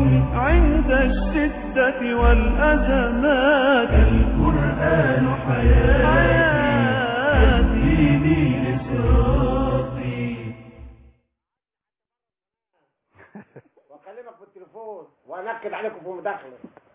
عند الشدة والأزمات القرآن حياتي يهديني لصراطي واكلمك في التليفون وانكد عليكم في مداخله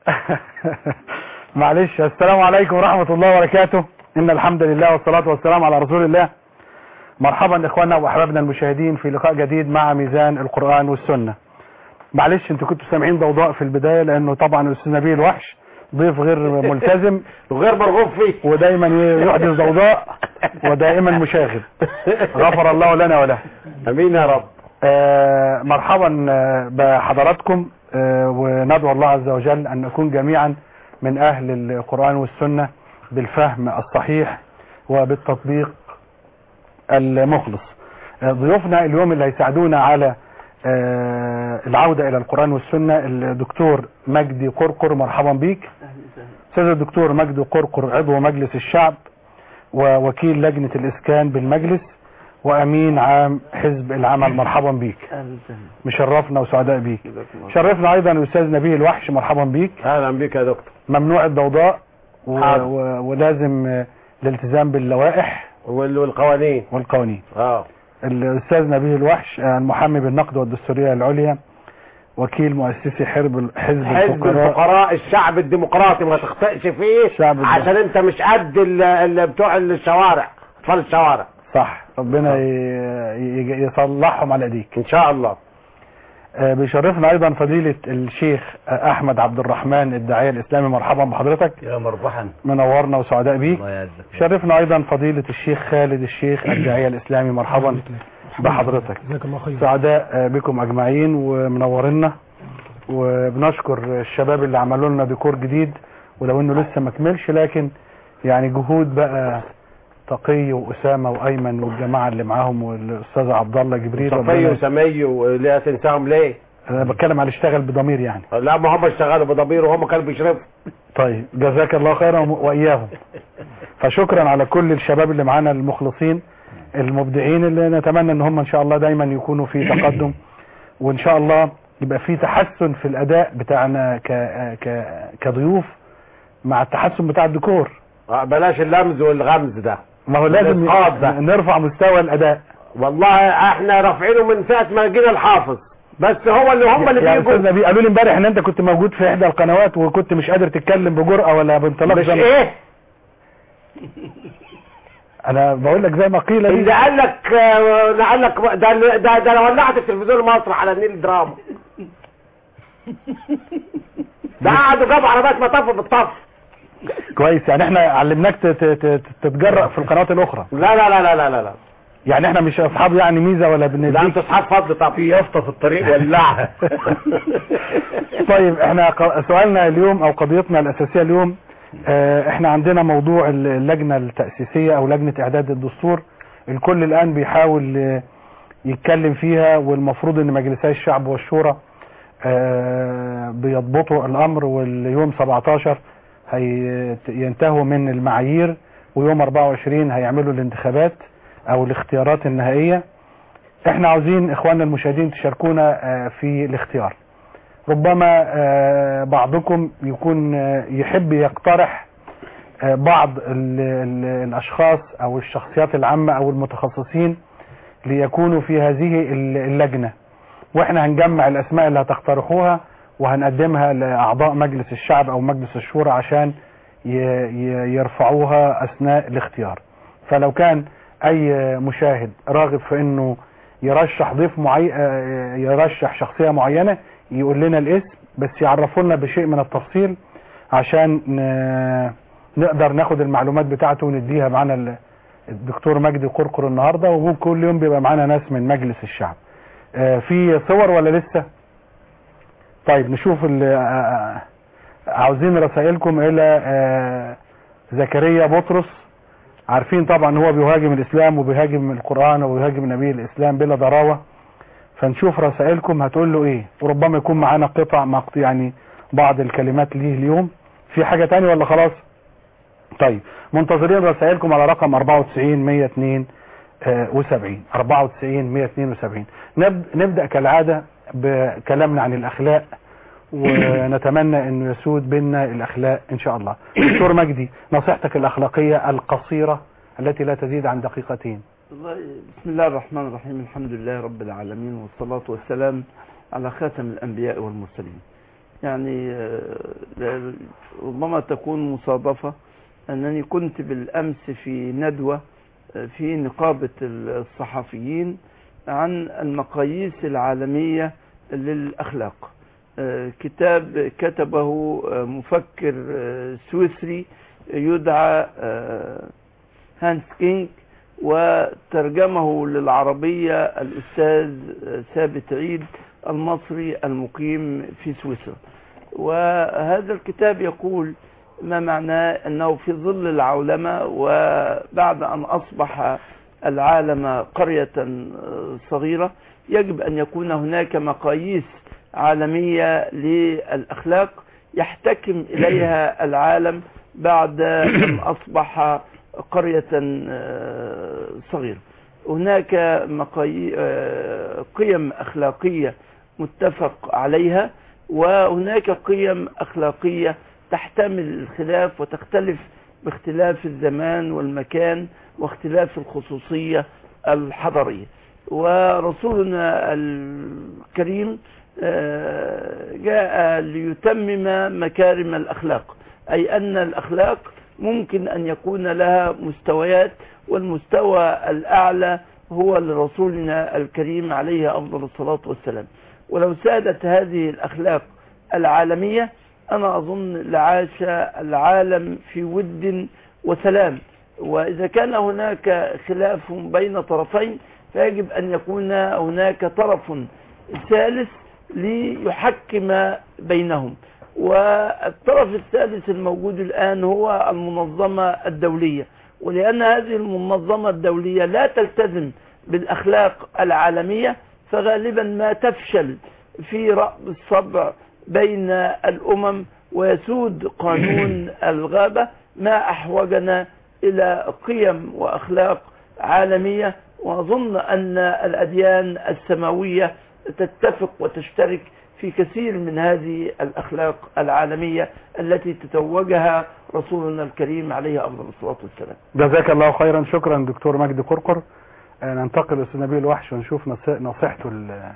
معلش السلام عليكم ورحمة الله وبركاته إن الحمد لله والصلاة والسلام على رسول الله مرحبا إخواننا وأحبابنا المشاهدين في لقاء جديد مع ميزان القرآن والسنة معلش انتوا كنتوا سامعين ضوضاء في البداية لأنه طبعا الأستاذ نبيل الوحش ضيف غير ملتزم وغير مرغوب فيه ودايما يحدث ضوضاء ودائما مشاغب غفر الله لنا وله امين يا رب آه، مرحبا آه، بحضراتكم آه، وندعو الله عز وجل أن نكون جميعا من أهل القرآن والسنة بالفهم الصحيح وبالتطبيق المخلص آه، ضيوفنا اليوم اللي هيساعدونا على آه، العودة إلى القرآن والسنة الدكتور مجدي قرقر مرحبا بيك أستاذ الدكتور مجدي قرقر عضو مجلس الشعب ووكيل لجنة الإسكان بالمجلس وأمين عام حزب العمل مرحبا بيك مشرفنا وسعداء بيك شرفنا أيضا الأستاذ نبيه الوحش مرحبا بيك اهلا بك يا دكتور ممنوع الضوضاء و... حاضر. و... ولازم آه، الالتزام باللوائح وال- والقوانين والقوانين اه الأستاذ نبيه الوحش آه، المحامي بالنقد والدستورية العليا وكيل مؤسسي حرب حزب حزب الفقراء الفقراء الشعب الديمقراطي ما تخطئش فيه الشعب الديمقراطي. عشان انت مش قد ال- ال- بتوع الشوارع اطفال الشوارع صح ربنا ي... ي... يصلحهم على ايديك ان شاء الله آه، بيشرفنا ايضا فضيلة الشيخ آه، احمد عبد الرحمن الداعية الاسلامي مرحبا بحضرتك يا مربحا منورنا وسعداء بيك الله يعزك شرفنا ايضا فضيلة الشيخ خالد الشيخ الداعية الاسلامي مرحبا بحضرتك جزاك الله خير سعداء آه، بكم اجمعين ومنورنا وبنشكر الشباب اللي عملوا لنا ديكور جديد ولو انه لسه ما كملش لكن يعني جهود بقى تقي واسامه وايمن والجماعه اللي معاهم والاستاذ عبد الله جبريل صفي ربنا- وسمي وليه تنساهم ليه انا بتكلم على اشتغل بضمير يعني لا ما هم اشتغلوا بضمير وهم كانوا بيشربوا طيب جزاك الله خيرا واياهم فشكرا على كل الشباب اللي معانا المخلصين المبدعين اللي نتمنى ان هم ان شاء الله دايما يكونوا في تقدم وان شاء الله يبقى في تحسن في الاداء بتاعنا ك... ك... كضيوف مع التحسن بتاع الديكور آه، بلاش اللمز والغمز ده ما هو لازم الإسقاط ده. نرفع مستوى الاداء والله احنا رافعينه من ساعه ما جينا الحافظ بس هو اللي هم اللي يعني بيجوا استاذ نبيل قالوا لي امبارح ان انت كنت موجود في احدى القنوات وكنت مش قادر تتكلم بجرأة ولا بانطلاق مش زي ما- ايه انا بقول لك زي ما قيل اللي لي قال لك آه، اللي قال لك ده ده ده انا ولعت التلفزيون المصري على النيل دراما ده قعدوا جابوا عربيات مطاف بالطف كويس يعني احنا علمناك ت- ت- ت- تتجرأ في القنوات الاخرى لا لا لا لا لا لا لا يعني احنا مش اصحاب يعني ميزة ولا لا بنديك انتوا اصحاب فضل طب في يافطه في الطريق ولعها طيب احنا ق- سؤالنا اليوم او قضيتنا الاساسية اليوم اه، احنا عندنا موضوع ال- اللجنة التأسيسية او لجنة اعداد الدستور الكل الان بيحاول اه، يتكلم فيها والمفروض ان مجلسي الشعب والشورى اه، بيضبطوا الامر واليوم 17 هينتهوا من المعايير ويوم 24 هيعملوا الانتخابات او الاختيارات النهائية احنا عاوزين اخواننا المشاهدين تشاركونا اه، في الاختيار ربما آه، بعضكم يكون آه، يحب يقترح آه، بعض ال- ال- الاشخاص او الشخصيات العامة او المتخصصين ليكونوا في هذه ال- اللجنة واحنا هنجمع الاسماء اللي هتقترحوها وهنقدمها لاعضاء مجلس الشعب او مجلس الشورى عشان ي- ي- يرفعوها اثناء الاختيار فلو كان اي مشاهد راغب في انه يرشح ضيف معين يرشح شخصية معينة يقول لنا الاسم بس يعرفوا لنا بشيء من التفصيل عشان ن- نقدر ناخد المعلومات بتاعته ونديها معانا ال- الدكتور مجدي قرقر النهارده وممكن كل يوم بيبقى معانا ناس من مجلس الشعب آه، في صور ولا لسه طيب نشوف ال- آه، آه، عاوزين رسائلكم الى آه، زكريا بطرس عارفين طبعا هو بيهاجم الاسلام وبيهاجم القرآن وبيهاجم نبي الاسلام بلا ضراوة فنشوف رسائلكم هتقول له ايه وربما يكون معانا قطع مقطع يعني بعض الكلمات ليه اليوم في حاجة تانية ولا خلاص طيب منتظرين رسائلكم على رقم 94 102 و70 94 172 نب... نبدأ كالعادة بكلامنا عن الأخلاق ونتمنى انه يسود بيننا الاخلاق ان شاء الله دكتور مجدي نصيحتك الاخلاقيه القصيره التي لا تزيد عن دقيقتين والله بسم الله الرحمن الرحيم الحمد لله رب العالمين والصلاة والسلام على خاتم الأنبياء والمرسلين يعني آه، ربما تكون مصادفة أنني كنت بالأمس في ندوة آه، في نقابة الصحفيين عن المقاييس العالمية للأخلاق آه، كتاب كتبه آه، مفكر آه، سويسري يدعى آه، هانس كينج وترجمه للعربية الأستاذ ثابت عيد المصري المقيم في سويسرا وهذا الكتاب يقول ما معناه أنه في ظل العولمة وبعد أن أصبح العالم قرية صغيرة يجب أن يكون هناك مقاييس عالمية للأخلاق يحتكم إليها العالم بعد أن أصبح قرية آه، صغيرة هناك مقاي... آه، قيم أخلاقية متفق عليها وهناك قيم أخلاقية تحتمل الخلاف وتختلف باختلاف الزمان والمكان واختلاف الخصوصية الحضارية ورسولنا الكريم آه، جاء ليتمم مكارم الأخلاق أي أن الأخلاق ممكن أن يكون لها مستويات والمستوى الأعلى هو لرسولنا الكريم عليه أفضل الصلاة والسلام ولو سادت هذه الأخلاق العالمية أنا أظن لعاش العالم في ود وسلام وإذا كان هناك خلاف بين طرفين فيجب أن يكون هناك طرف ثالث ليحكم بينهم والطرف الثالث الموجود الآن هو المنظمة الدولية ولأن هذه المنظمة الدولية لا تلتزم بالأخلاق العالمية فغالبا ما تفشل في رأب الصبع بين الأمم ويسود قانون الغابة ما أحوجنا إلى قيم وأخلاق عالمية وأظن أن الأديان السماوية تتفق وتشترك في كثير من هذه الأخلاق العالمية التي تتوجها رسولنا الكريم عليه أفضل الصلاة والسلام جزاك الله خيرا شكرا دكتور مجدي كركر آه، ننتقل لأستاذ نبيل الوحش ونشوف نص- نصيحته ال-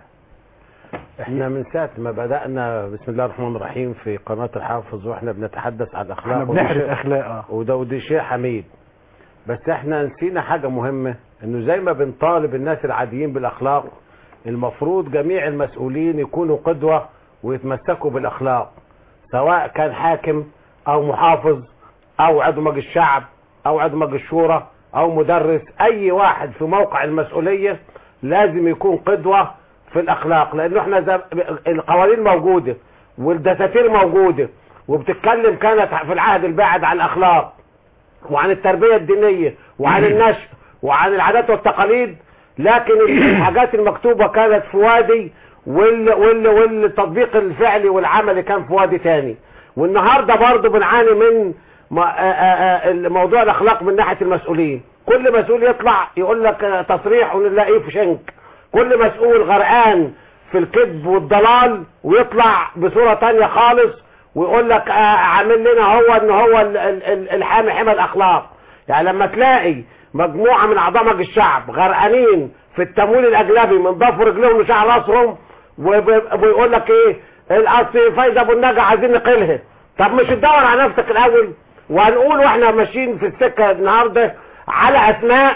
احنا من ساعة ما بدأنا بسم الله الرحمن الرحيم في قناة الحافظ واحنا بنتحدث عن احنا الاخلاق ودي بنحرق شيء- اخلاق اه وده ودي شيء حميد بس احنا نسينا حاجة مهمة انه زي ما بنطالب الناس العاديين بالاخلاق المفروض جميع المسؤولين يكونوا قدوة ويتمسكوا بالاخلاق سواء كان حاكم او محافظ او عضو مجلس الشعب او عضو مجلس الشورى او مدرس اي واحد في موقع المسؤولية لازم يكون قدوة في الاخلاق لانه احنا زي القوانين موجودة والدساتير موجودة وبتتكلم كانت في العهد الباعد عن الاخلاق وعن التربية الدينية وعن النشء وعن العادات والتقاليد لكن الحاجات المكتوبة كانت في وادي وال وال والتطبيق الفعلي والعملي كان في وادي تاني والنهاردة برضو بنعاني من ما- آ- آ- آ- موضوع الاخلاق من ناحية المسؤولين كل مسؤول يطلع يقول لك آه، تصريح ونلاقيه في شنك كل مسؤول غرقان في الكذب والضلال ويطلع بصورة تانية خالص ويقول لك آه، عامل لنا هو ان هو ال- ال- ال- الحامي حمى الاخلاق يعني لما تلاقي مجموعة من اعضاء مجلس الشعب غرقانين في التمويل الاجنبي من ضف رجلهم لشعر راسهم وب- ويقول لك ايه الاصل فايده ابو النجا عايزين نقلها طب مش تدور على نفسك الاول وهنقول واحنا ماشيين في السكه النهارده على اسماء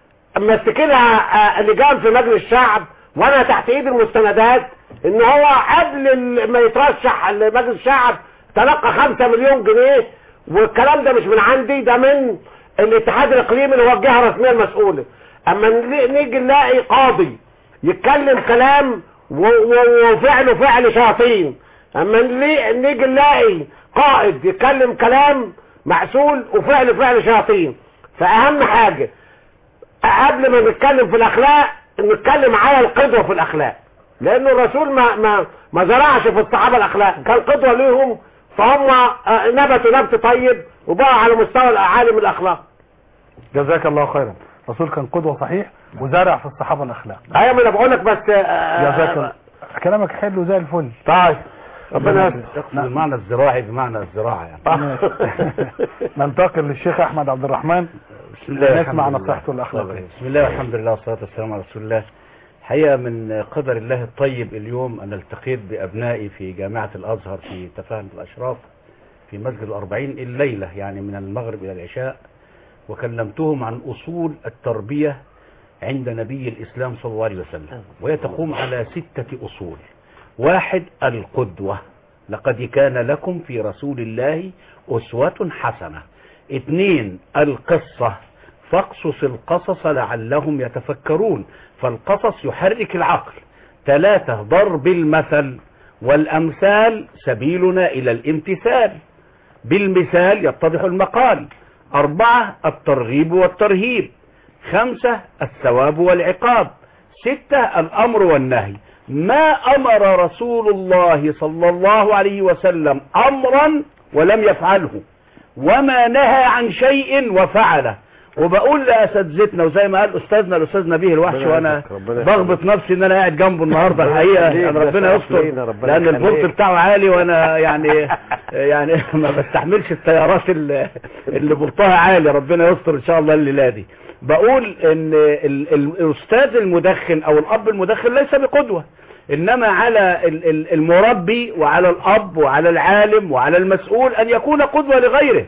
ماسكينها آه، لجان في مجلس الشعب وانا تحت ايد المستندات ان هو قبل ال- ما يترشح لمجلس الشعب تلقى خمسة مليون جنيه والكلام ده مش من عندي ده من الاتحاد الاقليمي اللي هو الجهه الرسميه المسؤوله اما نل- نيجي نلاقي قاضي يتكلم كلام و- و- وفعله فعل شياطين اما نلي- نيجي نلاقي قائد يتكلم كلام معسول وفعله فعل شياطين فاهم حاجه قبل ما نتكلم في الاخلاق نتكلم على القدوه في الاخلاق لان الرسول ما ما ما زرعش في الصحابه الاخلاق كان قدوه ليهم فهم آه، نبتوا نبت طيب وبقى على مستوى عالم الاخلاق جزاك الله خيرا الرسول كان قدوة صحيح وزرع في الصحابة الاخلاق ايوه ما انا بقول لك بس آه، جزاك الله كلامك حلو زي الفل طيب ربنا يستر تقصد المعنى الزراعي بمعنى الزراعة يعني ننتقل للشيخ احمد عبد الرحمن بسم الله نسمع والحمد لله. نصيحته الأخلاقية. بسم الله والحمد لله والصلاة والسلام على رسول الله حقيقة من قدر الله الطيب اليوم أنا التقيت بأبنائي في جامعة الأزهر في تفاهم الأشراف في مسجد الأربعين الليلة يعني من المغرب إلى العشاء وكلمتهم عن أصول التربية عند نبي الإسلام صلى الله عليه وسلم وهي تقوم على ستة أصول واحد القدوة لقد كان لكم في رسول الله أسوة حسنة اثنين القصة فاقصص القصص لعلهم يتفكرون فالقصص يحرك العقل ثلاثة ضرب المثل والأمثال سبيلنا إلى الامتثال بالمثال يتضح المقال أربعة الترغيب والترهيب خمسة الثواب والعقاب ستة الأمر والنهي ما أمر رسول الله صلى الله عليه وسلم أمرا ولم يفعله وما نهى عن شيء وفعله وبقول لاساتذتنا وزي ما قال استاذنا الاستاذ نبيه الوحش ربنا وانا يهديك، ربنا بغبط نفسي ان انا قاعد جنبه النهارده الحقيقه يخليك، يعني ده ربنا شرف يستر لينا، ربنا لان البورت يخليك. بتاعه عالي وانا يعني يعني ما بستحملش التيارات اللي, اللي بورتها عالي ربنا يستر ان شاء الله الليله دي بقول ان ال- ال- الاستاذ المدخن او الاب المدخن ليس بقدوه انما على ال- ال- المربي وعلى الاب وعلى العالم وعلى المسؤول ان يكون قدوه لغيره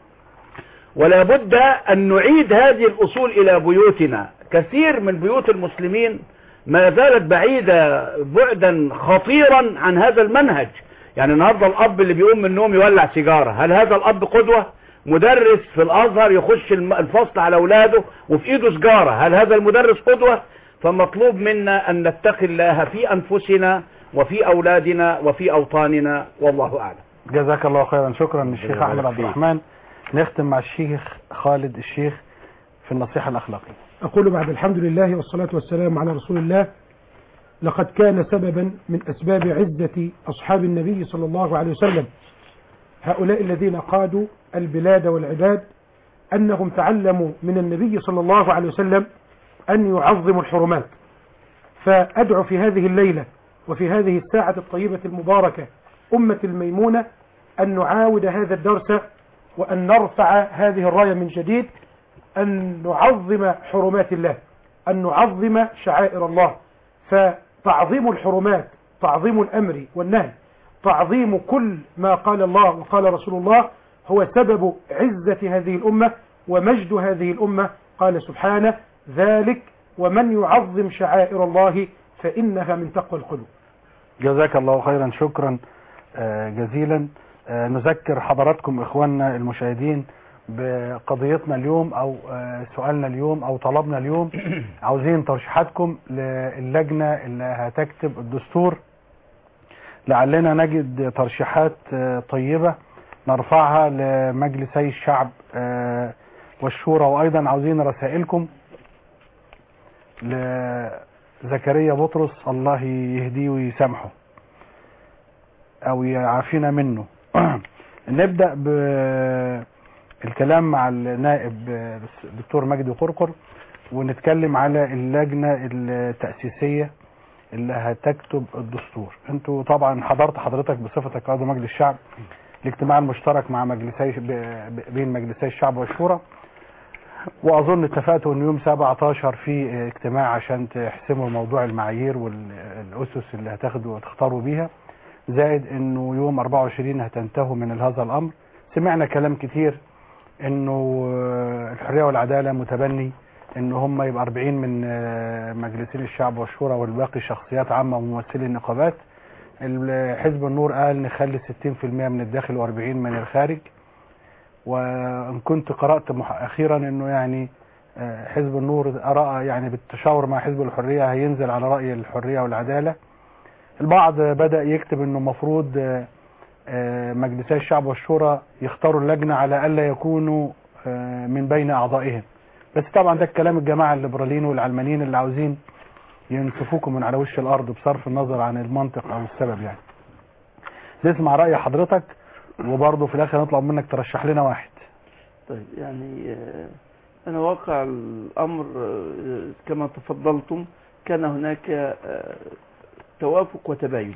ولا بد أن نعيد هذه الأصول إلى بيوتنا كثير من بيوت المسلمين ما زالت بعيدة بعدا خطيرا عن هذا المنهج يعني النهاردة الأب اللي بيقوم من النوم يولع سيجارة هل هذا الأب قدوة مدرس في الأزهر يخش الم- الفصل على أولاده وفي إيده سجارة هل هذا المدرس قدوة فمطلوب منا أن نتقي الله في أنفسنا وفي أولادنا وفي أوطاننا والله أعلم جزاك الله خيرا شكرا للشيخ ربنا احمد يبارك عبد فيك. الرحمن نختم مع الشيخ خالد الشيخ في النصيحة الأخلاقية أقول بعد الحمد لله والصلاة والسلام على رسول الله لقد كان سببا من أسباب عزة أصحاب النبي صلى الله عليه وسلم هؤلاء الذين قادوا البلاد والعباد أنهم تعلموا من النبي صلى الله عليه وسلم أن يعظموا الحرمات فأدعو في هذه الليلة وفي هذه الساعة الطيبة المباركة أمة الميمونة أن نعاود هذا الدرس وأن نرفع هذه الراية من جديد أن نعظم حرمات الله أن نعظم شعائر الله فتعظيم الحرمات تعظيم الأمر والنهي تعظيم كل ما قال الله وقال رسول الله هو سبب عزة هذه الأمة ومجد هذه الأمة قال سبحانه ذلك ومن يعظم شعائر الله فإنها من تقوى القلوب جزاك الله خيرا شكرا آه، جزيلا آه، نذكر حضراتكم إخواننا المشاهدين بقضيتنا اليوم أو آه، سؤالنا اليوم أو طلبنا اليوم عاوزين ترشيحاتكم للجنة اللي هتكتب الدستور لعلنا نجد ترشيحات آه، طيبة نرفعها لمجلسي الشعب آه، والشورى وأيضا عاوزين رسائلكم لزكريا بطرس الله يهديه ويسامحه أو يعافينا منه نبدأ بالكلام مع النائب آه، الدكتور مجدي قرقر ونتكلم على اللجنة التأسيسية اللي هتكتب الدستور انتوا طبعا حضرت حضرتك بصفتك عضو مجلس الشعب الاجتماع المشترك مع مجلسي ب- ب- بين مجلسي الشعب والشورى واظن اتفقتوا ان يوم 17 في اجتماع عشان تحسموا موضوع المعايير والاسس اللي هتاخدوا وتختاروا بيها زائد انه يوم 24 هتنتهوا من هذا الامر سمعنا كلام كتير انه آه، الحريه والعداله متبني ان هم يبقى 40 من آه، مجلسين الشعب والشورى والباقي شخصيات عامه وممثلي النقابات ال- حزب النور قال نخلي 60% من الداخل و40 من الخارج وان كنت قرات مح- اخيرا انه يعني آه، حزب النور راى يعني بالتشاور مع حزب الحريه هينزل على راي الحريه والعداله البعض بدا يكتب انه المفروض آه، آه، مجلسي الشعب والشورى يختاروا اللجنه على الا يكونوا آه، من بين اعضائهم بس طبعا ده الكلام الجماعه الليبراليين والعلمانيين اللي عاوزين ينسفوكم من على وش الارض بصرف النظر عن المنطق او السبب يعني نسمع راي حضرتك وبرضه في الاخر نطلب منك ترشح لنا واحد طيب يعني آه، أنا واقع الأمر آه، كما تفضلتم كان هناك آه، توافق وتباين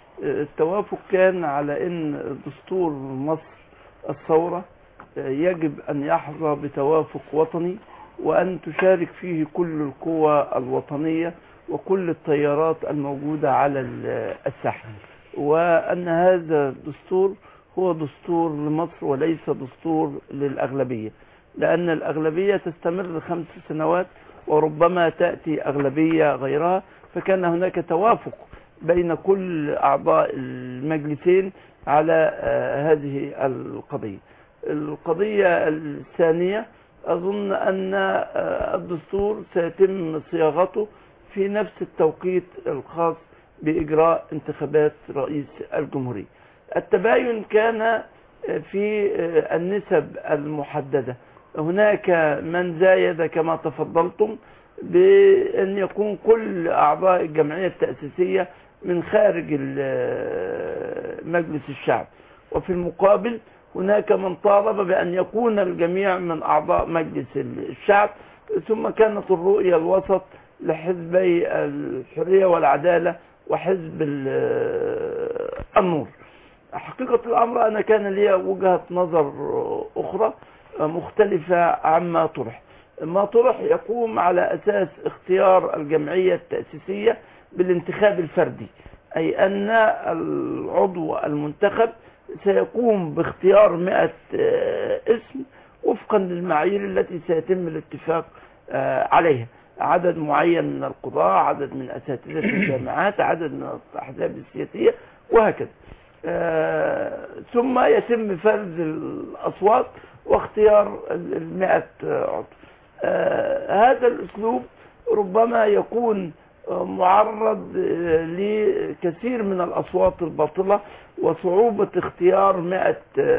التوافق كان على ان دستور مصر الثورة يجب ان يحظى بتوافق وطني وان تشارك فيه كل القوى الوطنية وكل التيارات الموجودة على ال- الساحة وان هذا الدستور هو دستور لمصر وليس دستور للأغلبية لأن الأغلبية تستمر خمس سنوات وربما تأتي أغلبية غيرها فكان هناك توافق بين كل أعضاء المجلسين على آه، هذه القضية القضية الثانية أظن أن آه، الدستور سيتم صياغته في نفس التوقيت الخاص بإجراء انتخابات رئيس الجمهورية التباين كان في النسب المحددة هناك من زايد كما تفضلتم بأن يكون كل أعضاء الجمعية التأسيسية من خارج ال- مجلس الشعب وفي المقابل هناك من طالب بأن يكون الجميع من أعضاء مجلس الشعب ثم كانت الرؤية الوسط لحزبي الحرية والعدالة وحزب ال- النور حقيقة الأمر أنا كان لي وجهة نظر أخرى مختلفة عما طرح ما طرح يقوم على أساس اختيار الجمعية التأسيسية بالانتخاب الفردي أي أن العضو المنتخب سيقوم باختيار مئة آه، اسم وفقا للمعايير التي سيتم الاتفاق آه، عليها عدد معين من القضاة عدد من أساتذة الجامعات عدد من الأحزاب السياسية وهكذا آه، ثم يتم فرز الأصوات واختيار ال- المئة عضو آه، هذا الأسلوب ربما يكون آه، معرض آه، لكثير من الأصوات الباطلة وصعوبة اختيار مئة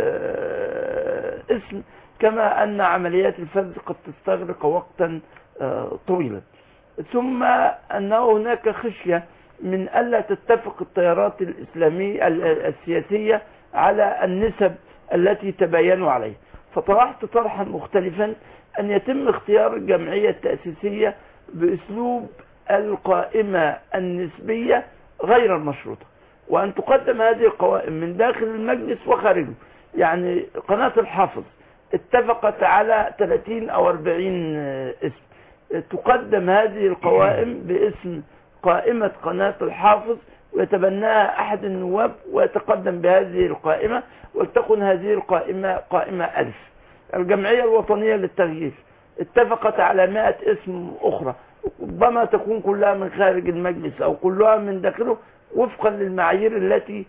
آه، اسم كما أن عمليات الفرز قد تستغرق وقتا آه، طويلا ثم أنه هناك خشية من ألا تتفق التيارات الإسلامية ال- السياسية على النسب التي تباينوا عليها فطرحت طرحا مختلفا أن يتم اختيار الجمعية التأسيسية بأسلوب القائمة النسبية غير المشروطة وأن تقدم هذه القوائم من داخل المجلس وخارجه يعني قناة الحافظ اتفقت على 30 أو 40 اسم تقدم هذه القوائم باسم قائمة قناة الحافظ ويتبناها أحد النواب ويتقدم بهذه القائمة ولتكن هذه القائمة قائمة ألف الجمعية الوطنية للتغيير اتفقت على مائة اسم أخرى ربما تكون كلها من خارج المجلس أو كلها من داخله وفقا للمعايير التي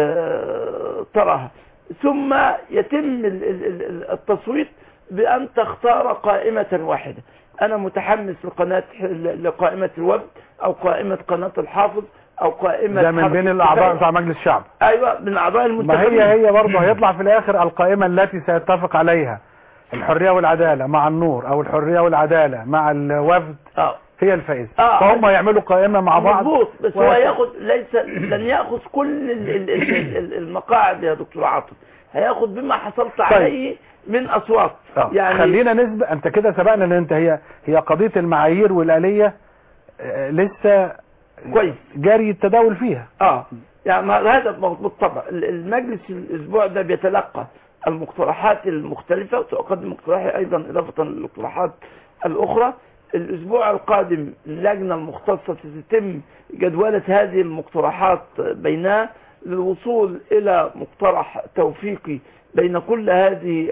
آه، تراها ثم يتم ال- ال- ال- التصويت بأن تختار قائمة واحدة أنا متحمس لقناة لقائمة الوفد أو قائمة قناة الحافظ أو قائمة ده من حركة بين الاعضاء الكفاية. بتاع مجلس الشعب أيوة من أعضاء ما المنتخبين هي هي برضه هيطلع في الاخر القائمة التي سيتفق عليها الحرية والعدالة مع النور او الحرية والعدالة مع الوفد آه. هي الفائزة آه. فهم يعملوا قائمة مع بعض مظبوط بس هو وهكذا. هياخد ليس لن ياخذ كل ال- ال- ال- ال- المقاعد يا دكتور عاطف هياخد بما حصلت عليه من اصوات آه. يعني خلينا نسبة انت كده سبقنا ان انت هي هي قضية المعايير والآلية آه، لسه كويس جاري التداول فيها اه يعني ما- هذا بالطبع ال- المجلس الاسبوع ده بيتلقى المقترحات المختلفة وتقدم مقترحي ايضا اضافة للاقتراحات الاخرى الاسبوع القادم اللجنة المختصة ستتم جدولة هذه المقترحات بينها للوصول الى مقترح توفيقي بين كل هذه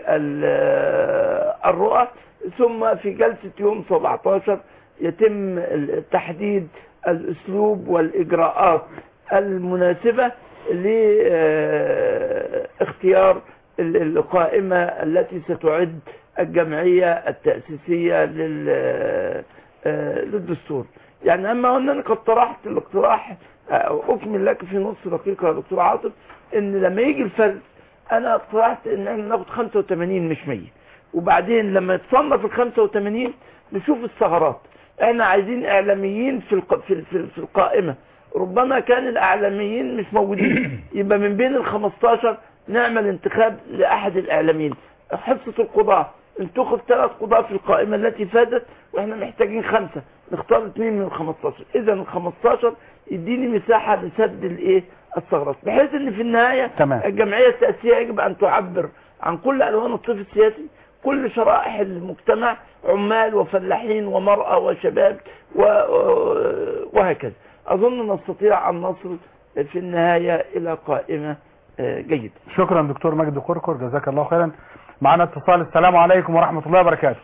ال- الرؤى ثم في جلسة يوم 17 يتم ال- تحديد الاسلوب والاجراءات المناسبة لاختيار ال- القائمة التي ستعد الجمعية التأسيسية لل- آه، للدستور يعني أما أنني قد طرحت الاقتراح آه، أكمل لك في نص دقيقة يا دكتور عاطف إن لما يجي الفرز أنا اقترحت إن احنا ناخد 85 مش 100 وبعدين لما يتصنف ال 85 نشوف الثغرات احنا عايزين اعلاميين في الق... في ال- في ال- في القائمه ربما كان الاعلاميين مش موجودين يبقى من بين ال 15 نعمل انتخاب لاحد الاعلاميين حصه القضاه انتخب ثلاث قضاة في القائمة التي فاتت واحنا محتاجين خمسة نختار اثنين من ال 15 اذا ال 15 يديني مساحه لسد الايه الثغرات بحيث ان في النهايه تمام. الجمعيه التاسيسيه يجب ان تعبر عن كل الوان الطيف السياسي كل شرائح المجتمع عمال وفلاحين ومراه وشباب و... وهكذا اظن نستطيع ان نصل في النهايه الى قائمه آه، جيده شكرا دكتور مجدي كركر جزاك الله خيرا معنا اتصال السلام عليكم ورحمة الله وبركاته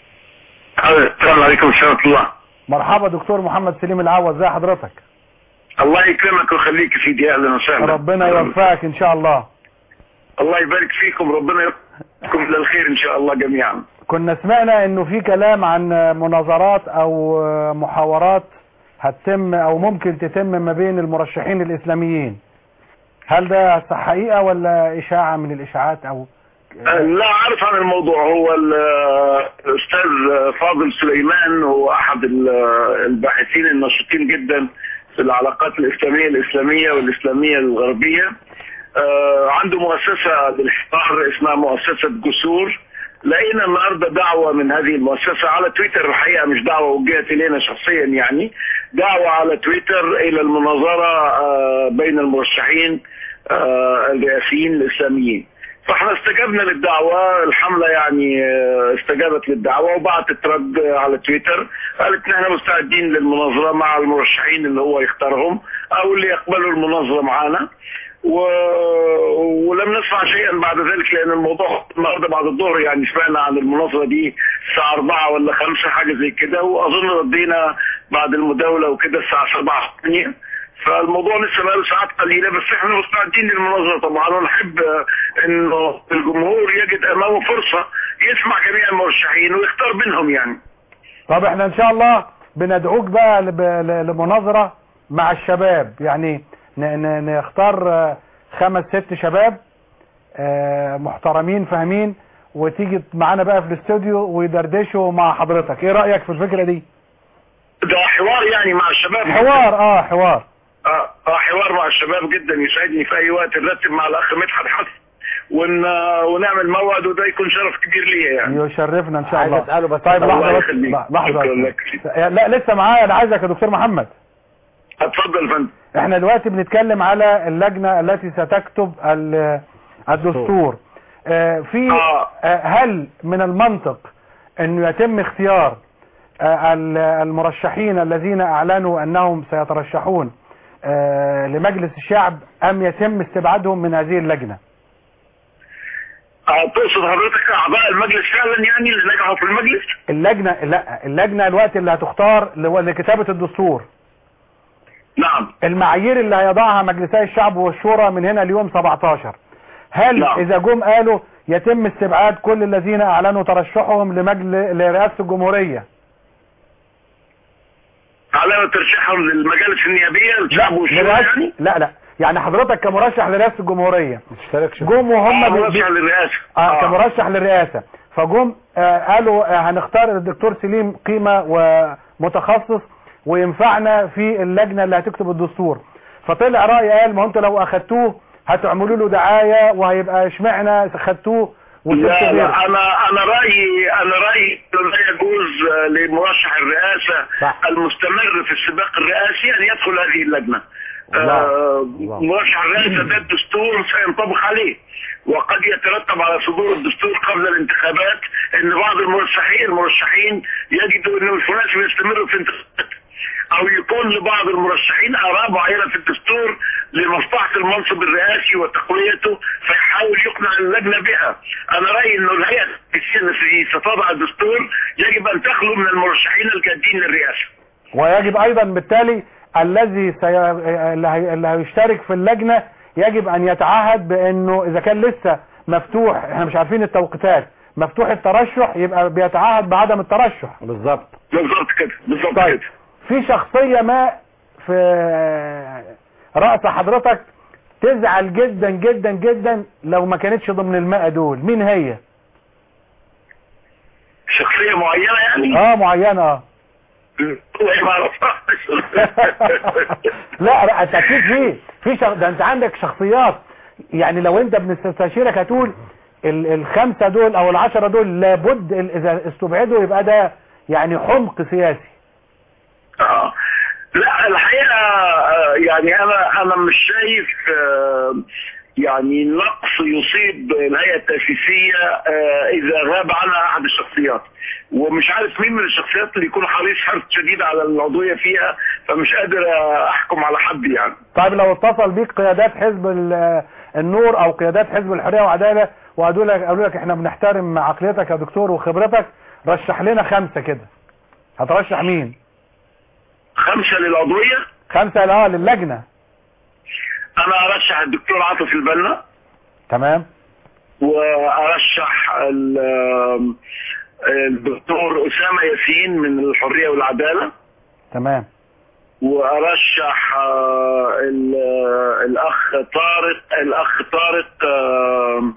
السلام عليكم ورحمة الله مرحبا دكتور محمد سليم العوض ازي حضرتك الله يكرمك ويخليك يا سيدي اهلا وسهلا ربنا يوفقك ان شاء الله الله يبارك فيكم ربنا يوفقكم للخير ان شاء الله جميعا كنا سمعنا انه في كلام عن مناظرات او محاورات هتتم او ممكن تتم ما بين المرشحين الاسلاميين هل ده حقيقة ولا اشاعة من الاشاعات او أه، لا اعرف عن الموضوع هو ال- الاستاذ فاضل سليمان هو احد ال- الباحثين النشطين جدا في العلاقات الاسلاميه الاسلاميه والاسلاميه الغربيه أه، عنده مؤسسه للحوار اسمها مؤسسه جسور لقينا النهارده دعوه من هذه المؤسسه على تويتر الحقيقه مش دعوه وجهت الينا شخصيا يعني دعوه على تويتر الى المناظره أه، بين المرشحين أه، الرئاسيين الاسلاميين فاحنا استجبنا للدعوة الحملة يعني آه، استجابت للدعوة وبعتت رد على تويتر قالت ان احنا مستعدين للمناظرة مع المرشحين اللي هو يختارهم او اللي يقبلوا المناظرة معانا و... ولم نسمع شيئا بعد ذلك لان الموضوع النهارده بعد الظهر يعني سمعنا عن المناظره دي الساعه 4 ولا 5 حاجه زي كده واظن ردينا بعد المداوله وكده الساعه 7 8 فالموضوع لسه بقاله ساعات قليله بس احنا مستعدين للمناظره طبعا ونحب آه، انه الجمهور يجد امامه فرصه يسمع جميع المرشحين ويختار منهم يعني طب احنا ان شاء الله بندعوك بقى لب- ل- لمناظرة مع الشباب يعني ن- ن- نختار آه، خمس ست شباب آه، محترمين فاهمين وتيجي معانا بقى في الاستوديو ويدردشوا مع حضرتك ايه رأيك في الفكرة دي ده حوار يعني مع الشباب حوار اه حوار اه اه حوار مع الشباب جدا يسعدني في اي وقت نرتب مع الاخ مدحت حسن ون... ونعمل موعد وده يكون شرف كبير ليا يعني يشرفنا ان شاء عايز الله اساله بس طيب الله لحظة بس يخليك. لحظة شكرا بس. لك. لا لسه معايا انا عايزك يا دكتور محمد اتفضل يا فندم احنا دلوقتي بنتكلم على اللجنة التي ستكتب ال- الدستور آه، في آه. آه، هل من المنطق انه يتم اختيار آه، ال- المرشحين الذين اعلنوا انهم سيترشحون آه، لمجلس الشعب ام يتم استبعادهم من هذه اللجنة آه، تقصد حضرتك اعضاء المجلس فعلا يعني اللي نجحوا في المجلس اللجنة لا اللجنة الوقت اللي هتختار لو- لكتابة الدستور نعم المعايير اللي هيضعها مجلسي الشعب والشورى من هنا اليوم 17 هل نعم. اذا جم قالوا يتم استبعاد كل الذين اعلنوا ترشحهم لمجل... لرئاسة الجمهورية علامة ترشيحهم للمجالس النيابية الشعب والشورى لرئاسة يعني لا لا يعني حضرتك كمرشح لرئاسة الجمهورية اشترك شو جم وهم آه، بي- مرشح للرئاسة آه كمرشح للرئاسة فجم آه قالوا آه هنختار الدكتور سليم قيمة ومتخصص وينفعنا في اللجنة اللي هتكتب الدستور فطلع رأي قال ما انتوا لو اخدتوه هتعملوا له دعاية وهيبقى اشمعنا خدتوه وسبت لا غيره لا انا انا رايي انا رايي إنه لا يجوز آه، لمرشح الرئاسه صح. المستمر في السباق الرئاسي ان يدخل هذه اللجنه الله. آه، الله. مرشح الرئاسه ده الدستور سينطبق عليه وقد يترتب على صدور الدستور قبل الانتخابات ان بعض المرشحين المرشحين يجدوا انه مش مناسب يستمروا في الانتخابات او يكون لبعض المرشحين اراء معينه في الدستور لمصلحه المنصب الرئاسي وتقويته فيحاول يقنع اللجنه بها. انا رايي انه الهيئه التنفيذيه التي ستضع الدستور يجب ان تخلو من المرشحين الجادين للرئاسه. ويجب ايضا بالتالي الذي سي... اللي, هي... اللي هيشترك في اللجنة يجب ان يتعهد بانه اذا كان لسه مفتوح احنا مش عارفين التوقيتات مفتوح الترشح يبقى بيتعهد بعدم الترشح بالظبط بالظبط كده بالظبط طيب كده. في شخصية ما في رأس حضرتك تزعل جدا جدا جدا لو ما كانتش ضمن المائة دول مين هي شخصيه معينه يعني اه معينة اه والله ما اعرفهاش. لا لا انت اكيد في في شخ... ده انت عندك شخصيات يعني لو انت بنستشيرك هتقول ال... الخمسة دول او العشرة دول لابد ال- اذا استبعدوا يبقى ده يعني حمق سياسي آه. لا الحقيقه آه، يعني انا انا مش شايف آه، يعني نقص يصيب الهيئه التاسيسيه آه، اذا غاب عنها احد الشخصيات ومش عارف مين من الشخصيات اللي يكون حريص حرص شديد على العضويه فيها فمش قادر آه، احكم على حد يعني طيب لو اتصل بيك قيادات حزب ال- النور او قيادات حزب الحريه والعداله وقالوا لك قالوا لك احنا بنحترم عقليتك يا دكتور وخبرتك رشح لنا خمسه كده هترشح مين خمسه للعضويه خمسه اه للجنه انا ارشح الدكتور عاطف البنا تمام وارشح ال- الدكتور اسامه ياسين من الحريه والعداله تمام وارشح آه، ال- آه، الاخ طارق الاخ طارق آه،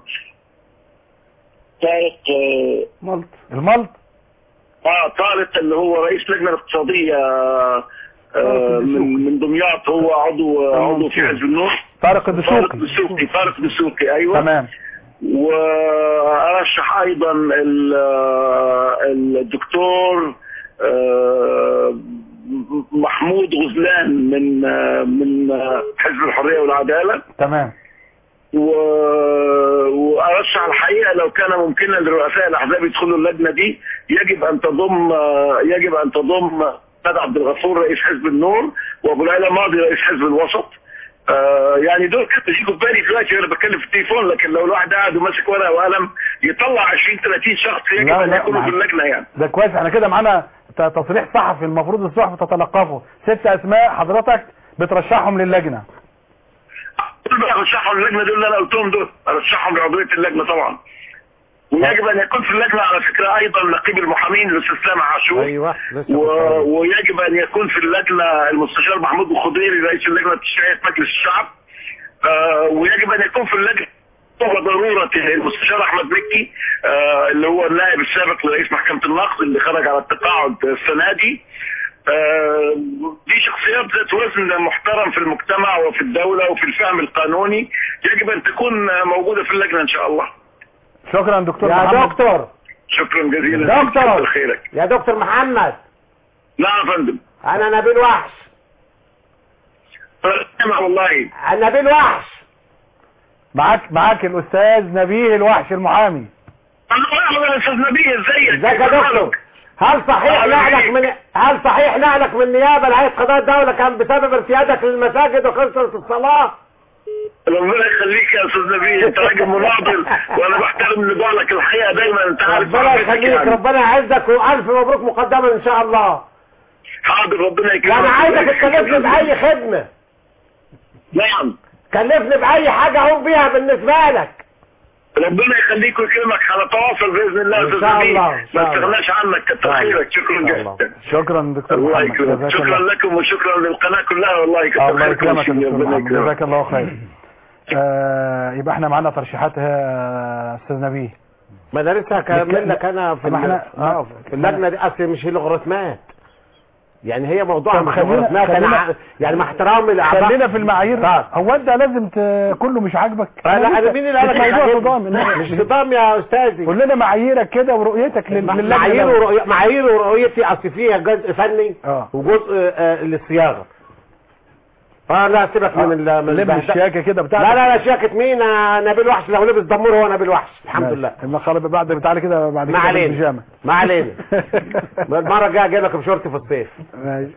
طارق آه، ملط الملط اه طارق اللي هو رئيس لجنه اقتصاديه آه، آه، من من دمياط هو عضو عضو في حزب النور طارق طارق الدسوقي دسوقي طارق دسوقي ايوه تمام وارشح ايضا ال- الدكتور آه، محمود غزلان من آه، من آه، حزب الحريه والعداله تمام و... وارشح الحقيقه لو كان ممكنا لرؤساء الاحزاب يدخلوا اللجنه دي يجب ان تضم آه، يجب ان تضم سيد عبد الغفور رئيس حزب النور وابو العلا ماضي رئيس حزب الوسط آه، يعني دول كانت بيجوا في بالي دلوقتي وانا بتكلم في التليفون لكن لو الواحد قاعد وماسك ورقه وقلم يطلع 20 30 شخص يجب لا، ان لا، يكونوا في مع- اللجنه يعني ده كويس احنا كده معانا ت- تصريح صحفي المفروض الصحف تتلقفه ست اسماء حضرتك بترشحهم للجنه دول بقى ارشحهم اللجنه دول اللي انا قلتهم دول ارشحهم لعضويه اللجنه طبعا ويجب ان يكون في اللجنه على فكره ايضا نقيب المحامين الاستاذ سامح عاشور ايوه لسه و... كنت هقول. ويجب ان يكون في اللجنه المستشار محمود الخضيري رئيس اللجنه التشريعيه في مجلس الشعب آه ويجب ان يكون في اللجنه وضروره المستشار احمد مكي آه اللي هو النائب السابق لرئيس محكمه النقد اللي خرج على التقاعد السنه دي آه، دي شخصيات ذات وزن محترم في المجتمع وفي الدولة وفي الفهم القانوني يجب أن تكون آه، موجودة في اللجنة إن شاء الله شكرا دكتور يا محمد دكتور شكرا جزيلا دكتور. كتر خيرك يا دكتور محمد نعم يا فندم انا نبيل وحش سامع والله انا نبيل وحش معاك معاك الاستاذ نبيه الوحش المحامي الله يا استاذ نبيه ازيك ازيك يا دكتور هل صحيح أهلا نقلك بيك. من هل صحيح نقلك من النيابه لهيئه قضاء الدوله كان بسبب ارتيادك للمساجد وخلصت الصلاه ربنا يخليك يا استاذ نبيه انت راجل مناضل وانا بحترم نضالك الحقيقه دايما انت عارف ربنا محبتك يخليك يعني. ربنا يعزك والف مبروك مقدما ان شاء الله حاضر ربنا يكرمك وانا عايزك تكلفني باي خدمه نعم كلفني باي حاجه اقوم بيها بالنسبه لك ربنا يخليك ويكرمك هنتواصل باذن الله يا إن استاذ شاء نبيه الله، إن شاء ما الله. استغناش عنك كتر خيرك شكرا إن شاء الله. جدا شكرا دكتور الله محمد يكرمك جزاك شكرا الله لكم وشكرا للقناه كلها والله كتر الله خيركم يكرمك يا وشكراً. دكتور ربنا محمد يكرمك جزاك الله خير آه يبقى احنا معانا ترشيحات يا استاذ نبيه ما انا لسه هكمل لك انا في ما ال- احنا- اه في اللجنه دي اصل مش لوغاريتمات يعني هي موضوع طب مش خلينا- لوغاريتمات انا خلينا- ع- يعني مع احترامي لاعضاء خلينا في المعايير طيب. هو انت لازم ت... كله مش عاجبك لا انا مين اللي قال لك مش مش موضوع عاجبني؟ صدام إنما- مش صدام يا استاذي قول لنا معاييرك كده ورؤيتك لل- للجنة معايير الأول. ورؤية معايير ورؤيتي اصل فيها جزء فني اه وجزء آه للصياغه اه لا سيبك من ال من لم البهدلة. الشياكه كده بتاعتك لا لا لا شياكة مين آه، نبيل وحش لو لبس دمور هو نبيل وحش الحمد لله لما خلاص بعد تعالى كده بعد ما كده علينا بالبيجامه ما علينا المره الجايه جاي لك بشورتي في الصيف ماشي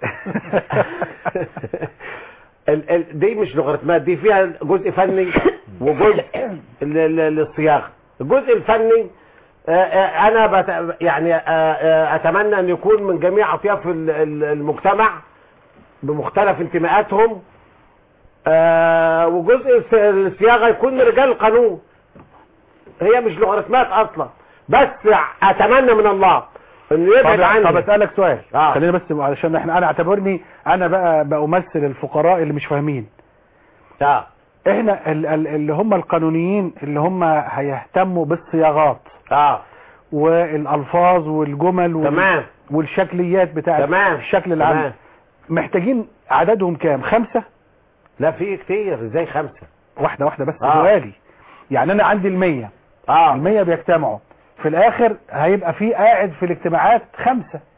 ال ال دي مش لوغاريتمات دي فيها جزء فني وجزء ل- ل- للصياغه الجزء الفني آه، آه، انا بت يعني آه، آه، اتمنى ان يكون من جميع اطياف ال- ال- المجتمع بمختلف انتماءاتهم آه، وجزء الس- الصياغه يكون من رجال القانون هي مش لوغاريتمات اصلا بس اتمنى من الله انه يبعد طب, عني طب اسالك سؤال آه. خلينا بس علشان احنا انا اعتبرني انا بقى بمثل الفقراء اللي مش فاهمين آه. احنا ال- ال- اللي هم القانونيين اللي هم هيهتموا بالصياغات اه والالفاظ والجمل وال- تمام والشكليات بتاعت تمام الشكل العام تمام محتاجين عددهم كام خمسة لا في كتير ازاي خمسة واحدة واحدة بس آه. سؤالي يعني انا عندي المية اه المية بيجتمعوا في الاخر هيبقى في قاعد في الاجتماعات خمسة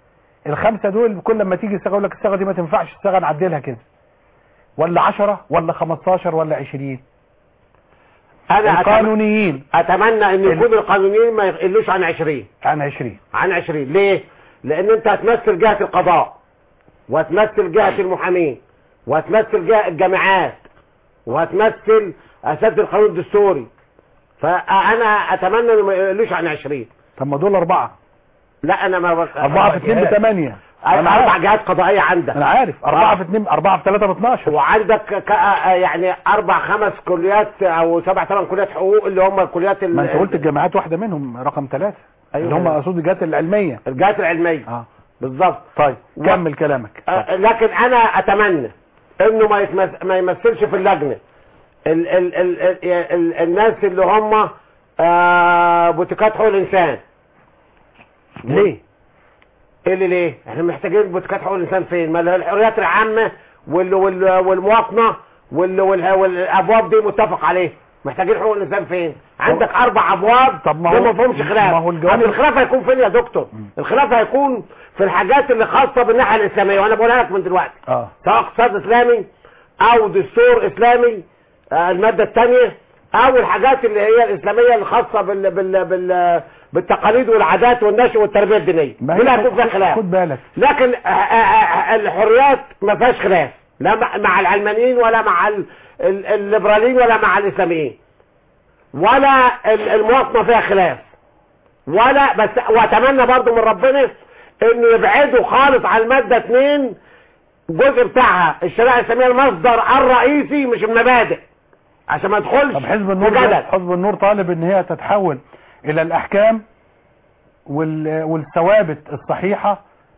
الخمسه دول كل لما تيجي الصيغه يقول لك الصيغه دي ما تنفعش الصيغه نعدلها كده ولا 10 ولا 15 ولا 20 انا أتمنى, القانونيين اتمنى ان يكون القانونيين ما يقلوش عن 20 عن 20 عن 20 ليه لان انت هتمثل جهة القضاء وهتمثل جهة المحامين وهتمثل جهة الجامعات وهتمثل اساتذه القانون الدستوري فانا اتمنى انه ما يقلوش عن 20 طب ما دول اربعه لا انا ما بق... اربعه في 2 بثمانيه انا اربع عارف جهات قضائيه عندك انا عارف اربعه آه. في 2 اربعه في 3 ب 12 وعندك ك... آه، يعني اربع خمس كليات او سبع ثمان كليات حقوق اللي هم الكليات ال... ما انت قلت الجامعات واحده منهم رقم ثلاثة أيوة. اللي هم اقصد الجهات العلميه الجهات العلميه اه بالظبط طيب و- كمل كلامك آه، لكن انا اتمنى انه ما يتمث... ما يمثلش في اللجنه ال... ال... ال... ال... ال... الناس اللي هم آه... بوتيكات حقوق الانسان ليه ايه اللي ليه احنا محتاجين بوتيكات حقوق الانسان فين ما الحريات العامه وال... وال... والمواطنه وال... وال... والابواب دي متفق عليه محتاجين حقوق الانسان فين عندك اربع ابواب طب ما ده هو- ما فيهمش خلاف ما هو الجوانب- طب الخلاف هيكون فين يا دكتور الخلاف هيكون في الحاجات اللي خاصه بالناحيه الاسلاميه وانا بقولها لك من دلوقتي اه سواء اقتصاد اسلامي او دستور اسلامي آه، الماده الثانيه او الحاجات اللي هي الاسلاميه الخاصه بال بال بال بالتقاليد والعادات والنشء والتربيه الدينيه ما دي اللي هي هيكون فيها خلاف خد بالك لكن آه، آه، آه، الحريات ما فيهاش خلاف لا مع- مع العلمانيين ولا مع ال- ال- الليبراليين ولا مع الاسلاميين ولا ال- المواطنه فيها خلاف ولا بس واتمنى برضو من ربنا انه يبعدوا خالص عن الماده 2 الجزء بتاعها الشريعه الاسلاميه المصدر الرئيسي مش المبادئ عشان ما ندخلش طب حزب في النور جدل حزب النور طالب ان هي تتحول الى الاحكام وال... والثوابت الصحيحه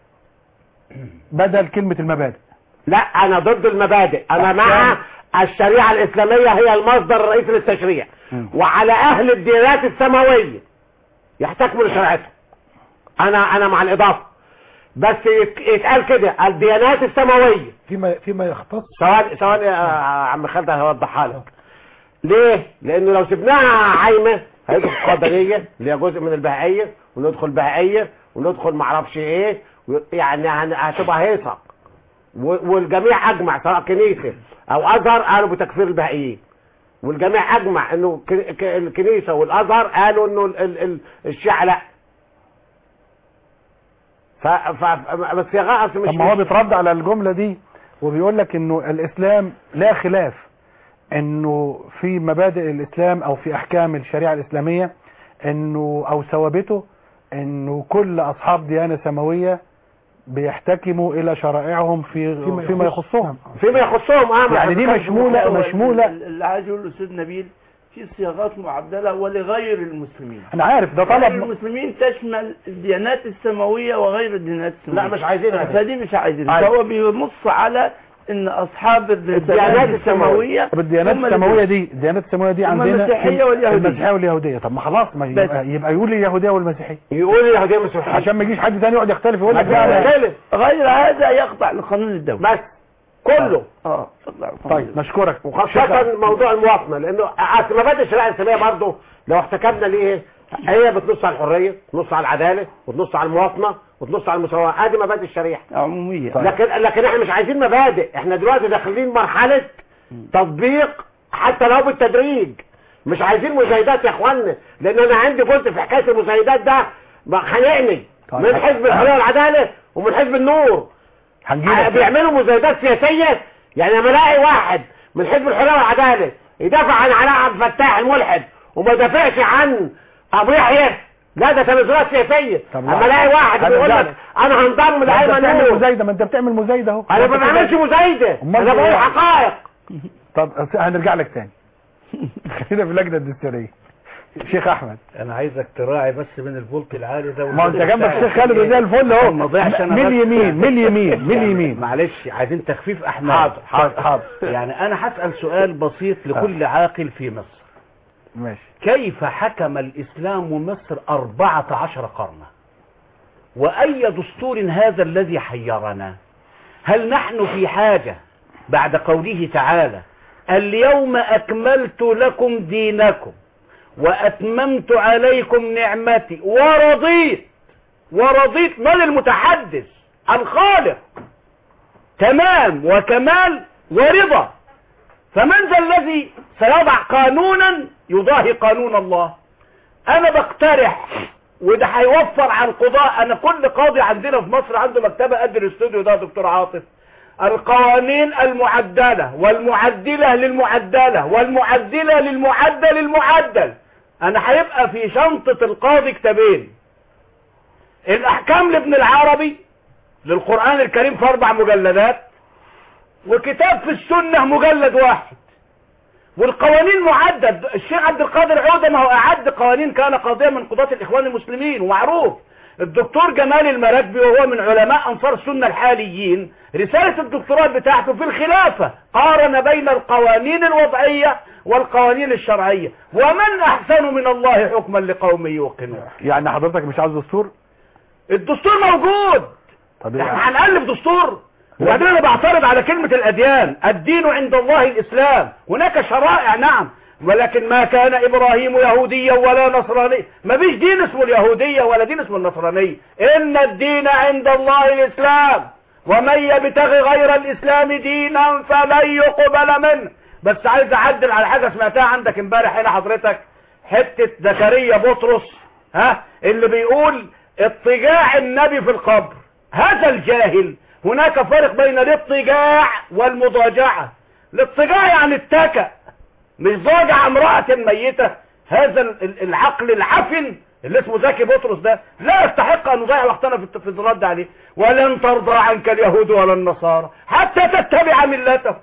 بدل كلمه المبادئ لا انا ضد المبادئ انا مع الشريعه الاسلاميه هي المصدر الرئيسي للتشريع مم. وعلى اهل الديانات السماويه يحتكموا لشريعتهم انا انا مع الاضافه بس يت- يتقال كده الديانات السماويه فيما فيما يختص سواء سواء يا عم خالد هوضحها لك ليه لانه لو سبناها عايمه هيدخل قدريه اللي هي جزء من البهائيه وندخل بهائيه وندخل معرفش ايه و- يعني هن- هتبقى هيصه و- والجميع اجمع سواء كنيسه او ازهر قالوا بتكفير البهائيين والجميع اجمع انه ك- ك- الكنيسه والازهر قالوا انه ال- ال- ال- الشيعه لا ف ف بس يا غا أصل مش طب ما هو مش- بيترد على الجمله دي وبيقول لك انه الاسلام لا خلاف انه في مبادئ الاسلام او في احكام الشريعه الاسلاميه انه او ثوابته انه كل اصحاب ديانه سماويه بيحتكموا الى شرائعهم في فيما فيما يخص. يخصهم فيما يخصهم اه يعني دي ما- مشمولة هو مشمولة اللي عايز يقول الاستاذ نبيل في صياغات معدله ولغير المسلمين انا عارف ده غير طلب المسلمين تشمل الديانات السماويه وغير الديانات السماويه لا مش عايزينها دي. فدي مش عايزين أيوة. فهو بينص على ان اصحاب الديانات الديانات السماوية. السماويه طب الديانات هم اللي السماويه دي الديانات السماويه دي هم عندنا المسيحية في- واليهودية. المسيحيه واليهوديه طب ما خلاص ما بس. يبقى, يبقى يقول لي اليهوديه والمسيحيه يقول اليهوديه مسيحيه عشان ما يجيش حد تاني يقعد يختلف يقول لك ما لا لا تختلف. غير هذا يخضع لقانون الدوله بس كله اه يخضع لقانون طيب الدولة. نشكرك وخاصة موضوع المواطنة لأنه أصل مبادئ الشريعة الإسلامية برضه لو احتكمنا ليه هي بتنص على الحرية بتنص على العدالة وتنص على المواطنة وتنص على المساواة هذه مبادئ الشريعة عموميه لكن لكن احنا مش عايزين مبادئ احنا دلوقتي داخلين مرحلة تطبيق حتى لو بالتدريج مش عايزين مزايدات يا اخوانا لان انا عندي جزء في حكاية المزايدات ده خانقني طيب. من حزب الحرية والعدالة ومن حزب النور هنجيلك بيعملوا مزايدات سياسية يعني لما الاقي واحد من حزب الحرية والعدالة يدافع عن علاء عبد الفتاح الملحد وما يدافعش عن ابو يحيى لا ده تنازلات سياسية طب اما الاقي واحد أنا بيقول زعلان. لك انا هنضم ما انت لايمن بتعمل نور مزايده ما انت بتعمل مزايده اهو انا ما بعملش مزايدة أمال انا إيه بقول يعني؟ حقائق طب هنرجع لك تاني خلينا في اللجنه الدستوريه شيخ احمد انا عايزك تراعي بس من الفولت العالي ده ما انت جنبك الشيخ خالد وزي الفل اهو ما ضيعش أنا من بس. اليمين من اليمين من اليمين معلش عايزين تخفيف احمال حاضر حاضر حاضر يعني انا هسأل سؤال بسيط لكل عاقل في مصر ماشي كيف حكم الإسلام مصر أربعة عشر قرنا وأي دستور هذا الذي حيرنا هل نحن في حاجة بعد قوله تعالى اليوم أكملت لكم دينكم وأتممت عليكم نعمتي ورضيت ورضيت من المتحدث الخالق تمام وكمال ورضا فمن ذا الذي سيضع قانونا يضاهي قانون الله انا بقترح وده هيوفر على القضاء انا كل قاضي عندنا في مصر عنده مكتبه قد الاستوديو ده يا دكتور عاطف القوانين المعدله والمعدله للمعدله والمعدله للمعدل المعدل انا هيبقى في شنطه القاضي كتابين الاحكام لابن العربي للقران الكريم في اربع مجلدات وكتاب في السنه مجلد واحد والقوانين معدد الشيخ عبد القادر عوده ما هو اعد قوانين كان قاضيا من قضاة الاخوان المسلمين ومعروف الدكتور جمال المراكبي وهو من علماء انصار السنة الحاليين رسالة الدكتوراه بتاعته في الخلافة قارن بين القوانين الوضعية والقوانين الشرعية ومن احسن من الله حكما لقوم يوقنون يعني حضرتك مش عاوز دستور الدستور موجود طب احنا هنألف دستور وبعدين انا بعترض على كلمة الاديان الدين عند الله الاسلام هناك شرائع نعم ولكن ما كان ابراهيم يهوديا ولا نصرانيا ما فيش دين اسمه اليهودية ولا دين اسمه النصرانية ان الدين عند الله الاسلام ومن يبتغي غير الاسلام دينا فلن يقبل منه بس عايز اعدل على حاجة سمعتها عندك امبارح هنا حضرتك حتة زكريا بطرس ها اللي بيقول اضطجاع النبي في القبر هذا الجاهل هناك فرق بين الاضطجاع والمضاجعة الاضطجاع يعني التكأ مش ضاجع امرأة ميتة هذا ال- العقل العفن اللي اسمه زكي بطرس ده لا يستحق ان نضيع وقتنا في في الرد عليه ولن ترضى عنك اليهود ولا النصارى حتى تتبع ملتهم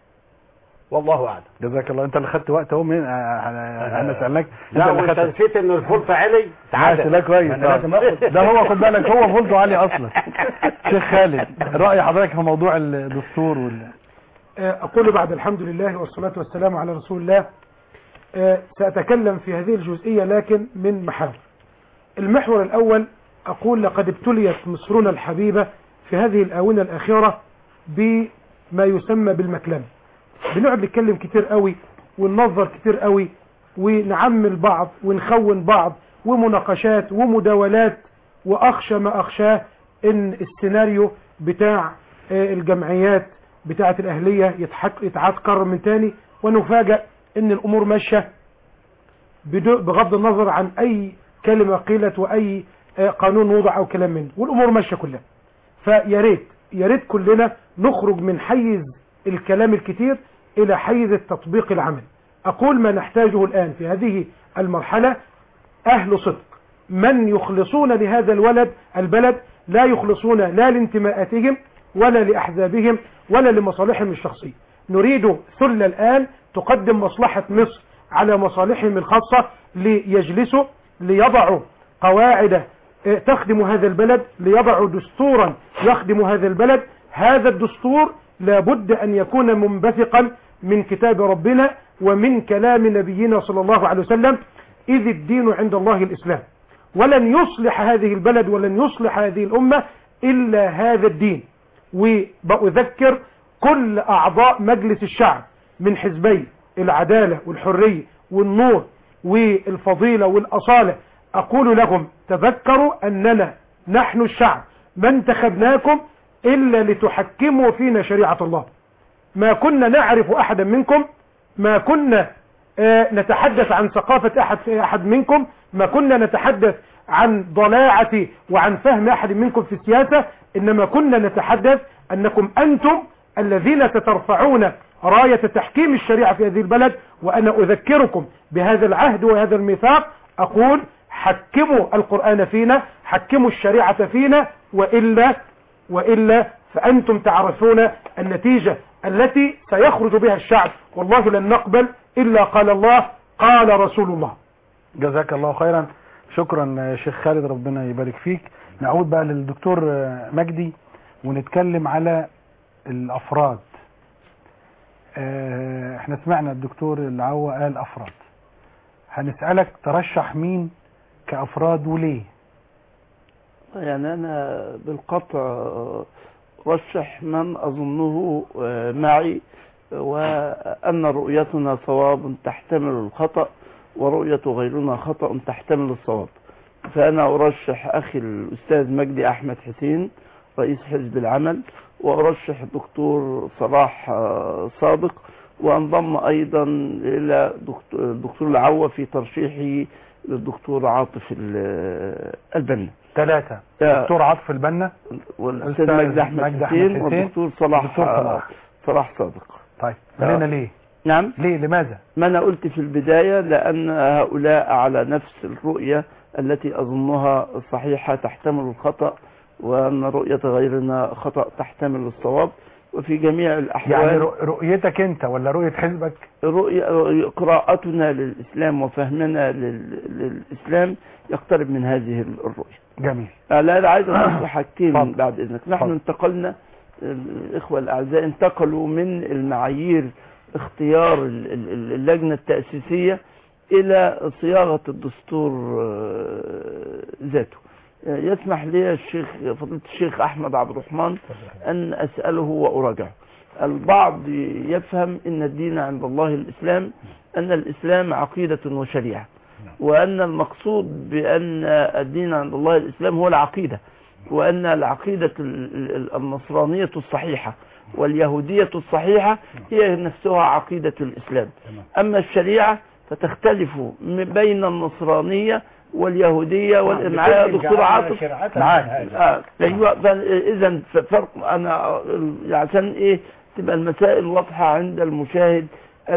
والله اعلم جزاك الله انت اللي خدت وقت اهو من احنا سالناك لا انت اللي وانت خدت نسيت ان الفولت عالي ماشي لا كويس أنا لازم آخد. ده هو خد بالك هو فولته عالي اصلا شيخ خالد راي حضرتك في موضوع الدستور وال أقول بعد الحمد لله والصلاة والسلام على رسول الله آه، سأتكلم في هذه الجزئية لكن من محاور المحور الأول أقول لقد ابتليت مصرنا الحبيبة في هذه الآونة الأخيرة بما يسمى بالمكلمة بنقعد نتكلم كتير قوي وننظر كتير قوي ونعمل بعض ونخون بعض ومناقشات ومداولات وأخشى ما أخشاه إن السيناريو بتاع آه، الجمعيات بتاعة الأهلية يتحك- يتعاد كرر من تاني ونفاجأ إن الأمور ماشية بدو- بغض النظر عن أي كلمة قيلت وأي آه، قانون وضع أو كلام منه والأمور ماشية كلها فيا ريت يا ريت كلنا نخرج من حيز الكلام الكتير إلى حيز التطبيق العمل أقول ما نحتاجه الآن في هذه المرحلة أهل صدق من يخلصون لهذا الولد البلد لا يخلصون لا لانتماءاتهم ولا لأحزابهم ولا لمصالحهم الشخصية نريد ثلة الآن تقدم مصلحة مصر على مصالحهم الخاصة ليجلسوا ليضعوا قواعد آه، تخدم هذا البلد ليضعوا دستورا يخدم هذا البلد هذا الدستور لابد أن يكون منبثقا من كتاب ربنا ومن كلام نبينا صلى الله عليه وسلم إذ الدين عند الله الإسلام ولن يصلح هذه البلد ولن يصلح هذه الأمة إلا هذا الدين وبأذكر كل أعضاء مجلس الشعب من حزبي العدالة والحرية والنور والفضيلة والأصالة أقول لهم تذكروا أننا نحن الشعب ما انتخبناكم إلا لتحكموا فينا شريعة الله ما كنا نعرف أحدا منكم ما كنا آه، نتحدث عن ثقافة أحد أحد منكم ما كنا نتحدث عن ضلاعة وعن فهم أحد منكم في السياسة إنما كنا نتحدث أنكم أنتم الذين تترفعون راية تحكيم الشريعة في هذه البلد وأنا أذكركم بهذا العهد وهذا الميثاق أقول حكموا القرآن فينا حكموا الشريعة فينا وإلا وإلا فأنتم تعرفون النتيجة التي سيخرج بها الشعب والله لن نقبل إلا قال الله قال رسول الله جزاك الله خيرا شكرا آه، شيخ خالد ربنا يبارك فيك نعود بقى للدكتور آه، مجدي ونتكلم على الافراد آه، احنا سمعنا الدكتور العوا قال افراد هنسألك ترشح مين كافراد وليه يعني أنا بالقطع آه، رشح من أظنه آه، معي وأن رؤيتنا صواب تحتمل الخطأ ورؤية غيرنا خطأ تحتمل الصواب فأنا أرشح أخي الأستاذ مجدي أحمد حسين رئيس حزب العمل وأرشح الدكتور صلاح آه، صادق وانضم أيضا إلى دكتور- الدكتور العوة في ترشيحه للدكتور عاطف ال- البنا ثلاثة آه، دكتور عاطف البنا والأستاذ أستاذ مجدي أحمد مجدي أحمد حسين حسين والدكتور صلاح دكتور آه، صلاح صلاح صادق طيب آه. قلنا ليه نعم ليه لماذا ما أنا قلت في البداية لأن هؤلاء على نفس الرؤية التي أظنها صحيحة تحتمل الخطأ وأن رؤية غيرنا خطأ تحتمل الصواب وفي جميع الأحوال يعني رؤ- رؤيتك انت ولا رؤية حزبك رؤية رؤية- قراءتنا للإسلام وفهمنا لل- للإسلام يقترب من هذه الرؤية جميل آه، لا لا عايز أقول حاجتين اتفضل. بعد إذنك نحن اتفضل. انتقلنا الإخوة الأعزاء انتقلوا من المعايير اختيار ال- ال- اللجنة التأسيسية إلى صياغة الدستور آه، ذاته آه، يسمح لي الشيخ فضيلة الشيخ أحمد عبد الرحمن أن أسأله وأراجعه البعض يفهم أن الدين عند الله الإسلام أن الإسلام عقيدة وشريعة وأن المقصود بأن الدين عند الله الإسلام هو العقيدة وأن العقيدة ال- ال- النصرانية الصحيحة واليهودية الصحيحة هي نفسها عقيدة الإسلام أما الشريعة فتختلف م- بين النصرانية واليهودية والمعايا دكتور عاطف معاك آه، ايوه اذا فرق انا يعني عشان ايه تبقى المسائل واضحه عند المشاهد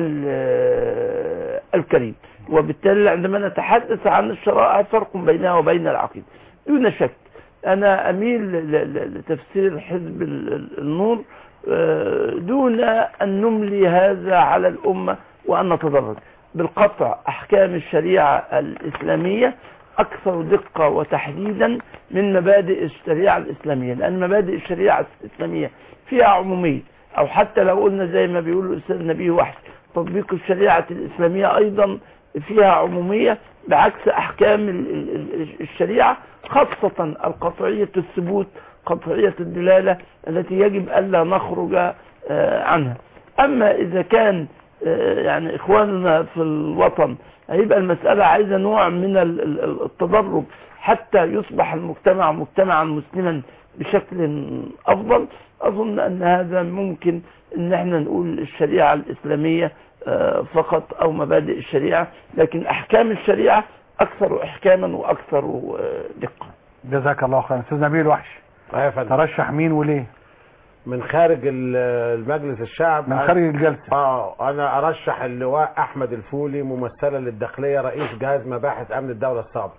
ال- الكريم وبالتالي عندما نتحدث عن الشرائع فرق بينها وبين العقيده دون شك انا اميل ل- ل- لتفسير حزب ال- ال- النور آه، دون ان نملي هذا على الامه وان نتدرج بالقطع احكام الشريعه الاسلاميه اكثر دقه وتحديدا من مبادئ الشريعه الاسلاميه لان مبادئ الشريعه الاسلاميه فيها عموميه او حتى لو قلنا زي ما بيقول الاستاذ نبيه وحش تطبيق الشريعه الاسلاميه ايضا فيها عموميه بعكس احكام ال- ال- ال- الشريعه خاصه القطعيه الثبوت قطعيه الدلاله التي يجب الا نخرج آه، عنها اما اذا كان آه، يعني اخواننا في الوطن هيبقى المسألة عايزة نوع من ال- ال- ال- التدرج حتى يصبح المجتمع مجتمعا مسلما بشكل افضل اظن ان هذا ممكن ان احنا نقول الشريعة الاسلامية آه، فقط او مبادئ الشريعة لكن احكام الشريعة اكثر احكاما واكثر آه، دقة جزاك الله خيرا استاذ نبيل وحش آه يا فندم. ترشح مين وليه من خارج ال- المجلس الشعب من خارج الجلسة اه انا ارشح اللواء احمد الفولي ممثلا للداخليه رئيس جهاز مباحث امن الدوله السابق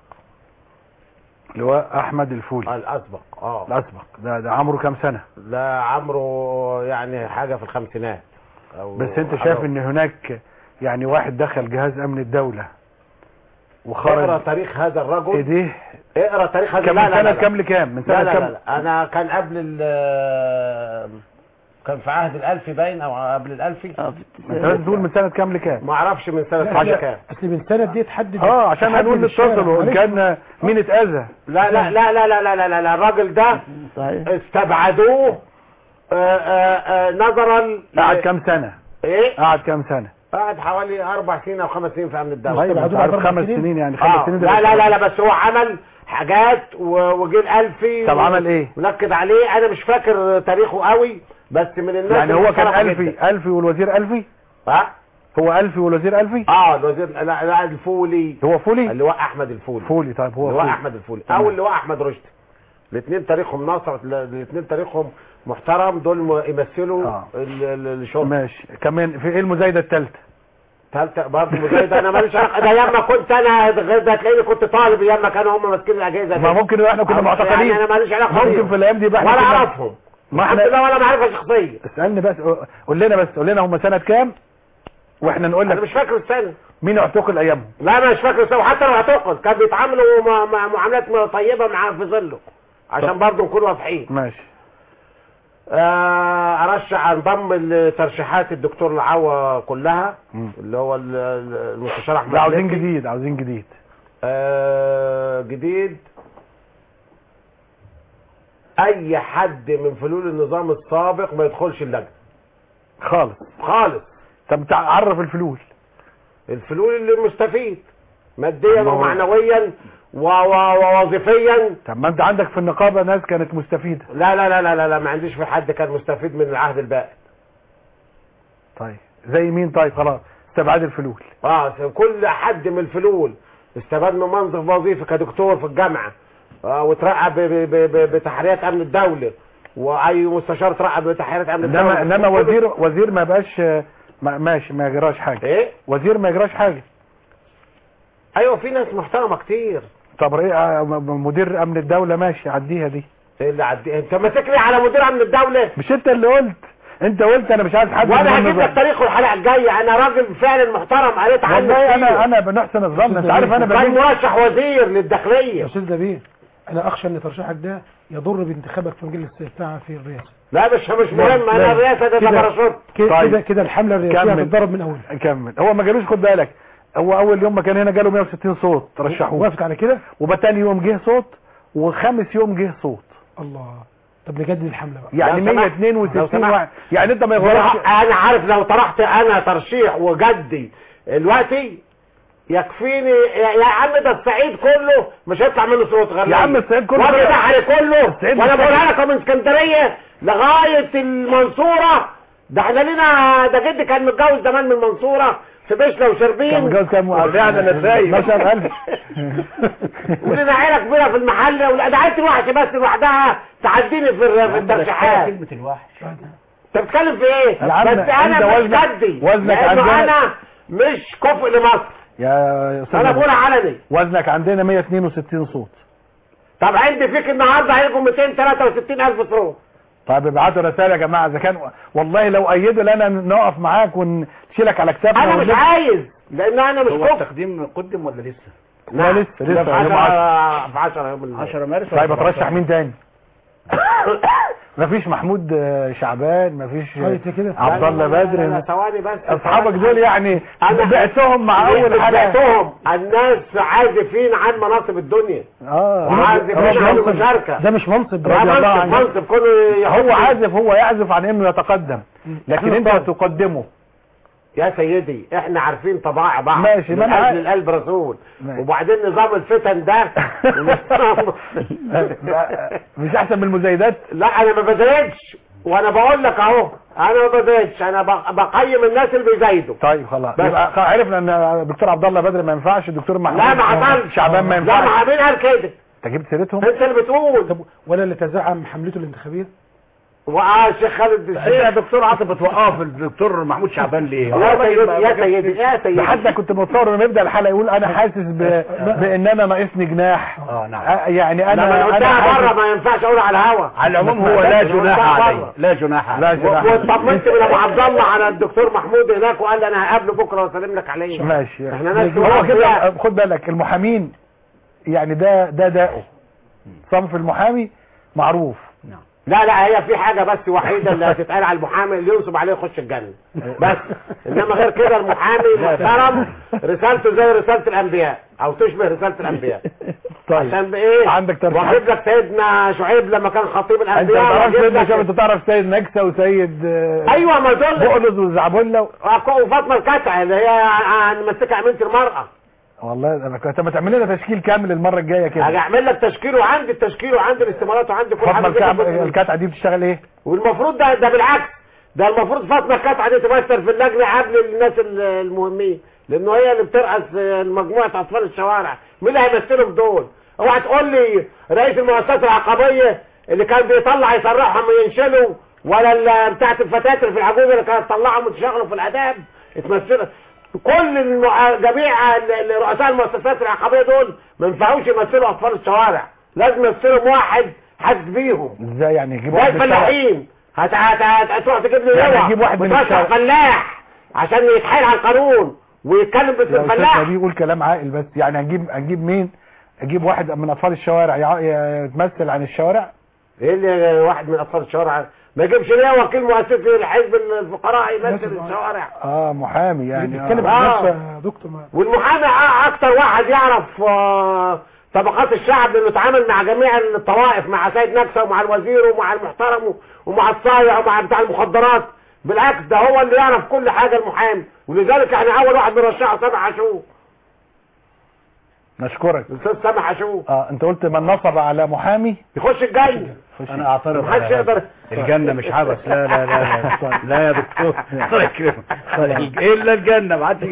لواء احمد الفولي آه الاسبق اه الاسبق ده ده عمره كام سنة لا عمره يعني حاجه في الخمسينات أو بس انت حاجة- شايف ان هناك يعني واحد دخل جهاز امن الدولة اقرا وخرج تاريخ هذا الرجل ايديه اقرا تاريخ هذا كم لا من لا سنة لا لا. كام لكام من لا سنة لا, كام لا, لا انا كان قبل ال كان في عهد الالفي باين او قبل الالفي آه، في ما انت لازم تقول من سنة كام لكام ما اعرفش من سنه لا، عشان لا، كام اصل من سنة دي تحدد اه عشان تحدد هنقول الشارع. نتصل وان معلش. كان مين اتأذى لا لا لا لا لا لا لا, لا, لا الراجل ده صحيح استبعدوه آه، آه، آه، نظرا قعد كام سنة ايه قعد كام سنة قعد حوالي اربع سنين او خمس سنين في امن الدوله طيب انت استبعدوه عارف بعد أربع خمس سنين؟ سنين يعني خمس آه. سنين لا لا لا لا بس هو عمل حاجات و- وجه الالفي طب و- عمل ايه؟ ونكد عليه انا مش فاكر تاريخه قوي بس من الناس يعني هو كان المحترمة ألفي جداً. ألفي والوزير ألفي ها هو ألفي والوزير ألفي اه الوزير لا لا الفولي هو فولي اللواء احمد الفولي فولي طيب هو اللواء فولي احمد الفولي تمام. او اللواء احمد رشدي الاثنين تاريخهم ناصر الاثنين تاريخهم محترم دول م- يمثلوا آه. ال- ال- الشرطه ماشي كمان في ايه المزايدة الثالثة ثالثه برضه مزايده انا ماليش علاقه ده ياما كنت انا غير ده تلاقيني كنت طالب ياما كانوا هم ماسكين الاجهزه ما دي. ممكن احنا كنا يعني معتقلين انا ماليش علاقه ممكن بيهم. في الأيام دي يبقى احنا ولا كنا- اعرفهم ما الحمد احنا لله ولا معرفه شخصيه اسألني بس قول لنا بس قول لنا هم سنة كام واحنا نقول انا لك مش فاكر السنه مين اعتقل ايامهم لا انا مش فاكر السنه وحتى لو هتقل كان بيتعاملوا مع مع معاملات طيبه مع في ظله عشان طب. برضه نكون واضحين ماشي آه، ارشح انضم لترشيحات الدكتور العوا كلها مم. اللي هو ال- ال- المستشار احمد لا عاوزين مكي. جديد عاوزين جديد آه، جديد اي حد من فلول النظام السابق ما يدخلش اللجنه خالص خالص طب تعرف الفلول الفلول اللي مستفيد ماديا ما هو- ومعنويا و- و- ووظيفيا طب ما انت عندك في النقابه ناس كانت مستفيده لا لا لا لا لا, لا ما عنديش في حد كان مستفيد من العهد البائد طيب زي مين طيب خلاص استبعاد الفلول اه كل حد من الفلول استفاد من منصب وظيفي كدكتور في الجامعه آه وترقى ب- ب- ب- ب- بتحريات امن الدوله واي مستشار ترقى بتحريات امن الدوله انما انما وزير وزير ما بقاش ما ماشي ما يجراش حاجه ايه وزير ما يجراش حاجه ايوه في ناس محترمه كتير طب ايه آه، م- مدير امن الدوله ماشي عديها دي إيه اللي عدي انت ماسك لي على مدير امن الدوله مش انت اللي قلت انت قلت انا مش عايز حد وانا مهم هجيب بقى. لك تاريخه الحلقه الجايه انا راجل فعلا محترم قريت عنه والله انا كتير. انا بنحسن الظن انت عارف انا كان بجيب مرشح وزير يا للداخليه استاذ نبيل انا اخشى ان ترشيحك ده يضر بانتخابك في مجلس بتاع في الرئاسه لا مش مش مهم لا. انا الرئاسه ده كده- باراشوت كده طيب. كده كده الحمله الرئاسيه كمل. هتتضرب من اولها كمل هو ما جالوش خد بالك هو اول يوم ما كان هنا جاله 160 صوت رشحوه وافق على كده وبتاني يوم جه صوت وخامس يوم جه صوت الله طب نجدد الحمله بقى يعني لو سمحت. 162 لو سمحت. واحد يعني انت ما يغرقش انا عارف لو طرحت انا ترشيح وجدي دلوقتي يكفيني يا يا عم ده الصعيد كله مش هيطلع منه صوت غير يا عم الصعيد كله وجه طلع. بحري كله الصعيد وانا مش بقولها لك من اسكندريه لغايه المنصوره ده احنا لينا ده جدي كان متجوز زمان من المنصوره في بشله وشربين كان متجوز كام فعلا انا سايب 12000 ولنا عيله كبيره في المحل ولا ده عيلتي الوحش بس لوحدها تعديني في الر- في الترشيحات كلمة الوحش انت بتتكلم في ايه يا عم، بس انا انت مش وزنك- جدي وزنك لانه عندنا- انا مش كفء لمصر يا استاذ انا نبيل، بقول علني وزنك عندنا 162 صوت طب عندي فيك النهارده هيجوا 263 الف صوت طيب ابعتوا رساله يا جماعه اذا كان والله لو ايدوا لنا نقف معاك ونشيلك على كتافنا انا مش ونلف- عايز لان انا مش هو كفء التقديم قدم ولا لسه لا لسه ده لسه في يوم 10 في 10 يوم ال- 10 مارس طيب هترشح مين تاني مفيش محمود آه، شعبان مفيش كويس كده عبد الله لا، لا، لا، لا، بدر ثواني بس اصحابك دول يعني أنا- بعتهم مع اول حاجه بعتهم الناس عازفين عن مناصب الدنيا اه وعازفين رضي- عن رضي- المشاركه ده مش منصب لا رضي الله منصب عنك. منصب كله هو يحط- عازف هو يعزف عن انه يتقدم لكن انت تقدمه يا سيدي احنا عارفين طبائع بعض ماشي، ما من أنا قبل عارف. القلب رسول ماشي. وبعدين نظام الفتن ده ونظام- مش احسن من المزايدات لا انا ما بزايدش وانا بقول لك اهو انا ما بزايدش انا بق- بقيم الناس اللي بيزايدوا طيب خلاص بس. يبقى خ- عرفنا ان الدكتور عبد الله بدر ما ينفعش الدكتور محمود لا ما حصلش شعبان ما لا ينفعش ما مين قال كده انت جبت سيرتهم انت اللي بتقول طب ولا اللي تزعم حملته الانتخابيه واه الشيخ خالد انت يا الشيخ دكتور عاطف بتوقف الدكتور محمود شعبان ليه؟ يا سيدي يا سيدي يا ده سيدي حتى كنت متصور انه يبدا الحلقه يقول انا حاسس ب... بان انا ناقصني جناح اه نعم آه، يعني انا لما انا قلتها بره حاسس- ما ينفعش اقول على الهوا على العموم هو لا جناح عليه لا جناح لا عليه جناح واطمنت من ابو عبد الله على الدكتور محمود هناك وقال لي انا هقابله بكره واسلم لك عليه ماشي احنا ناس هو أخويا. كده خد بالك المحامين يعني ده ده داؤه صنف المحامي معروف لا لا هي في حاجة بس وحيدة اللي هتتقال على المحامي اللي ينصب عليه يخش الجنة بس انما غير كده المحامي محترم رسالته زي رسالة الانبياء او تشبه رسالة الانبياء طيب عشان بايه عندك ترشيح واجيب لك سيدنا شعيب لما كان خطيب انت الانبياء تعرف واجيب سيدنا لك- شوف انت تعرف سيد نكسه وسيد آه، ايوه ما دول بقلز وزعبله و... وفاطمة الكتع اللي هي هنمسكها امينة المرأة والله انا كنت ما تعمل لنا تشكيل كامل المره الجايه هاجي كده اعمل لك تشكيل وعندي التشكيل وعندي الاستمارات وعندي كل فاطمه حاجة كده الكعب كل- الكتعه دي بتشتغل ايه والمفروض ده ده بالعكس ده المفروض فاطمه الكتعه دي تمثل في اللجنه قبل الناس ال- المهمين لانه هي اللي بترأس مجموعه اطفال الشوارع مين اللي هيمثلهم دول اوعى تقول لي رئيس المؤسسات العقبيه اللي كان بيطلع يصرحهم وينشلوا ولا ال- بتاعه الفتيات اللي في العجوزه اللي كانت تطلعهم وتشغلوا في الاداب اتمثلوا كل المع... جميع ال- ال- رؤساء المؤسسات العقبيه دول ما ينفعوش يمثلوا اطفال الشوارع لازم يمثلهم واحد حاسس بيهم ازاي يعني يجيب زي واحد من الشارع؟ الفلاحين هت- هت- هت- هتروح تجيب لي يعني لواء هتجيب واحد من وترشح الشارع. فلاح عشان يتحايل على القانون ويتكلم باسم يا استاذ الفلاح نبيل يقول كلام عاقل بس يعني هنجيب هنجيب مين اجيب واحد من اطفال الشوارع يع- يتمثل عن الشوارع ايه اللي واحد من اطفال الشوارع ما يجيبش ليه وكيل مؤسسي الحزب الفقراء يمثل الشوارع اه محامي يعني بيتكلم آه. عن آه. نفسه يا دكتور ما والمحامي أ- اكتر واحد يعرف آه، طبقات الشعب لانه اتعامل مع جميع الطوائف مع سيد نكسه ومع الوزير ومع المحترم ومع الصايع ومع بتاع المخدرات بالعكس ده هو اللي يعرف كل حاجه المحامي ولذلك احنا اول واحد بنرشحه سامح عاشور نشكرك الاستاذ سامح اشوف اه انت قلت من نصب على محامي يخش الجنه انا اعترض محدش على هذا. يقدر الجنة مش عبث لا لا لا لا, لا يا دكتور الله يكرمك الا الجنة ما عادش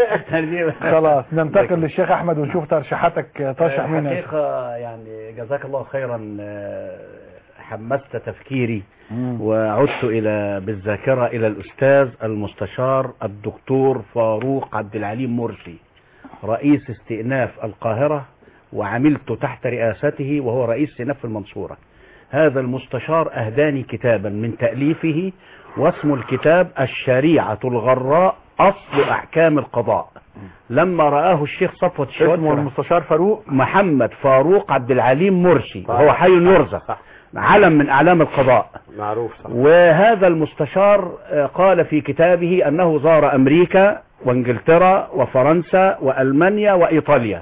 خلاص ننتقل للشيخ احمد ونشوف ترشيحاتك ترشح مين يا شيخ. حقيقة يعني جزاك الله خيرا آه، حمست تفكيري مم. وعدت إلى بالذاكرة إلى الأستاذ المستشار الدكتور فاروق عبد العليم مرسي رئيس استئناف القاهرة وعملت تحت رئاسته وهو رئيس استئناف المنصورة هذا المستشار أهداني كتابا من تأليفه واسم الكتاب الشريعة الغراء أصل أحكام القضاء لما رآه الشيخ صفوة اسمه الشواتفة المستشار فاروق محمد فاروق عبد العليم مرسي وهو حي يرزق علم من أعلام القضاء معروف صح وهذا المستشار آه، قال في كتابه أنه زار أمريكا وانجلترا وفرنسا وألمانيا وإيطاليا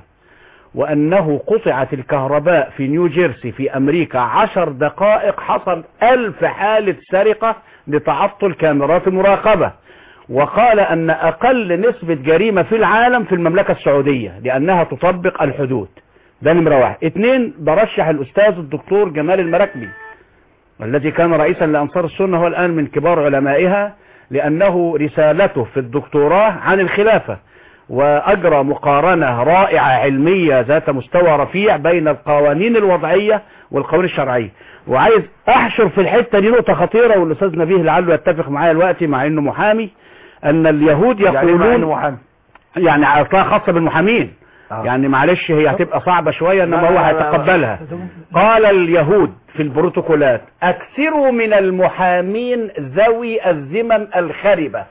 وأنه قطعت الكهرباء في نيو جيرسي في أمريكا عشر دقائق حصل ألف حالة سرقة لتعطل كاميرات المراقبة وقال أن أقل نسبة جريمة في العالم في المملكة السعودية لأنها تطبق الحدود ده نمرة واحد اتنين برشح الأستاذ الدكتور جمال المراكبي الذي كان رئيسا لأنصار السنة هو الآن من كبار علمائها لأنه رسالته في الدكتوراه عن الخلافة وأجرى مقارنة رائعة علمية ذات مستوى رفيع بين القوانين الوضعية والقوانين الشرعية وعايز أحشر في الحتة دي نقطة خطيرة والأستاذ نبيه لعله يتفق معايا دلوقتي مع إنه محامي أن اليهود يعني مع يقولون انه محامي يعني علاقة خاصة بالمحامين آه. يعني معلش هي هتبقى صعبة شوية انما لا، هو لا، لا، لا. هيتقبلها قال اليهود في البروتوكولات اكثروا من المحامين ذوي الذمم الخربة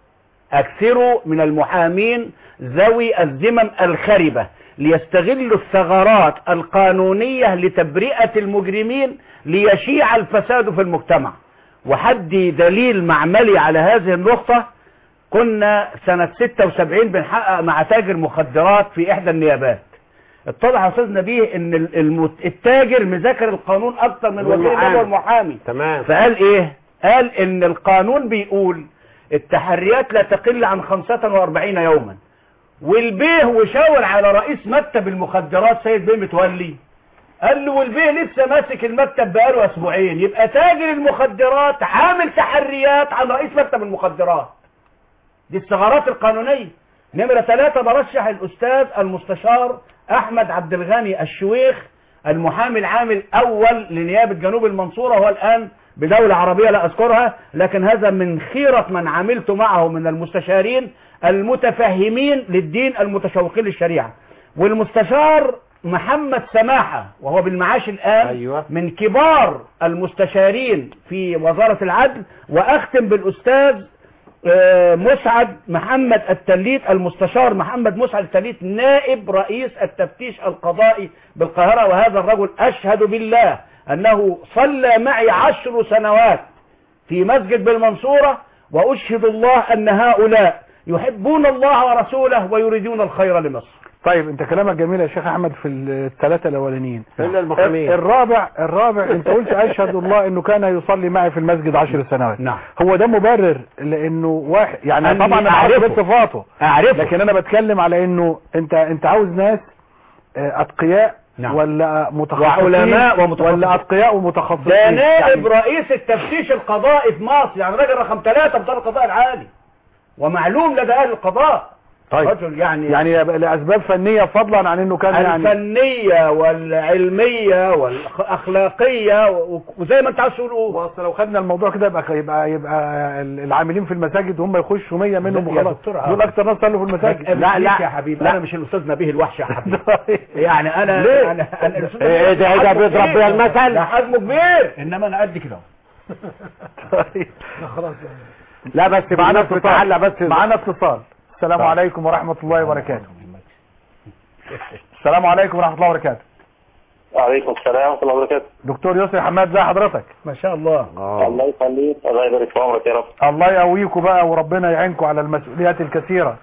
اكثروا من المحامين ذوي الذمم الخربة ليستغلوا الثغرات القانونية لتبرئة المجرمين ليشيع الفساد في المجتمع وحدي دليل معملي على هذه النقطة كنا سنة 76 بنحقق مع تاجر مخدرات في إحدى النيابات اتضح يا أستاذ نبيه إن ال- المت- التاجر مذاكر القانون أكتر من وكيل والمحامي. النيابة والمحامي تمام فقال إيه؟ قال إن القانون بيقول التحريات لا تقل عن 45 يوما والبيه وشاور على رئيس مكتب المخدرات سيد بيه متولي قال له والبيه لسه ماسك المكتب بقاله اسبوعين يبقى تاجر المخدرات عامل تحريات عن رئيس مكتب المخدرات دي الثغرات القانونية نمرة ثلاثة برشح الأستاذ المستشار أحمد عبد الغني الشويخ المحامي العام الأول لنيابة جنوب المنصورة هو الآن بدولة عربية لا أذكرها لكن هذا من خيرة من عملت معه من المستشارين المتفهمين للدين المتشوقين للشريعة والمستشار محمد سماحة وهو بالمعاش الآن أيوة. من كبار المستشارين في وزارة العدل وأختم بالأستاذ آه، مسعد محمد التليت المستشار محمد مسعد التليت نائب رئيس التفتيش القضائي بالقاهرة وهذا الرجل أشهد بالله أنه صلى معي عشر سنوات في مسجد بالمنصورة وأشهد الله أن هؤلاء يحبون الله ورسوله ويريدون الخير لمصر طيب انت كلامك جميل يا شيخ احمد في الثلاثه الاولانيين إلا المحامين. الرابع الرابع انت قلت اشهد الله انه كان يصلي معي في المسجد عشر سنوات نعم. هو ده مبرر لانه واحد يعني أني طبعا انا أعرفه. عارف صفاته أعرفه لكن انا بتكلم على انه انت انت عاوز ناس آه، اتقياء نعم. ولا متخصصين وعلماء ومتخصصين. ولا اتقياء ومتخصصين ده نائب يعني رئيس التفتيش القضائي في مصر يعني راجل رقم ثلاثة بطار القضاء العالي ومعلوم لدى أهل القضاء طيب. رجل يعني, يعني لاسباب فنيه فضلا عن انه كان يعني الفنية والعلمية والأخلاقية و- وزي ما انت عاوز تقول بص لو خدنا الموضوع كده يبقى يبقى يبقى العاملين في المساجد هم يخشوا 100 منهم يا وخلاص دكتور دول اكتر ناس صلوا في المساجد لا لا يا حبيبي انا مش الاستاذ نبيه الوحش يا حبيبي يعني انا ليه؟ انا انا الأستاذ إيه ده- نبيه ده حجمه بيضرب كبير. بيها المثل؟ ده حجمه كبير انما انا قد كده طيب. لا بس معانا الناس بتعلق بس معانا اتصال السلام عليكم ورحمة الله وبركاته السلام عليكم ورحمة الله وبركاته وعليكم السلام ورحمة الله وبركاته دكتور يسري حماد زي حضرتك ما شاء الله الله يخليك الله يبارك في عمرك يا رب الله يقويكم بقى وربنا يعينكم على المسؤوليات الكثيرة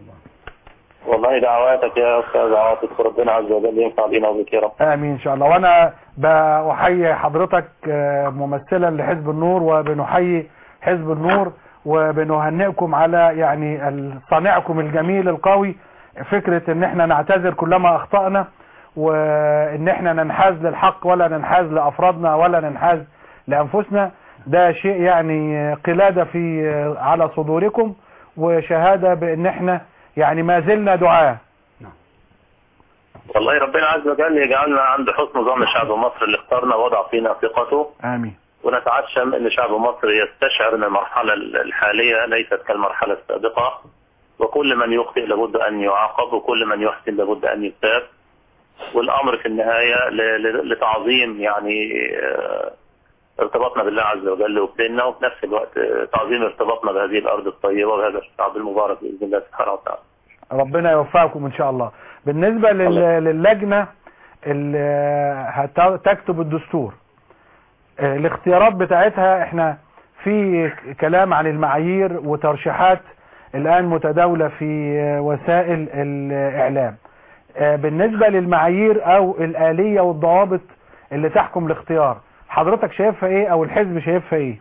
والله دعواتك يا أستاذ عاطف ربنا عز وجل ينفع بينا وبك يا رب امين ان شاء الله وانا بحيي حضرتك آه، ممثلا لحزب النور وبنحيي حزب النور وبنهنئكم على يعني ال- صانعكم الجميل القوي فكرة ان احنا نعتذر كلما اخطأنا وان احنا ننحاز للحق ولا ننحاز لافرادنا ولا ننحاز لانفسنا ده شيء يعني قلادة في على صدوركم وشهادة بان احنا يعني ما زلنا دعاة والله ربنا عز وجل يجعلنا عند حسن ظن شعب مصر اللي اختارنا وضع فينا ثقته امين ونتعشم ان شعب مصر يستشعر ان المرحلة الحالية ليست كالمرحلة السابقة وكل من يخطئ لابد ان يعاقب وكل من يحسن لابد ان يثاب والامر في النهاية ل- ل- لتعظيم يعني آه، ارتباطنا بالله عز وجل وبديننا وفي نفس الوقت آه، تعظيم ارتباطنا بهذه الارض الطيبة وبهذا الشعب المبارك باذن الله سبحانه وتعالى ربنا يوفقكم ان شاء الله بالنسبة لل- للجنة اللي هت- تكتب الدستور آه، الاختيارات بتاعتها احنا في كلام عن المعايير وترشيحات الان متداولة في آه، وسائل الاعلام آه، بالنسبة للمعايير او الالية والضوابط اللي تحكم الاختيار حضرتك شايفها ايه او الحزب شايفها ايه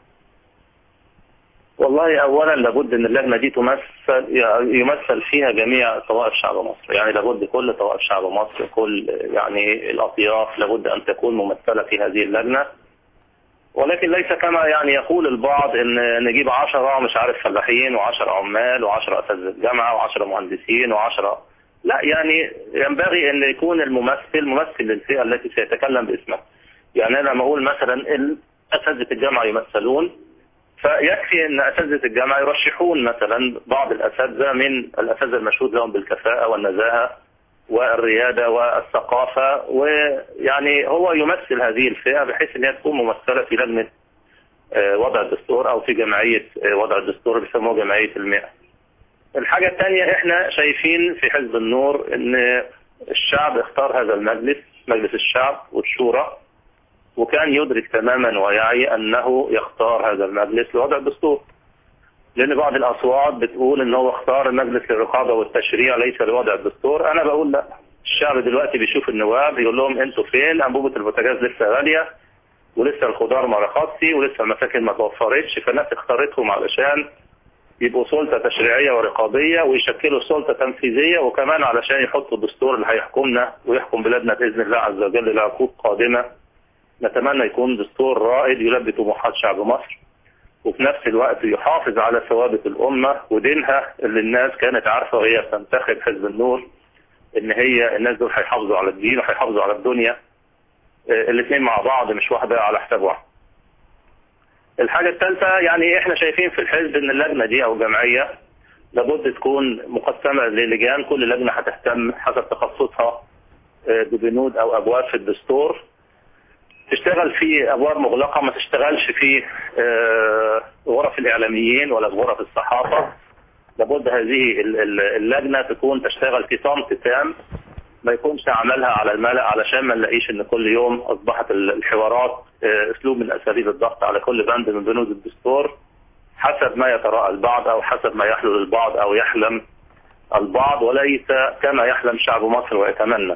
والله اولا لابد ان اللجنه دي تمثل يمثل فيها جميع طوائف شعب مصر يعني لابد كل طوائف شعب مصر كل يعني الاطياف لابد ان تكون ممثله في هذه اللجنه ولكن ليس كما يعني يقول البعض ان نجيب عشرة مش عارف فلاحين وعشرة عمال وعشرة اساتذه جامعه وعشرة مهندسين وعشرة لا يعني ينبغي ان يكون الممثل ممثل للفئه التي سيتكلم باسمها يعني انا لما اقول مثلا ال- اساتذه الجامعه يمثلون فيكفي ان اساتذه الجامعه يرشحون مثلا بعض الاساتذه من الاساتذه المشهود لهم بالكفاءه والنزاهه والرياده والثقافه ويعني هو يمثل هذه الفئه بحيث ان هي تكون ممثله في لجنه آه، وضع الدستور او في جمعيه آه، وضع الدستور بيسموها جمعيه المئة. الحاجه الثانيه احنا شايفين في حزب النور ان الشعب اختار هذا المجلس مجلس الشعب والشورى وكان يدرك تماما ويعي أنه يختار هذا المجلس لوضع الدستور لأن بعض الأصوات بتقول أنه هو اختار المجلس للرقابة والتشريع ليس لوضع الدستور أنا بقول لا الشعب دلوقتي بيشوف النواب يقول لهم أنتوا فين أنبوبة البوتاجاز لسه غالية ولسه الخضار ما رخصش ولسه المساكن ما توفرتش فالناس اختارتهم علشان يبقوا سلطة تشريعية ورقابية ويشكلوا سلطة تنفيذية وكمان علشان يحطوا الدستور اللي هيحكمنا ويحكم بلادنا بإذن الله عز وجل لعقود قادمة نتمنى يكون دستور رائد يلبي طموحات شعب مصر وفي نفس الوقت يحافظ على ثوابت الأمة ودينها اللي الناس كانت عارفة وهي بتنتخب حزب النور إن هي الناس دول هيحافظوا على الدين وهيحافظوا على الدنيا آه، الاثنين مع بعض مش واحدة على حساب واحد الحاجة الثالثة يعني احنا شايفين في الحزب ان اللجنة دي او جمعية لابد تكون مقسمة للجان كل لجنة هتهتم حسب تخصصها آه، ببنود او ابواب في الدستور تشتغل في ابواب مغلقه ما تشتغلش في آه، غرف الاعلاميين ولا في غرف الصحافه لابد هذه ال- ال- اللجنه تكون تشتغل في صمت تام ما يكونش عملها على الملأ علشان ما نلاقيش ان كل يوم اصبحت ال- الحوارات آه، اسلوب من اساليب الضغط على كل بند من بنود الدستور حسب ما يتراءى البعض او حسب ما يحلو البعض او يحلم البعض وليس كما يحلم شعب مصر ويتمنى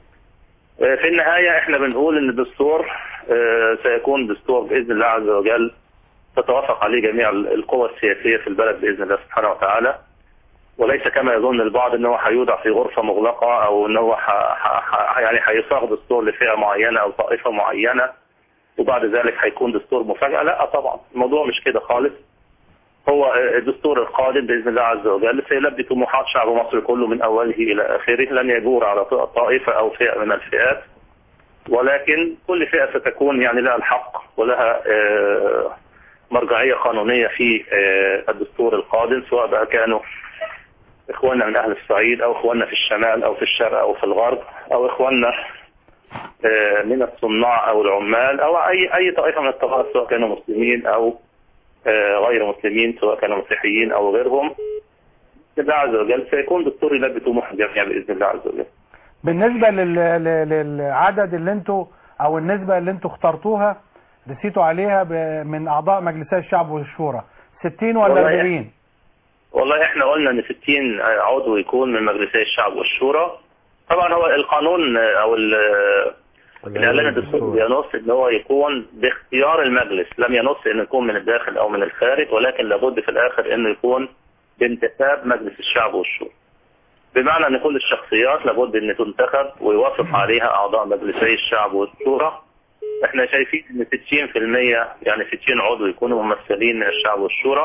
في النهاية احنا بنقول ان الدستور آه، سيكون دستور بإذن الله عز وجل تتوافق عليه جميع القوى السياسية في البلد بإذن الله سبحانه وتعالى وليس كما يظن البعض ان هو هيوضع في غرفة مغلقة او ان هو ح... ح... ح... يعني هيصاغ دستور لفئة معينة او طائفة معينة وبعد ذلك هيكون دستور مفاجأة لا طبعا الموضوع مش كده خالص هو آه، الدستور القادم بإذن الله عز وجل سيلبي طموحات شعب مصر كله من أوله إلى آخره لن يجور على طائفة أو فئة من الفئات ولكن كل فئة ستكون يعني لها الحق ولها آه، مرجعية قانونية في آه، الدستور القادم سواء بقى كانوا إخواننا من أهل الصعيد أو إخواننا في الشمال أو في الشرق أو في الغرب أو إخواننا آه، من الصناع أو العمال أو أي أي طائفة من الطبقات سواء كانوا مسلمين أو آه، غير مسلمين سواء كانوا مسيحيين أو غيرهم بإذن الله عز وجل سيكون دستور يلبي طموح الجميع بإذن الله عز وجل بالنسبة لل... لل- للعدد اللي انتوا او النسبة اللي انتوا اخترتوها رسيتوا عليها ب... من اعضاء مجلسي الشعب والشورى 60 ولا والله 40 والله احنا قلنا ان 60 عضو يكون من مجلسي الشعب والشورى طبعا هو القانون او ال- الاعلان الدستوري ينص ان هو يكون باختيار المجلس لم ينص انه يكون من الداخل او من الخارج ولكن لابد في الاخر انه يكون بانتخاب مجلس الشعب والشورى بمعنى ان كل الشخصيات لابد ان تنتخب ويوافق عليها اعضاء مجلسي الشعب والشورى احنا شايفين ان 60% يعني 60 عضو يكونوا ممثلين من الشعب والشورى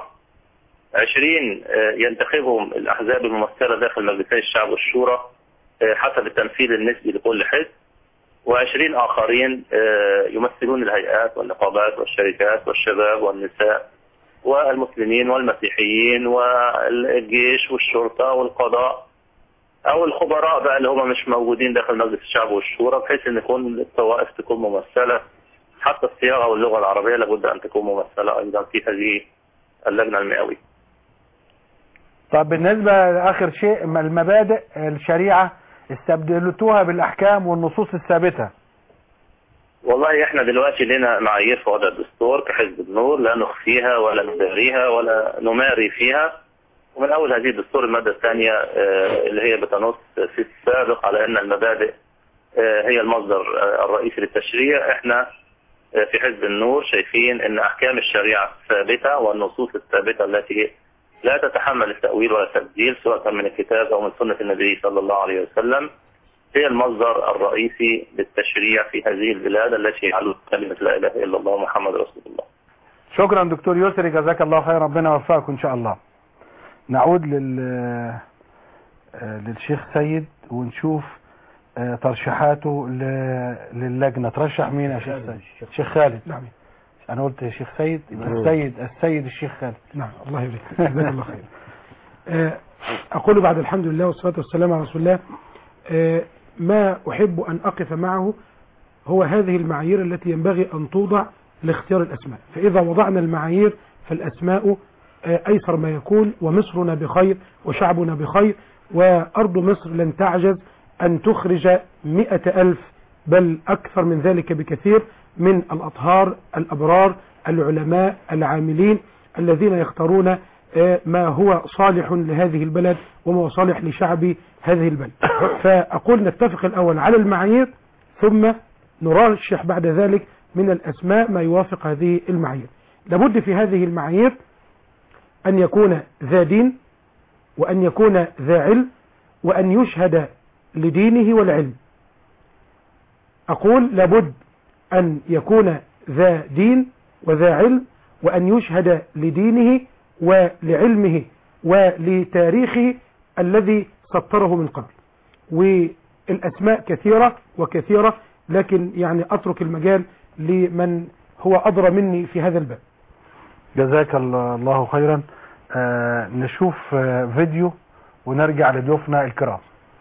20 آه، ينتخبهم الاحزاب الممثله داخل مجلسي الشعب والشورى آه، حسب التمثيل النسبي لكل حزب و20 آخرين آه، يمثلون الهيئات والنقابات والشركات والشباب والنساء والمسلمين والمسيحيين والجيش والشرطة والقضاء أو الخبراء بقى اللي هم مش موجودين داخل مجلس الشعب والشورى بحيث أن يكون الطوائف تكون ممثلة حتى الصياغة واللغة العربية لابد أن تكون ممثلة أيضا في هذه اللجنة المئوية طب بالنسبة لآخر شيء ما المبادئ الشريعة استبدلتوها بالأحكام والنصوص الثابتة والله احنا دلوقتي لنا معايير في وضع الدستور كحزب النور لا نخفيها ولا نداريها ولا نماري فيها ومن اول هذه الدستور المادة الثانية آه، اللي هي بتنص في السابق على ان المبادئ آه، هي المصدر آه، الرئيسي للتشريع احنا آه، في حزب النور شايفين ان احكام الشريعة ثابتة والنصوص الثابتة التي لا تتحمل التأويل ولا التبديل سواء كان من الكتاب او من سنة النبي صلى الله عليه وسلم هي المصدر الرئيسي للتشريع في هذه البلاد التي يعلو كلمة لا إله إلا الله محمد رسول الله شكرا دكتور يسري جزاك الله خير ربنا يوفقك إن شاء الله نعود لل آه، للشيخ سيد ونشوف آه، ترشيحاته ل- للجنة ترشح مين يا شيخ سيد شيخ خالد نعم انا قلت يا شيخ سيد يبقى مم. السيد السيد الشيخ خالد نعم الله يبارك فيك. جزاك الله خير آه، أقول بعد الحمد لله والصلاة والسلام على رسول الله آه، ما أحب أن أقف معه هو هذه المعايير التي ينبغي أن توضع لاختيار الأسماء فإذا وضعنا المعايير فالأسماء آه، أيسر ما يكون ومصرنا بخير وشعبنا بخير وأرض مصر لن تعجز أن تخرج مئة ألف بل أكثر من ذلك بكثير من الأطهار الأبرار العلماء العاملين الذين يختارون آه، ما هو صالح لهذه البلد وما هو صالح لشعب هذه البلد فأقول نتفق الأول على المعايير ثم نرشح بعد ذلك من الأسماء ما يوافق هذه المعايير لابد في هذه المعايير أن يكون ذا دين وأن يكون ذا علم وأن يشهد لدينه والعلم أقول لابد أن يكون ذا دين وذا علم وأن يشهد لدينه ولعلمه ولتاريخه الذي سطره من قبل والأسماء كثيرة وكثيرة لكن يعني أترك المجال لمن هو أدرى مني في هذا الباب جزاك الله خيرا آه نشوف آه فيديو ونرجع لضيوفنا الكرام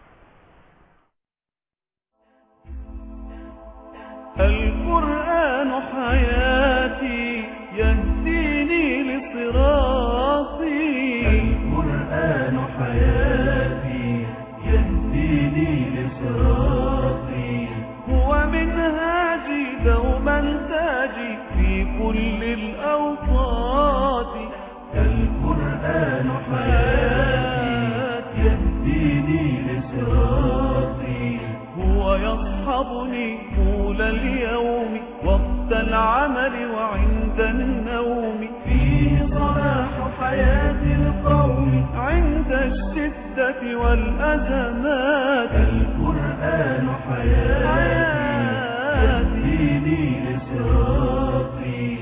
القرآن حياتي يهديني لصراطي القرآن حياتي يهديني لصراطي هو منهاجي دوما تاجي في كل الأوقات القرآن حياتي يهديني لصراطي هو يصحبني طول اليوم وقت العمل وعند النوم فيه صلاح حياة القوم عند الشدة والأزمات القرآن حياتي يهديني لصراطي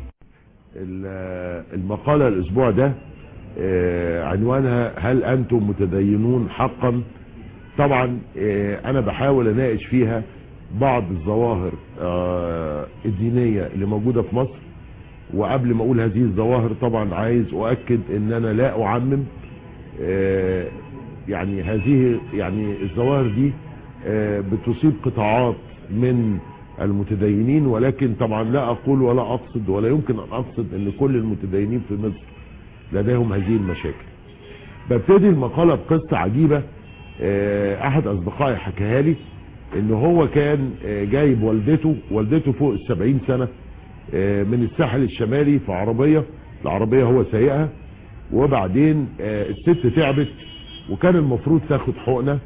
ال- المقالة الأسبوع ده آه، عنوانها هل أنتم متدينون حقا طبعا آه، أنا بحاول أناقش فيها بعض الظواهر آه، الدينية اللي موجودة في مصر وقبل ما أقول هذه الظواهر طبعا عايز أؤكد أن أنا لا أعمم آه، يعني هذه يعني الظواهر دي آه، بتصيب قطاعات من المتدينين ولكن طبعا لا اقول ولا اقصد ولا يمكن ان اقصد ان كل المتدينين في مصر لديهم هذه المشاكل ببتدي المقالة بقصة عجيبة آه، احد اصدقائي حكاها لي ان هو كان آه، جايب والدته والدته فوق السبعين سنة آه، من الساحل الشمالي في عربية العربية هو سايقها وبعدين آه، الست تعبت وكان المفروض تاخد حقنة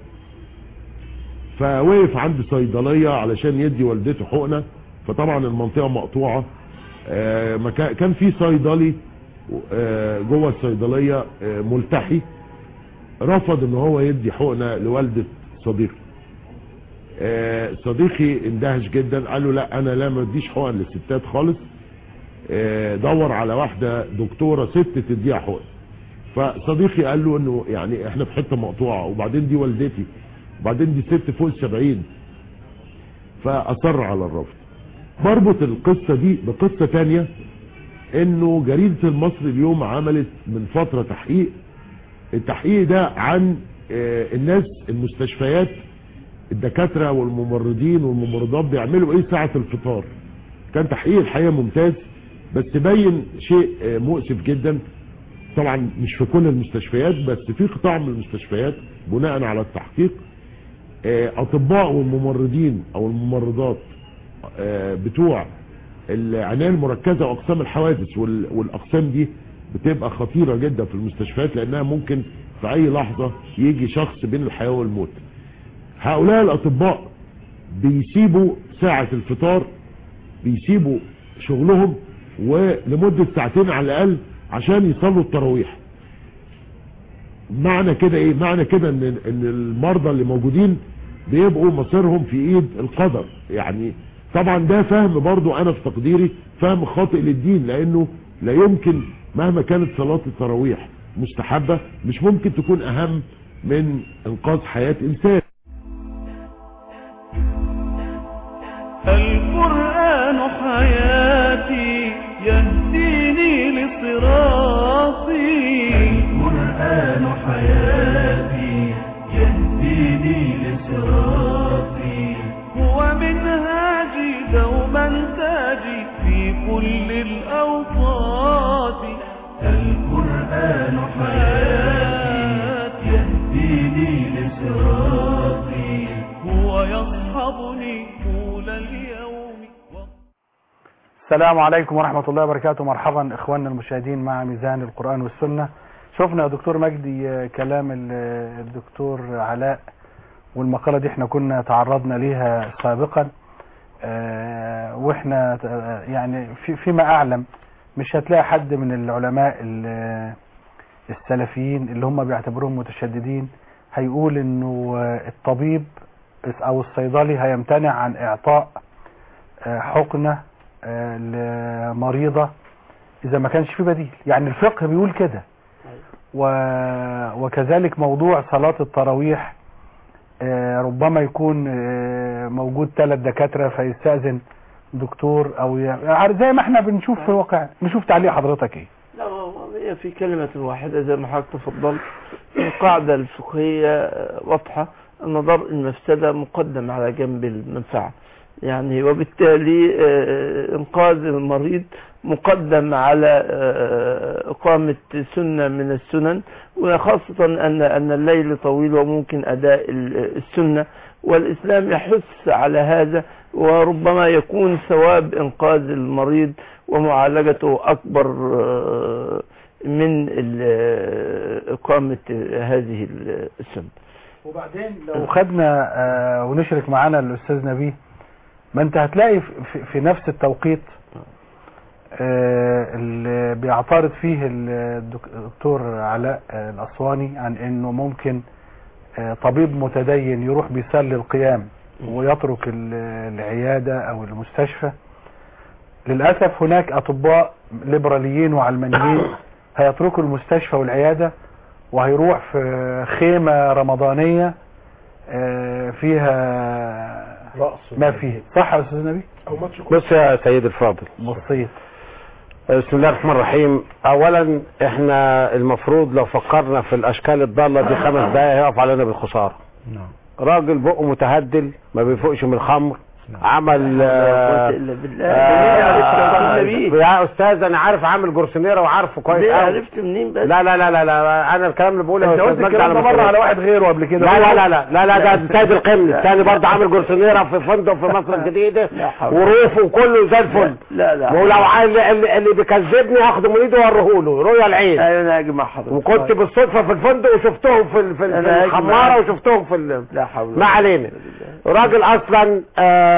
فوقف عند صيدلية علشان يدي والدته حقنة فطبعا المنطقة مقطوعة آه، مكا- كان في صيدلي آه، جوه الصيدلية آه، ملتحي رفض ان هو يدي حقنه لوالده صديقي آه، صديقي اندهش جدا قال له لا انا لا ما اديش حقن للستات خالص آه، دور على واحده دكتوره ست تديها حقن فصديقي قال له انه يعني احنا في حته مقطوعه وبعدين دي والدتي وبعدين دي ست فوق السبعين فاصر على الرفض بربط القصه دي بقصه تانية انه جريده المصري اليوم عملت من فتره تحقيق التحقيق ده عن آه، الناس المستشفيات الدكاتره والممرضين والممرضات بيعملوا ايه ساعه الفطار كان تحقيق الحقيقه ممتاز بس بين شيء آه، مؤسف جدا طبعا مش في كل المستشفيات بس في قطاع من المستشفيات بناء على التحقيق آه، اطباء والممرضين او الممرضات آه، بتوع العنايه المركزه واقسام الحوادث وال- والاقسام دي بتبقى خطيره جدا في المستشفيات لانها ممكن في اي لحظه يجي شخص بين الحياه والموت هؤلاء الاطباء بيسيبوا ساعه الفطار بيسيبوا شغلهم ولمده ساعتين على الاقل عشان يصلوا التراويح معنى كده ايه معنى كده ان ان المرضى اللي موجودين بيبقوا مصيرهم في ايد القدر يعني طبعا ده فهم برضو انا في تقديري فهم خاطئ للدين لانه لا يمكن مهما كانت صلاة التراويح مستحبة مش ممكن تكون اهم من انقاذ حياة انسان القرآن حياتي يهديني لصراطي القرآن حياتي يهديني لصراطي هو منهاجي دوما تاجي في كل الأوقات القرآن حياتي يهديني لصراطي هو يصحبني طول اليوم السلام عليكم ورحمة الله وبركاته مرحبا إخواننا المشاهدين مع ميزان القرآن والسنة شفنا يا دكتور مجدي آه، كلام ال- آه، الدكتور علاء والمقالة دي احنا كنا تعرضنا ليها سابقا آه، واحنا آه، يعني في فيما أعلم مش هتلاقي حد من العلماء ال- السلفيين اللي هم بيعتبروهم متشددين هيقول انه آه، الطبيب او الصيدلي هيمتنع عن اعطاء آه، حقنة آه، لمريضة اذا ما كانش في بديل يعني الفقه بيقول كده و... وكذلك موضوع صلاة التراويح آه، ربما يكون آه، موجود ثلاث دكاترة فيستأذن دكتور او ي... عارف زي ما احنا بنشوف في الواقع نشوف تعليق حضرتك ايه لا هو هي في كلمة واحدة زي ما حضرتك تفضلت القاعدة الفقهية واضحة أن درء المفسدة مقدم على جنب المنفعة يعني وبالتالي آه، إنقاذ المريض مقدم على آه، إقامة سنة من السنن وخاصة أن أن الليل طويل وممكن أداء ال- السنة والإسلام يحث على هذا وربما يكون ثواب إنقاذ المريض ومعالجته أكبر آه، من ال- إقامة هذه السنة وبعدين لو خدنا آه، ونشرك معانا الاستاذ نبيه ما انت هتلاقي في- في, في نفس التوقيت آه، اللي بيعترض فيه الدك- الدكتور علاء آه، الاسواني عن انه ممكن آه، طبيب متدين يروح بيصلي القيام ويترك ال- العياده او المستشفى للاسف هناك اطباء ليبراليين وعلمانيين هيتركوا المستشفى والعياده وهيروح في خيمه رمضانيه آه، فيها ما فيه صح يا استاذ نبي او ماتش بص يا سيد الفاضل بسيط بسم الله الرحمن الرحيم اولا احنا المفروض لو فكرنا في الاشكال الضاله دي خمس دقايق هيقف علينا بالخساره نعم راجل بقه متهدل ما بيفوقش من الخمر عمل لا آه، قوة إلا بالله منين عرفت آه، يا نبي يا استاذ انا عارف عامل جرسونيره وعارفه كويس ليه قوي عرفت منين بس لا لا لا لا لا انا الكلام اللي بقوله يا انت استاذ قلت مجدي الكلام ده مره مسؤولية. على واحد غيره قبل كده لا لا لا لا لا لا ده سيد القمن الثاني برضه عامل جرسونيره في فندق في مصر الجديده لا حول. وروف وكله زي الفل لا لا ولو عايز اللي, اللي بيكذبني اخده من ايده واوريه له رؤيا العين ايوه انا هاجي مع حضرتك وكنت بالصدفه في الفندق وشفتهم في ال- في, ال- أنا في هاجي الخماره معاك. وشفتهم في ال- لا حول ما علينا راجل اصلا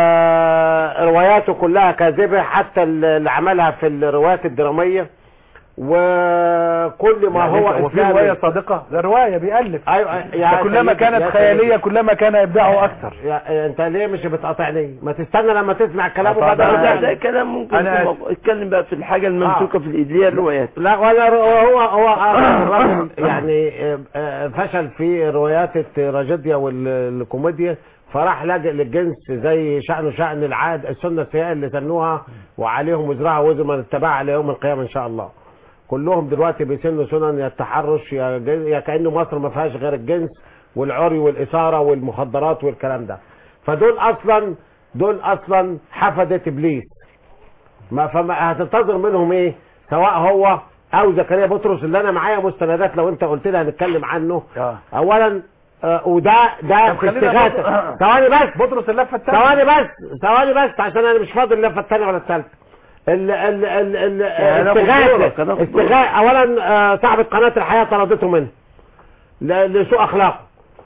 آه رواياته كلها كاذبه حتى ال- اللي عملها في الروايات الدراميه وكل ما هو هو في رواية اسلامي صادقة ده رواية بيألف ايوه يا كلما سيدي، كانت يا خيالية سيدي. كلما كان إبداعه أكثر يا انت ليه مش بتقاطعني ما تستنى لما تسمع الكلام طب وبعد ده, أنا- ده كلام ممكن أنا يكون مق- اتكلم بقى في الحاجة الممسوكة في الإيد اللي هي الروايات لا ولا هو هو الراجل يعني آه، آه، فشل في روايات التراجيديا والكوميديا فراح لاجئ للجنس زي شأنه شأن العاد السنة السيئة اللي سنوها وعليهم وزرها وزر من اتبع على يوم القيامة إن شاء الله كلهم دلوقتي بيسنوا سنن يا التحرش يا, جن- يا كأنه مصر ما فيهاش غير الجنس والعري والإثارة والمخدرات والكلام ده فدول أصلا دول أصلا حفدة إبليس ما فما هتنتظر منهم ايه سواء هو او زكريا بطرس اللي انا معايا مستندات لو انت قلت لي هنتكلم عنه آه. اولا آه وده ده طب في خلينا استغاثه بطرس- ثواني بس بطرس اللفة الثانية ثواني بس ثواني بس عشان انا مش فاضي اللفه الثانيه ولا الثالثه ال ال ال ال هناخد استغاثه دورك، هناخد استغاثه اولا آه صاحبه قناه الحياه طردته منه ل- لسوء اخلاقه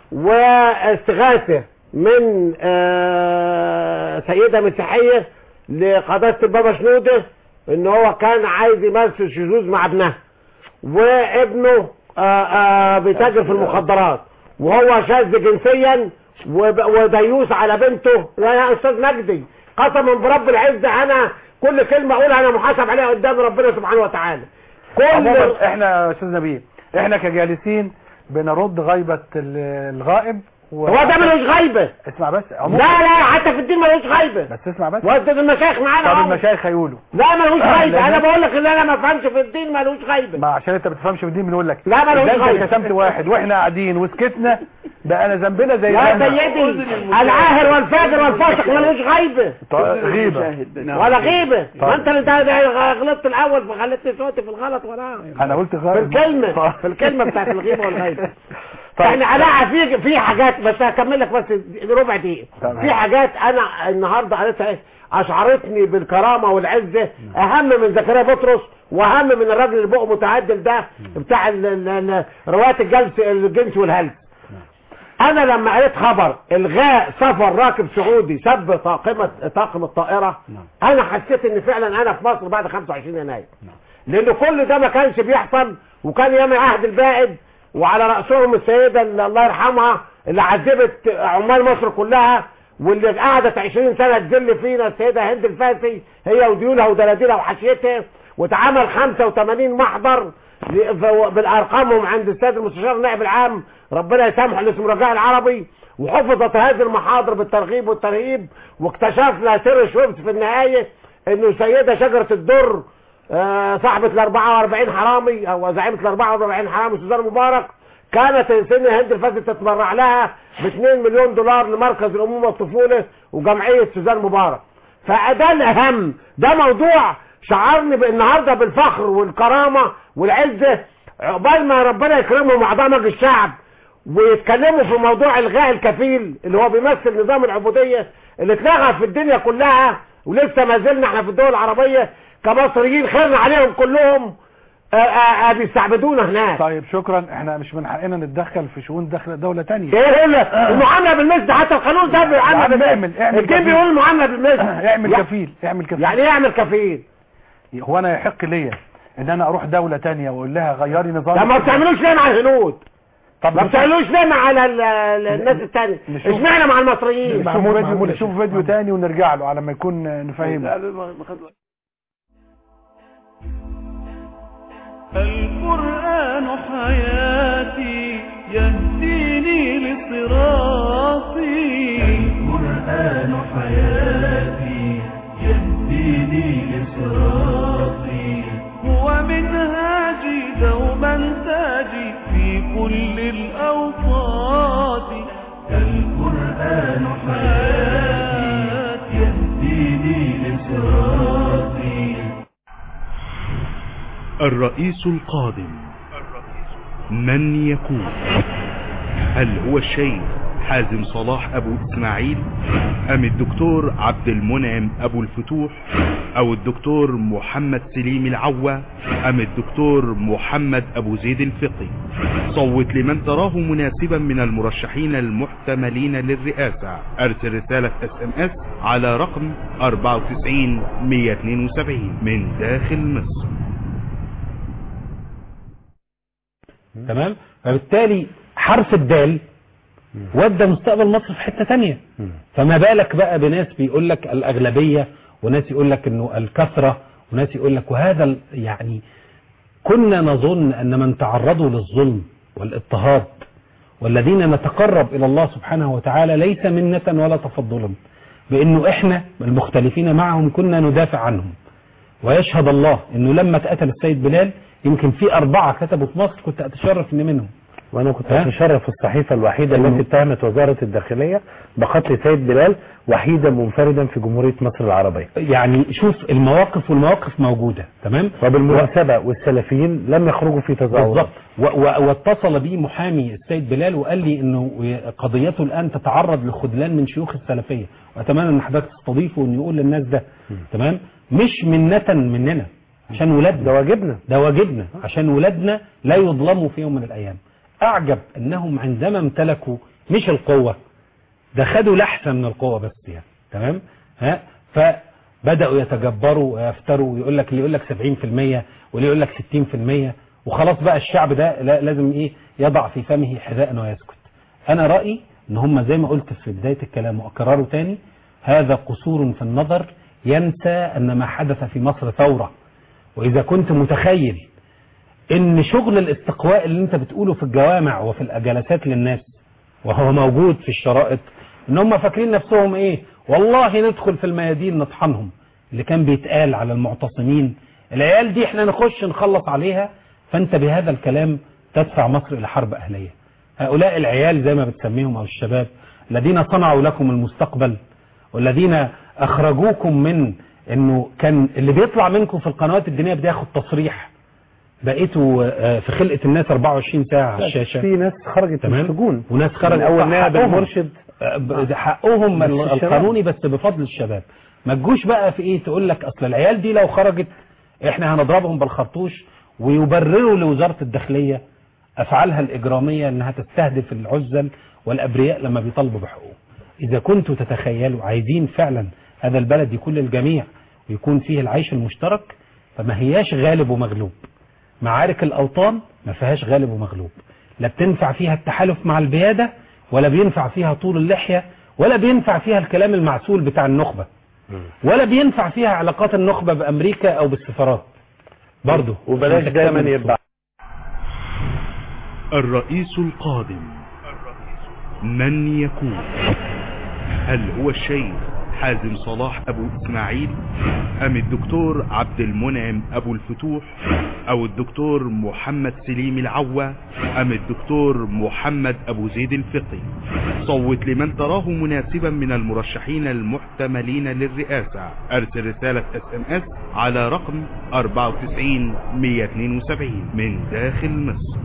واستغاثه من آه سيده مسيحيه لقداسه البابا شنوده ان هو كان عايز يمارس الشذوذ مع ابنها وابنه آه آه بيتاجر في المخدرات وهو شاذ جنسيا وب- وديوس على بنته لا يا استاذ مجدي قسما برب العزه انا كل كلمه اقولها انا محاسب عليها قدام ربنا سبحانه وتعالى كل عموما احنا يا استاذ نبيل احنا كجالسين بنرد غيبة ال- الغائب و... هو ده ملوش غيبه اسمع بس لا عموما لا حتى في الدين ملوش غيبه بس اسمع بس وانت المشايخ معانا طب اهو. المشايخ هيقولوا لا ملوش غيبه لأن- انا بقول لك ان انا ما افهمش في الدين ملوش غيبه ما عشان انت بتفهمش في الدين بنقول لك لا، ملوش إذا انت غيبة. شتمت واحد واحنا قاعدين وسكتنا بقى انا ذنبنا زي يا ذنبك. سيدي العاهر والفاجر والفاسق ملوش غيبه طيب، غيبة شاهد بس. ولا غيبة طيب. ما انت اللي ده- ده غلطت الاول فخلتني صوتي في الغلط ولا انا قلت في غائب الكلمة في الكلمة بتاعت الغيبة والغيبة طيب. يعني انا في في حاجات بس هكمل لك بس ربع دقيقة تمام. في حاجات انا النهارده قريتها ايه اشعرتني بالكرامة والعزة اهم من زكريا بطرس واهم من الراجل اللي بقه متعدل ده بتاع ال- ال- ال- روايات الجنس الجنس والهلس انا لما قريت خبر الغاء سفر راكب سعودي سب طاقمة طاقم الطائرة انا حسيت ان فعلا انا في مصر بعد 25 يناير لان كل ده ما كانش بيحصل وكان ياما عهد البائد وعلى رأسهم السيدة اللي الله يرحمها اللي عذبت عمال مصر كلها واللي قعدت 20 سنة تذل فينا السيدة هند الفاسي هي وديولها ودلاديلها وحشيتها واتعمل 85 محضر ل- ف- بالارقامهم عند السيد المستشار النائب العام ربنا يسامحه اللي اسمه رجاء العربي وحفظت هذه المحاضر بالترغيب والترهيب واكتشفنا سر الشمس في النهاية انه سيدة شجرة الدر آه، صاحبة ال 44 حرامي او زعيمة ال 44 حرامي سوزان مبارك كانت سن هند الفاسي تتبرع لها ب 2 مليون دولار لمركز الامومه والطفوله وجمعيه سوزان مبارك فده الاهم ده موضوع شعرني بالنهارده بالفخر والكرامه والعزه عقبال ما ربنا يكرمهم اعضاء مجلس الشعب ويتكلموا في موضوع الغاء الكفيل اللي هو بيمثل نظام العبوديه اللي اتلغى في الدنيا كلها ولسه ما زلنا احنا في الدول العربيه كمصريين خيرنا عليهم كلهم آه، آه، آه، بيستعبدونا هناك طيب شكرا احنا مش من حقنا نتدخل في شؤون داخل دولة تانية ايه هو المعامله بالمثل حتى القانون ده يا عم بيعامل بالمثل اعمل اعمل الدين كفيل. بيقول المعامله بالمثل اعمل يع- كفيل اعمل كفيل يعني ايه يعمل كفيل هو انا يحق ليا ان انا اروح دولة تانية واقول لها غيري نظام لا ما بتعملوش ليه مع الهنود طب ما نشوف- بتعملوش ليه مع ال- ال- ال- الناس التانية نشوف. اشمعنى مع المصريين نشوف معمول- فيديو معمول يا نشوف شيخ، فيديو معمول. تاني ونرجع له على ما يكون نفهمه لا، ما- ما خد وقت. القرآن حياتي يهديني لصراطي القرآن حياتي يهديني لصراطي هو منهاجي دوما تاجي في كل الأوقات القرآن حياتي يهديني لصراطي الرئيس القادم من يكون هل هو الشيخ حازم صلاح ابو اسماعيل ام الدكتور عبد المنعم ابو الفتوح او الدكتور محمد سليم العوا ام الدكتور محمد ابو زيد الفقي صوت لمن تراه مناسبا من المرشحين المحتملين للرئاسة ارسل رسالة اس ام اس على رقم 94 172 من داخل مصر تمام فبالتالي حرف الدال ودى مستقبل مصر في حتة تانية فما بالك بقى بناس بيقول لك الأغلبية وناس يقول لك انه الكثرة وناس يقول لك وهذا ال- يعني كنا نظن ان من تعرضوا للظلم والاضطهاد والذين نتقرب الى الله سبحانه وتعالى ليس منة ولا تفضلا بانه احنا المختلفين معهم كنا ندافع عنهم ويشهد الله انه لما اتقتل السيد بلال يمكن في اربعة كتبوا في مصر كنت اتشرف اني منهم وانا كنت ها؟ اتشرف الصحيفه الوحيده التي اتهمت وزاره الداخليه بقتل سيد بلال وحيدا منفردا في جمهوريه مصر العربيه يعني شوف المواقف والمواقف موجودة تمام وبالمناسبه والسلفيين لم يخرجوا في تظاهرات بالظبط و- و- واتصل بي محامي السيد بلال وقال لي انه قضيته الان تتعرض لخذلان من شيوخ السلفيه واتمنى ان حضرتك تستضيفه وان يقول للناس ده تمام مش منة مننا عشان ولادنا ده واجبنا ده واجبنا عشان ولادنا لا يظلموا في يوم من الايام اعجب انهم عندما امتلكوا مش القوه ده خدوا لحسه من القوه بس يعني تمام ها فبداوا يتجبروا ويفتروا ويقول لك اللي يقول لك 70% واللي يقول لك 60% وخلاص بقى الشعب ده لا- لازم ايه يضع في فمه حذاء ويسكت انا رايي ان هم زي ما قلت في بدايه الكلام واكرره تاني هذا قصور في النظر ينسى ان ما حدث في مصر ثوره واذا كنت متخيل ان شغل الاستقواء اللي انت بتقوله في الجوامع وفي الجلسات للناس وهو موجود في الشرائط ان هم فاكرين نفسهم ايه والله ندخل في الميادين نطحنهم اللي كان بيتقال على المعتصمين العيال دي احنا نخش نخلص عليها فانت بهذا الكلام تدفع مصر الى حرب اهليه هؤلاء العيال زي ما بتسميهم او الشباب الذين صنعوا لكم المستقبل والذين اخرجوكم من انه كان اللي بيطلع منكم في القنوات الدينيه بياخد تصريح بقيتوا آه، في خلقه الناس 24 ساعه على الشاشه في ناس خرجت من تمام السجون وناس خرجت من اول نائب حقهم. المرشد آه، ب- ده حقهم بس ال- الشباب. القانوني بس بفضل الشباب ما تجوش بقى في ايه تقول لك اصل العيال دي لو خرجت احنا هنضربهم بالخرطوش ويبرروا لوزاره الداخليه افعالها الاجراميه انها تستهدف العزل والابرياء لما بيطالبوا بحقوقهم اذا كنتوا تتخيلوا عايزين فعلا هذا البلد يكون للجميع ويكون فيه العيش المشترك فما هياش غالب ومغلوب معارك الأوطان ما فيهاش غالب ومغلوب لا بتنفع فيها التحالف مع البيادة ولا بينفع فيها طول اللحية ولا بينفع فيها الكلام المعسول بتاع النخبة ولا بينفع فيها علاقات النخبة بأمريكا أو بالسفارات برضه وبلاش عشان دايما تكتمل يبقى الرئيس القادم من يكون هل هو الشيخ حازم صلاح ابو اسماعيل ام الدكتور عبد المنعم ابو الفتوح او الدكتور محمد سليم العوا ام الدكتور محمد ابو زيد الفقي صوت لمن تراه مناسبا من المرشحين المحتملين للرئاسة ارسل رسالة اس ام اس على رقم 94 172 من داخل مصر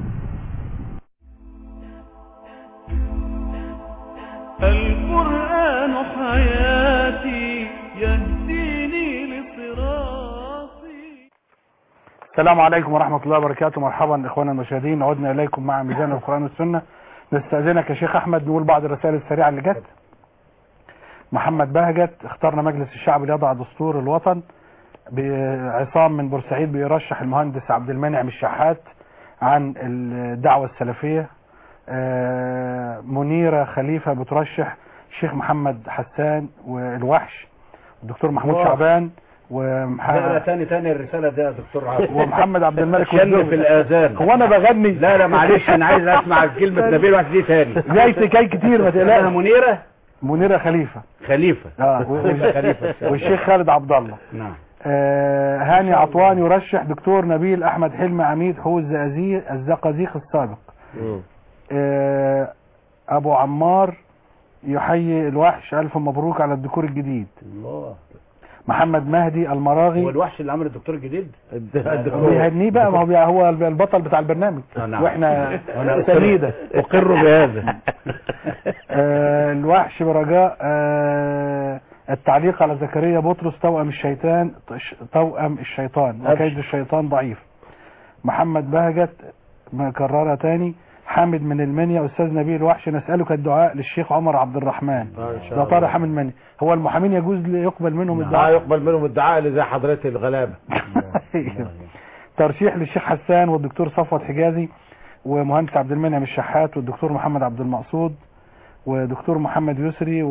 القرآن حياتي يهديني لصراطي السلام عليكم ورحمة الله وبركاته مرحبا إخوانا المشاهدين عدنا إليكم مع ميزان القرآن والسنة نستأذنك يا شيخ أحمد نقول بعض الرسائل السريعة اللي جت محمد بهجت اخترنا مجلس الشعب ليضع دستور الوطن عصام من بورسعيد بيرشح المهندس عبد المنعم الشحات عن الدعوة السلفية آه، منيرة خليفة بترشح الشيخ محمد حسان والوحش الدكتور محمود الله. شعبان لا ومحمد تاني تاني الرسالة دي يا دكتور عاصم ومحمد عبد الملك شل والزوجي. في الآذان هو انا بغني لا لا معلش انا عايز اسمع كلمة نبيل واحد دي تاني جاي سكاي كتير ما اسمها تقلقش منيرة منيرة خليفة خليفة اه و- و- خليفة والشيخ خالد عبد الله نعم آه هاني عطوان يرشح دكتور نبيل احمد حلمي عميد حوز الزقازيق الزقازيق السابق آه ابو عمار يحيي الوحش الف مبروك على الديكور الجديد الله محمد مهدي هو المراغي الوحش اللي عمل الدكتور الجديد بيهنيه بقى ما هو بي- هو البطل بتاع البرنامج آه، نعم. واحنا أنا سنيده أقر بهذا آه، الوحش برجاء آه، التعليق على زكريا بطرس توأم الشيطان توأم الشيطان وكيد الشيطان ضعيف محمد بهجت مكررة تاني حامد من المنيا أستاذ نبيل وحش نسألك الدعاء للشيخ عمر عبد الرحمن ده طارق حامد مني هو المحامين يجوز لي- يقبل منهم اه الدعاء يقبل منهم الدعاء اللي زي حضرتك الغلابه ترشيح للشيخ حسان والدكتور صفوت حجازي ومهندس عبد المنعم الشحات والدكتور محمد عبد المقصود ودكتور محمد يسري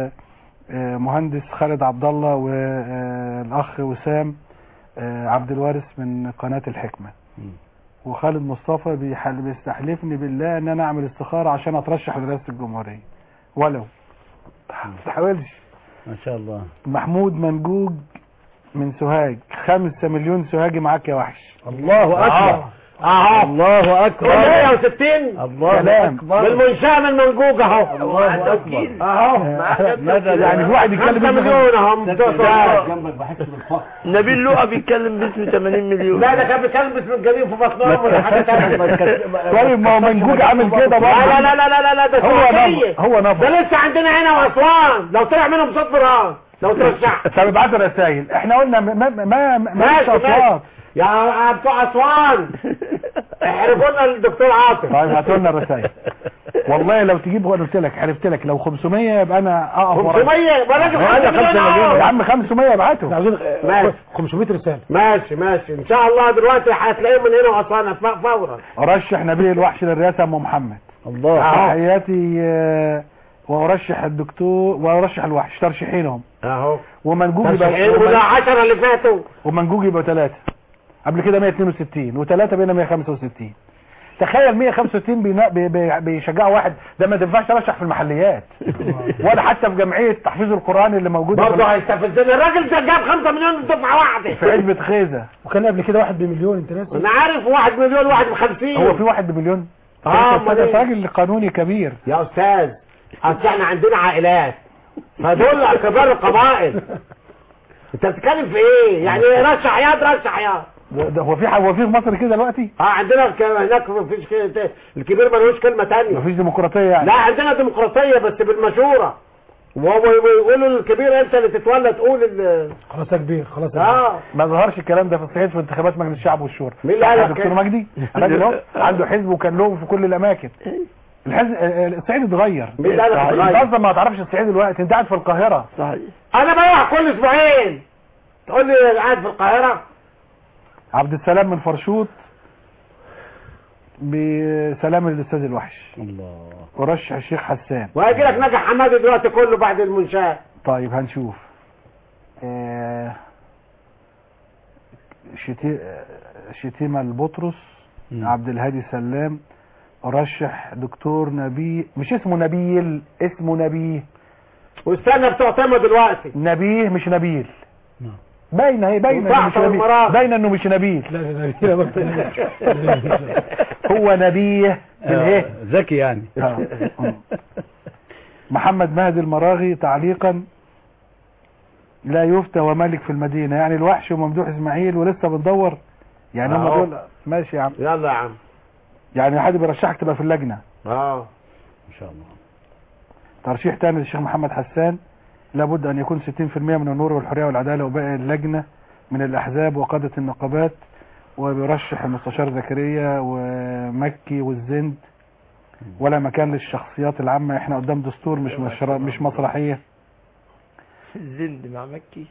ومهندس خالد عبد الله والاخ وسام آه، عبد الوارث من قناة الحكمة وخالد مصطفى بيحل- بيستحلفني بالله ان انا اعمل استخارة عشان اترشح لرئاسة الجمهورية ولو ما تحاولش ما شاء الله محمود منجوج من سوهاج خمسة مليون سوهاجي معاك يا وحش الله اكبر اهو الله اكبر 160 الله كلام. اكبر بالمنشأة من منجوج اهو الله اكبر اهو ماذا يعني في واحد يتكلم 5 مليون اهو جنبك بحس بالفخر نبيل لؤى بيتكلم باسم 80 مليون لا ده كان بيتكلم باسم الجليل في بطنهم ولا حاجه ثانيه طيب ما هو منجوج عامل كده لا برضه لا لا لا لا لا ده هو سعودية. نفر هو ده نفر لسه عندنا هنا واسوان لو طلع منهم صوت برهان لو ترشح طب ابعتوا رسائل احنا قلنا ما ما ما ما ماشي ماشي ماشي يا بتوع اسوان احرجوا لنا الدكتور عاطف طيب هاتوا لنا الرسائل والله لو تجيب وانا قلت لك عرفت لك لو 500 يبقى انا اقف وراك 500 ولا هذا 5 مليون يا عم 500 ابعته عاوزين ماشي. 500 رسالة ماشي ماشي ان شاء الله دلوقتي هتلاقيهم من هنا واسوان ف- فورا ارشح نبيل الوحش للرئاسه ام محمد الله أهو. تحياتي آه، وارشح الدكتور وارشح الوحش ترشيحينهم اهو ومنجوج ترشيحين يبقى وده 10 اللي فاتوا ومنجوج يبقى ثلاثة قبل كده 162 وثلاثة بينا 165 تخيل 165 بينا- بي- بي- بيشجعوا واحد ده ما تنفعش ترشح في المحليات ولا حتى في جمعية تحفيظ القرآن اللي موجودة برضه في- هيستفزني الراجل ده جاب 5 مليون من دفعه واحده في علبة خيزة وكان قبل كده واحد بمليون انت ناسي انا عارف واحد مليون واحد بخمسين هو في واحد بمليون اه انت امال أنت ايه؟ راجل قانوني كبير يا استاذ اصل احنا عندنا عائلات فدول كبار القبائل انت بتتكلم في ايه يعني رشح ياض رشح ياض ده- ده هو في هو في في مصر كده دلوقتي اه عندنا ك- هناك مفيش كده الكبير ملوش كلمه تانية مفيش ديمقراطية يعني لا عندنا ديمقراطيه بس بالمشوره وهو ويقولوا للكبير انت اللي تتولى تقول ال- خلاص يا كبير خلاص يا كبير. اه ما ظهرش الكلام ده في الصعيد في انتخابات مجلس الشعب والشورى مين اللي قال لك دكتور كده؟ مجدي راجل اهو عنده حزب وكان له في كل الاماكن الحزب آه، الصعيد اتغير مين اللي قال لك انت اتغير؟ اصلا ما تعرفش الصعيد دلوقتي انت قاعد في القاهره صحيح انا بروح كل اسبوعين تقول لي قاعد في القاهره عبد السلام من فرشوط بسلام للاستاذ الوحش الله ورشح الشيخ حسان وهيجي لك نجح حمادي دلوقتي كله بعد المنشاه طيب هنشوف آه، شتي- آه، شتيمة البطرس مم. عبد الهادي سلام رشح دكتور نبيه مش اسمه نبيل اسمه نبيه واستنى بتوع تامة دلوقتي نبيه مش نبيل نعم. باينه هي باينه انه وتحت مش نبيل المراقب. باينه انه مش نبيل لا لا لا لا برضه. هو نبيه بالايه آه، ذكي يعني آه. محمد مهدي المراغي تعليقا لا يفتى وملك في المدينة يعني الوحش وممدوح اسماعيل ولسه بندور يعني هم أهو. دول ماشي يا عم يلا يا عم يعني حد بيرشحك تبقى في اللجنة اه ان شاء الله ترشيح تاني للشيخ محمد حسان لابد ان يكون 60% من النور والحرية والعدالة وباقي اللجنة من الاحزاب وقادة النقابات وبيرشح المستشار زكريا ومكي والزند ولا مكان للشخصيات العامة احنا قدام دستور مش مشر... مش مسرحية الزند مع مكي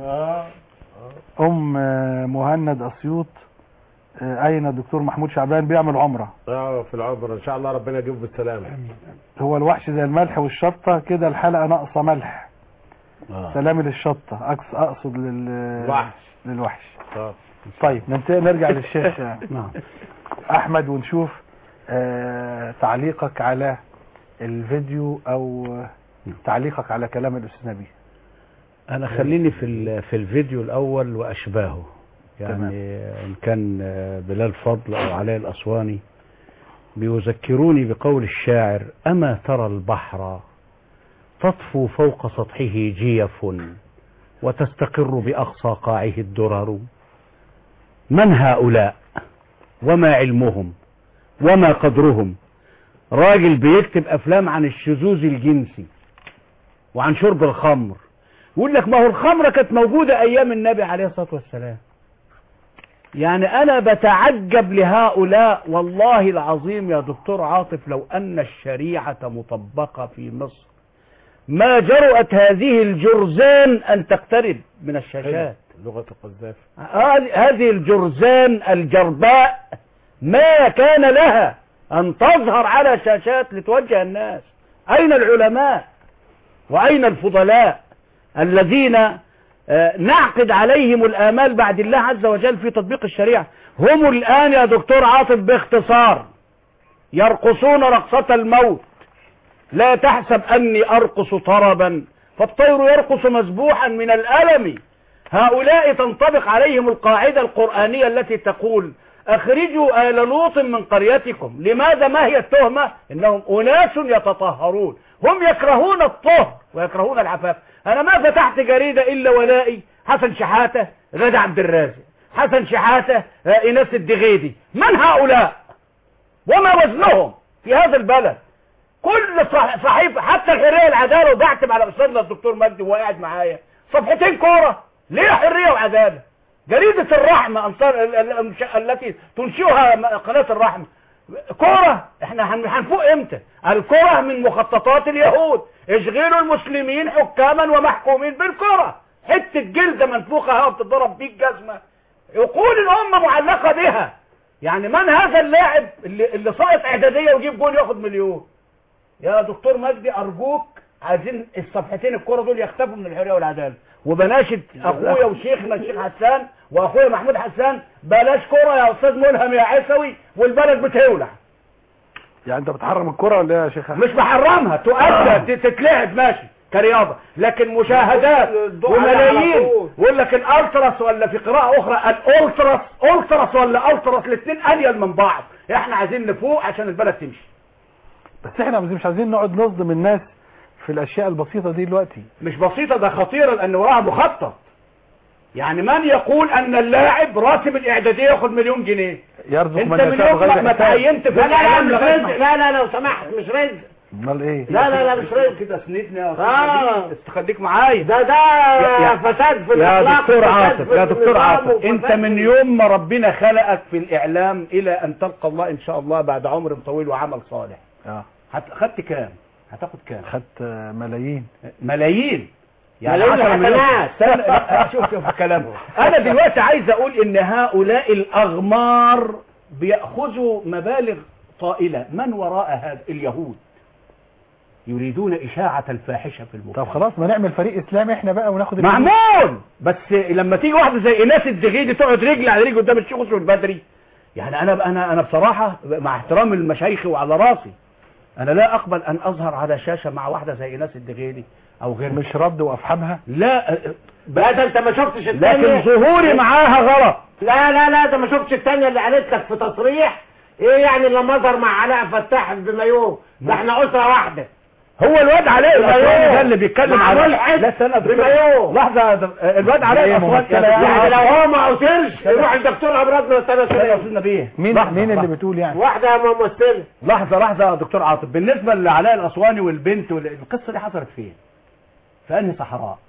ام آه، مهند اسيوط آه، اين الدكتور محمود شعبان بيعمل عمرة اه في العمر ان شاء الله ربنا يجيبه بالسلامه هو الوحش زي الملح والشطة كده الحلقة ناقصة ملح آه. سلامي للشطة أقص- اقصد لل وحش للوحش اه طيب ننت- نرجع للشيخ نعم احمد ونشوف آه تعليقك على الفيديو او آه، تعليقك على كلام الاستاذ نبيه انا خليني في ال- في الفيديو الاول واشباهه يعني تمام. ان كان آه، بلال فضل او علاء الاسواني بيذكروني بقول الشاعر اما ترى البحر تطفو فوق سطحه جيف وتستقر باقصى قاعه الدرر من هؤلاء وما علمهم وما قدرهم راجل بيكتب افلام عن الشذوذ الجنسي وعن شرب الخمر يقول لك ما هو الخمرة كانت موجودة أيام النبي عليه الصلاة والسلام يعني أنا بتعجب لهؤلاء والله العظيم يا دكتور عاطف لو أن الشريعة مطبقة في مصر ما جرأت هذه الجرذان أن تقترب من الشاشات لغه القذافي هذه هذه الجرذان الجرباء ما كان لها أن تظهر على شاشات لتوجه الناس أين العلماء وأين الفضلاء الذين آه، نعقد عليهم الآمال بعد الله عز وجل في تطبيق الشريعة هم الآن يا دكتور عاطف باختصار يرقصون رقصة الموت لا تحسب أني أرقص طربا فالطير يرقص مسبوحا من الألم هؤلاء تنطبق عليهم القاعدة القرآنية التي تقول أخرجوا آل لوط من قريتكم لماذا ما هي التهمة إنهم أناس يتطهرون هم يكرهون الطهر ويكرهون العفاف أنا ما فتحت جريدة إلا ولائي حسن شحاتة غدا عبد الرازق حسن شحاتة آه، إيناس الدغيدي من هؤلاء وما وزنهم في هذا البلد كل صح- صحيفة حتى الحرية والعدالة وبعتب على أستاذنا الدكتور مجدي وهو قاعد معايا صفحتين كورة ليه حرية وعدالة جريدة الرحمة أنصار ال- ال- المش- التي تنشئها م- قناة الرحمة كرة احنا هن- هنفوق امتى الكرة من مخططات اليهود اشغلوا المسلمين حكاما ومحكومين بالكرة حتة جلدة منفوخة اهو بتضرب بيك جزمة عقول الأمة معلقة بها يعني من هذا اللاعب اللي, اللي ساقط اعدادية ويجيب جول ياخد مليون يا دكتور مجدي ارجوك عايزين الصفحتين الكرة دول يختفوا من الحرية والعدالة وبناشد اخويا وشيخنا الشيخ حسان واخويا محمود حسان بلاش كرة يا استاذ ملهم يا عيسوي والبلد بتولع يعني انت بتحرم الكرة ولا ايه يا شيخ مش بحرمها تؤدى تتلعب ماشي كرياضة لكن مشاهدات وملايين يقول لك الالتراس ولا في قراءة اخرى الالتراس التراس ولا التراس الاثنين انيل من بعض احنا عايزين نفوق عشان البلد تمشي بس احنا مش عايزين نقعد نصدم الناس في الاشياء البسيطة دي دلوقتي مش بسيطة ده خطيرة لان وراها مخطط يعني من يقول ان اللاعب راتب الاعدادية ياخد مليون جنيه يرزق انت من من يشاء يوم بغير ما ما حساب تعينت في لا لا لا الإعلام مش لغاية رزق ما- لا لا لو سمحت مش رزق امال ايه لا لا لا مش رزق كده سندني يا استاذ آه. نبيل. خليك معايا ده ده يا- فساد في يا الاخلاق دكتور وفساد عاطف في يا دكتور النظام عاطف وفساد انت في- من يوم ما ربنا خلقك في الاعلام الى ان تلقى الله ان شاء الله بعد عمر طويل وعمل صالح اه هت- خدت كام هتاخد كام خدت آه، ملايين ملايين يعني ملايين 10 مليون حسنات. استنى، لا، شوف شوف الكلام انا دلوقتي عايز اقول ان هؤلاء الاغمار بياخذوا مبالغ طائله من وراء هذا اليهود يريدون اشاعه الفاحشه في المجتمع طب خلاص ما نعمل فريق اسلامي احنا بقى وناخد الفلوس. معمول بس لما تيجي واحده زي ايناس الدغيدي تقعد رجل على رجل قدام الشيخ يوسف البدري يعني انا انا انا بصراحه مع احترام المشايخ وعلى راسي انا لا اقبل ان اظهر على شاشه مع واحده زي ايناس الدغيدي او غيرها مش رد وافحمها لا لا ده انت ما شفتش لكن الثانية ظهوري معاها غلط لا لا لا ده ما شفتش الثانية اللي قالت لك في تصريح ايه يعني لما اظهر مع علاء فتاح بمايوه ده احنا اسرة واحدة هو الواد علاء بمايوه. الاسواني ده اللي بيتكلم معمول على حس لا استنى يا دكتور. بمايوه. لحظه يا دك- الواد علاء ايه الاسواني ممثل؟ يا- يا- يعني يا- لو هو ما قتلش يروح الدكتور امراض من السنة يا سنة استاذ نبيه مين لحظة، مين اللي لحظة. بتقول يعني واحدة ممثلة لحظة لحظة يا دكتور عاطف بالنسبة لعلاء الأسواني والبنت وال- القصة دي حصلت فين في أنهي صحراء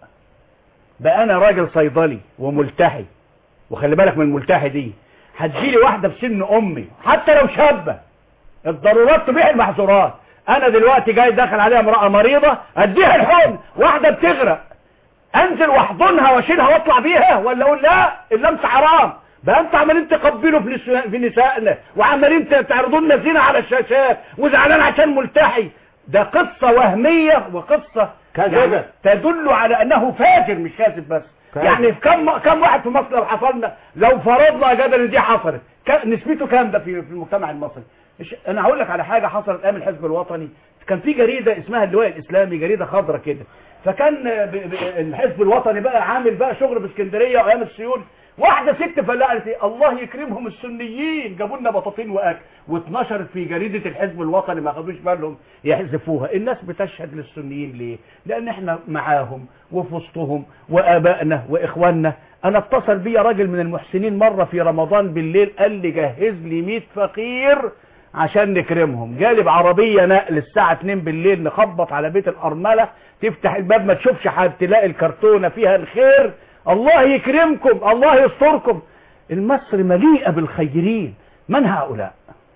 بقى أنا راجل صيدلي وملتحي وخلي بالك من الملتحي دي هتجيلي واحدة في سن أمي حتى لو شابة الضرورات تبيح المحظورات أنا دلوقتي جاي داخل عليها امرأة مريضة أديها الحضن واحدة بتغرق انزل واحضنها واشيلها واطلع بيها ولا اقول لا اللمس حرام بقى انت عمالين تقبلوا في نساء- في نسائنا وعمالين ت- تعرضوا لنا زينه على الشاشات وزعلان عشان ملتحي ده قصه وهميه وقصه كاذبة. يعني تدل على انه فاجر مش كاذب بس كاذب. يعني في كم كم واحد في مصر لو حصلنا لو فرضنا يا جدل دي حصلت ك- نسبته كام ده في في المجتمع المصري إيش- انا هقول لك على حاجه حصلت ايام الحزب الوطني كان في جريده اسمها اللواء الاسلامي جريده خضراء كده فكان ب- ب- الحزب الوطني بقى عامل بقى شغل في اسكندريه وايام السيول واحده ست فلقت إيه؟ الله يكرمهم السنيين جابوا لنا بطاطين واكل واتنشرت في جريده الحزب الوطني ما خدوش بالهم يحذفوها الناس بتشهد للسنيين ليه لان احنا معاهم وفي وسطهم وابائنا واخواننا انا اتصل بيا راجل من المحسنين مره في رمضان بالليل قال لي جهز لي 100 فقير عشان نكرمهم جالي بعربية نقل الساعة 2 بالليل نخبط على بيت الأرملة تفتح الباب ما تشوفش حد تلاقي الكرتونة فيها الخير الله يكرمكم الله يستركم المصر مليئة بالخيرين من هؤلاء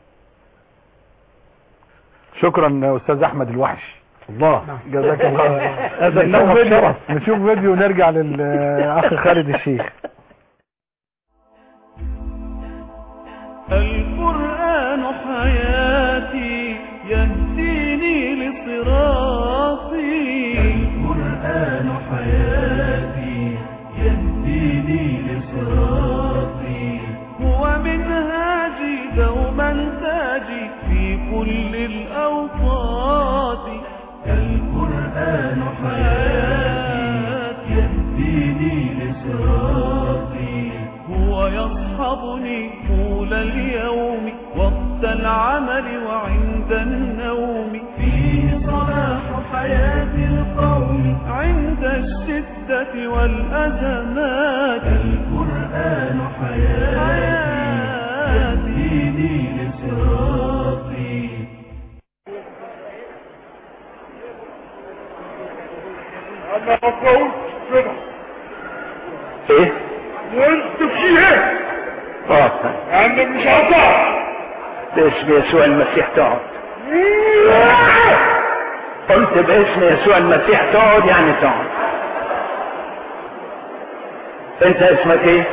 شكرا استاذ احمد الوحش الله جزاك الله هذا نشوف الشرف فيديو شرف. نشوف فيديو ونرجع للاخ خالد الشيخ القرآن حياتي القرآن حياتي يهديني لصراطي هو يصحبني طول اليوم وقت العمل وعند النوم فيه صلاح حياة القوم عند الشدة والأزمات القرآن حياتي يهديني لصراطي انا مفروض كده ايه وانت في ايه اه انا مش هقطع باسم يسوع المسيح تقعد قلت باسم يسوع المسيح تقعد يعني تقعد انت اسمك ايه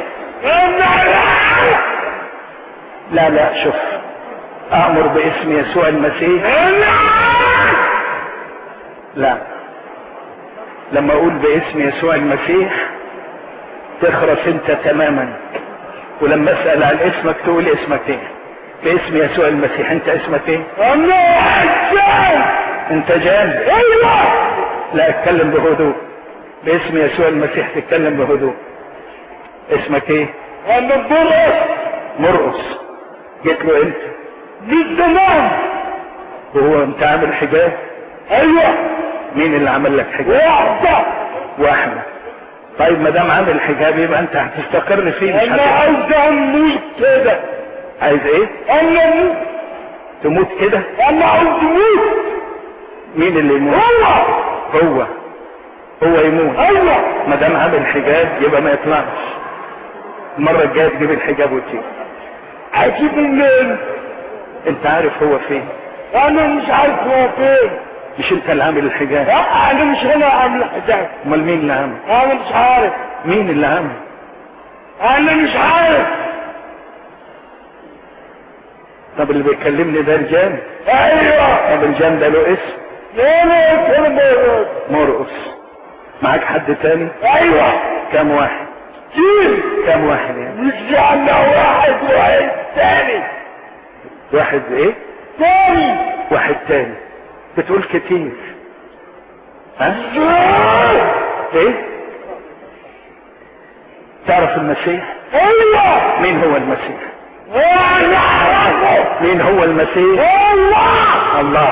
لا لا شوف امر باسم يسوع المسيح لا لما اقول باسم يسوع المسيح تخرس انت تماما ولما اسال عن اسمك تقول اسمك ايه باسم يسوع المسيح انت اسمك ايه انا جان انت جان ايوه لا اتكلم بهدوء باسم يسوع المسيح تتكلم بهدوء اسمك ايه انا برقص مرقص جيت له انت من زمان وهو انت عامل حجاب ايوه مين اللي عمل لك حجاب واحدة واحدة طيب ما دام عامل حجاب يبقى انت هتستقر فيه مش انا هتبقى عايز اموت كده عايز ايه انا اموت تموت كده انا عايز اموت مين اللي يموت هو هو هو يموت ايوه ما دام عامل حجاب يبقى ما يطلعش المرة الجاية تجيب الحجاب وتيجي هجيبه منين انت عارف هو فين انا مش عارف هو فين مش انت اللي عامل الحجاب لا انا مش هنا عامل حجاب امال مين اللي عامل انا مش عارف مين اللي عامل انا مش عارف طب اللي بيكلمني ده رجال ايوه طب الجان ده له اسم انا كلمة مرقص معاك حد تاني ايوه كام واحد كتير كام واحد يعني مش عنا واحد واحد تاني واحد ايه تاني واحد تاني بتقول كتير ها ايه تعرف المسيح ايوه مين هو المسيح انا اعرفه مين هو المسيح الله الله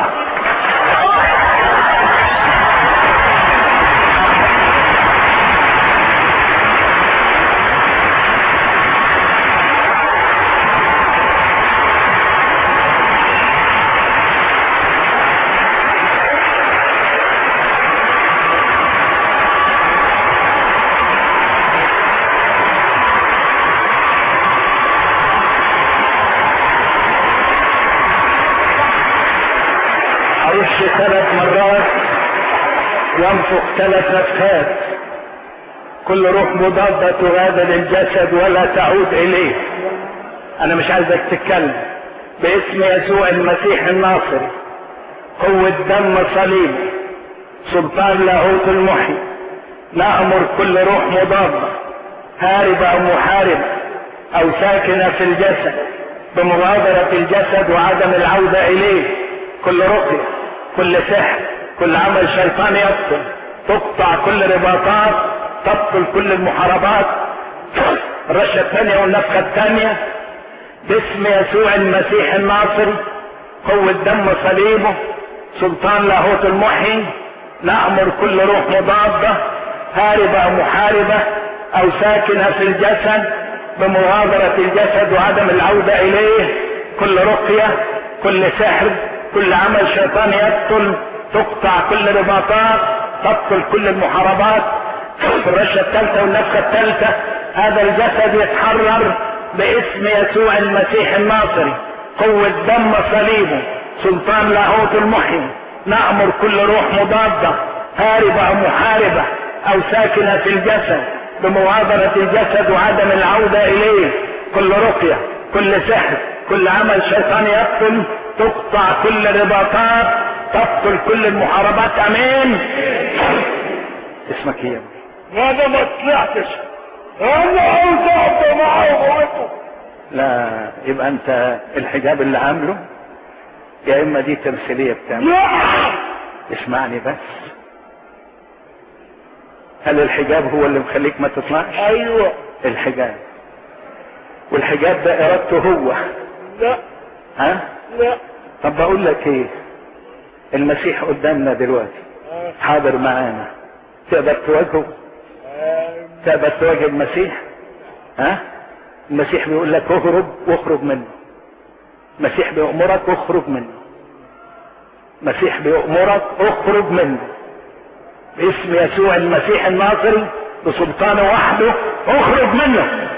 ارش ثلاث مرات ينفخ ثلاث نفخات كل روح مضادة تغادر الجسد ولا تعود اليه انا مش عايزك تتكلم باسم يسوع المسيح الناصري قوة دم صليب سلطان لاهوت المحيي نأمر كل روح مضادة هاربة او محاربة او ساكنة في الجسد بمغادرة الجسد وعدم العودة اليه كل رقية كل سحر كل عمل شيطاني يبطل تقطع كل رباطات تبطل كل المحاربات الرشة الثانية والنفخة الثانية باسم يسوع المسيح الناصري قوة دم صليبه سلطان لاهوت المحيي نأمر كل روح مضادة هاربة أو محاربة أو ساكنة في الجسد بمغادرة الجسد وعدم العودة إليه كل رقية كل سحر كل عمل شيطاني يبطل تقطع كل رباطات تبطل كل المحاربات الرشة الثالثة والنفخة الثالثة هذا الجسد يتحرر باسم يسوع المسيح الناصري قوة دم صليبه سلطان لاهوت المحيي نأمر كل روح مضادة هاربة أو محاربة أو ساكنة في الجسد بمغادرة الجسد وعدم العودة إليه كل رقية كل سحر كل عمل شيطاني يبطل تقطع كل رباطات تبطل كل المحاربات امين اسمك ايه يا ابني انا ما طلعتش انا عاوز اقعد معاه وقوته لا يبقى انت الحجاب اللي عامله يا اما دي تمثيليه بتعمل لا اسمعني بس هل الحجاب هو اللي مخليك ما تطلعش ايوه الحجاب والحجاب ده ارادته هو لا ها لا طب بقول لك ايه المسيح قدامنا دلوقتي حاضر معانا تقدر تواجهه تقدر تواجه المسيح ها المسيح بيقول لك اهرب واخرج منه المسيح بيأمرك اخرج منه المسيح بيأمرك اخرج منه باسم يسوع المسيح الناصري بسلطانه وحده اخرج منه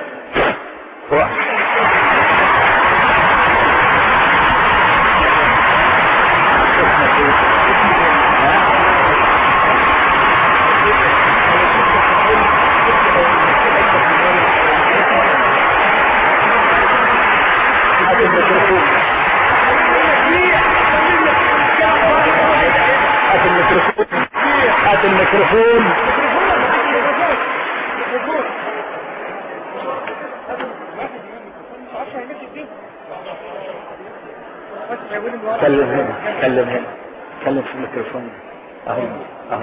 هات الميكروفون هات الميكروفون هات الميكروفون كلم هنا كلم هنا كلم في الميكروفون اهو اهو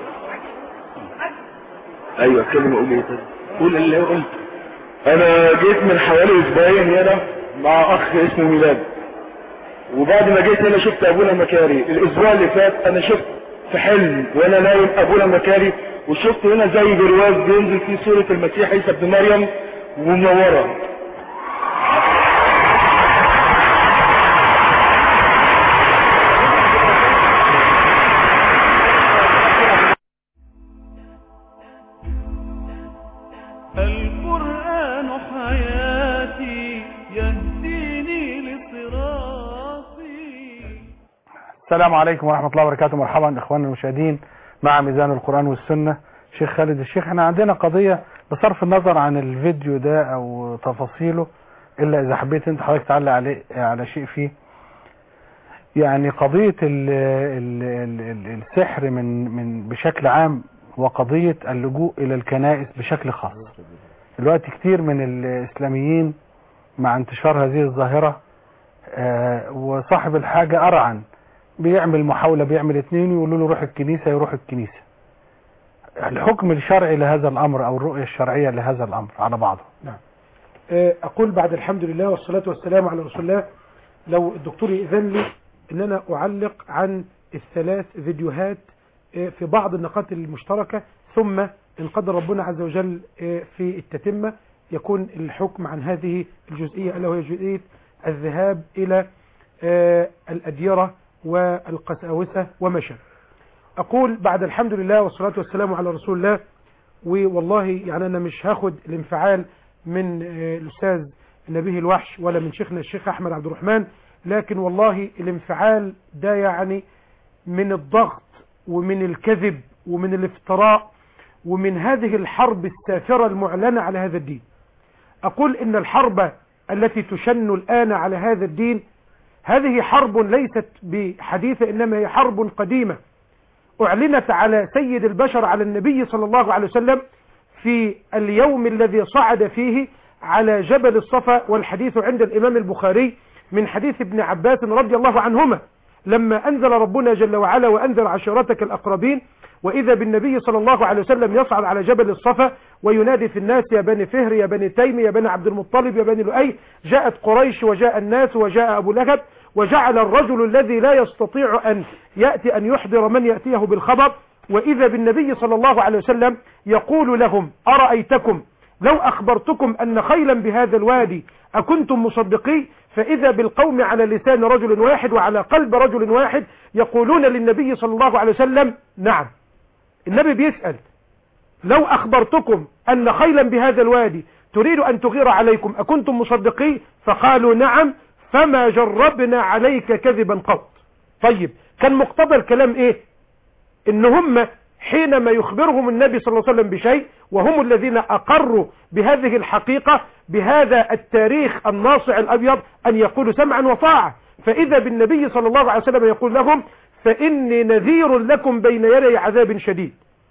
ايوه كلمة قول ايه طيب قول اللي قلت انا جيت من حوالي اسبوعين هنا مع اخ اسمه ميلاد وبعد ما جيت هنا شفت ابونا مكاري الاسبوع اللي فات انا شفت في حلم وانا نايم ابونا مكاري وشفت هنا زي برواز بينزل فيه صورة المسيح عيسى ابن مريم ومنورة القرآن حياتي يهديني لصراطي السلام عليكم ورحمة الله وبركاته مرحبا اخواننا المشاهدين مع ميزان القرآن والسنة شيخ خالد الشيخ احنا عندنا قضية بصرف النظر عن الفيديو ده او تفاصيله الا اذا حبيت انت حضرتك تعلق عليه على شيء فيه يعني قضية ال ال ال ال السحر من من بشكل عام وقضية اللجوء الى الكنائس بشكل خاص دلوقتي كتير من الاسلاميين مع انتشار هذه الظاهرة آه، وصاحب الحاجة ارعن بيعمل محاولة بيعمل اتنين يقولوا له روح الكنيسة يروح الكنيسة الحكم الشرعي لهذا الامر او الرؤية الشرعية لهذا الامر على بعضه آه، أقول بعد الحمد لله والصلاة والسلام على رسول الله لو الدكتور يأذن لي أن أنا أعلق عن الثلاث فيديوهات آه، في بعض النقاط المشتركة ثم إن قدر ربنا عز وجل آه، في التتمة يكون الحكم عن هذه الجزئية ألا وهي جزئية الذهاب إلى آه، الأديرة والقساوسة وما شابه أقول بعد الحمد لله والصلاة والسلام على رسول الله والله يعني أنا مش هاخد الانفعال من آه، الأستاذ نبيه الوحش ولا من شيخنا الشيخ أحمد عبد الرحمن لكن والله الانفعال ده يعني من الضغط ومن الكذب ومن الافتراء ومن هذه الحرب السافرة المعلنة على هذا الدين أقول إن الحرب التي تشن الآن على هذا الدين هذه حرب ليست بحديثة إنما هي حرب قديمة أعلنت على سيد البشر على النبي صلى الله عليه وسلم في اليوم الذي صعد فيه على جبل الصفا والحديث عند الإمام البخاري من حديث ابن عباس رضي الله عنهما لما أنزل ربنا جل وعلا وأنزل عشيرتك الأقربين وإذا بالنبي صلى الله عليه وسلم يصعد على جبل الصفا وينادي في الناس يا بني فهر يا بني تيم يا بني عبد المطلب يا بني لؤي جاءت قريش وجاء الناس وجاء أبو لهب وجعل الرجل الذي لا يستطيع أن يأتي أن يحضر من يأتيه بالخبر وإذا بالنبي صلى الله عليه وسلم يقول لهم أرأيتكم لو أخبرتكم أن خيلا بهذا الوادي أكنتم مصدقي فإذا بالقوم على لسان رجل واحد وعلى قلب رجل واحد يقولون للنبي صلى الله عليه وسلم نعم النبي بيسأل لو أخبرتكم أن خيلا بهذا الوادي تريد أن تغير عليكم أكنتم مصدقي فقالوا نعم فما جربنا عليك كذبا قط طيب كان مقتضى الكلام ايه ان هم حينما يخبرهم النبي صلى الله عليه وسلم بشيء وهم الذين اقروا بهذه الحقيقة بهذا التاريخ الناصع الابيض ان يقولوا سمعا وطاعة فاذا بالنبي صلى الله عليه وسلم يقول لهم فاني نذير لكم بين يدي عذاب شديد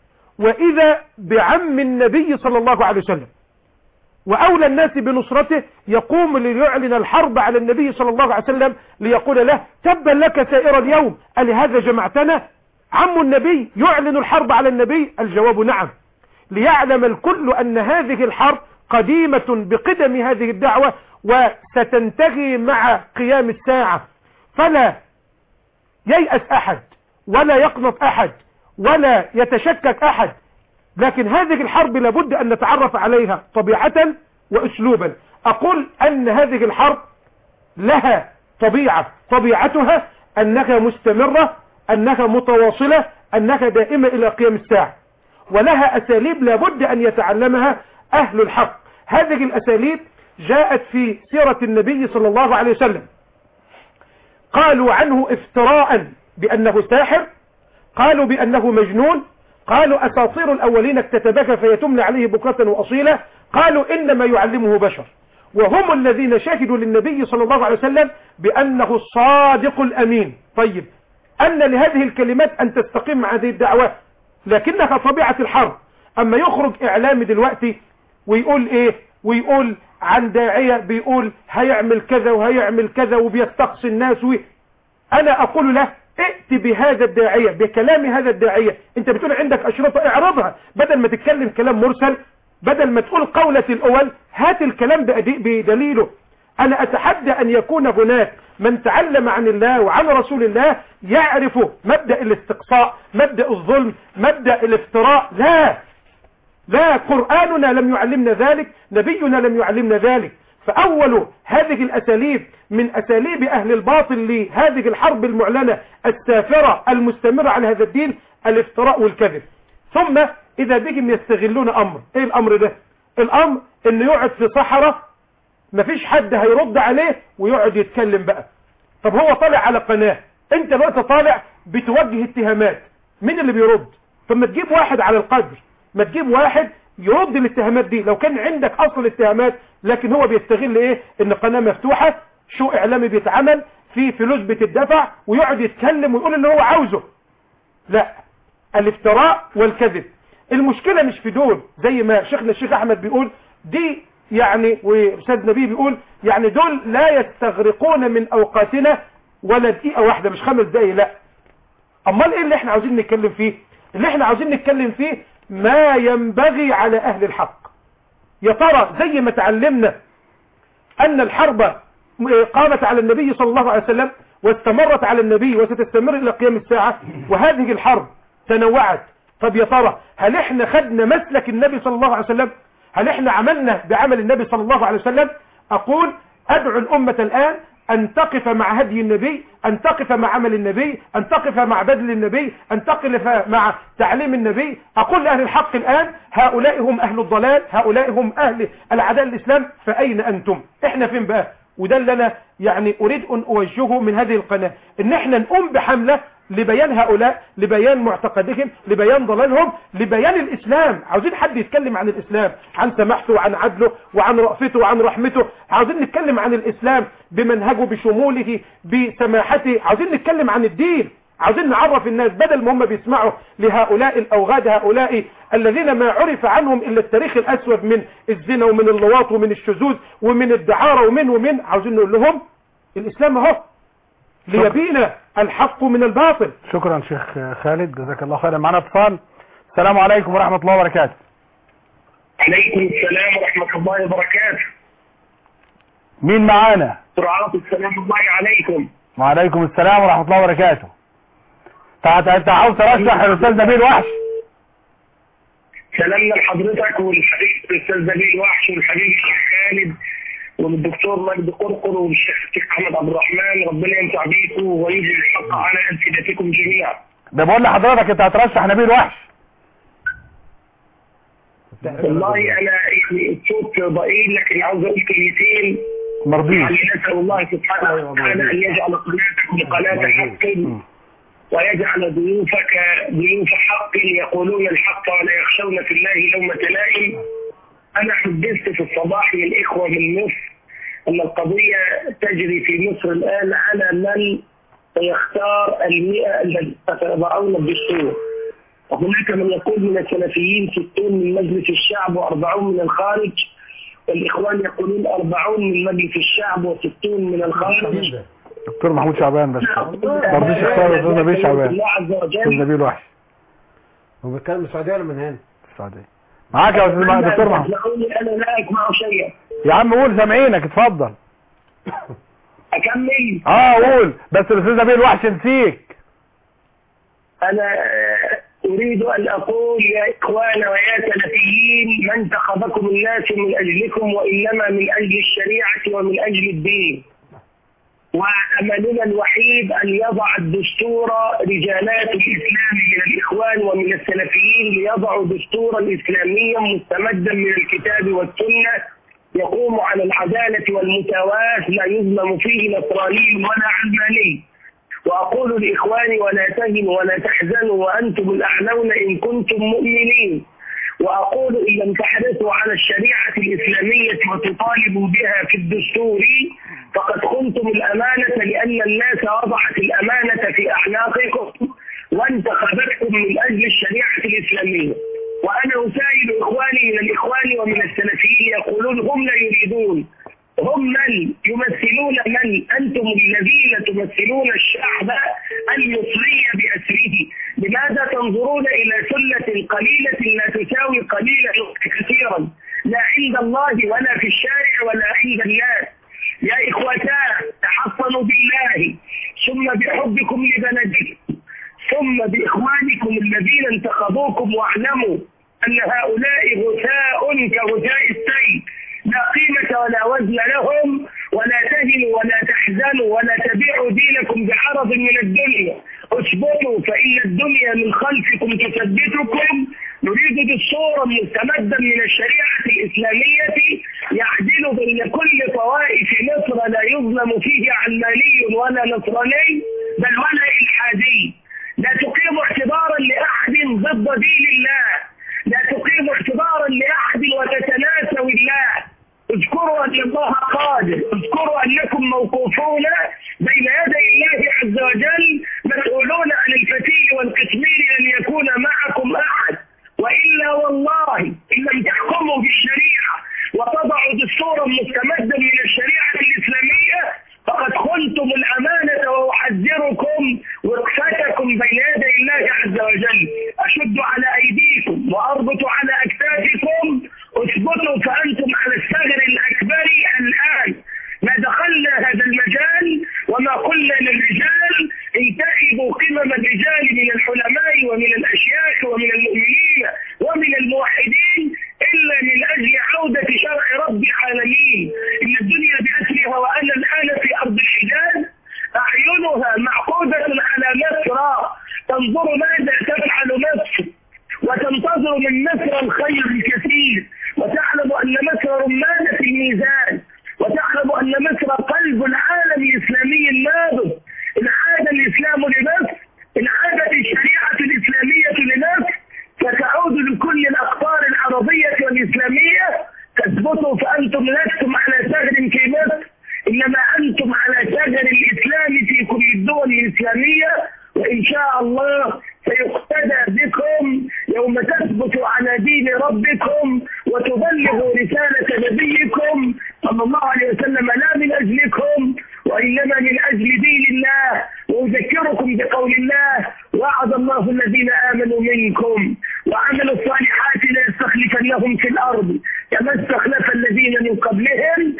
واذا بعم النبي صلى الله عليه وسلم وأولى الناس بنصرته يقوم ليعلن الحرب على النبي صلى الله عليه وسلم ليقول له تبا لك سائر اليوم ألهذا جمعتنا عم النبي يعلن الحرب على النبي الجواب نعم ليعلم الكل أن هذه الحرب قديمة بقدم هذه الدعوة وستنتهي مع قيام الساعة فلا ييأس أحد ولا يقنط أحد ولا يتشكك أحد لكن هذه الحرب لابد أن نتعرف عليها طبيعة وأسلوبا أقول أن هذه الحرب لها طبيعة طبيعتها أنها مستمرة أنها متواصلة أنها دائمة إلى قيام الساعة ولها أساليب لابد أن يتعلمها أهل الحق هذه الأساليب جاءت في سيرة النبي صلى الله عليه وسلم قالوا عنه افتراء بأنه ساحر قالوا بأنه مجنون قالوا أساطير الأولين اكتتبك فيتمنى عليه بكرة وأصيلة قالوا إنما يعلمه بشر وهم الذين شهدوا للنبي صلى الله عليه وسلم بأنه الصادق الأمين طيب أن لهذه الكلمات أن تستقيم مع هذه الدعوات لكنها طبيعة الحرب أما يخرج إعلامي دلوقتي ويقول إيه ويقول عن داعية بيقول هيعمل كذا وهيعمل كذا وبيستقصي الناس و... أنا أقول له ائت بهذا الداعية بكلام هذا الداعية انت بتقول عندك أشرطة اعرضها بدل ما تتكلم كلام مرسل بدل ما تقول قولة الأول هات الكلام بأدي- بدليله أنا أتحدى أن يكون هناك من تعلم عن الله وعن رسول الله يعرف مبدأ الاستقصاء مبدأ الظلم مبدأ الافتراء لا لا قرآننا لم يعلمنا ذلك نبينا لم يعلمنا ذلك فأول هذه الأساليب من أساليب أهل الباطل لهذه الحرب المعلنة السافرة المستمرة على هذا الدين الافتراء والكذب ثم إذا بهم يستغلون أمر إيه الأمر ده الأمر إنه يقعد في صحراء مفيش حد هيرد عليه ويقعد يتكلم بقى طب هو طالع على قناة انت دلوقتي طالع بتوجه اتهامات مين اللي بيرد طب ما تجيب واحد على القدر ما تجيب واحد يرد الاتهامات دي لو كان عندك اصل اتهامات لكن هو بيستغل ايه ان قناة مفتوحة شو اعلامي بيتعمل في فلوس بتدفع ويقعد يتكلم ويقول اللي هو عاوزه لا الافتراء والكذب المشكلة مش في دول زي ما شيخنا الشيخ احمد بيقول دي يعني واستاذ نبيه بيقول يعني دول لا يستغرقون من اوقاتنا ولا دقيقة واحدة مش خمس دقايق لا امال ايه اللي احنا عاوزين نتكلم فيه اللي احنا عاوزين نتكلم فيه ما ينبغي على اهل الحق يا ترى زي ما تعلمنا ان الحرب قامت على النبي صلى الله عليه وسلم واستمرت على النبي وستستمر الى قيام الساعة وهذه الحرب تنوعت طب يا ترى هل احنا خدنا مسلك النبي صلى الله عليه وسلم هل احنا عملنا بعمل النبي صلى الله عليه وسلم اقول ادعو الامة الان ان تقف مع هدي النبي ان تقف مع عمل النبي ان تقف مع بذل النبي ان تقف مع تعليم النبي اقول لاهل الحق الان هؤلاء هم اهل الضلال هؤلاء هم اهل العداء الاسلام فاين انتم احنا فين بقى وده اللي انا يعني اريد ان اوجهه من هذه القناة ان احنا نقوم بحملة لبيان هؤلاء لبيان معتقدهم لبيان ضلالهم لبيان الاسلام عاوزين حد يتكلم عن الاسلام عن سماحته وعن عدله وعن رأفته وعن رحمته عاوزين نتكلم عن الاسلام بمنهجه بشموله بسماحته عاوزين نتكلم عن الدين عاوزين نعرف الناس بدل ما هم بيسمعوا لهؤلاء الاوغاد هؤلاء الذين ما عرف عنهم الا التاريخ الاسود من الزنا ومن اللواط ومن الشذوذ ومن الدعارة ومن ومن عاوزين نقول لهم الاسلام اهو ليبين الحق من الباطل شكرا شيخ خالد جزاك الله خيرا معنا اتصال السلام عليكم ورحمة الله وبركاته عليكم السلام ورحمة الله وبركاته مين معانا سرعات السلام الله عليكم وعليكم السلام ورحمة الله وبركاته انت انت عاوز ترشح الاستاذ نبيل وحش سلامنا لحضرتك والحبيب الاستاذ نبيل وحش والحبيب الشيخ خالد والدكتور مجدي قرقر والشيخ احمد عبد الرحمن ربنا ينفع بيكم ويجزي الحق على السنتكم جميعا ده بقول لحضرتك انت هترشح نبيل وحش والله انا يعني الصوت ضئيل لكن عاوز اقول كلمتين مرضيش يعني نسال الله سبحانه وتعالى ان يجعل قناتك بقناه حق ويجعل ضيوفك ضيوف حق يقولون الحق ولا يخشون في الله لومة لائم أنا حدثت في الصباح للإخوة من مصر أن القضية تجري في مصر الآن على من سيختار المئة الذين سيضعون الدستور وهناك من يقول من السلفيين ستون من مجلس الشعب وأربعون من الخارج والإخوان يقولون أربعون من مجلس الشعب وستون من الخارج دكتور محمود شعبان بس مرضيش اختار الاستاذ نبيل شعبان الله عز الاستاذ وجل نبيل وحش هو بيتكلم من السعوديه ولا من هنا؟ السعودية معاك يا استاذ دكتور محمود اسمعوني انا لا اسمع شيئا يا عم قول سامعينك اتفضل اكمل اه قول بس الاستاذ نبيل وحش نسيك انا اريد ان اقول يا اخوان ويا سلفيين ما انتخبكم الناس من اجلكم وانما من اجل الشريعه ومن اجل الدين واملنا الوحيد ان يضع الدستور رجالات الاسلام من الاخوان ومن السلفيين ليضعوا دستورا اسلاميا مستمدا من الكتاب والسنه يقوم على العداله والمساواه لا يظلم فيه نصراني ولا علماني وأقول لإخواني ولا تهنوا ولا تحزنوا وأنتم الأعلون إن كنتم مؤمنين وأقول إن لم تحرصوا على الشريعة الإسلامية وتطالبوا بها في الدستور فقد خنتم الأمانة لأن الناس وضعت الأمانة في أعناقكم وانتخبتكم من أجل الشريعة الإسلامية وأنا أسائل إخواني من الإخوان ومن السلفيين يقولون هم لا يريدون هم من يمثلون من أنتم الذين تمثلون الشعب المصري بأسره لماذا تنظرون إلى سلة قليلة لا تساوي قليلا كثيرا لا عند الله ولا في الشارع ولا عند الناس يا إخوتاه تحصنوا بالله ثم بحبكم لبلدكم ثم بإخوانكم الذين انتخبوكم واعلموا أن هؤلاء غثاء كغثاء السيل لا قيمة ولا وزن لهم ولا تهنوا ولا تحزنوا ولا تبيعوا دينكم بعرض من الدنيا اثبتوا فإن الدنيا من خلفكم تثبتكم نريد دستورا مستمدا من الشريعة الإسلامية يعدل بين كل طوائف مصر لا يظلم فيه علماني ولا نصراني بل ولا إلحادي لا تقيم اعتبارا لأحد ضد دين الله لا تقيم اعتبارا لأحد وتتناسوا الله اذكروا أن الله قادر اذكروا أنكم موقوفون بين يدي الله عز وجل مسؤولون عن الفتيل والقسمين أن يكون معكم أحد وإلا والله إن لم تحكموا بالشريعة وتضعوا دستورا مستمدا من الشريعة الإسلامية فقد خنتم الأمانة وأحذركم وقفتكم بين يدي الله عز وجل أشد على أيديكم وأربط على أكتافكم اثبتوا فأنتم على الثغر الأكبر الآن ما دخلنا هذا المجال وما قلنا للرجال انتخبوا قمم الرجال من الحلماء ومن الأشياخ ومن المؤمنين ومن الموحدين إلا من أجل عودة شرع رب العالمين إن الدنيا بأسرها وأنا الآن في أرض الحجاز أعينها معقودة على مصر تنظر ماذا تفعل مصر وتنتظر من مصر الخير الكثير وتعلم أن مصر رمانة الميزان وتعلم أن مصر قلب العالم الإسلامي النابض إن عاد الإسلام لمصر إن عادت الشريعة الإسلامية لمصر ستعود لكل الأقطار العربية والإسلامية تثبتوا فأنتم لستم على ثغر في مصر إنما أنتم على ثغر الإسلام في كل الدول الإسلامية وإن شاء الله سيقتدى بكم يوم تثبتوا على دين ربكم وتبلغوا رسالة نبيكم صلى الله عليه وسلم لا من أجلكم وإنما من أجل دين الله وأذكركم بقول الله وعد الله الذين آمنوا منكم وعملوا الصالحات ليستخلفنهم في الأرض كما استخلف الذين من قبلهم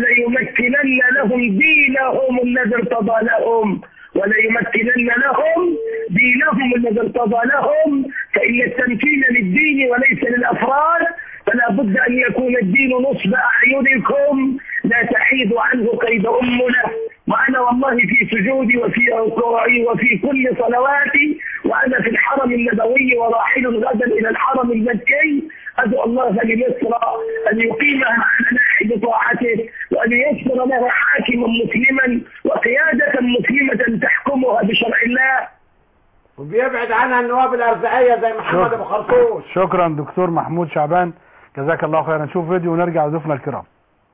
وليمكنن لهم دينهم الذي ارتضى لهم وليمكنن لهم دينهم الذي ارتضى لهم فإن التمكين للدين وليس للأفراد فلا بد أن يكون الدين نصب أعينكم لا تحيد عنه كيد أمنا وأنا والله في سجودي وفي ركوعي وفي كل صلواتي وأنا في الحرم النبوي وراحل غدا إلى الحرم المكي أدعو الله لمصر أن يقيمها على ناحية طاعته وأن ييسر لها حاكما مسلما وقيادة مسلمة تحكمها بشرع الله وبيبعد عنها النواب الأرزاقية زي محمد أبو خرطوش شكرا دكتور محمود شعبان جزاك الله خيرا نشوف فيديو ونرجع لضيوفنا الكرام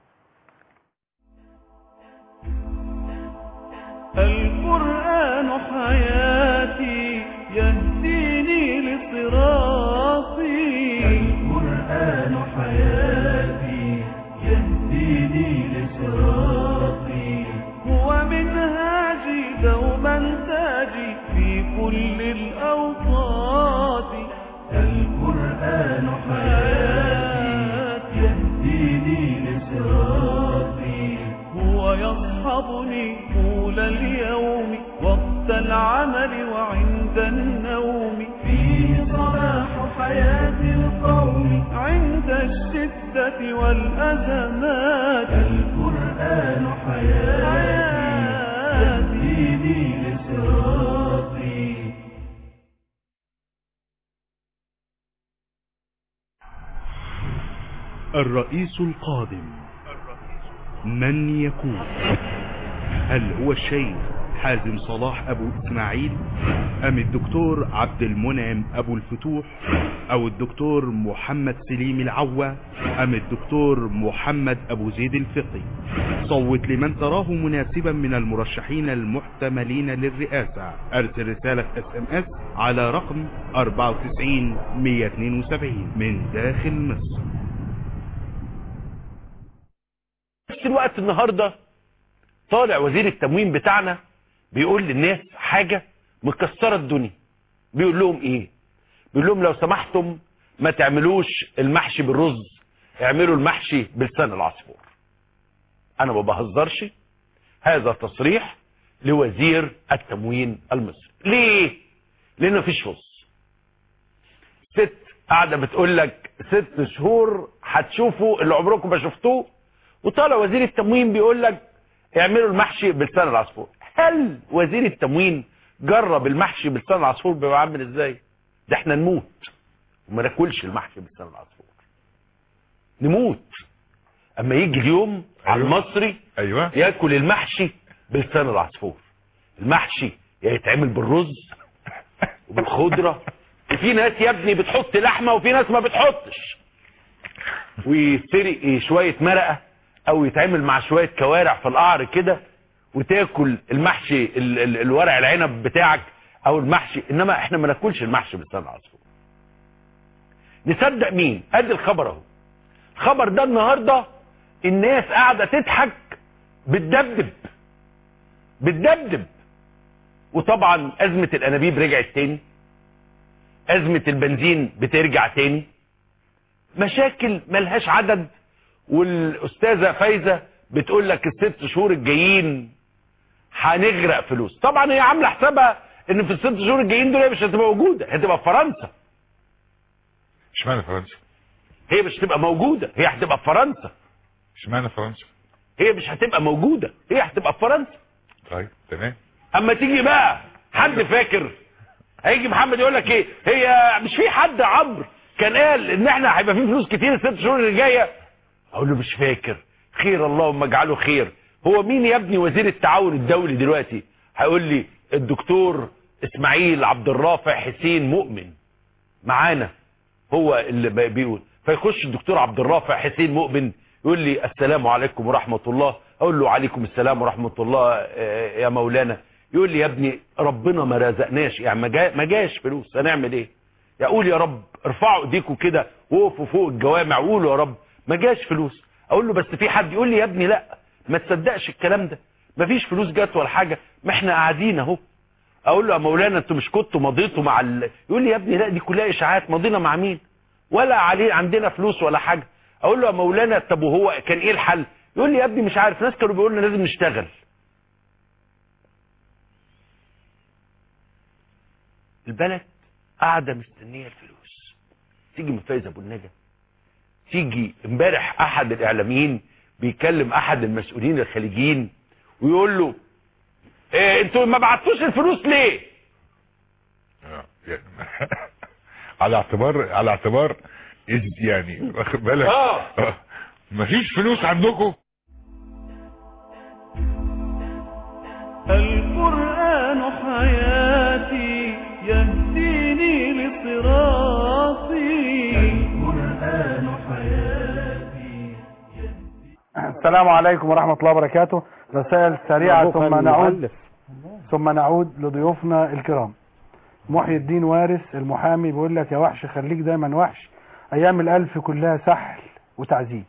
القرآن حياتي يهديني لصراطي القرآن حياتي يهديني لصراطي هو منهاجي دوما تاجي في كل الأوقات القرآن حياتي تغاضني طول اليوم وقت العمل وعند النوم فيه صلاح حياة القوم عند الشدة والأزمات القرآن حياتي يهديني لصراطي الرئيس القادم من يكون هل هو الشيخ حازم صلاح ابو اسماعيل ام الدكتور عبد المنعم ابو الفتوح او الدكتور محمد سليم العوا ام الدكتور محمد ابو زيد الفقي صوت لمن تراه مناسبا من المرشحين المحتملين للرئاسة ارسل رسالة اس ام اس على رقم 94 172 من داخل مصر نفس الوقت النهاردة طالع وزير التموين بتاعنا بيقول للناس حاجة مكسرة الدنيا بيقول لهم ايه بيقول لهم لو سمحتم ما تعملوش المحشي بالرز اعملوا المحشي بلسان العصفور انا ما بهزرش هذا تصريح لوزير التموين المصري ليه لان مفيش رز ست قاعدة بتقول لك ست شهور هتشوفوا اللي عمركم ما شفتوه وطالع وزير التموين بيقول لك اعملوا المحشي بلسان العصفور هل وزير التموين جرب المحشي بلسان العصفور بيبقى عامل ازاي ده احنا نموت وما ناكلش المحشي بلسان العصفور نموت اما يجي اليوم على المصري ايوه ياكل المحشي بلسان العصفور المحشي يا يتعمل بالرز وبالخضره وفي ناس يا ابني بتحط لحمه وفي ناس ما بتحطش ويسرق شويه مرقه او يتعمل مع شويه كوارع في القعر كده وتاكل المحشي ال ال الورق العنب بتاعك او المحشي انما احنا ما ناكلش المحشي بلسان العصفور نصدق مين ادي الخبر اهو الخبر ده النهارده الناس قاعده تضحك بتدبدب بتدبدب وطبعا ازمه الانابيب رجعت تاني ازمه البنزين بترجع تاني مشاكل ملهاش عدد والاستاذه فايزه بتقول لك الست شهور الجايين هنغرق فلوس طبعا هي عامله حسابها ان في الست شهور الجايين دول هي مش هتبقى موجوده هتبقى في فرنسا اشمعنى فرنسا هي مش هتبقى موجوده هي هتبقى في فرنسا اشمعنى فرنسا هي مش هتبقى موجوده هي هتبقى في فرنسا طيب تمام اما تيجي بقى حد فاكر هيجي محمد يقول لك ايه هي مش في حد عمرو كان قال ان احنا هيبقى في فلوس كتير الست شهور اللي جايه اقول له مش فاكر خير اللهم اجعله خير هو مين يا ابني وزير التعاون الدولي دلوقتي هيقول لي الدكتور اسماعيل عبد الرافع حسين مؤمن معانا هو اللي بي- بيقول فيخش الدكتور عبد الرافع حسين مؤمن يقول لي السلام عليكم ورحمة الله اقول له عليكم السلام ورحمة الله آه، يا مولانا يقول لي يا ابني ربنا ما رزقناش يعني ما جا- ما جاش فلوس هنعمل ايه يقول يا رب ارفعوا ايديكم كده وقفوا فوق الجوامع وقولوا يا رب ما جاش فلوس اقول له بس في حد يقول لي يا ابني لا ما تصدقش الكلام ده ما فيش فلوس جت ولا حاجه ما احنا قاعدين اهو اقول له يا مولانا انتوا مش كنتوا مضيتوا مع ال... يقول لي يا ابني لا دي كلها اشاعات مضينا مع مين ولا عليه عندنا فلوس ولا حاجه اقول له يا مولانا طب وهو كان ايه الحل يقول لي يا ابني مش عارف ناس كانوا بيقولوا لنا لازم نشتغل البلد قاعده مستنيه الفلوس تيجي من فايز ابو النجا تيجي امبارح احد الاعلاميين بيكلم احد المسؤولين الخليجيين ويقول له إيه انتوا ما بعتوش الفلوس ليه آه، يعني على اعتبار على اعتبار إز- يعني واخد بالك آه. آه. مفيش فلوس عندكم القرآن حياتي يهديني لصراطي القرآن حياتي السلام عليكم ورحمة الله وبركاته رسائل سريعة مبروك ثم المؤلف. نعود ثم نعود لضيوفنا الكرام محي الدين وارث المحامي بيقول لك يا وحش خليك دايما وحش ايام الالف كلها سحل وتعذيب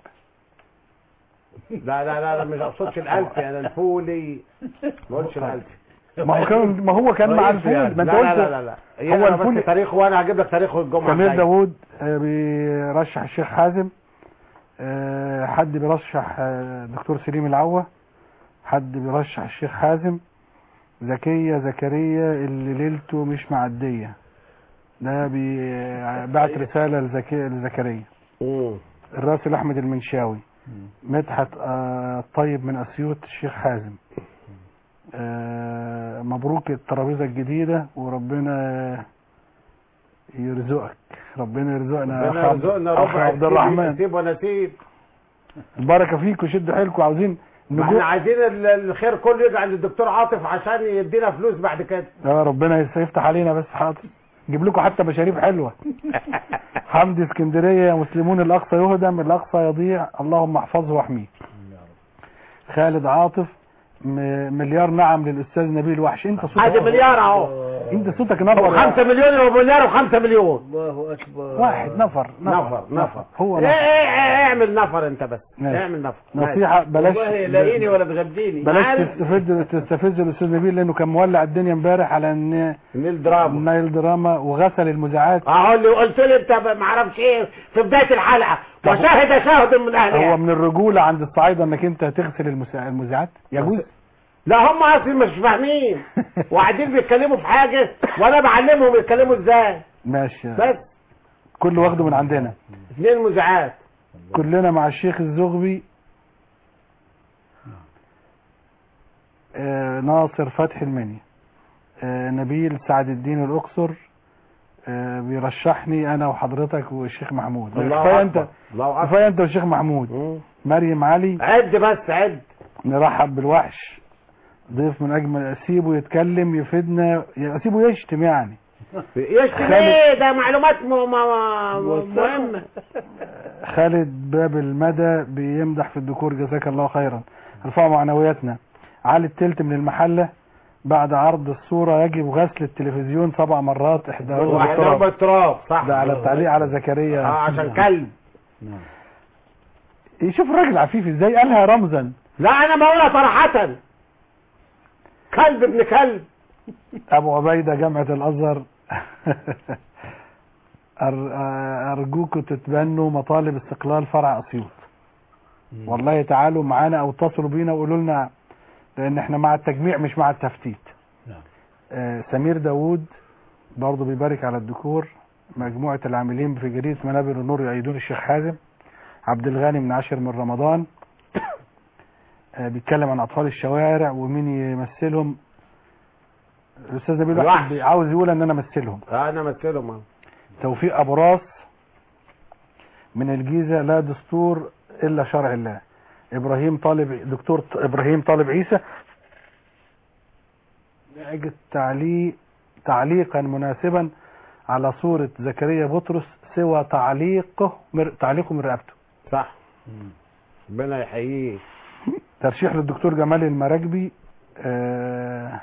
لا لا لا لا مش اقصدش الالف انا الفولي ما قلتش الالف ما هو كان ما هو كان مع رئيس الفول يعني. ما انت لا قلت لا لا لا هو هو الفول بس تاريخه وانا هجيب لك تاريخه الجمعه سمير الجاية. داوود آه، بيرشح الشيخ حازم آه، حد بيرشح آه، دكتور سليم العوة حد بيرشح الشيخ حازم زكية زكريا اللي ليلته مش معدية ده بي- بعت رسالة لزكي لزكريا الراسل أحمد المنشاوي مدحت آه، طيب من أسيوط الشيخ حازم آه، مبروك الترابيزة الجديدة وربنا يرزقك ربنا يرزقنا يا ربنا أخ عبد- يرزقنا أخ ربع عبد الرحمن نسيب ونسيب البركة فيكم شدوا حيلكم عاوزين ما احنا عايزين ال- الخير كله يرجع للدكتور عاطف عشان يدينا فلوس بعد كده اه ربنا يس- يفتح علينا بس حاضر نجيب لكم حتى مشاريب حلوه حمدي اسكندريه يا مسلمون الاقصى يهدم الاقصى يضيع اللهم احفظه واحميه خالد عاطف م- مليار نعم للاستاذ نبيل وحش انت صوتك ادي مليار اهو انت صوتك نفر يا- وخمسة مليون ومليار وخمسة مليون الله اكبر واحد نفر نفر نفر هو ايه نفر ايه ايه اعمل نفر انت بس ماشي. اعمل نفر نصيحه بلاش والله لاقيني ولا تغديني بلاش عارف. تستفز تستفز الاستاذ نبيل لانه كان مولع الدنيا امبارح على ان نيل دراما نايل دراما وغسل المذيعات اهو اللي قلت لي انت ما اعرفش ايه في بدايه الحلقه وشاهد شاهد من اهلها هو من الرجولة عند الصعايدة انك انت تغسل المسا- المذيعات يجوز لا هم اصلا مش فاهمين وقاعدين بيتكلموا في حاجه وانا بعلمهم يتكلموا ازاي ماشي بس كل واخده من عندنا اثنين مذيعات كلنا مع الشيخ الزغبي آه ناصر فتحي المني آه نبيل سعد الدين الأقصر آه بيرشحني أنا وحضرتك والشيخ محمود الله كفاية أكبر. أنت الله أكبر. كفاية أنت والشيخ محمود مريم علي عد بس عد نرحب بالوحش ضيف من أجمل سيبه يتكلم يفيدنا سيبه يشتم يعني يشتم خالد- ايه ده معلومات م- م- م- مهمه خالد باب المدى بيمدح في الديكور جزاك الله خيرا ارفعوا معنوياتنا علي التلت من المحلة بعد عرض الصورة يجب غسل التلفزيون سبع مرات احداهن واحدهم بالتراب بالتراب صح ده على التعليق على زكريا اه عشان كلب يشوف الراجل عفيف ازاي قالها رمزا لا انا بقولها صراحه كلب ابن كلب ابو عبيدة جامعة الازهر أر- ارجوكم تتبنوا مطالب استقلال فرع اسيوط والله تعالوا معانا او اتصلوا بينا وقولوا لنا لان احنا مع التجميع مش مع التفتيت آه سمير داوود برضه بيبارك على الديكور مجموعة العاملين في جريدة منابر النور يؤيدون الشيخ حازم عبد الغني من عاشر من رمضان آه بيتكلم عن اطفال الشوارع ومين يمثلهم الاستاذ نبيل واحد الوحش. بي- عاوز يقول ان انا امثلهم اه انا مثلهم اهو توفيق ابو راس من الجيزه لا دستور الا شرع الله ابراهيم طالب دكتور ط- ابراهيم طالب عيسى يجد تعليق تعليقا مناسبا على صورة زكريا بطرس سوى تعليقه مر... تعليقه من رقبته صح ربنا يحييه ترشيح للدكتور جمال المراكبي آه،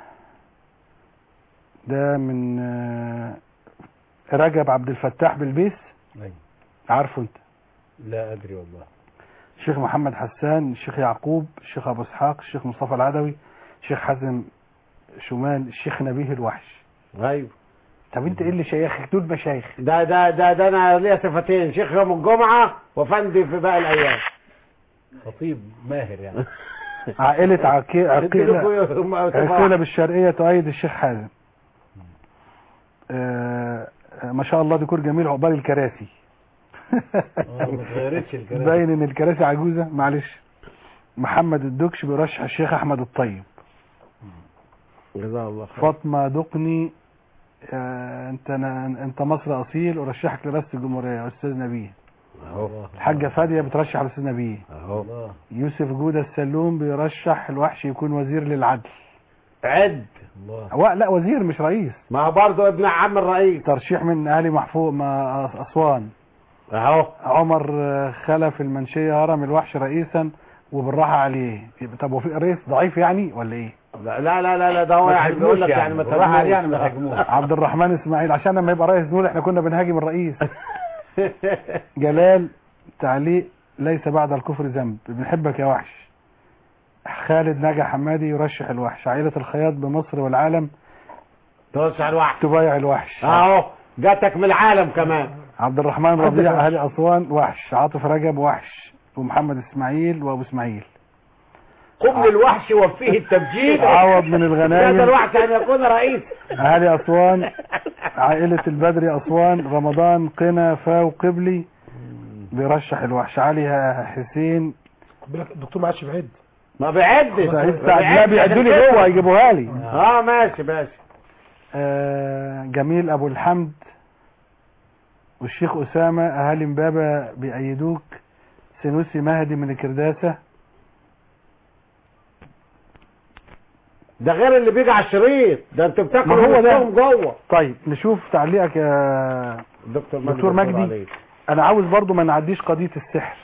ده من آه، رجب عبد الفتاح بالبيس أيوة. عارفه انت لا أدري والله الشيخ محمد حسان الشيخ يعقوب الشيخ ابو اسحاق الشيخ مصطفى العدوي الشيخ حازم شمال الشيخ نبيه الوحش ايوه طب انت ايه اللي شيخك دول مشايخ ده ده ده ده انا ليا صفتين شيخ يوم الجمعه وفندي في باقي الايام خطيب ماهر يعني عائلة عقي- عقيلة اديلكوا عقيلة بالشرقية تؤيد الشيخ حازم آه آه، ما شاء الله ديكور جميل عقبال الكراسي آه، ما اتغيرتش الكلام باين ان الكراسي عجوزة معلش محمد الدكش بيرشح الشيخ احمد الطيب جزاه الله خير فاطمة دقني آه، انت أنا انت مصر اصيل ارشحك لرئاسة الجمهورية يا استاذ نبيه اهو الحاجة فادية بترشح الاستاذ نبيه اهو الله يوسف جودة السلوم بيرشح الوحش يكون وزير للعدل عد الله و... لا وزير مش رئيس ما هو برضه ابن عم الرئيس ترشيح من اهالي محفوظ ما اسوان اهو عمر آه، خلف المنشية هرم الوحش رئيسا وبالراحة عليه يبقى طب وفي رئيس ضعيف يعني ولا ايه لا لا لا لا, لا ده هو ما يعني بيقول لك تهاجموش يعني ما يعني. بالراحة عليه يعني ما تهاجموش. تهاجموش. عبد الرحمن اسماعيل عشان لما يبقى رئيس نقول احنا كنا بنهاجم الرئيس جلال تعليق ليس بعد الكفر ذنب بنحبك يا وحش خالد ناجي حمادي يرشح الوحش عائلة الخياط بمصر والعالم ترشح الوحش تبايع الوحش اهو جاتك من العالم كمان عبد الرحمن ربيع اهالي اسوان وحش عاطف رجب وحش ومحمد اسماعيل وابو اسماعيل قم للوحش وفيه التبجيل عوض من الغنايم. هذا الوحش ان يكون رئيس اهالي اسوان عائلة البدري اسوان رمضان قنا فاو قبلي بيرشح الوحش علي حسين الدكتور ما عادش بعد ما بيعدش سعيد سعد لا بيعدوا لي جوه هيجيبوها لي اه ماشي ماشي آه جميل ابو الحمد والشيخ اسامه اهالي امبابه بيأيدوك سنوسي مهدي من الكرداسه ده غير اللي بيجي على الشريط ده انتوا ما بتاكلوا هو ده نصهم جوه طيب نشوف تعليقك يا دكتور دكتور مجدي انا عاوز برضو ما نعديش قضيه السحر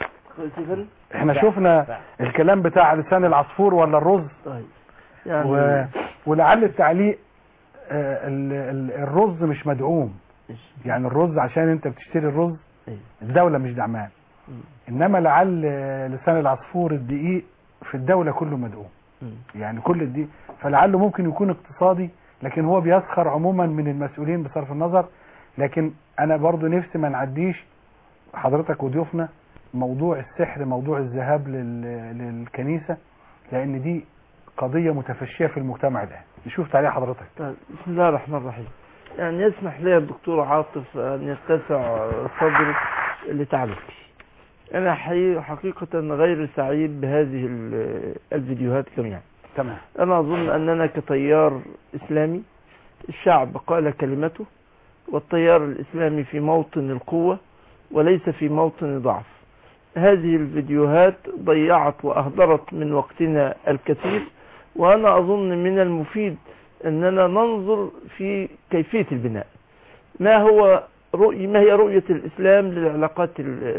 احنا شفنا الكلام بتاع لسان العصفور ولا الرز طيب و... يعني ولعل التعليق آه، ال... ال... الرز مش مدعوم يعني الرز عشان انت بتشتري الرز الدولة مش دعمان انما لعل آه، لسان العصفور الدقيق في الدولة كله مدعوم يعني كل الدقيق فلعله ممكن يكون اقتصادي لكن هو بيسخر عموما من المسؤولين بصرف النظر لكن انا برضو نفسي ما نعديش حضرتك وضيوفنا موضوع السحر موضوع الذهاب لل... للكنيسة لان دي قضية متفشية في المجتمع الان نشوف تعليق حضرتك طيب، بسم الله الرحمن الرحيم يعني يسمح لي الدكتور عاطف أن يتسع صدري لتعليقي أنا حقيقة, حقيقة غير سعيد بهذه ال- الفيديوهات جميعا تمام أنا أظن أننا كتيار إسلامي الشعب قال كلمته والتيار الإسلامي في موطن القوة وليس في موطن ضعف هذه الفيديوهات ضيعت وأهدرت من وقتنا الكثير وأنا أظن من المفيد أننا ننظر في كيفية البناء ما هو رؤية ما هي رؤية الإسلام للعلاقات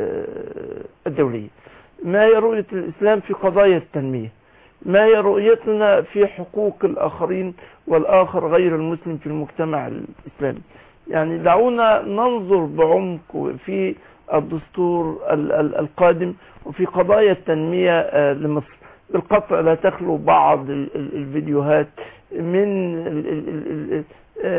ال- الدولية ما هي رؤية الإسلام في قضايا التنمية ما هي رؤيتنا في حقوق الآخرين والآخر غير المسلم في المجتمع الإسلامي يعني دعونا ننظر بعمق في الدستور ال- ال- القادم وفي قضايا التنمية آه، لمصر بالقطع لا تخلو بعض ال- ال- الفيديوهات من ال- ال- ال- ال-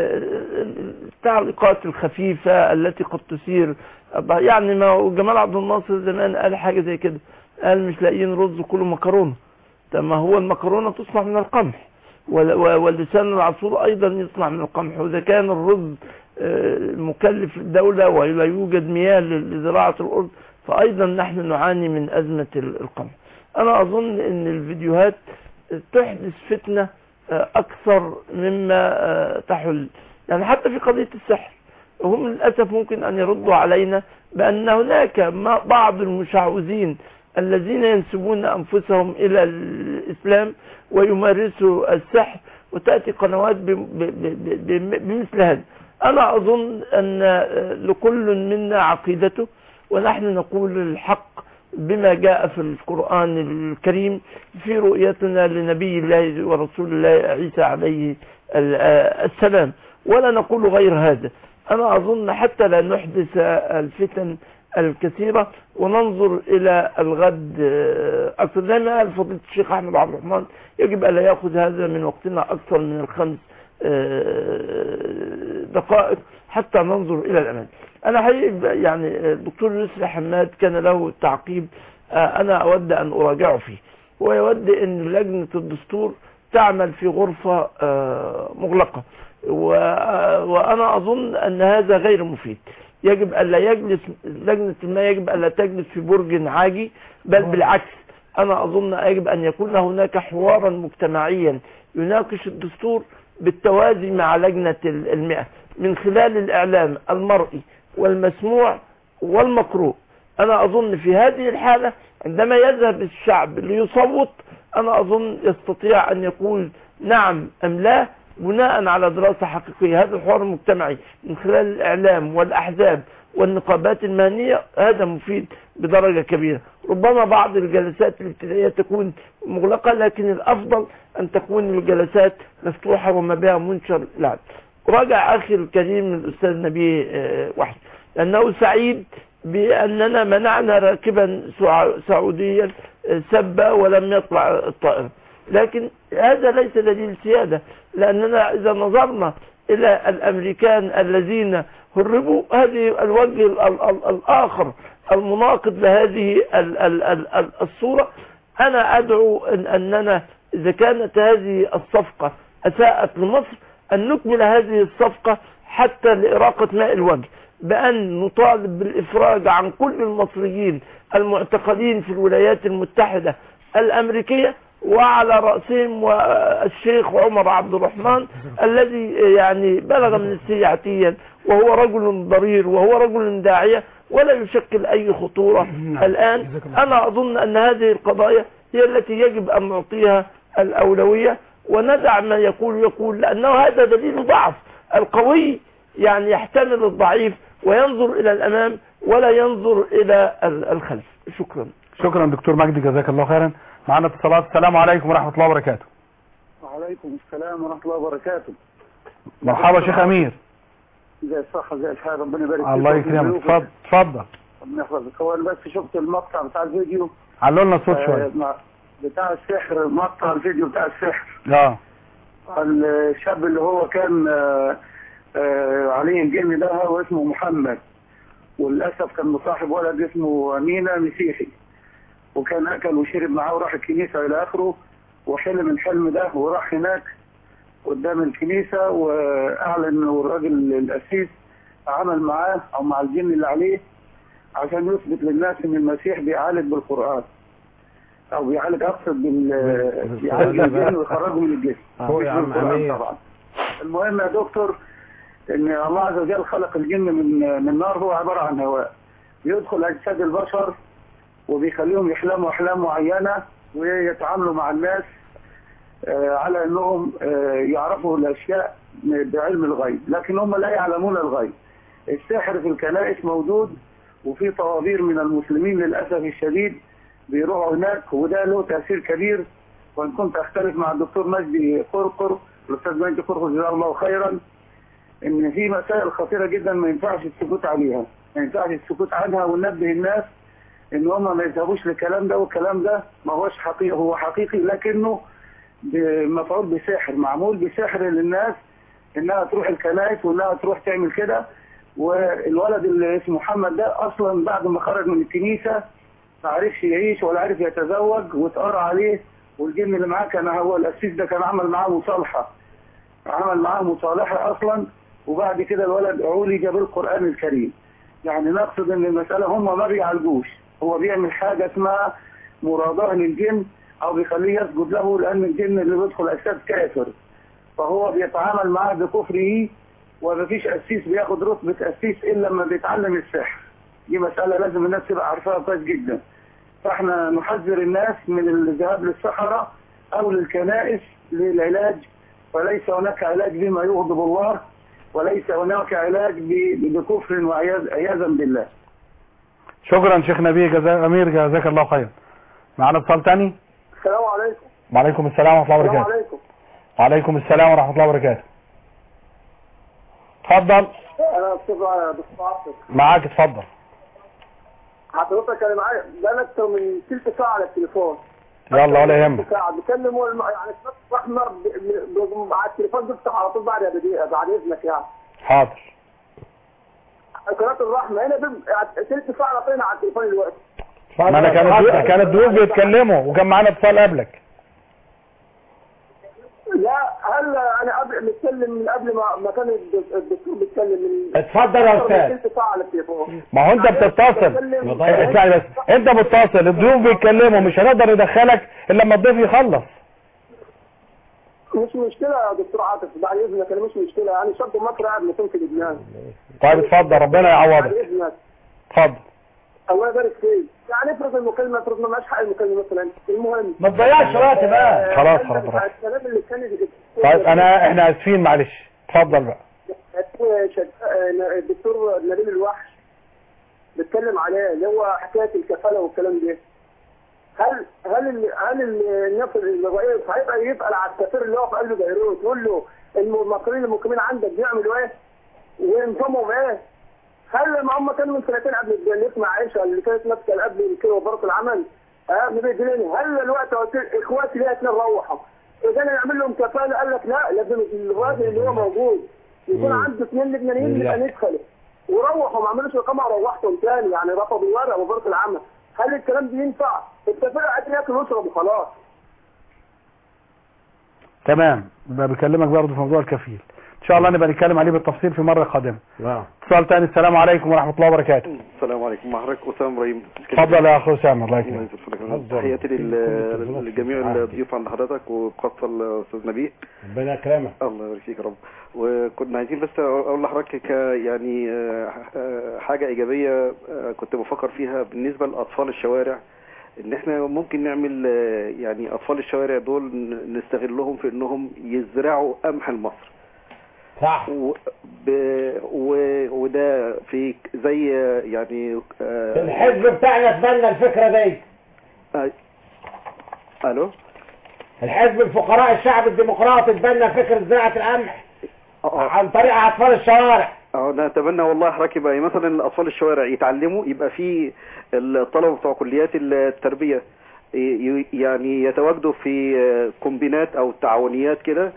آه، التعليقات الخفيفة التي قد تثير يعني ما هو جمال عبد الناصر زمان قال حاجة زي كده قال مش لاقيين رز كله مكرونة طب ما هو المكرونة تصنع من القمح وال- و- واللسان العصفور أيضا يصنع من القمح وإذا كان الرز آه، مكلف للدولة ولا يوجد مياه لزراعة الأرض فأيضا نحن نعاني من أزمة ال- القمح أنا أظن أن الفيديوهات تحدث فتنة آه، أكثر مما آه، تحل يعني حتى في قضية السحر هم للأسف ممكن أن يردوا علينا بأن هناك ما- بعض المشعوذين الذين ينسبون أنفسهم إلى الإسلام ويمارسوا السحر وتأتي قنوات ب- ب- ب- ب- بمثل هذا أنا أظن أن لكل منا عقيدته ونحن نقول الحق بما جاء في القرآن الكريم في رؤيتنا لنبي الله ورسول الله عيسى عليه ال- السلام ولا نقول غير هذا أنا أظن حتى لا نحدث الفتن الكثيرة وننظر إلى الغد آه، أكثر زي ما قال فضيلة الشيخ أحمد عبد الرحمن يجب ألا يأخذ هذا من وقتنا أكثر من الخمس آه، دقائق حتى ننظر إلى الأمام أنا حقيقي يعني الدكتور يسري حماد كان له تعقيب آه، أنا أود أن أراجعه فيه ويود أن لجنة الدستور تعمل في غرفة آه، مغلقة و- آه، وأنا أظن أن هذا غير مفيد يجب ألا يجلس لجنة ما يجب ألا تجلس في برج عاجي بل بالعكس أنا أظن يجب أن يكون هناك حوارا مجتمعيا يناقش الدستور بالتوازي مع لجنة ال- المئة من خلال الإعلام المرئي والمسموع والمقروء أنا أظن في هذه الحالة عندما يذهب الشعب ليصوت أنا أظن يستطيع أن يقول نعم أم لا بناء على دراسة حقيقية هذا الحوار المجتمعي من خلال الإعلام والأحزاب والنقابات المهنية هذا مفيد بدرجة كبيرة ربما بعض الجلسات الابتدائية تكون مغلقة لكن الأفضل أن تكون الجلسات مفتوحة وما بها منشر لعب راجع أخي الكريم الأستاذ نبيه آه، وحي لأنه سعيد بأننا منعنا راكبا سع- سعوديا آه، سب ولم يطلع الطائرة لكن هذا ليس دليل سيادة لأننا إذا نظرنا إلى الأمريكان الذين هربوا هذه الوجه ال- ال- ال- الآخر المناقض لهذه ال- ال- ال- ال- الصورة أنا أدعو أن أننا إذا كانت هذه الصفقة أساءت لمصر أن نكمل هذه الصفقة حتى لإراقة ماء الوجه بأن نطالب بالإفراج عن كل المصريين المعتقلين في الولايات المتحدة الأمريكية وعلى رأسهم الشيخ عمر عبد الرحمن الذي يعني بلغ من السن عتيا وهو رجل ضرير وهو رجل داعية ولا يشكل أي خطورة الآن أنا أظن أن هذه القضايا هي التي يجب أن نعطيها الأولوية وندع ما يقول يقول لأنه هذا دليل ضعف القوي يعني يحتمل الضعيف وينظر إلى الأمام ولا ينظر إلى الخلف شكرا شكرا دكتور مجدي جزاك الله خيرا معنا اتصالات السلام عليكم ورحمة الله وبركاته وعليكم السلام ورحمة الله وبركاته مرحبا شيخ أمير زي الصحة زي الحال ربنا يبارك فيك الله يكرمك اتفضل اتفضل ربنا يحفظك هو انا بس شفت المقطع بتاع الفيديو علوا لنا الصوت آه، شوية مع- بتاع السحر مقطع الفيديو بتاع السحر اه الشاب اللي هو كان آه، آه، عليه الجن ده هو اسمه محمد وللأسف كان مصاحب ولد اسمه مينا مسيحي وكان أكل وشرب معاه وراح الكنيسة إلى آخره وحلم الحلم ده وراح هناك قدام الكنيسة وأعلن إنه الراجل القسيس عمل معاه أو مع الجن اللي عليه عشان يثبت للناس إن المسيح بيعالج بالقرآن أو بيعالج أقصد بال بيعالج الجن ويخرجه من الجسم هو يا مش عم بالقرآن أمير. طبعا المهم يا دكتور ان الله عز وجل خلق الجن من من نار هو عباره عن هواء بيدخل اجساد البشر وبيخليهم يحلموا احلام معينه ويتعاملوا مع الناس آه، على انهم آه، يعرفوا الاشياء بعلم الغيب لكن هم لا يعلمون الغيب السحر في الكنائس موجود وفي طوابير من المسلمين للاسف الشديد بيروحوا هناك وده له تاثير كبير وان كنت اختلف مع الدكتور مجدي قرقر الاستاذ مجدي قرقر جزاه الله خيرا ان في مسائل خطيره جدا ما ينفعش السكوت عليها ما ينفعش السكوت عنها وننبه الناس ان هم ما يذهبوش للكلام ده والكلام ده ما هوش حقيقي هو حقيقي لكنه ب- مفعول بسحر معمول بسحر للناس انها تروح الكنائس وانها تروح تعمل كده والولد اللي اسمه محمد ده اصلا بعد ما خرج من الكنيسه ما عرفش يعيش ولا عرف يتزوج واتقرا عليه والجن اللي معاه كان هو القسيس ده كان عمل معاه مصالحه عمل معاه مصالحه اصلا وبعد كده الولد عولج بالقران الكريم يعني نقصد ان المساله هم ما بيعالجوش هو بيعمل حاجه اسمها مراداه للجن او بيخليه يسجد له لان الجن اللي بيدخل اجساد كافر فهو بيتعامل معاه بكفره ومفيش قسيس بياخد رتبه قسيس الا لما بيتعلم السحر دي مساله لازم الناس تبقى عارفاها كويس جدا فاحنا نحذر الناس من الذهاب للصحراء او للكنائس للعلاج وليس هناك علاج بما يغضب الله وليس هناك علاج ب- بكفر وعياذ- عياذا بالله شكرا شيخ نبيه جزاك امير جزاك الله خيرا معنا اتصال تاني السلام عليكم وعليكم السلام ورحمة الله السلام وبركاته عليكم وعليكم السلام ورحمة الله وبركاته اتفضل انا استاذ دكتور عاطف معاك اتفضل حضرتك انا معايا بقى اكتر من ثلث ساعه على التليفون يلا ولا يهمك ثلث ساعه بكلم والم- يعني سمعت احمر ب- ب- ب- على التليفون بيفتح على طول بعد دقيقه بعد اذنك يعني حاضر قناه الرحمه هنا بم- ثلث ساعه نطينا على التليفون دلوقتي ما انا كانت كانت ضيوف بيتكلموا وكان معانا اتصال قبلك لا هل انا قبل نتكلم من قبل ما ما كان الد- الدكتور بيتكلم من اتفضل يا أكتر من أستاذ. ثلث ساعه على التليفون ما هو انت بتتصل بتكلم- اسمعني بس انت بتتصل الضيوف بيتكلموا مش هنقدر ندخلك الا لما الضيف يخلص مش مشكله يا دكتور عاطف بعد اذنك انا مش مشكله يعني شاب مصر قاعد مكان في لبنان طيب اتفضل ربنا بعد يعوضك اذنك اتفضل الله يبارك فيك يعني افرض المكالمه افرض ما معاش حق المكالمه مثلا المهم ما تضيعش وقت بقى. آه، خلاص، أنا خلاص، خلاص. الكلام اللي كان طيب انا احنا اسفين معلش اتفضل بقى شد- آه، الدكتور نبيل الوحش بيتكلم عليه اللي هو حكايه الكفاله والكلام ده هل هل ال- هل ال- الناس الرئيس هيبقى يسال على السفير اللي هو في قلب بيروت يقول له المصريين المقيمين عندك بيعملوا ايه؟ ونظامهم ايه؟ هل لما هم كانوا من سنتين قبل اللي مع عائشه اللي كانت ماسكه قبل كده وزاره العمل اه مبهدلين هل الوقت قلت اخواتي ليه اتنين روحوا اذا انا نعمل لهم كفاله قال لك لا لازم الراجل اللي هو موجود يكون مم. عنده اثنين لبنانيين لا. يبقى ندخل وروحوا ما عملوش اقامه وروحتهم تاني يعني رفضوا الورق وزاره العمل هل الكلام ده ينفع؟ الكفيل قاعدين ياكل ويشرب وخلاص تمام يبقى بكلمك برضه في موضوع الكفيل ان شاء الله نبقى نتكلم عليه بالتفصيل في مره قادمه نعم اتصال تاني السلام عليكم ورحمه الله وبركاته السلام عليكم مع حضرتك اسامه ابراهيم اتفضل يا اخو اسامه الله يكرمك تحياتي لل- لجميع الضيوف عند حضرتك وخاصه الاستاذ نبيل ربنا يكرمك الله يبارك فيك يا رب وكنا عايزين بس اقول لحضرتك ك يعني آه، آه، حاجه ايجابيه آه، كنت بفكر فيها بالنسبه لاطفال الشوارع ان احنا ممكن نعمل آه، يعني اطفال الشوارع دول ن- نستغلهم في انهم يزرعوا قمح لمصر صح و... ب... و... وده في زي آه، يعني آه، الحزب بتاعنا اتبنى الفكره دي آه، الو الحزب الفقراء الشعب الديمقراطي اتبنى فكره زراعه القمح عن طريق اطفال الشوارع اه نتمنى والله حضرتك يبقى مثلا الاطفال الشوارع يتعلموا يبقى في الطلبه بتوع كليات التربيه ي- يعني يتواجدوا في كومبينات او تعاونيات كده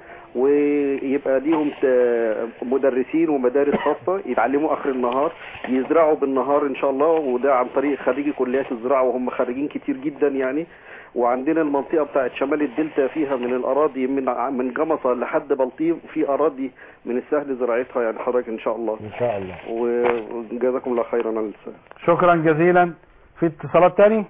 ويبقى ليهم ت- مدرسين ومدارس خاصه يتعلموا اخر النهار يزرعوا بالنهار ان شاء الله وده عن طريق خريجي كليات الزراعه وهم خريجين كتير جدا يعني وعندنا المنطقه بتاعت شمال الدلتا فيها من الاراضي من ع- من جمصه لحد بلطيم في اراضي من السهل زراعتها يعني حضرتك ان شاء الله ان شاء الله وجزاكم الله خيرا على السؤال شكرا جزيلا في اتصالات تاني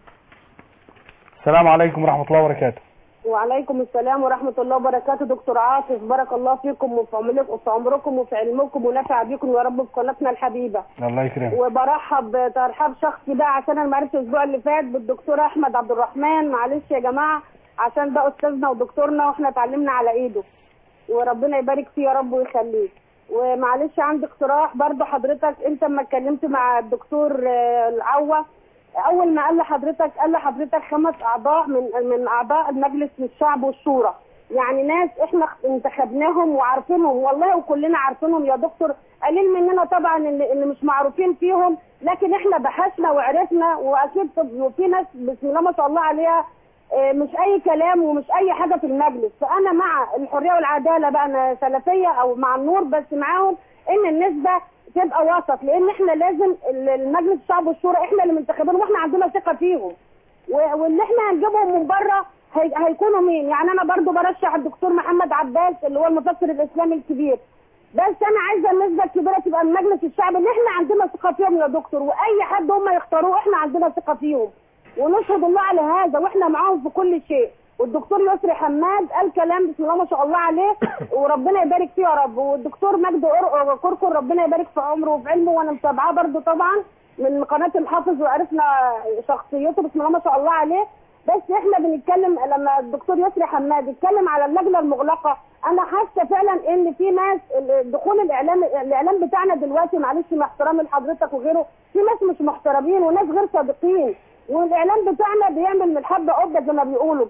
السلام عليكم ورحمه الله وبركاته وعليكم السلام ورحمة الله وبركاته دكتور عاطف بارك الله فيكم وفي عمرك- وفي عمركم وفي علمكم ونفع بكم يا رب في قناتنا الحبيبة الله يكرمك وبرحب ترحاب شخصي بقى عشان انا ما عرفتش الاسبوع اللي فات بالدكتور احمد عبد الرحمن معلش يا جماعة عشان ده استاذنا ودكتورنا واحنا اتعلمنا على ايده وربنا يبارك فيه يا رب ويخليه ومعلش عندي اقتراح برضه حضرتك انت لما اتكلمت مع الدكتور آه، العوة اول ما قال لحضرتك قال لحضرتك خمس اعضاء من من اعضاء المجلس الشعب والشورى يعني ناس احنا انتخبناهم وعارفينهم والله وكلنا عارفينهم يا دكتور قليل مننا طبعا اللي, اللي مش معروفين فيهم لكن احنا بحثنا وعرفنا واكيد طب- في ناس بسم الله ما شاء الله عليها آه، مش اي كلام ومش اي حاجه في المجلس فانا مع الحريه والعداله بقى انا سلفيه او مع النور بس معاهم ان النسبه تبقى وسط لان احنا لازم ال- المجلس الشعب والشورى احنا اللي منتخبينهم واحنا عندنا ثقه فيهم و- واللي احنا هنجيبهم من بره هي- هيكونوا مين يعني انا برضو برشح الدكتور محمد عباس اللي هو المفكر الاسلامي الكبير بس انا عايزه النسبه الكبيره تبقى من مجلس الشعب اللي احنا عندنا ثقه فيهم يا دكتور واي حد هم يختاروه احنا عندنا ثقه فيهم ونشهد الله على هذا واحنا معاهم في كل شيء والدكتور يسري حماد قال كلام بسم الله ما شاء الله عليه وربنا يبارك فيه يا رب والدكتور مجدي قر- كركر ربنا يبارك في عمره وفي علمه وانا متابعاه برضه طبعا من قناه الحافظ وعرفنا شخصيته بسم الله ما شاء الله عليه بس احنا بنتكلم لما الدكتور يسري حماد اتكلم على اللجنه المغلقه انا حاسه فعلا ان في ناس ال- دخول الاعلام الاعلام بتاعنا دلوقتي معلش مع احترامي لحضرتك وغيره في ناس مش محترمين وناس غير صادقين والاعلام بتاعنا بيعمل من الحبه قبه زي ما بيقولوا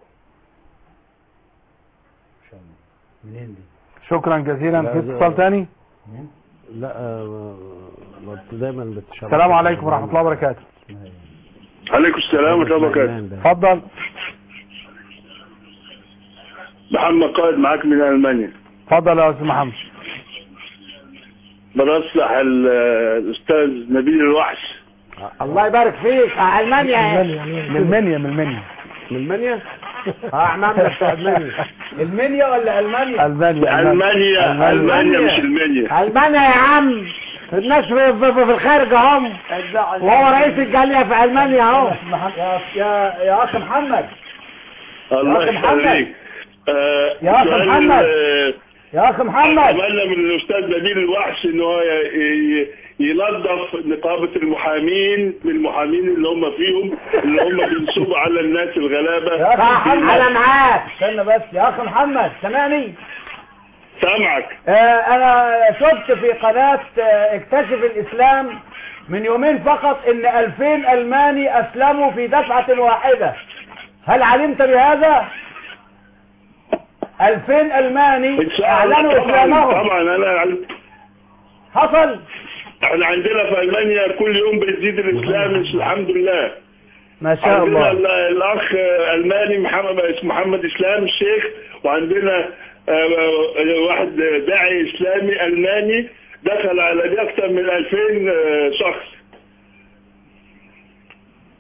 منين دي شكرا جزيلا لا، في ده- اتصال تاني لا آه، ما دايما بتشرف السلام عليكم ورحمه الله وبركاته عليكم السلام ورحمة الله وبركاته اتفضل محمد قائد معاك من ألمانيا اتفضل يا استاذ محمد برشح ال- الأستاذ نبيل الوحش الله يبارك فيك آه، المانيا من المنيا من المنيا من المانيا اه عمامنا بتوع المانيا المنيا ولا المانيا المانيا ألمانيا ألمانيا مش المانيا المانيا يا عم الناس في, في, في الخارج اهم وهو رئيس الجاليه في المانيا اهو يا يا يا اخ محمد الله يا أخي محمد. يخليك آه، يا أخي سؤال محمد. ال- يا اخ محمد اتمنى من الاستاذ نبيل الوحش ان هو ي- ي- ينظف نقابه المحامين من المحامين اللي هم فيهم اللي هم بينصبوا على الناس الغلابه يا اخ محمد انا معاك استنى بس يا اخ محمد سامعني سامعك آه انا شفت في قناة آه اكتشف الاسلام من يومين فقط ان 2000 الماني اسلموا في دفعة واحدة هل علمت بهذا 2000 الماني ان شاء الله اعلنوا طبعا اسلامهم طبعا انا عن- حصل احنا عندنا في المانيا كل يوم بيزيد الاسلام الحمد لله ما شاء عندنا الله ال- الاخ الماني محمد اسمه محمد اسلام الشيخ وعندنا آه، واحد داعي اسلامي الماني دخل على دي اكثر من 2000 آه، شخص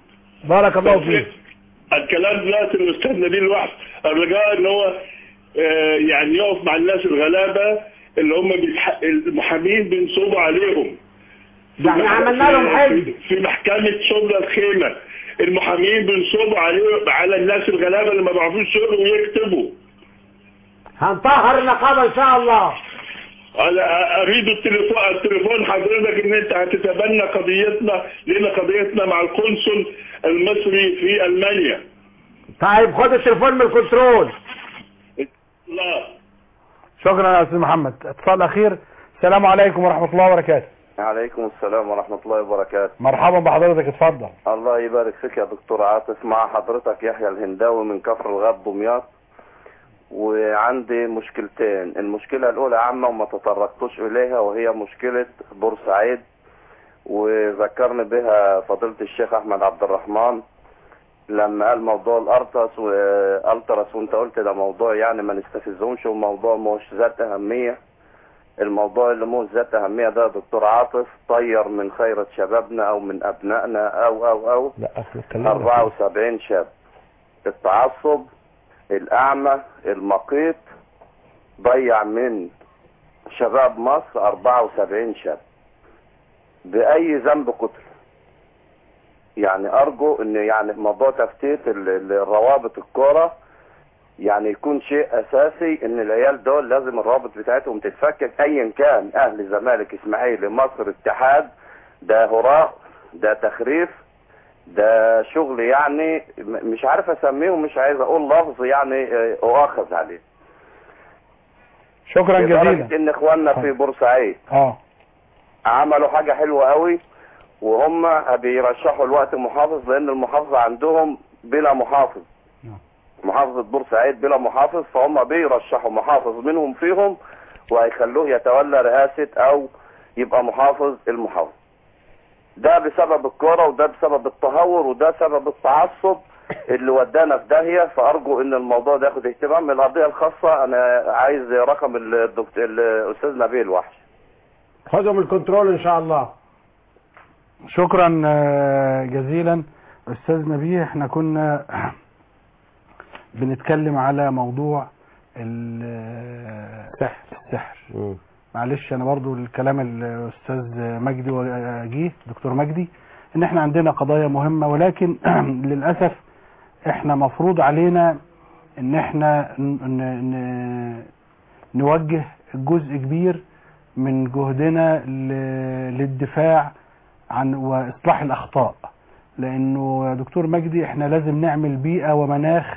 بارك الله فيك الكلام دلوقتي الاستاذ نبيل وحش الرجاء ان هو آه، يعني يقف مع الناس الغلابه اللي هم بيتح... المحامين بينصبوا عليهم ده احنا عملنا لهم حزب في- في محكمه شبرا الخيمه المحامين بينصبوا عليه على الناس الغلابه اللي ما بيعرفوش يقروا ويكتبوا هنطهر النقابه ان شاء الله انا اريد التليفون التليفون حضرتك ان انت هتتبنى قضيتنا لنا قضيتنا مع القنصل المصري في المانيا طيب خد التليفون من الكنترول لا شكرا يا استاذ محمد اتصال اخير السلام عليكم ورحمه الله وبركاته عليكم السلام ورحمة الله وبركاته مرحبا بحضرتك اتفضل الله يبارك فيك يا دكتور عاطف مع حضرتك يحيى الهنداوي من كفر الغاب دمياط وعندي مشكلتين المشكلة الأولى عامة وما تطرقتش إليها وهي مشكلة بورسعيد وذكرني بها فضيلة الشيخ أحمد عبد الرحمن لما قال موضوع الأرتس والترس وانت قلت ده موضوع يعني ما نستفزهمش وموضوع مش ذات أهمية الموضوع اللي مو ذات أهمية ده يا دكتور عاطف طير من خيرة شبابنا أو من أبنائنا أو أو أو لا احنا 74 شاب التعصب الأعمى المقيت ضيع من شباب مصر 74 شاب بأي ذنب قتل يعني أرجو إن يعني موضوع تفتيت ال- ال- الروابط الكورة يعني يكون شيء أساسي إن العيال دول لازم الروابط بتاعتهم تتفكك أيا كان أهل زمالك إسماعيلي مصر اتحاد ده هراء ده تخريف ده شغل يعني م- مش عارف اسميه ومش عايز اقول لفظ يعني آه، اؤاخذ عليه شكرا لدرجة جزيلا ان اخواننا في بورسعيد اه عملوا حاجة حلوة قوي وهم بيرشحوا الوقت محافظ لان المحافظة عندهم بلا محافظ محافظة بورسعيد بلا محافظ فهم بيرشحوا محافظ منهم فيهم وهيخلوه يتولى رئاسة او يبقى محافظ المحافظ ده بسبب الكرة وده بسبب التهور وده سبب التعصب اللي ودانا في داهية فأرجو إن الموضوع ده ياخد اهتمام القضية الخاصة أنا عايز رقم الدكتور الأستاذ نبيل وحش خده من الكنترول ان شاء الله شكرا آه، جزيلا استاذ نبيه احنا كنا بنتكلم على موضوع ال- السحر معلش انا برضو الكلام الاستاذ مجدي وجيه دكتور مجدي ان احنا عندنا قضايا مهمة ولكن للأسف احنا مفروض علينا ان احنا ن- ن- ن- نوجه جزء كبير من جهدنا ل- للدفاع عن واصلاح الاخطاء لانه يا دكتور مجدي احنا لازم نعمل بيئة ومناخ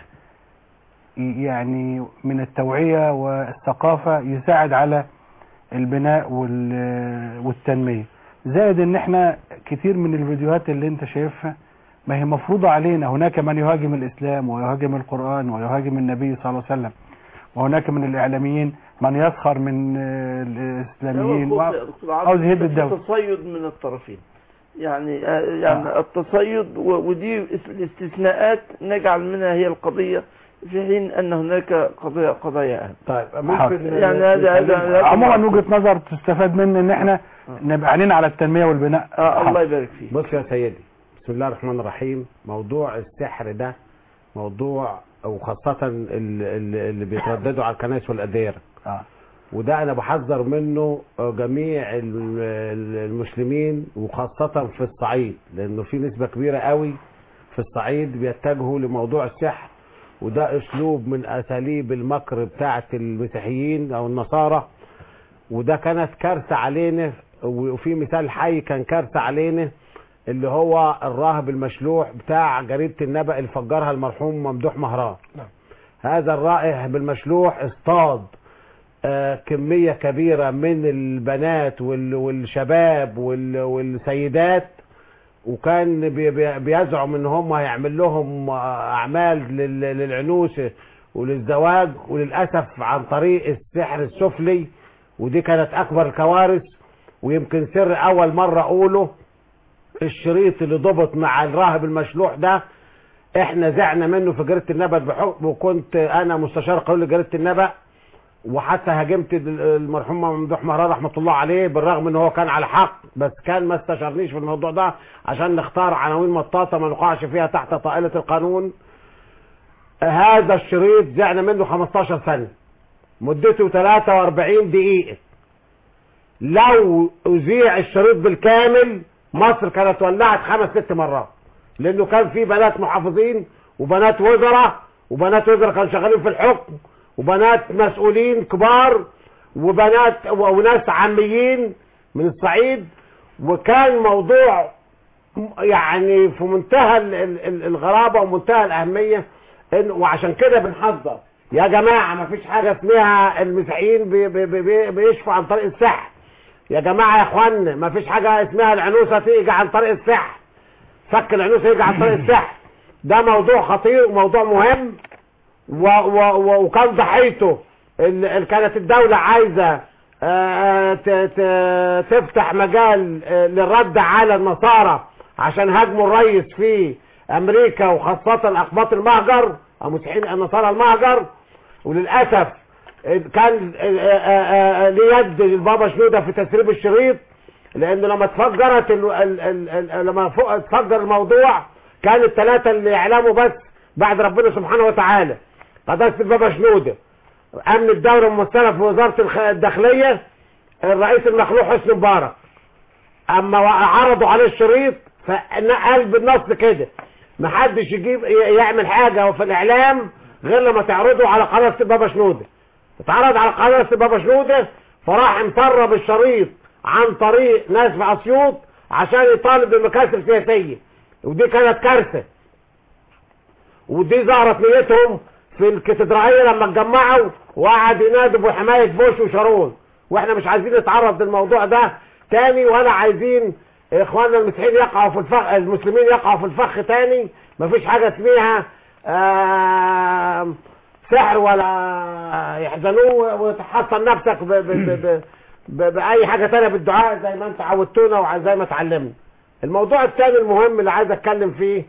يعني من التوعية والثقافة يساعد على البناء وال- والتنمية زائد ان احنا كتير من الفيديوهات اللي انت شايفها ما هي مفروضة علينا هناك من يهاجم الاسلام ويهاجم القرآن ويهاجم النبي صلى الله عليه وسلم وهناك من الاعلاميين من يسخر من آه، الاسلاميين هو الخوف يا دكتور عبد عاوز يهد في الدولة تصيد من الطرفين يعني آه، يعني التصيد و- ودي اس- الاستثناءات نجعل منها هي القضية في حين ان هناك قضايا قضايا اهم طيب يعني هذا هذا عموما وجهة نظر تستفاد منه ان احنا نبقى عينينا على التنمية والبناء آه الله يبارك فيك بص يا سيدي بسم الله الرحمن الرحيم موضوع السحر ده موضوع وخاصة ال- ال- اللي بيترددوا على الكنائس والأديرة آه. وده أنا بحذر منه جميع ال- ال- المسلمين وخاصة في الصعيد لأنه في نسبة كبيرة قوي في الصعيد بيتجهوا لموضوع السحر وده أسلوب من أساليب المكر بتاعة المسيحيين أو النصارى وده كانت كارثة علينا وفي مثال حي كان كارثة علينا اللي هو الراهب المشلوح بتاع جريدة النبأ اللي فجرها المرحوم ممدوح مهران هذا الراهب المشلوح اصطاد آه، كمية كبيرة من البنات وال- والشباب وال- والسيدات وكان بي- بي- بيزعم ان هم هيعمل لهم آه، اعمال لل- للعنوسة وللزواج وللأسف عن طريق السحر السفلي ودي كانت اكبر الكوارث ويمكن سر اول مرة اقوله الشريط اللي ضبط مع الراهب المشلوح ده احنا زعنا منه في جريدة النبأ بحكم وكنت انا مستشار قانون لجريدة النبأ وحتى هاجمت ال- المرحوم ممدوح مرار رحمه الله عليه بالرغم ان هو كان على حق بس كان ما استشارنيش في الموضوع ده عشان نختار عناوين مطاطه ما نقعش فيها تحت طائله القانون هذا الشريط زعنا منه 15 سنه مدته 43 دقيقه لو اذيع الشريط بالكامل مصر كانت ولعت خمس ست مرات لانه كان في بنات محافظين وبنات وزراء وبنات وزراء كانوا شغالين في الحكم وبنات مسؤولين كبار وبنات و- وناس عاميين من الصعيد وكان موضوع يعني في منتهى ال- ال- ال- الغرابة ومنتهى الأهمية إن وعشان كده بنحذر يا جماعة ما فيش حاجة اسمها المسيحيين بي- بي- بي- بي- بيشفوا عن طريق السحر يا جماعة يا اخوانا ما فيش حاجة اسمها العنوسة تيجي عن طريق السحر فك العنوسة يجي عن طريق السحر ده موضوع خطير وموضوع مهم و و و وكان ضحيته ال- ال- كانت الدولة عايزة آه، ت- ت- تفتح مجال آه، للرد على النصارى عشان هاجموا الرئيس في امريكا وخاصة اقباط المهجر او مسيحيين النصارى المهجر وللاسف آه، كان آه، آه، آه، ليه يد البابا شنودة في تسريب الشريط لانه لما اتفجرت ال ال ال ال لما فوق اتفجر الموضوع كان الثلاثة اللي يعلموا بس بعد ربنا سبحانه وتعالى قداسة البابا شنودة امن الدولة ممثلة في وزارة الخ- الداخلية الرئيس المخلوع حسني مبارك اما عرضوا عليه الشريط فقال بالنص كده محدش يجيب ي- يعمل حاجة في الاعلام غير لما تعرضه على قناة البابا شنودة اتعرض على قناة البابا شنودة فراح مسرب الشريط عن طريق ناس في اسيوط عشان يطالب بمكاسب سياسية ودي كانت كارثة ودي ظهرت نيتهم في الكاتدرائية لما اتجمعوا وقعد ينادوا بحماية بوش وشارون واحنا مش عايزين نتعرض للموضوع ده تاني ولا عايزين اخواننا المسيحيين يقعوا في الفخ المسلمين يقعوا في الفخ تاني مفيش حاجة اسمها آه سحر ولا يحزنوه وتحصن نفسك ب ب ب ب ب بأي حاجة تانية بالدعاء زي ما انت عودتونا وزي ما اتعلمنا الموضوع الثاني المهم اللي عايز اتكلم فيه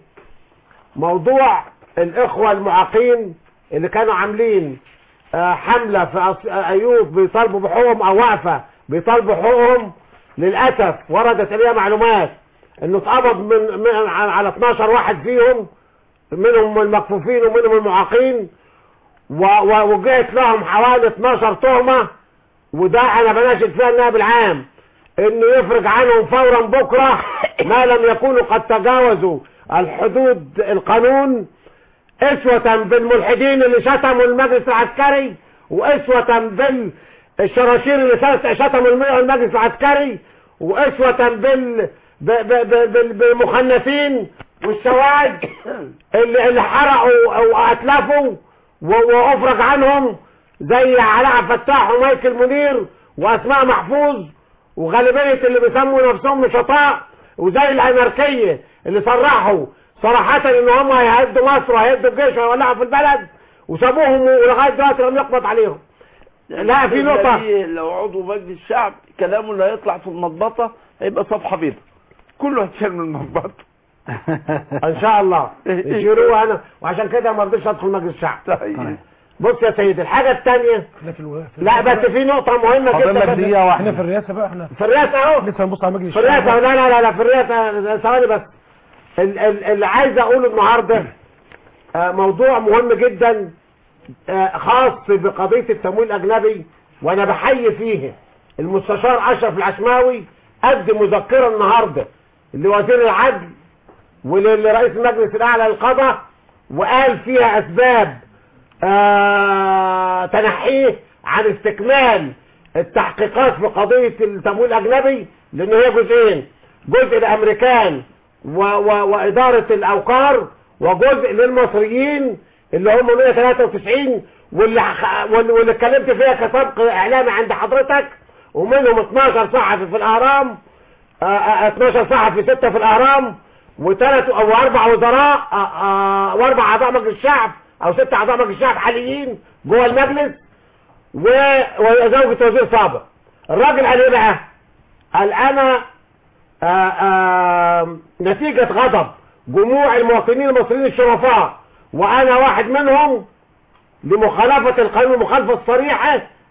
موضوع الاخوة المعاقين اللي كانوا عاملين آه، حملة في أس- آه، ايوب بيطالبوا بحقوقهم او وقفة بيطالبوا حقوقهم للأسف وردت اليها معلومات انه اتقبض من, من على 12 واحد فيهم منهم المكفوفين ومنهم المعاقين و- و- وجهت لهم حوالي 12 تهمة وده انا بناشد فيها النائب العام انه يفرج عنهم فورا بكرة ما لم يكونوا قد تجاوزوا الحدود القانون اسوة بالملحدين اللي شتموا المجلس العسكري واسوة بالشراشير اللي شت- شتموا الم- المجلس العسكري واسوة بال ب- ب- ب- بال- بالمخنثين والشواذ اللي, اللي حرقوا واتلفوا و- وافرج عنهم زي علاء عبد الفتاح ومايكل منير واسماء محفوظ وغالبية اللي بيسموا نفسهم نشطاء وزي الاناركية اللي صرحوا صراحة ان هم هيهدوا مصر وهيهدوا الجيش وهيولعوا في البلد وسابوهم ولغاية دلوقتي لم يقبض عليهم لا في نقطة الذي لو عضو مجلس الشعب كلامه اللي هيطلع في المضبطة هيبقى صفحة بيضاء كله هيتشال من المضبطة ان شاء الله يشيروه انا وعشان كده ما رضيتش ادخل مجلس الشعب بص يا سيدي الحاجة الثانية احنا في الو... في لا بس في نقطة مهمة فاضل جدا لك بس- دقيقة واحدة احنا في الرئاسة بقى احنا في الرئاسة اهو لسه هنبص على مجلس في الرئاسة لا لا لا لا في الرئاسة ثواني بس ال- ال- اللي عايز اقوله النهاردة آه، موضوع مهم جدا آه، خاص بقضية التمويل الاجنبي وانا بحيي فيه المستشار اشرف العشماوي قدم مذكرة النهاردة لوزير العدل ولرئيس المجلس الاعلى للقضاء وقال فيها اسباب آه، تنحيه عن استكمال التحقيقات في قضية التمويل الأجنبي لأن هي جزئين جزء الأمريكان و و وإدارة الأوقار وجزء للمصريين اللي هم 193 واللي ح- واللي واللي اتكلمت فيها كسبق إعلامي عند حضرتك ومنهم 12 صحفي في الأهرام آه، آه، 12 صحفي ستة في الأهرام وثلاث أو أربع وزراء آه، آه، وأربع أعضاء مجلس الشعب أو ست أعضاء مجلس الشعب حاليين جوه المجلس و- وزوجة وزير سابق الراجل قال ايه بقى قال انا آآ آآ نتيجة غضب جموع المواطنين المصريين الشرفاء وانا واحد منهم لمخالفة القانون المخالفة الصريحة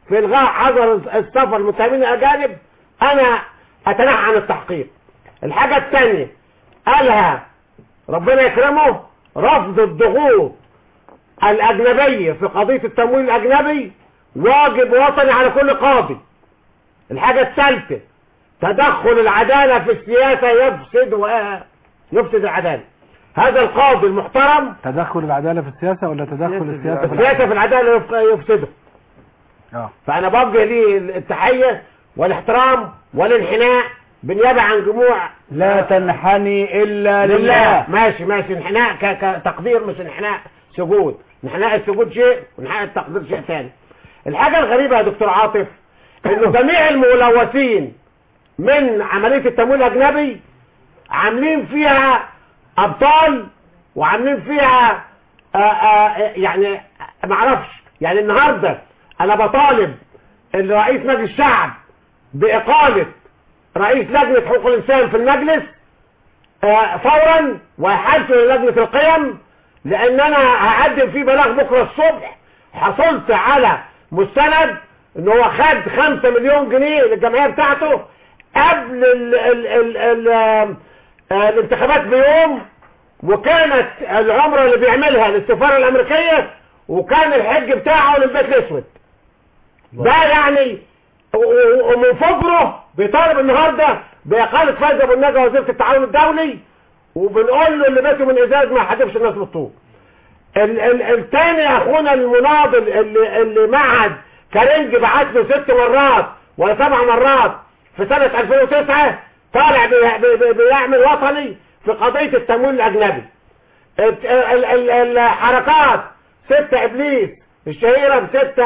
في الغاء حظر السفر المتهمين الاجانب انا اتنحى عن التحقيق الحاجة الثانية قالها ربنا يكرمه رفض الضغوط الاجنبية في قضية التمويل الاجنبي واجب وطني على كل قاضي الحاجة الثالثة تدخل العدالة في السياسة يفسد و... يفسد العدالة هذا القاضي المحترم تدخل العدالة في السياسة ولا تدخل السياسة في السياسة في العدالة يف- يفسده اه فأنا بوجه ليه التحية والاحترام والانحناء بالنيابة عن جموع لا تنحني إلا لله ماشي ماشي انحناء ك- كتقدير مش انحناء سجود انحناء السجود شيء وانحناء التقدير شيء ثاني الحاجة الغريبة يا دكتور عاطف انه جميع الملوثين من عملية التمويل الاجنبي عاملين فيها ابطال وعاملين فيها آآ آآ يعني معرفش يعني النهاردة انا بطالب الرئيس مجلس الشعب باقالة رئيس لجنة حقوق الانسان في المجلس آه، فورا وحالته للجنة القيم لان انا هقدم فيه بلاغ بكرة الصبح حصلت على مستند ان هو خد خمسة مليون جنيه للجمعية بتاعته قبل ال ال ال ال آه، الانتخابات بيوم وكانت العمرة اللي بيعملها للسفارة الامريكية وكان الحج بتاعه للبيت الاسود ده يعني و- و- ومن فجره بيطالب النهارده باقاله فايز ابو النجا وزيره التعاون الدولي وبنقول له اللي بيته من ازاز ما حدفش الناس بالطوب ال- ال- التاني اخونا المناضل اللي, اللي معهد كارنج بعت له ست مرات ولا سبع مرات في سنة 2009 طالع بي- بي- بي- بيعمل وطني في قضية التمويل الاجنبي الت- ال- ال- الحركات ستة ابليس الشهيرة بستة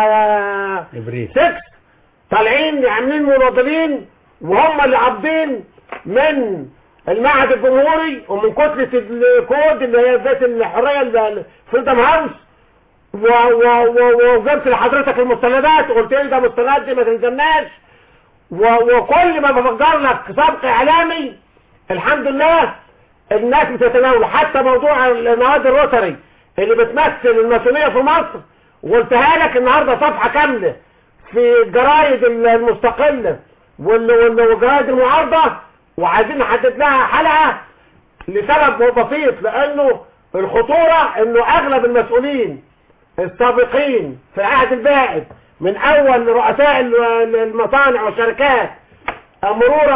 ابريل سكس طالعين عاملين مناضلين وهم اللي قابضين من المعهد الجمهوري ومن كتلة الكود اللي هي ذات الحرية الفريدم هاوس و- و- و- وجبت لحضرتك المستندات وقلت لي ده مستند دي ما تلزمناش و- وكل ما بفجر لك سبق اعلامي الحمد لله الناس بتتناول حتى موضوع النوادي الروتري اللي بتمثل الماسونيه في مصر وقلتها لك النهارده صفحه كامله في الجرايد المستقله وال- وال- والجرايد المعارضه وعايزين نحدد لها حلقه لسبب بسيط لانه الخطوره انه اغلب المسؤولين السابقين في العهد البائد من اول رؤساء ال- المصانع والشركات مرورا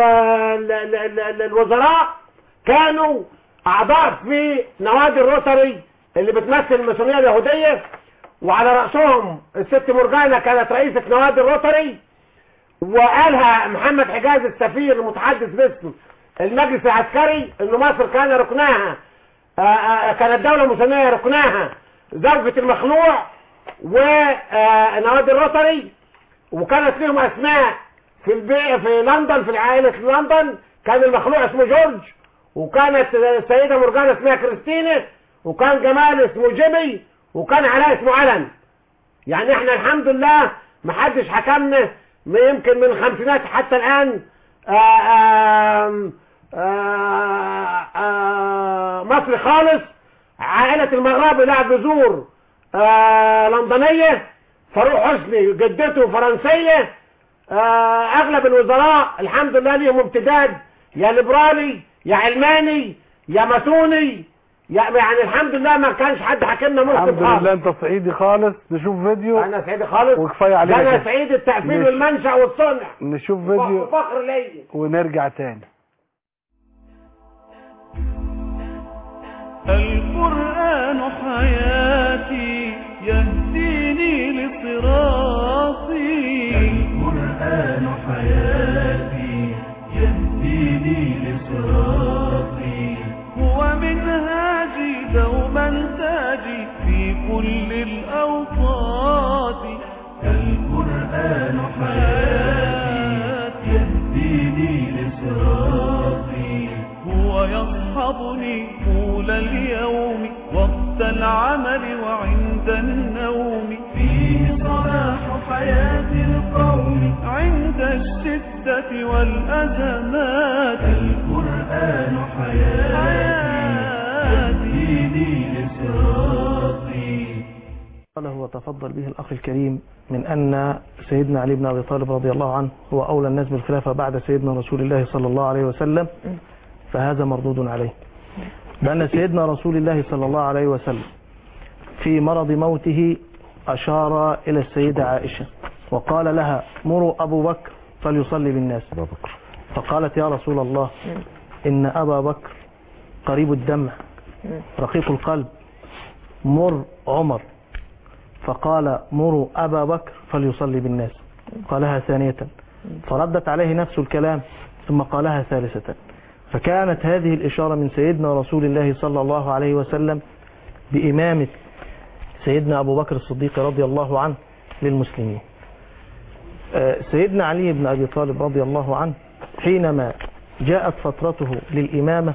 بالوزراء كانوا اعضاء في نوادي الروتري اللي بتمثل الماسونيه اليهوديه وعلى راسهم الست مرجانه كانت رئيسه نوادي الروتري وقالها محمد حجاز السفير المتحدث باسم المجلس العسكري ان مصر كان ركناها آه، آه، كانت دولة مسلمية ركناها زوجة المخلوع ونوادي الروتري وكانت لهم اسماء في البي... في لندن في عائلة لندن كان المخلوع اسمه جورج وكانت السيدة مرجانة اسمها كريستينة وكان جمال اسمه جيمي وكان علاء اسمه علن يعني احنا الحمد لله محدش حكمنا من- يمكن من الخمسينات حتى الان آآ آم آآ آآ مصر خالص عائلة المغربي لها بذور آه، لندنية فاروق حسني جدته فرنسية آه، اغلب الوزراء الحمد لله ليهم امتداد يا ليبرالي يا علماني يا ماسوني يا يعني الحمد لله ما كانش حد حاكمنا الحمد مسلم خالص لله انت صعيدي خالص نشوف فيديو انا سعيد خالص وكفايه علينا ده انا كده. سعيد التقفيل مش- والمنشأ والصنع نشوف فيديو فخر ليا ونرجع تاني القرآن حياتي يهديني لصراطي القرآن حياتي يهديني لصراطي هو منهاجي دوما تاجي في كل الأوقات القرآن حياتي يهديني لصراطي هو يصحبني طول اليوم وقت العمل وعند النوم فيه صلاح حياة القوم عند الشدة والأزمات القرآن حياتي يهديني لصراطي قال هو تفصيل تفضل به الأخ الكريم من أن سيدنا علي بن أبي طالب رضي الله عنه هو أولى الناس بالخلافة بعد سيدنا رسول الله صلى الله عليه وسلم فهذا مردود عليه بأن سيدنا رسول الله صلى الله عليه وسلم في مرض موته أشار إلى السيدة عائشة وقال لها مروا أبو بكر فليصلي بالناس فقالت يا رسول الله إن أبا بكر قريب الدمع رقيق القلب مر عمر فقال مروا أبا بكر فليصلي بالناس قالها ثانية فردت عليه نفس الكلام ثم قالها ثالثة فكانت هذه الإشارة من سيدنا رسول الله صلى الله عليه وسلم بإمامة سيدنا أبو بكر الصديق رضي الله عنه للمسلمين آه، سيدنا علي بن أبي طالب رضي الله عنه حينما جاءت فترته للإمامة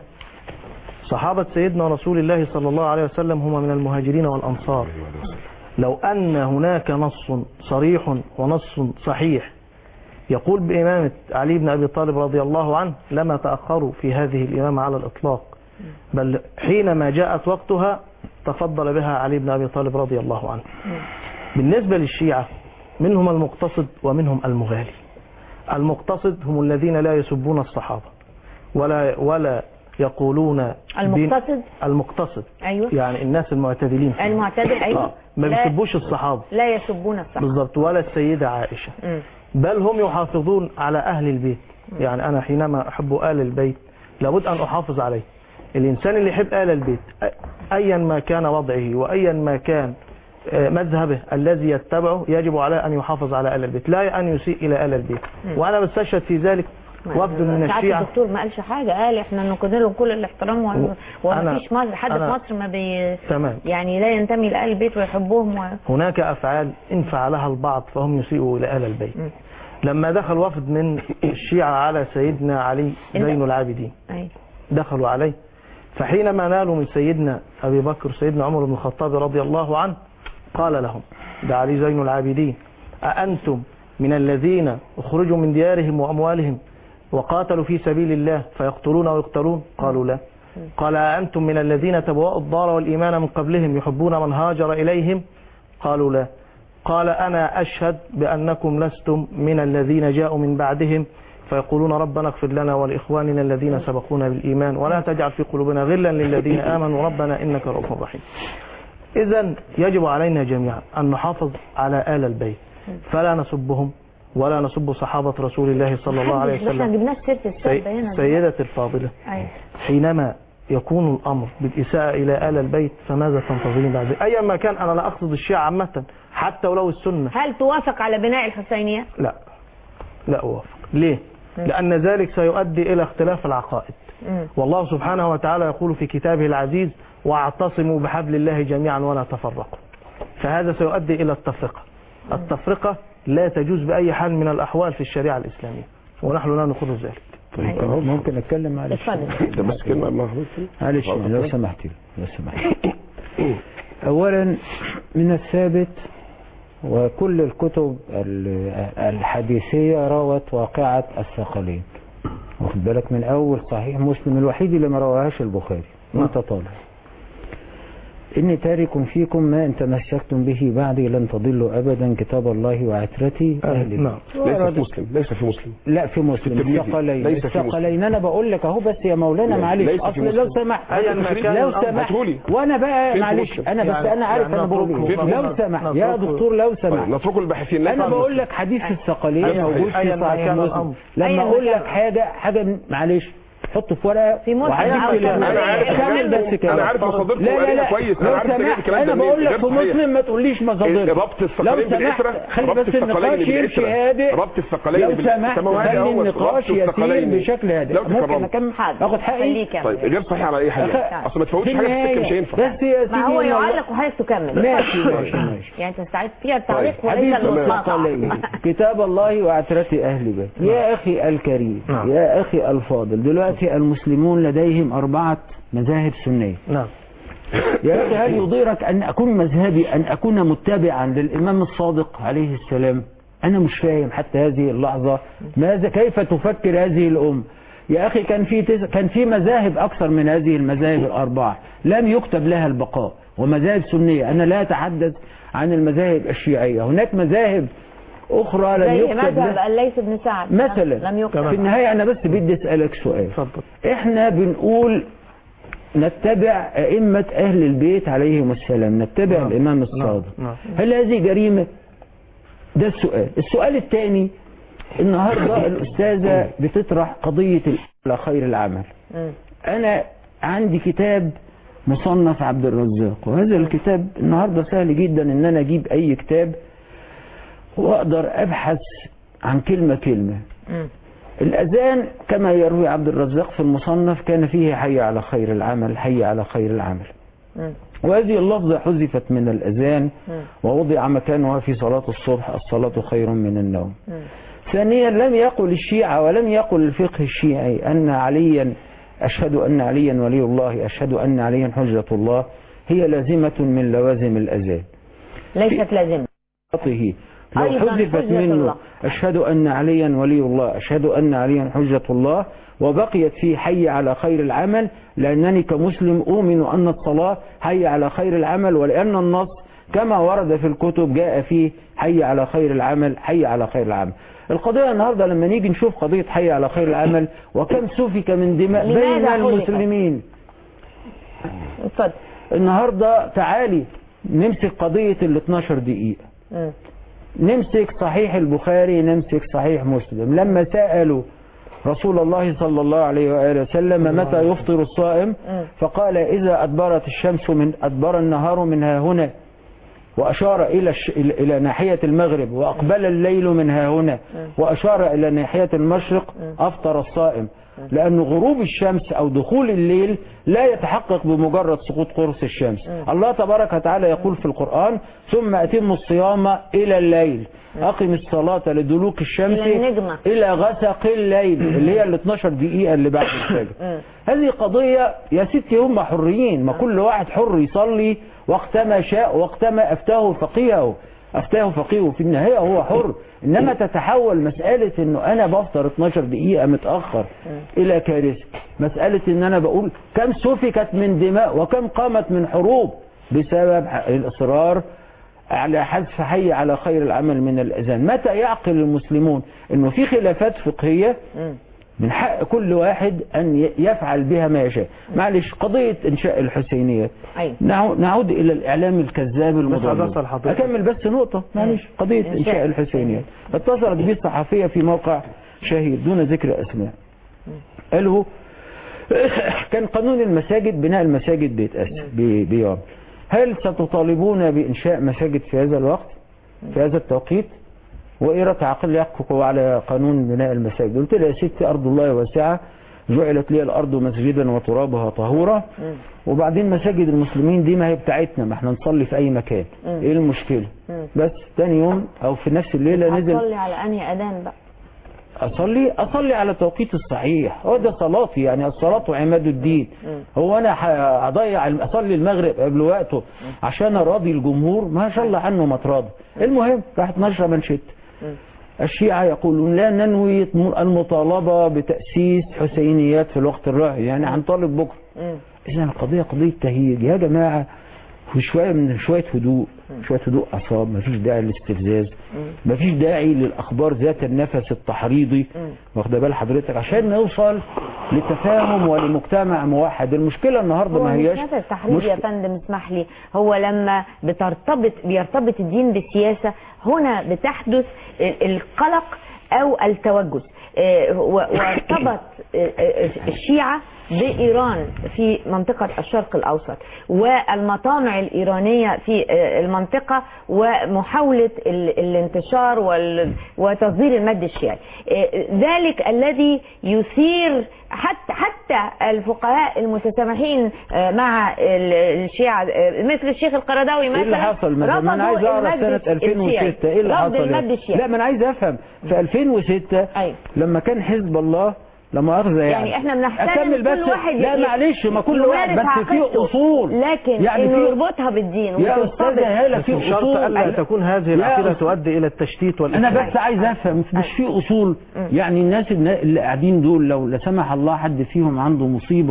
صحابة سيدنا رسول الله صلى الله عليه وسلم هم من المهاجرين والأنصار لو أن هناك نص صريح ونص صحيح يقول بإمامة علي بن أبي طالب رضي الله عنه لما تأخروا في هذه الإمامة على الإطلاق بل حينما جاءت وقتها تفضل بها علي بن أبي طالب رضي الله عنه بالنسبة للشيعة منهم المقتصد ومنهم المغالي المقتصد هم الذين لا يسبون الصحابة ولا ولا يقولون بين- المقتصد المقتصد ايوه يعني الناس المعتدلين فيهم. المعتدل ايوه آه، ما لا- بيسبوش الصحابة لا يسبون الصحابه بالضبط ولا السيدة عائشة مم. بل هم يحافظون على أهل البيت يعني أنا حينما أحب آل البيت لابد أن أحافظ عليه الإنسان اللي يحب آل البيت أ- أيا ما كان وضعه وأيا ما كان آه، مذهبه الذي يتبعه يجب عليه أن يحافظ على آل البيت لا أن يسيء إلى آل البيت مم. وأنا بستشهد في ذلك وفد من ساعات الشيعة الدكتور ما قالش حاجه قال احنا نقدم لهم كل الاحترام و- أنا- ومفيش مصر حد في أنا- مصر ما بي تمام يعني لا ينتمي لآل البيت ويحبهم و... هناك أفعال إن فعلها البعض فهم يسيئوا إلى آل البيت لما دخل وفد من الشيعة على سيدنا علي زين العابدين أي. دخلوا عليه فحينما نالوا من سيدنا أبي بكر سيدنا عمر بن الخطاب رضي الله عنه قال لهم ده علي زين العابدين أأنتم من الذين اخرجوا من ديارهم وأموالهم وقاتلوا في سبيل الله فيقتلون ويقتلون قالوا لا قال أأنتم من الذين تبوأوا الدار والإيمان من قبلهم يحبون من هاجر إليهم قالوا لا قال أنا أشهد بأنكم لستم من الذين جاءوا من بعدهم فيقولون ربنا اغفر لنا ولإخواننا الذين سبقونا بالإيمان ولا تجعل في قلوبنا غلا للذين آمنوا ربنا إنك رؤوف رحيم إذا يجب علينا جميعا أن نحافظ على آل البيت فلا نسبهم ولا نسب صحابة رسول الله صلى الله عليه احنا وسلم جبناش سيره السب سي- هنا سيدة الفاضلة أيوة. حينما يكون الأمر بالإساءة إلى آل البيت فماذا تنتظرين بعد ذلك؟ أيا ما كان أنا لا أقصد الشيعة عامة حتى ولو السنة هل توافق على بناء الحسينيه لا لا أوافق ليه؟ لأن ذلك سيؤدي إلى اختلاف العقائد مم. والله سبحانه وتعالى يقول في كتابه العزيز واعتصموا بحبل الله جميعا ولا تفرقوا فهذا سيؤدي إلى التفرقة التفرقة لا تجوز بأي حال من الأحوال في الشريعة الإسلامية ونحن لا نقر ذلك طيب أهو ممكن اتكلم معلش ده بس كلمة محمود معلش لو سمحت لي لو سمحت اولا من الثابت وكل الكتب ال- الحديثية روت واقعة الثقلين واخد بالك من اول صحيح مسلم الوحيد اللي ما رواهاش البخاري وانت طالع إني تارك فيكم ما إن تمسكتم به بعدي لن تضلوا أبدا كتاب الله وعترتي أهل نعم ليس في مسلم ليس في مسلم لا في مسلم الترمذي. الثقلين ليس في مسلم. الثقلين انا بقول لك اهو بس يا مولانا لا، معلش ليس في اصل مسلم. لو سمحت أيا ما كان لو الأمر. سمحت هاتهولي. وانا بقى فين في معلش مسلم؟ انا بس يعني- انا عارف يعني انا بقول نتركه. ايه فين في لو مسلم؟ سمحت يا نتركه. دكتور لو طيب، سمحت نتركه الباحثين انا نفهم بقول مسلم. لك حديث الثقلين أيا موجود ما- في أيا ما صحيح كان مسلم الأمر. لما أيا ما اقول كان لك حاجه حاجه معلش حطه في ورقه في مسلم وهديك عاوز كلام. أنا عارف كمل حاجاتكم. بس كده أنا عارف مصادركم لا لا وقاريها لا كويس. أنا لو عارف أنت جايب سمحت الكلام ده انا منين. بقول لك غير في صحيح. مسلم ما تقوليش مصادر ربط لو الثقلين سمحت بالإسرة خلي ربط بس الثقلين النقاش يمشي بالإسرة هادئ ربط الثقلين لو بالإسرة سمحت تمام خلي هذا هو النقاش ربط يسير الثقلين. بشكل هادئ لو ممكن تكرمت. اكمل اخد حقي خليك يا طيب غير صحيح على أي حاجة أخ- أصل ما تفوتش في حاجة في السكة النهاية. مش هينفع بس يا سيدي ما هو أنا- يعلق وحضرتك تكمل ماشي ماشي ماشي يعني تستعيد فيها التعليق طيب. وليس حديث المطلق الثقلين كتاب الله وعترة أهل بيت يا أخي الكريم نعم. يا أخي الفاضل دلوقتي المسلمون لديهم أربعة مذاهب سنية نعم يا أخي هل يضيرك أن أكون مذهبي أن أكون متبعا للإمام الصادق عليه السلام أنا مش فاهم حتى هذه اللحظة ماذا كيف تفكر هذه الأم يا أخي كان في تس... كان في مذاهب أكثر من هذه المذاهب الأربعة لم يكتب لها البقاء ومذاهب سنية أنا لا أتحدث عن المذاهب الشيعية هناك مذاهب أخرى لم زي يكتب مذهب لها الليث بن سعد مثلا لم يكتب في النهاية أنا بس بدي أسألك سؤال إحنا بنقول نتبع أئمة أهل البيت عليهم السلام نتبع نعم. الإمام الصادق نعم. هل هذه جريمة ده السؤال السؤال الثاني النهاردة الأستاذة بتطرح قضية على خير العمل مم. أنا عندي كتاب مصنف عبد الرزاق وهذا الكتاب النهاردة سهل جدا ان انا اجيب اي كتاب واقدر ابحث عن كلمة كلمة مم. الاذان كما يروي عبد الرزاق في المصنف كان فيه حي على خير العمل حي على خير العمل مم. وهذه اللفظة حذفت من الاذان مم. ووضع مكانها في صلاة الصبح الصلاة خير من النوم مم. ثانيا لم يقل الشيعة ولم يقل الفقه الشيعي أن عليا أشهد أن عليا ولي الله أشهد أن عليا حجة الله هي لازمة من لوازم الأذان ليست لازمة صلاته لو أيضاً حذفت حجة منه الله. أشهد أن عليا ولي الله أشهد أن عليا حجة الله وبقيت في حي على خير العمل لأنني كمسلم أؤمن أن الصلاة حي على خير العمل ولأن النص كما ورد في الكتب جاء فيه حي على خير العمل حي على خير العمل القضية النهاردة لما نيجي نشوف قضية حي على خير العمل وكم سفك من دماء لماذا بين حذفت؟ المسلمين اتفضل النهاردة تعالي نمسك قضية ال 12 دقيقة مم. نمسك صحيح البخاري نمسك صحيح مسلم لما سألوا رسول الله صلى الله عليه وآله وسلم متى يفطر الصائم مم. فقال إذا أدبرت الشمس من أدبر النهار منها هنا وأشار إلى الش... إلى إلى ناحية المغرب وأقبل الليل منها هنا وأشار إلى ناحية المشرق أفطر الصائم لأن غروب الشمس أو دخول الليل لا يتحقق بمجرد سقوط قرص الشمس الله تبارك وتعالى يقول في القرآن ثم أتم الصيام إلى الليل أقم الصلاة لدلوك الشمس إلى النجمة. إلى غسق الليل اللي هي ال 12 دقيقة اللي بعد الفجر مم. هذه قضية يا ستي هم حريين ما كل واحد حر يصلي وقتما شاء وقتما أفتاه فقيهه أفتاه فقيهه في النهاية هو حر إنما تتحول مسألة إنه أنا بفطر 12 دقيقة متأخر إلى كارثة مسألة إن أنا بقول كم سفكت من دماء وكم قامت من حروب بسبب الإصرار على حذف حي على خير العمل من الأذان متى يعقل المسلمون إنه في خلافات فقهية مم. من حق كل واحد أن ي- يفعل بها ما يشاء معلش قضية إنشاء الحسينيات أيوة. نعو- نعود إلى الإعلام الكذاب عايز المضلل أسأل حضرتك. أكمل بس نقطة معلش قضية إنشاء. إنشاء الحسينيات اتصلت بي صحفية في موقع شهير دون ذكر أسماء قالوا كان قانون المساجد بناء المساجد بيتأسس بي- بيوم هل ستطالبون بإنشاء مساجد في هذا الوقت في هذا التوقيت وإيه رأي عقل يحقق على قانون بناء المساجد قلت لها يا ستي أرض الله واسعة جعلت لي الأرض مسجدا وترابها طهورا مم. وبعدين مساجد المسلمين دي ما هي بتاعتنا ما احنا نصلي في أي مكان مم. إيه المشكلة مم. بس تاني يوم أو في نفس الليلة نزل هتصلي على أنهي أذان بقى أصلي أصلي على التوقيت الصحيح هو ده صلاتي يعني الصلاة عماد الدين مم. هو أنا ح- هضيع الم- أصلي المغرب قبل وقته عشان أراضي الجمهور ما شاء الله عنه ما تراضى المهم راحت نشرة منشد مم. الشيعة يقولون لا ننوي المطالبة بتأسيس حسينيات في الوقت الراهن يعني هنطالب بكرة مم. إذا القضية قضية تهيج يا جماعة وشوية من شوية هدوء شوية هدوء أعصاب مفيش داعي للاستفزاز مفيش داعي للأخبار ذات النفس التحريضي واخد بال حضرتك عشان نوصل لتفاهم ولمجتمع موحد المشكلة النهاردة هو ما مش هياش نفس التحريض يا فندم اسمح لي هو لما بترتبط بيرتبط الدين بالسياسة هنا بتحدث ال- القلق أو التوجس آه، و- وارتبط آه، آه، الشيعة بإيران في منطقة الشرق الأوسط والمطامع الإيرانية في آه، المنطقة ومحاولة ال- الانتشار وال- وتصدير المد الشيعي آه، ذلك الذي يثير حتى حتى الفقهاء المتسامحين آه، مع ال- الشيعة آه، مثل الشيخ القرضاوي مثلا ايه اللي حصل مثلا ما انا عايز رفضوا اعرف المد سنة 2006 الشيعي. ايه اللي رفض حصل المد الشيعي لا ما انا عايز افهم في 2006 أيوة. لما كان حزب الله لما اخذ يعني يعني احنا بنحترم اكمل كل بس واحد لا ي- معلش ما كل واحد يمارس بس في عقيدته. اصول لكن يعني انه في يربطها بالدين يا وترتبط استاذه هاله بس في بشرط اصول ألا تكون هذه يا العقيدة أستاذ- تؤدي إلى التشتيت انا والإفساد بس عايز افهم مش في اصول يعني الناس النا- اللي قاعدين دول لو لا سمح الله حد فيهم عنده مصيبه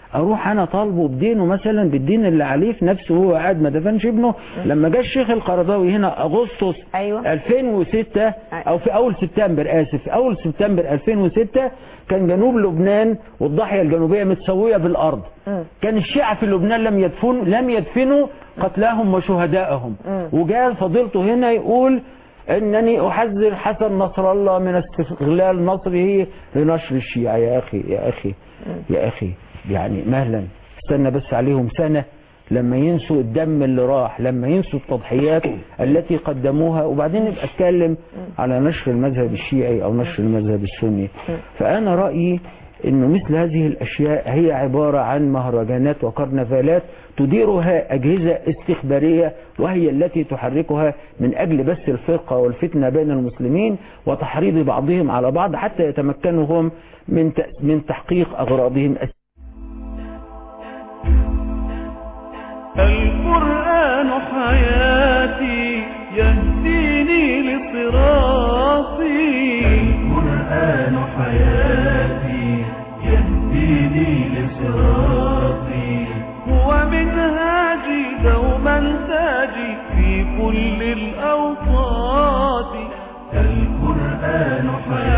اروح انا طالبه بدينه مثلا بالدين اللي عليه في نفسه وهو قاعد ما دفنش ابنه لما جه الشيخ القرضاوي هنا اغسطس أيوة. 2006 او في اول سبتمبر اسف في اول سبتمبر 2006 كان جنوب لبنان والضاحيه الجنوبيه متسويه بالارض كان الشيعة في لبنان لم يدفنوا لم يدفنوا قتلاهم وشهدائهم وجاء فضيلته هنا يقول انني احذر حسن نصر الله من استغلال نصره لنشر الشيعة يا اخي يا اخي يا اخي يعني مهلا استنى بس عليهم سنة لما ينسوا الدم اللي راح لما ينسوا التضحيات التي قدموها وبعدين نبقى اتكلم على نشر المذهب الشيعي او نشر المذهب السني فانا رأيي انه مثل هذه الاشياء هي عبارة عن مهرجانات وكرنفالات تديرها اجهزة استخبارية وهي التي تحركها من اجل بث الفرقة والفتنة بين المسلمين وتحريض بعضهم على بعض حتى يتمكنوا هم من ت- من تحقيق اغراضهم القرآن حياتي يهديني لصراطي القرآن حياتي يهديني لصراطي هو منهاجي دوما تاجي في كل الأوقات القرآن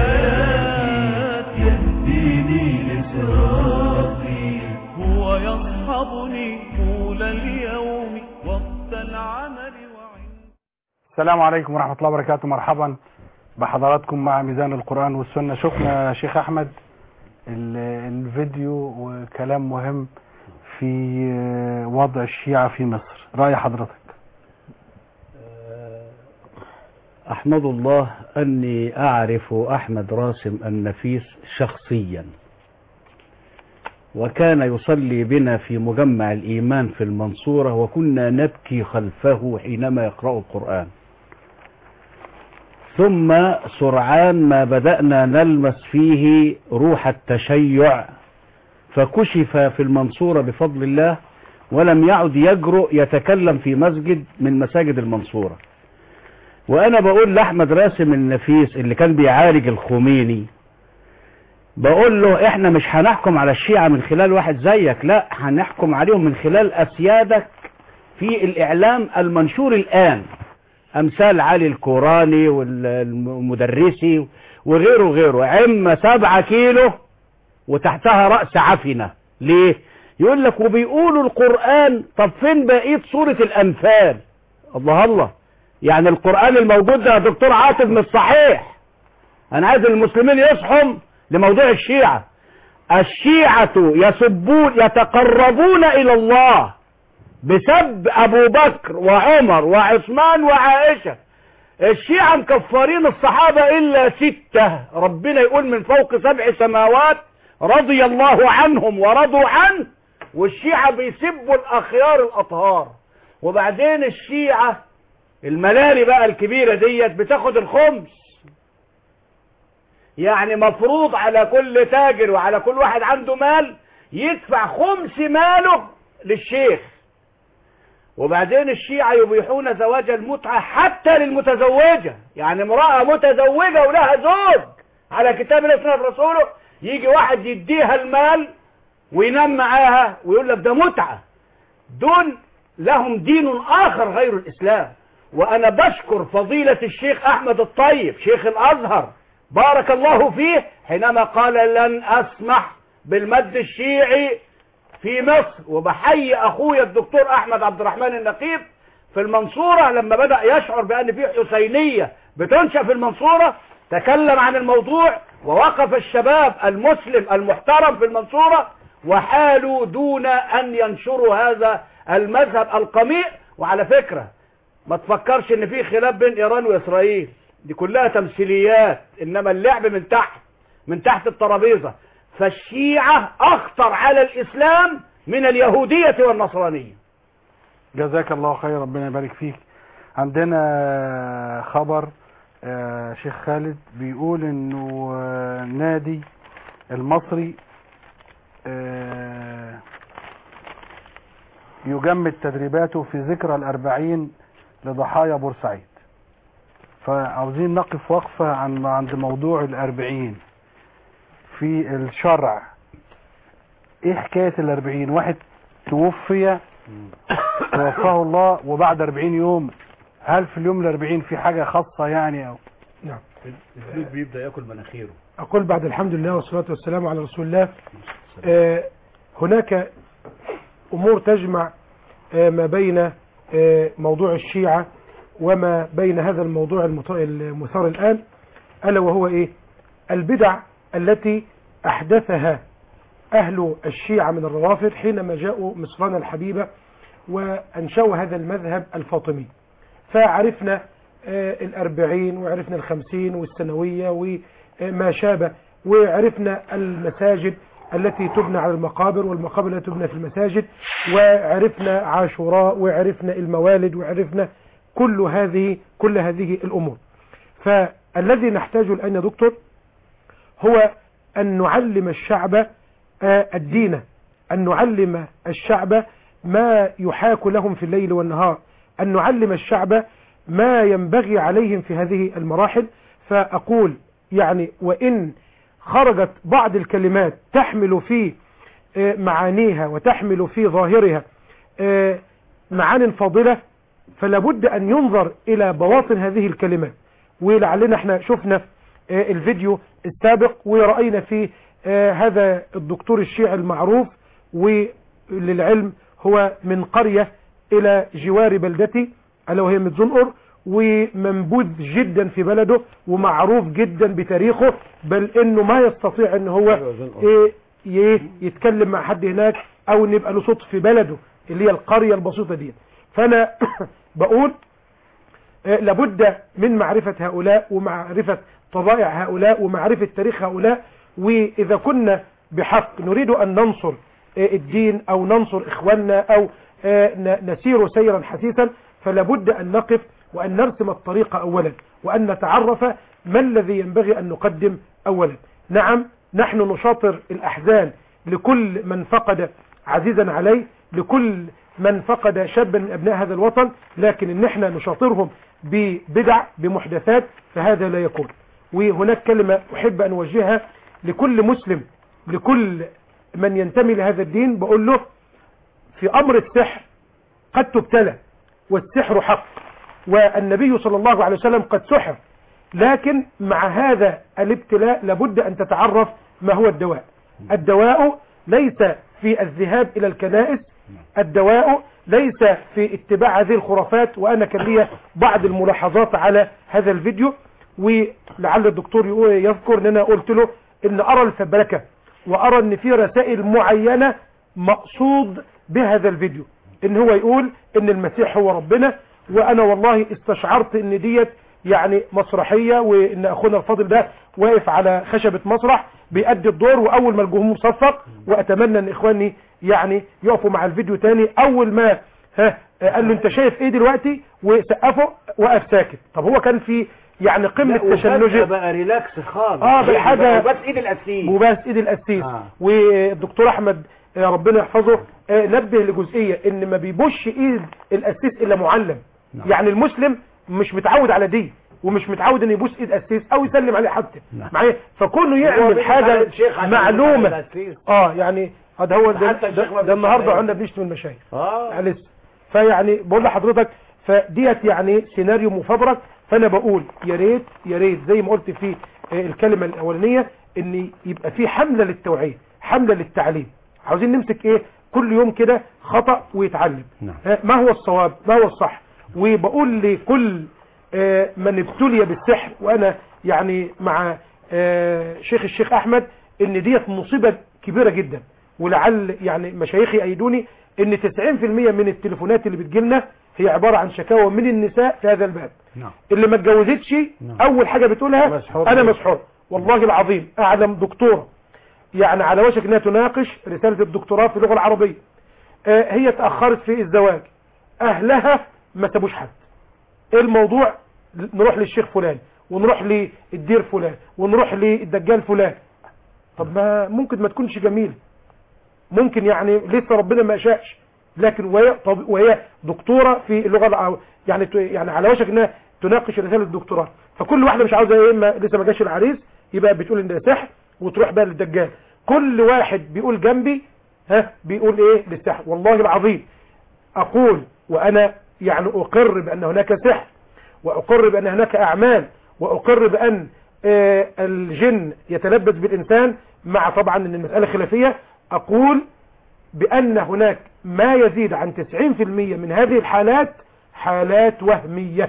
حياتي يهديني لصراطي هو يصحبني طول اليوم وقت العمل السلام عليكم ورحمة الله وبركاته مرحبا بحضراتكم مع ميزان القرآن والسنة شفنا يا شيخ أحمد ال- الفيديو وكلام مهم في وضع الشيعة في مصر رأي حضرتك أحمد الله أني أعرف أحمد راسم النفيس شخصيا وكان يصلي بنا في مجمع الإيمان في المنصورة وكنا نبكي خلفه حينما يقرأ القرآن ثم سرعان ما بدأنا نلمس فيه روح التشيع فكشف في المنصورة بفضل الله ولم يعد يجرؤ يتكلم في مسجد من مساجد المنصورة وانا بقول لاحمد راسم النفيس اللي كان بيعالج الخميني بقول له احنا مش هنحكم على الشيعة من خلال واحد زيك لا هنحكم عليهم من خلال اسيادك في الاعلام المنشور الان امثال علي الكوراني والمدرسي وغيره وغيره عم سبعة كيلو وتحتها رأس عفنة ليه يقول لك وبيقولوا القرآن طب فين بقية سورة الأنفال الله الله يعني القرآن الموجود ده يا دكتور عاطف مش صحيح أنا عايز المسلمين يصحوا لموضوع الشيعة الشيعة يسبون يتقربون إلى الله بسب أبو بكر وعمر وعثمان وعائشة الشيعة مكفرين الصحابة إلا ستة ربنا يقول من فوق سبع سماوات رضي الله عنهم ورضوا عنه والشيعة بيسبوا الأخيار الأطهار وبعدين الشيعة الملالي بقى الكبيرة ديت بتاخد الخمس يعني مفروض على كل تاجر وعلى كل واحد عنده مال يدفع خمس ماله للشيخ وبعدين الشيعة يبيحون زواج المتعة حتى للمتزوجة يعني امرأة متزوجة ولها زوج على كتاب الله سنة رسوله يجي واحد يديها المال وينام معاها ويقول لك ده متعة دول لهم دين آخر غير الإسلام وأنا بشكر فضيلة الشيخ أحمد الطيب شيخ الأزهر بارك الله فيه حينما قال لن أسمح بالمد الشيعي في مصر وبحيي أخويا الدكتور أحمد عبد الرحمن النقيب في المنصورة لما بدأ يشعر بأن في حسينية بتنشأ في المنصورة تكلم عن الموضوع ووقف الشباب المسلم المحترم في المنصورة وحالوا دون أن ينشروا هذا المذهب القميء وعلى فكرة ما تفكرش ان في خلاف بين ايران واسرائيل دي كلها تمثيليات انما اللعب من تحت من تحت الترابيزة فالشيعة اخطر على الاسلام من اليهودية والنصرانية جزاك الله خير ربنا يبارك فيك عندنا خبر آه، شيخ خالد بيقول انه آه، نادي المصري آه، يجمد تدريباته في ذكرى الأربعين لضحايا بورسعيد فعاوزين نقف وقفة عن عند موضوع الأربعين في الشرع ايه حكاية الاربعين واحد توفي توفاه الله وبعد اربعين يوم هل في اليوم الاربعين في حاجة خاصة يعني او نعم الفلوس بيبدا ياكل مناخيره أقول بعد الحمد لله والصلاة والسلام على رسول الله آه، هناك أمور تجمع آه، ما بين آه، موضوع الشيعة وما بين هذا الموضوع المط- المثار الآن ألا وهو إيه البدع التي أحدثها أهل الشيعة من الروافض حينما جاءوا مصرنا الحبيبة وأنشأوا هذا المذهب الفاطمي فعرفنا آه، الأربعين وعرفنا الخمسين والسنوية وما شابه وعرفنا المساجد التي تبنى على المقابر والمقابر التي تبنى في المساجد وعرفنا عاشوراء وعرفنا الموالد وعرفنا كل هذه كل هذه الأمور فالذي نحتاجه الآن يا دكتور هو أن نعلم الشعب آه، الدين أن نعلم الشعب ما يحاك لهم في الليل والنهار أن نعلم الشعب ما ينبغي عليهم في هذه المراحل فأقول يعني وإن خرجت بعض الكلمات تحمل في آه، معانيها وتحمل في ظاهرها آه، معان فاضلة فلا بد أن ينظر إلى بواطن هذه الكلمات ولعلنا احنا شفنا آه، الفيديو السابق ورأينا فيه آه، هذا الدكتور الشيعي المعروف وللعلم هو من قرية إلى جوار بلدتي ألا وهي متزنقر ومنبوذ جدا في بلده ومعروف جدا بتاريخه بل انه ما يستطيع ان هو إيه ي- يتكلم مع حد هناك او ان يبقى له صوت في بلده اللي هي القرية البسيطة دي فانا بقول آه، لابد من معرفة هؤلاء ومعرفة طبائع هؤلاء ومعرفة تاريخ هؤلاء وإذا كنا بحق نريد أن ننصر آه، الدين أو ننصر إخواننا أو آه، ن- نسير سيرا حثيثا فلابد أن نقف وأن نرسم الطريق أولا وأن نتعرف ما الذي ينبغي أن نقدم أولا نعم نحن نشاطر الأحزان لكل من فقد عزيزا عليه لكل من فقد شابا من أبناء هذا الوطن لكن إن احنا نشاطرهم ببدع بمحدثات فهذا لا يكون وهناك كلمة أحب أن أوجهها لكل مسلم لكل من ينتمي لهذا الدين بقول له في أمر السحر قد تبتلى والسحر حق والنبي صلى الله عليه وسلم قد سحر لكن مع هذا الابتلاء لابد أن تتعرف ما هو الدواء الدواء ليس في الذهاب إلى الكنائس الدواء ليس في اتباع هذه الخرافات وأنا كان لي بعض الملاحظات على هذا الفيديو ولعل الدكتور يقول- يذكر ان انا قلت له ان ارى الفبركة وارى ان في رسائل معينة مقصود بهذا الفيديو ان هو يقول ان المسيح هو ربنا وانا والله استشعرت ان ديت يعني مسرحية وان اخونا الفاضل ده واقف على خشبة مسرح بيأدي الدور واول ما الجمهور صفق واتمنى ان اخواني يعني يقفوا مع الفيديو تاني اول ما ها قال له انت شايف ايه دلوقتي وسقفه وقف ساكت طب هو كان في يعني قمة تشنجه بقى ريلاكس خالص اه بالحاجة بس ايد القسيس وبس ايد القسيس آه. والدكتور احمد آه، ربنا يحفظه آه، نبه لجزئية ان ما بيبوش ايد القسيس الا معلم نعم. يعني المسلم مش متعود على دي ومش متعود ان يبوس ايد قسيس او يسلم عليه حتى معايا فكونه هو يعمل بيبوس حاجة على الشيخ عشان يبوس على معلومة القسيس. اه يعني آه، ده هو ده, حتى الشيخ ما ده, ده بيبوس النهارده عليه. عندنا بنشتم المشايخ اه لسه فيعني بقول لحضرتك فديت يعني سيناريو مفبرك فانا بقول يا ريت يا ريت زي ما قلت في آه، الكلمه الاولانيه ان يبقى في حمله للتوعيه حمله للتعليم عاوزين نمسك ايه كل يوم كده خطا ويتعلم نعم. آه، ما هو الصواب ما هو الصح وبقول لكل آه، من ابتلي بالسحر وانا يعني مع آه، شيخ الشيخ احمد ان ديت مصيبه كبيره جدا ولعل يعني مشايخي يأيدوني ان 90% من التليفونات اللي بتجيلنا هي عبارة عن شكاوى من النساء في هذا الباب نعم اللي ما اتجوزتش اول حاجة بتقولها مسحور. انا مسحور والله العظيم اعلم دكتورة يعني على وشك انها تناقش رسالة الدكتوراه في اللغة العربية آه، هي تأخرت في الزواج اهلها ما سابوش حد الموضوع نروح للشيخ فلان ونروح للدير فلان ونروح للدجال فلان طب ما ممكن ما تكونش جميل ممكن يعني لسه ربنا ما شاءش لكن وهي طب وهي دكتوره في اللغه الع- يعني ت- يعني على وشك انها تناقش رساله الدكتوراه فكل واحده مش عاوزه يا اما لسه ما جاش العريس يبقى بتقول ان ده سحر وتروح بقى للدجال كل واحد بيقول جنبي ها بيقول ايه للسحر والله العظيم اقول وانا يعني اقر بان هناك سحر واقر بان هناك اعمال واقر بان آه، الجن يتلبس بالانسان مع طبعا ان المسألة خلافية اقول بان هناك ما يزيد عن 90% من هذه الحالات حالات وهمية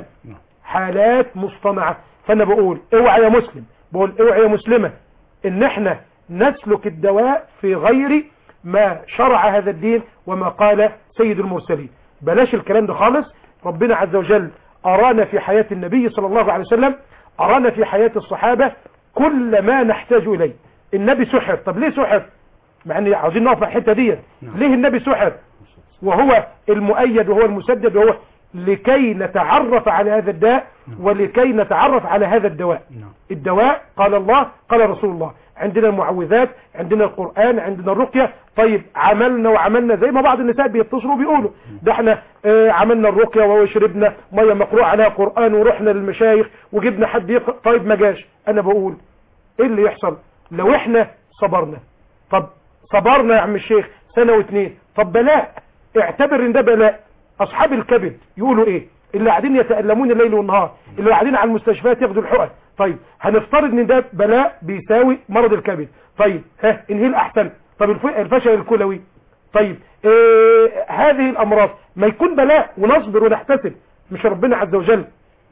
حالات مصطنعة فانا بقول اوعى يا مسلم بقول اوعى يا مسلمة ان احنا نسلك الدواء في غير ما شرع هذا الدين وما قال سيد المرسلين بلاش الكلام ده خالص ربنا عز وجل ارانا في حياة النبي صلى الله عليه وسلم ارانا في حياة الصحابة كل ما نحتاج اليه النبي سحر طب ليه سحر مع ان عاوزين نقف على الحته دي ليه النبي سحر وهو المؤيد وهو المسدد وهو لكي نتعرف على هذا الداء ولكي نتعرف على هذا الدواء الدواء قال الله قال رسول الله عندنا المعوذات عندنا القرآن عندنا الرقية طيب عملنا وعملنا زي ما بعض النساء بيتصلوا بيقولوا ده احنا اه عملنا الرقية وشربنا مية مقروء عليها قرآن ورحنا للمشايخ وجبنا حد يقرأ طيب ما جاش انا بقول ايه اللي يحصل لو احنا صبرنا طب صبرنا يا عم الشيخ سنة واتنين طب بلاء اعتبر ان ده بلاء اصحاب الكبد يقولوا ايه اللي قاعدين يتألمون الليل والنهار اللي قاعدين على المستشفيات ياخدوا الحقن طيب هنفترض ان ده بلاء بيساوي مرض الكبد طيب ها انهي الاحسن طب الف- الفشل الكلوي طيب إيه هذه الامراض ما يكون بلاء ونصبر ونحتسب مش ربنا عز وجل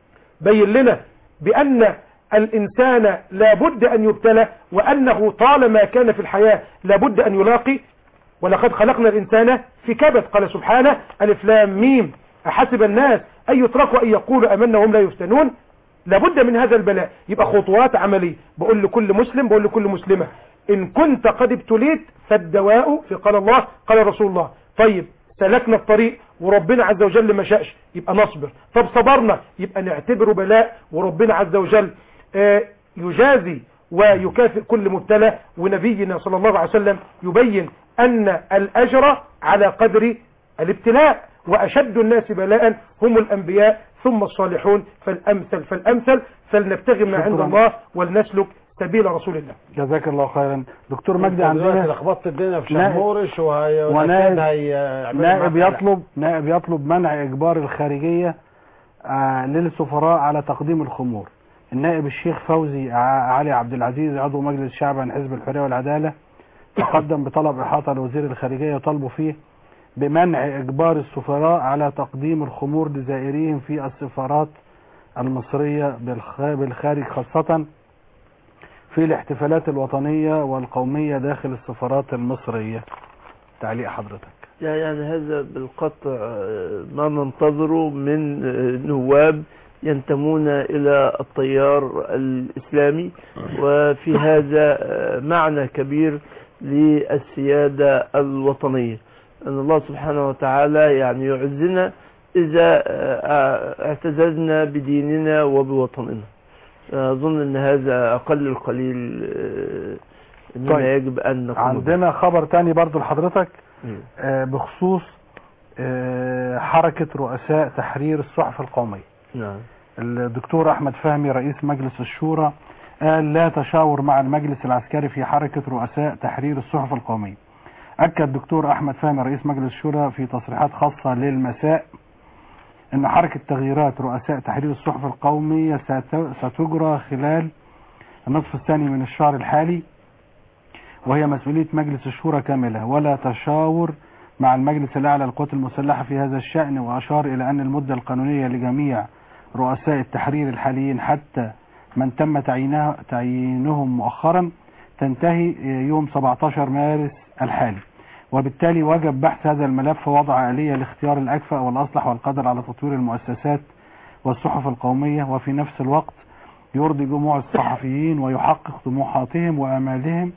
بين لنا بان الانسان لابد ان يبتلى وانه طالما كان في الحياة لابد ان يلاقي ولقد خلقنا الإنسان في كبد قال سبحانه ألف لام ميم أحسب الناس أن يتركوا أن يقولوا أمنا وهم لا يفتنون لابد من هذا البلاء يبقى خطوات عملية بقول لكل مسلم بقول لكل مسلمة إن كنت قد ابتليت فالدواء في قال الله قال رسول الله طيب سلكنا الطريق وربنا عز وجل ما شاءش يبقى نصبر طب صبرنا يبقى نعتبره بلاء وربنا عز وجل آه، يجازي ويكافئ كل مبتلى ونبينا صلى الله عليه وسلم يبين أن الأجر على قدر الابتلاء وأشد الناس بلاء هم الأنبياء ثم الصالحون فالأمثل فالأمثل فلنبتغي ما عند شكراً. الله ولنسلك سبيل رسول الله جزاك الله خيرا دكتور مجدي عندنا لخبطت الدنيا في نائب- شهمورش وهي ونائب هيعملوا نائب معاك يطلب نائب يطلب منع إجبار الخارجية آه، للسفراء على تقديم الخمور النائب الشيخ فوزي ع- علي عبد العزيز عضو مجلس الشعب عن حزب الحرية والعدالة تقدم بطلب إحاطة لوزير الخارجية يطالبوا فيه بمنع إجبار السفراء على تقديم الخمور لزائريهم في السفارات المصرية بالخ- بالخارج خاصة في الاحتفالات الوطنية والقومية داخل السفارات المصرية تعليق حضرتك يعني هذا بالقطع آه، ما ننتظره من آه، نواب ينتمون إلى التيار الإسلامي وفي هذا آه، معنى كبير للسيادة الوطنية أن الله سبحانه وتعالى يعني يعزنا إذا آه، اعتززنا بديننا وبوطننا أظن أن هذا أقل القليل آه، مما طيب. يجب أن نقوم به. عندنا خبر تاني برضو لحضرتك مم. آه، بخصوص آه، حركة رؤساء تحرير الصحف القومية نعم الدكتور أحمد فهمي رئيس مجلس الشورى قال لا تشاور مع المجلس العسكري في حركة رؤساء تحرير الصحف القومية أكد الدكتور أحمد فهمي رئيس مجلس الشورى في تصريحات خاصة للمساء أن حركة تغييرات رؤساء تحرير الصحف القومية ست- ستجرى خلال النصف الثاني من الشهر الحالي وهي مسؤولية مجلس الشورى كاملة ولا تشاور مع المجلس الأعلى للقوات المسلحة في هذا الشأن وأشار إلى أن المدة القانونية لجميع رؤساء التحرير الحاليين حتى من تم تعيينه تعيينهم مؤخرا تنتهي يوم 17 مارس الحالي وبالتالي وجب بحث هذا الملف ووضع آلية لاختيار الأكفأ والأصلح والقادر على تطوير المؤسسات والصحف القومية وفي نفس الوقت يرضي جموع الصحفيين ويحقق طموحاتهم وآمالهم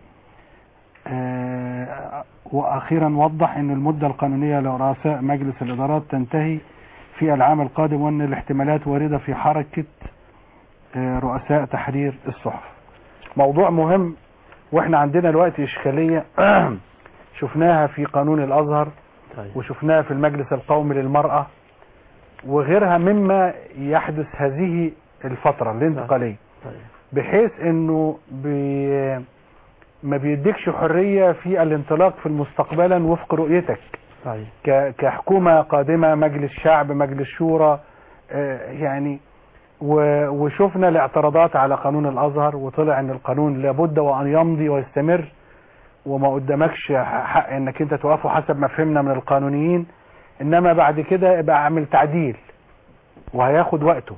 آه، وأخيرا وضح أن المدة القانونية لرؤساء مجلس الإدارات تنتهي في العام القادم وأن الاحتمالات واردة في حركة آه، رؤساء تحرير الصحف موضوع مهم واحنا عندنا دلوقتي إشكالية شفناها في قانون الأزهر وشفناها في المجلس القومي للمرأة وغيرها مما يحدث هذه الفترة الانتقالية بحيث انه بي ما بيديكش حرية في الانطلاق في المستقبلا وفق رؤيتك صحيح ك- كحكومة قادمة مجلس شعب مجلس شورى آه، يعني و- وشفنا الاعتراضات على قانون الازهر وطلع ان القانون لابد وان يمضي ويستمر وما قدامكش حق انك انت توقفه حسب ما فهمنا من القانونيين انما بعد كده يبقى اعمل تعديل وهياخد وقته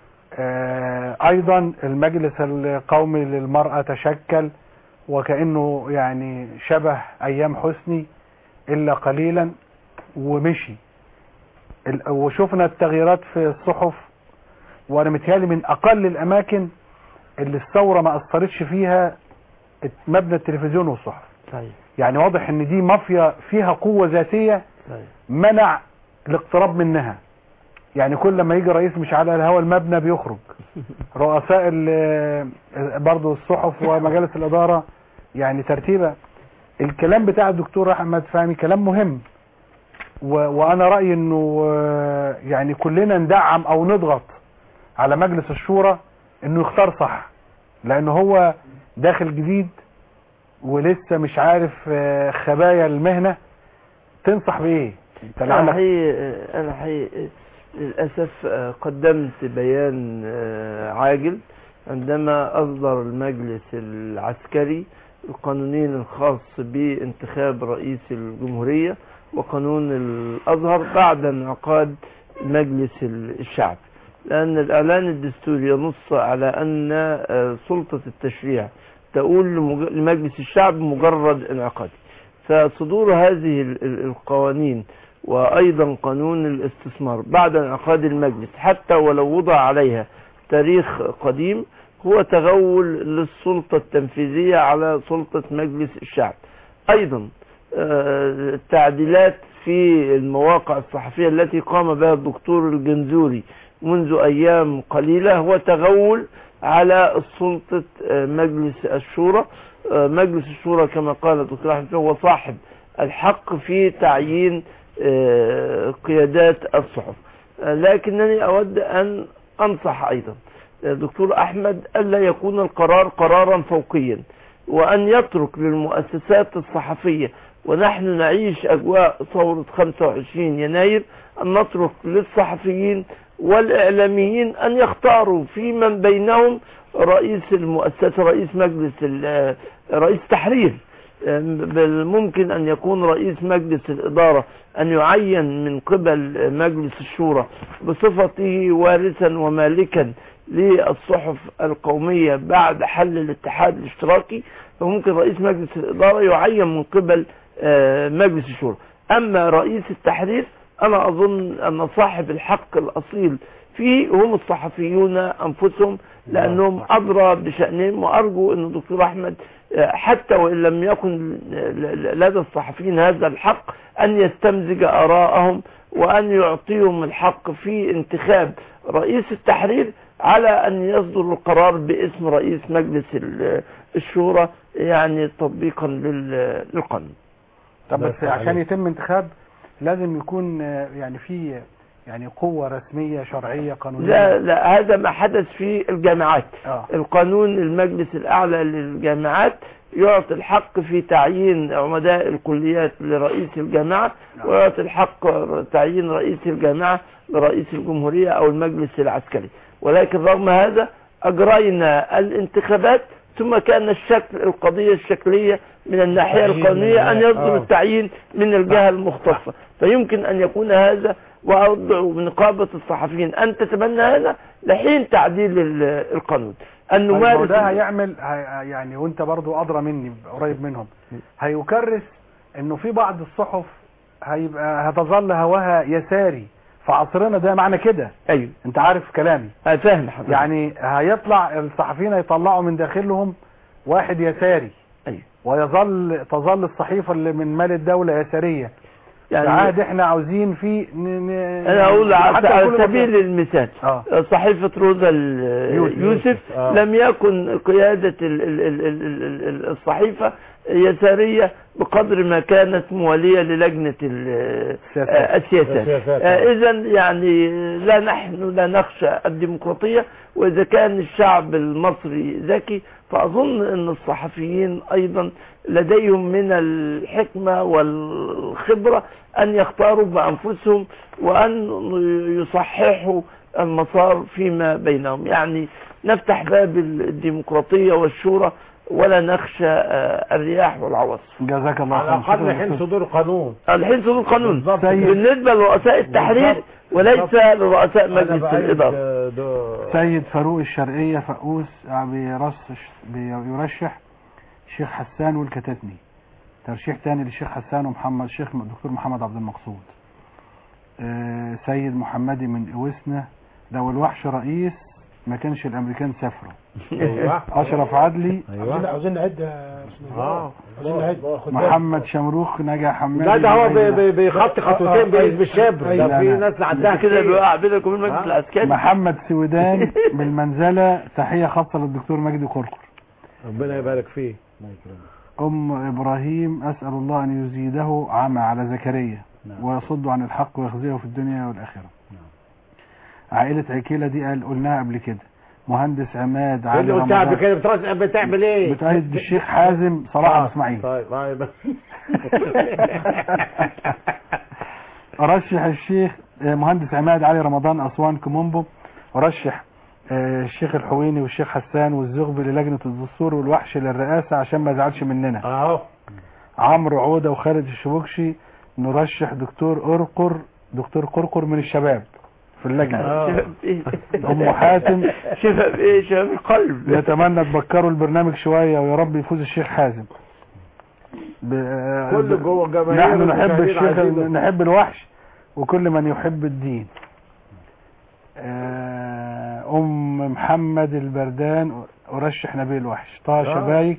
آه، ايضا المجلس القومي للمرأة تشكل وكأنه يعني شبه ايام حسني الا قليلا ومشي ال- وشفنا التغييرات في الصحف وانا متهيألي من اقل الاماكن اللي الثورة ما اثرتش فيها مبنى التلفزيون والصحف صحيح يعني واضح ان دي مافيا فيها قوة ذاتية صحيح منع الاقتراب منها يعني كل لما يجي رئيس مش على الهوا المبنى بيخرج رؤساء ال- برضو الصحف ومجالس الإدارة يعني ترتيبة الكلام بتاع الدكتور أحمد فهمي كلام مهم و... وأنا رأيي أنه آه، يعني كلنا ندعم أو نضغط على مجلس الشورى أنه يختار صح لأنه هو داخل جديد ولسه مش عارف آه، خبايا المهنة تنصح بإيه؟ أنت أنا لعلك- حقيقي أنا حقيقي للأسف آه، قدمت بيان آه، عاجل عندما أصدر المجلس العسكري القانونين الخاص بانتخاب رئيس الجمهورية وقانون الأزهر بعد انعقاد مجلس الشعب لأن الإعلان الدستوري ينص على أن آه، سلطة التشريع تقول لمج- لمجلس الشعب مجرد انعقاد فصدور هذه ال- ال- القوانين وأيضا قانون الاستثمار بعد انعقاد المجلس حتى ولو وضع عليها تاريخ قديم هو تغول للسلطة التنفيذية على سلطة مجلس الشعب أيضا آه، التعديلات في المواقع الصحفية التي قام بها الدكتور الجنزوري منذ أيام قليلة هو تغول على سلطة آه، مجلس الشورى آه، مجلس الشورى كما قال الدكتور أحمد هو صاحب الحق في تعيين آه، قيادات الصحف آه، لكنني أود أن أنصح أيضا آه، دكتور أحمد ألا يكون القرار قرارا فوقيا وأن يترك للمؤسسات الصحفية ونحن نعيش أجواء ثورة 25 يناير أن نترك للصحفيين والإعلاميين أن يختاروا في من بينهم رئيس المؤسسة رئيس مجلس ال- رئيس تحرير بل ممكن أن يكون رئيس مجلس الإدارة أن يعين من قبل مجلس الشورى بصفته وارثا ومالكا للصحف القومية بعد حل الاتحاد الاشتراكي فممكن رئيس مجلس الإدارة يعين من قبل آه، مجلس الشورى أما رئيس التحرير أنا أظن أن صاحب الحق الأصيل فيه هم الصحفيون أنفسهم لأنهم أدرى بشأنهم وأرجو أن الدكتور أحمد آه، حتى وإن لم يكن ل- لدى الصحفيين هذا الحق أن يستمزج آراءهم وأن يعطيهم الحق في انتخاب رئيس التحرير على أن يصدر القرار باسم رئيس مجلس ال- الشورى يعني تطبيقا لل- للقانون طب بس بس عشان عليه. يتم انتخاب لازم يكون آه، يعني في يعني قوة رسمية شرعية قانونية لا لا هذا ما حدث في الجامعات آه. القانون المجلس الأعلى للجامعات يعطي الحق في تعيين عمداء الكليات لرئيس الجامعة ويعطي الحق تعيين رئيس الجامعة لرئيس الجمهورية أو المجلس العسكري ولكن رغم هذا أجرينا الانتخابات ثم كان الشكل القضية الشكلية من الناحية تعيين القانونية أن من- يصدر آه. التعيين من الجهة المختصة فيمكن أن يكون هذا وأدعو نقابة الصحفيين أن تتبنى هذا لحين تعديل ال- القانون أن طيب ما هو نمارس ده هيعمل هي يعني وانت برضو ادرى مني قريب منهم هيكرس انه في بعض الصحف هيبقى هتظل هواها يساري في عصرنا ده معنى كده ايوه انت عارف كلامي فاهم حضرتك يعني هيطلع الصحفيين هيطلعوا من داخلهم واحد يساري ايوه ويظل تظل الصحيفة اللي من مال الدولة يسارية يعني- يعني عهد احنا عاوزين فيه ن... ن... أنا أقول على حتى على كل سبيل مرة- المثال آه. صحيفة روزا ال- يوسف. يوسف آه. لم يكن قيادة ال- ال- ال- ال- ال- ال- الصحيفة يسارية بقدر ما كانت موالية للجنة ال- السياسات. آه، السياسات السياسات، آه. إذا يعني لا نحن لا نخشى الديمقراطية وإذا كان الشعب المصري ذكي فأظن أن الصحفيين أيضا لديهم من الحكمة والخبرة أن يختاروا بأنفسهم وأن يصححوا المسار فيما بينهم يعني نفتح باب الديمقراطية والشورى ولا نخشى آه، الرياح والعواصف جزاك الله على خير الاقل حين صدور قانون الحين صدور قانون بالظبط. بالنسبة لرؤساء التحرير بالظبط. وليس بالظبط. لرؤساء أنا مجلس بأيد، الإدارة آه، ده- سيد فاروق الشرقية فقوس بيرشح بيرشح شيخ حسان والكتاتني ترشيح تاني للشيخ حسان ومحمد الشيخ دكتور محمد عبد المقصود آه، سيد محمدي من اوسنا لو الوحش رئيس ما كانش الامريكان سافروا أيوة. اشرف عدلي عاوزين عاوزين نعد يا أستاذ اه عاوزين نعد خد بالك. محمد شمروخ نجا حمادي لا ده هو بي- بي- من بيخط خطوتين بيقيس بالشبر أيوة. ده في ناس عندها كده كتير. بيوقع بينك وبين المجلس آه. العسكري محمد سويدان من المنزلة تحية خاصة للدكتور مجدي قرقر ربنا يبارك فيه أم إبراهيم أسأل الله أن يزيده عمى على زكريا ويصد عن الحق ويخزيه في الدنيا والآخرة عائلة عكيلة دي قال قلناها قبل كده مهندس عماد إيه علي اللي قلتها رمضان قبل كده بترش- بتعمل ايه؟ بتأيد الشيخ حازم صلاح آه، أبو إسماعيل طيب طيب أرشح الشيخ آه، مهندس عماد علي رمضان أسوان كومومبو أرشح آه، الشيخ الحويني والشيخ حسان والزغبي للجنة الدستور والوحش للرئاسة عشان ما يزعلش مننا اهو عمرو عودة وخالد الشبوكشي نرشح دكتور قرقر دكتور قرقر من الشباب في اللجنة شباب إيه؟ أم حاتم شباب ايه شباب القلب يتمنى تبكروا البرنامج شوية ويا رب يفوز الشيخ حازم ب... كل جوه جماهير نحن نحب المشاهدين الشيخ عايزين- نحب الوحش وكل من يحب الدين آه، أم محمد البردان أرشح نبيل الوحش طه آه. شبايك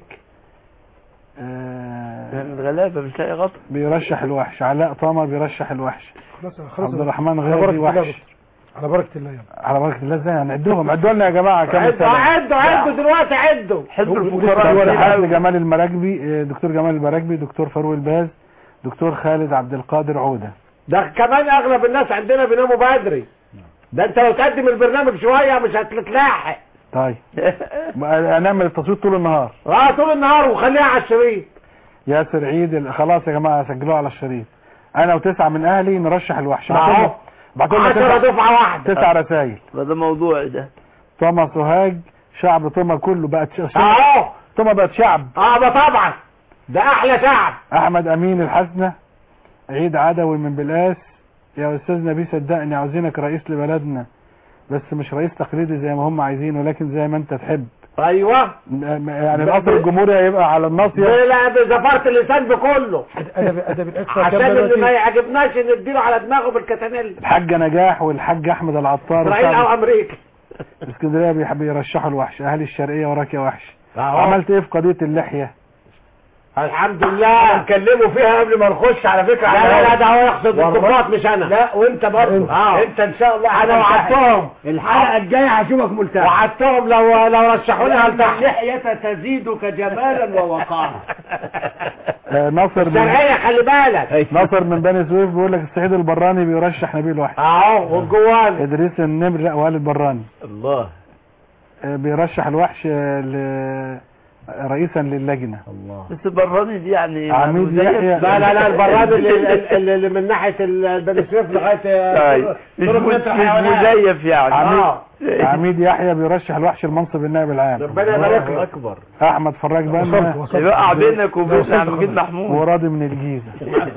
آه، يعني الغلابة مش لاقي غطا بيرشح الوحش علاء طامر بيرشح الوحش خلاص خلاص عبد الرحمن على غازي بركة الله وحش على بركة الله يلا على بركة الله ازاي هنعدهم عدوا لنا يا جماعة كام عدوا سنة عدوا عدوا دلوقتي عدوا حزب دكتور الفقراء الحاج جمال المراكبي آه، دكتور جمال المراكبي دكتور فاروق الباز دكتور خالد عبد القادر عودة ده كمان اغلب الناس عندنا بيناموا بدري ده انت لو تقدم البرنامج شويه مش هتتلاحق طيب بقى هنعمل التصويت طول النهار اه طول النهار وخليها على الشريط ياسر عيد ال- خلاص يا جماعة سجلوها على الشريط انا وتسعة من اهلي نرشح الوحش اهو بعتوا لنا عشرة تسع دفعه واحده تسع رسائل ده موضوعي ده طما سوهاج شعب طما كله بقت ش- اهو طما بقت شعب اه ده طبعا ده احلى شعب احمد امين الحسنة عيد عدوي من بلاس يا استاذ نبي صدقني عاوزينك رئيس لبلدنا بس مش رئيس تقليدي زي ما هم عايزين ولكن زي ما انت تحب ايوه م- م- يعني القصر الجمهوري هيبقى على الناصية لا بزفرت اللسان بكله ادب ادب الاكثر عشان اللي ما يعجبناش نديله على دماغه بالكتانيل الحاجة نجاح والحاج احمد العطار اسرائيل او وشعب امريكا اسكندريه بيحب يرشحوا الوحش اهالي الشرقيه وراك يا وحش أهو. عملت ايه في قضيه اللحيه الحمد لله نكلمه فيها قبل ما نخش على فكره لا على لا لا الهوا. ده هو يقصد والله. الضباط مش انا لا وانت برضه آه. انت ان شاء الله انا هتلتحق. وعدتهم الحلقه الجايه هشوفك ملتحق وعدتهم لو لو رشحوا لي لأن هلتحق اللحيه تزيدك جمالا ووقارا آه ناصر من الشرقيه خلي بالك ناصر من بني سويف بيقول لك السعيد البراني بيرشح نبيل وحش اهو والجوان ادريس النمر لا وائل البراني الله آه بيرشح الوحش آه، ل- رئيسا للجنه الله بس براني دي يعني عميد مزيف. يحيى لا لا لا البراد اللي, اللي, اللي من ناحيه ال- بني سويف لغايه طيب مش طرق مز- متر مش حيوانات. مزيف يعني عميد آه. عميد يحيى بيرشح الوحش لمنصب النائب العام ربنا يبارك الله له اكبر احمد فراج بنا يوقع بينك وبين عبد المجيد محمود وراضي من الجيزه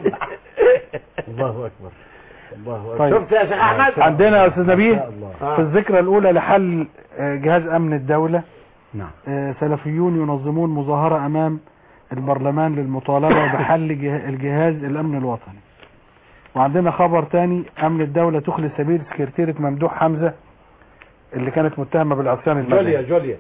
الله اكبر الله اكبر طيب شفت يا شيخ احمد عندنا يا استاذ نبيه الله في الذكرى الاولى لحل آه، جهاز امن الدوله نعم آه، سلفيون ينظمون مظاهرة أمام البرلمان للمطالبة بحل جه- الجهاز الأمن الوطني وعندنا خبر تاني أمن الدولة تخلي سبيل سكرتيرة ممدوح حمزة اللي كانت متهمة بالعصيان جوليا المدني جوليا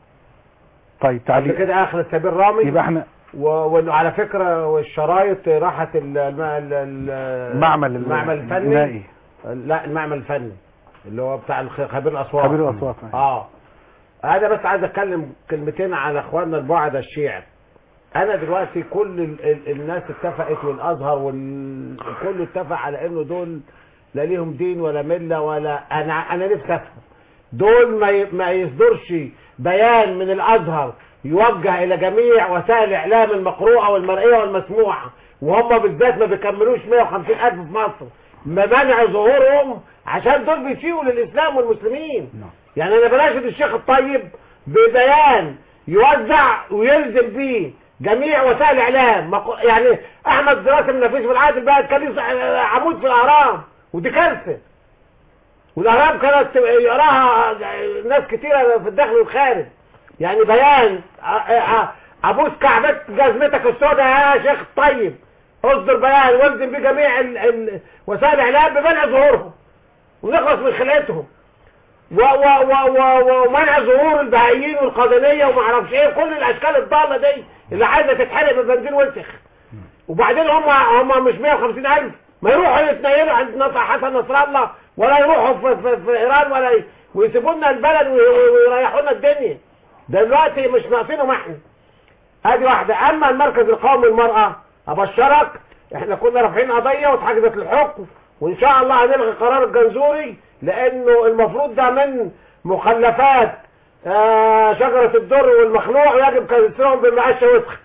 طيب قبل تعليق كده اخر السبيل رامي يبقى احنا و- وانه على فكره والشرايط راحت ال- الم- ال- ال- معمل المعمل الفني النائي لا المعمل الفني اللي هو بتاع الخ- خبير الاصوات خبير الأصوات اه انا بس عايز اتكلم كلمتين على اخواننا البعد الشيعة انا دلوقتي كل ال ال الناس اتفقت والازهر والكل اتفق على انه دول لا ليهم دين ولا مله ولا انا انا نفسي افهم دول ما ي- ما يصدرش بيان من الازهر يوجه الى جميع وسائل الاعلام المقروءه والمرئيه والمسموعه وهم بالذات ما بيكملوش 150 الف في مصر ما منع ظهورهم عشان دول بيسيئوا للاسلام والمسلمين يعني انا بناشد الشيخ الطيب ببيان يوزع ويلزم بيه جميع وسائل الاعلام مق- يعني احمد دراسه من نفيس في العهد البلد كان يص- عمود في الاهرام ودي كارثه والاهرام كانت يقراها ناس كتيره في الداخل والخارج يعني بيان أ- أ- ابوس كعبة جزمتك السوداء يا شيخ الطيب اصدر بيان والزم بيه جميع ال- ال- وسائل الاعلام بمنع ظهورهم ونخلص من خلقتهم و و و و ومنع ظهور البهائيين والقادميه وما اعرفش ايه كل الاشكال الضاله دي اللي عايزه تتحرق ببنزين وسخ وبعدين هم هم مش 150 الف ما يروحوا يتنيلوا عند نصر حسن نصر الله ولا يروحوا في, في, في ايران ولا ي- ويسيبوا لنا البلد وي- وي- ويريحوا لنا الدنيا ده دلوقتي مش ناقصينهم احنا ادي واحده اما المركز القومي للمراه ابشرك احنا كنا رافعين قضيه واتحجزت للحكم وان شاء الله هنلغي قرار الجنزوري لانه المفروض ده من مخلفات آه شجره الدر والمخلوع ويجب كسرهم بالمعاشه وسخ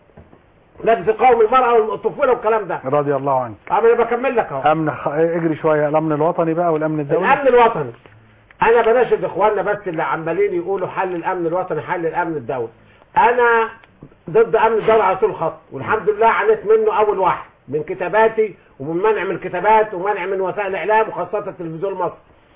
مجلس القومي للمراه والطفوله والكلام ده رضي الله عنك انا بكمل لك اهو امن خ... اجري شويه الامن الوطني بقى والامن الدولي الامن الوطني انا بناشد اخواننا بس اللي عمالين يقولوا حل الامن الوطني حل الامن الدولي انا ضد امن الدولة على طول الخط والحمد لله عانيت منه اول واحد من كتاباتي ومن منع من الكتابات ومنع من وسائل الاعلام وخاصة التلفزيون المصري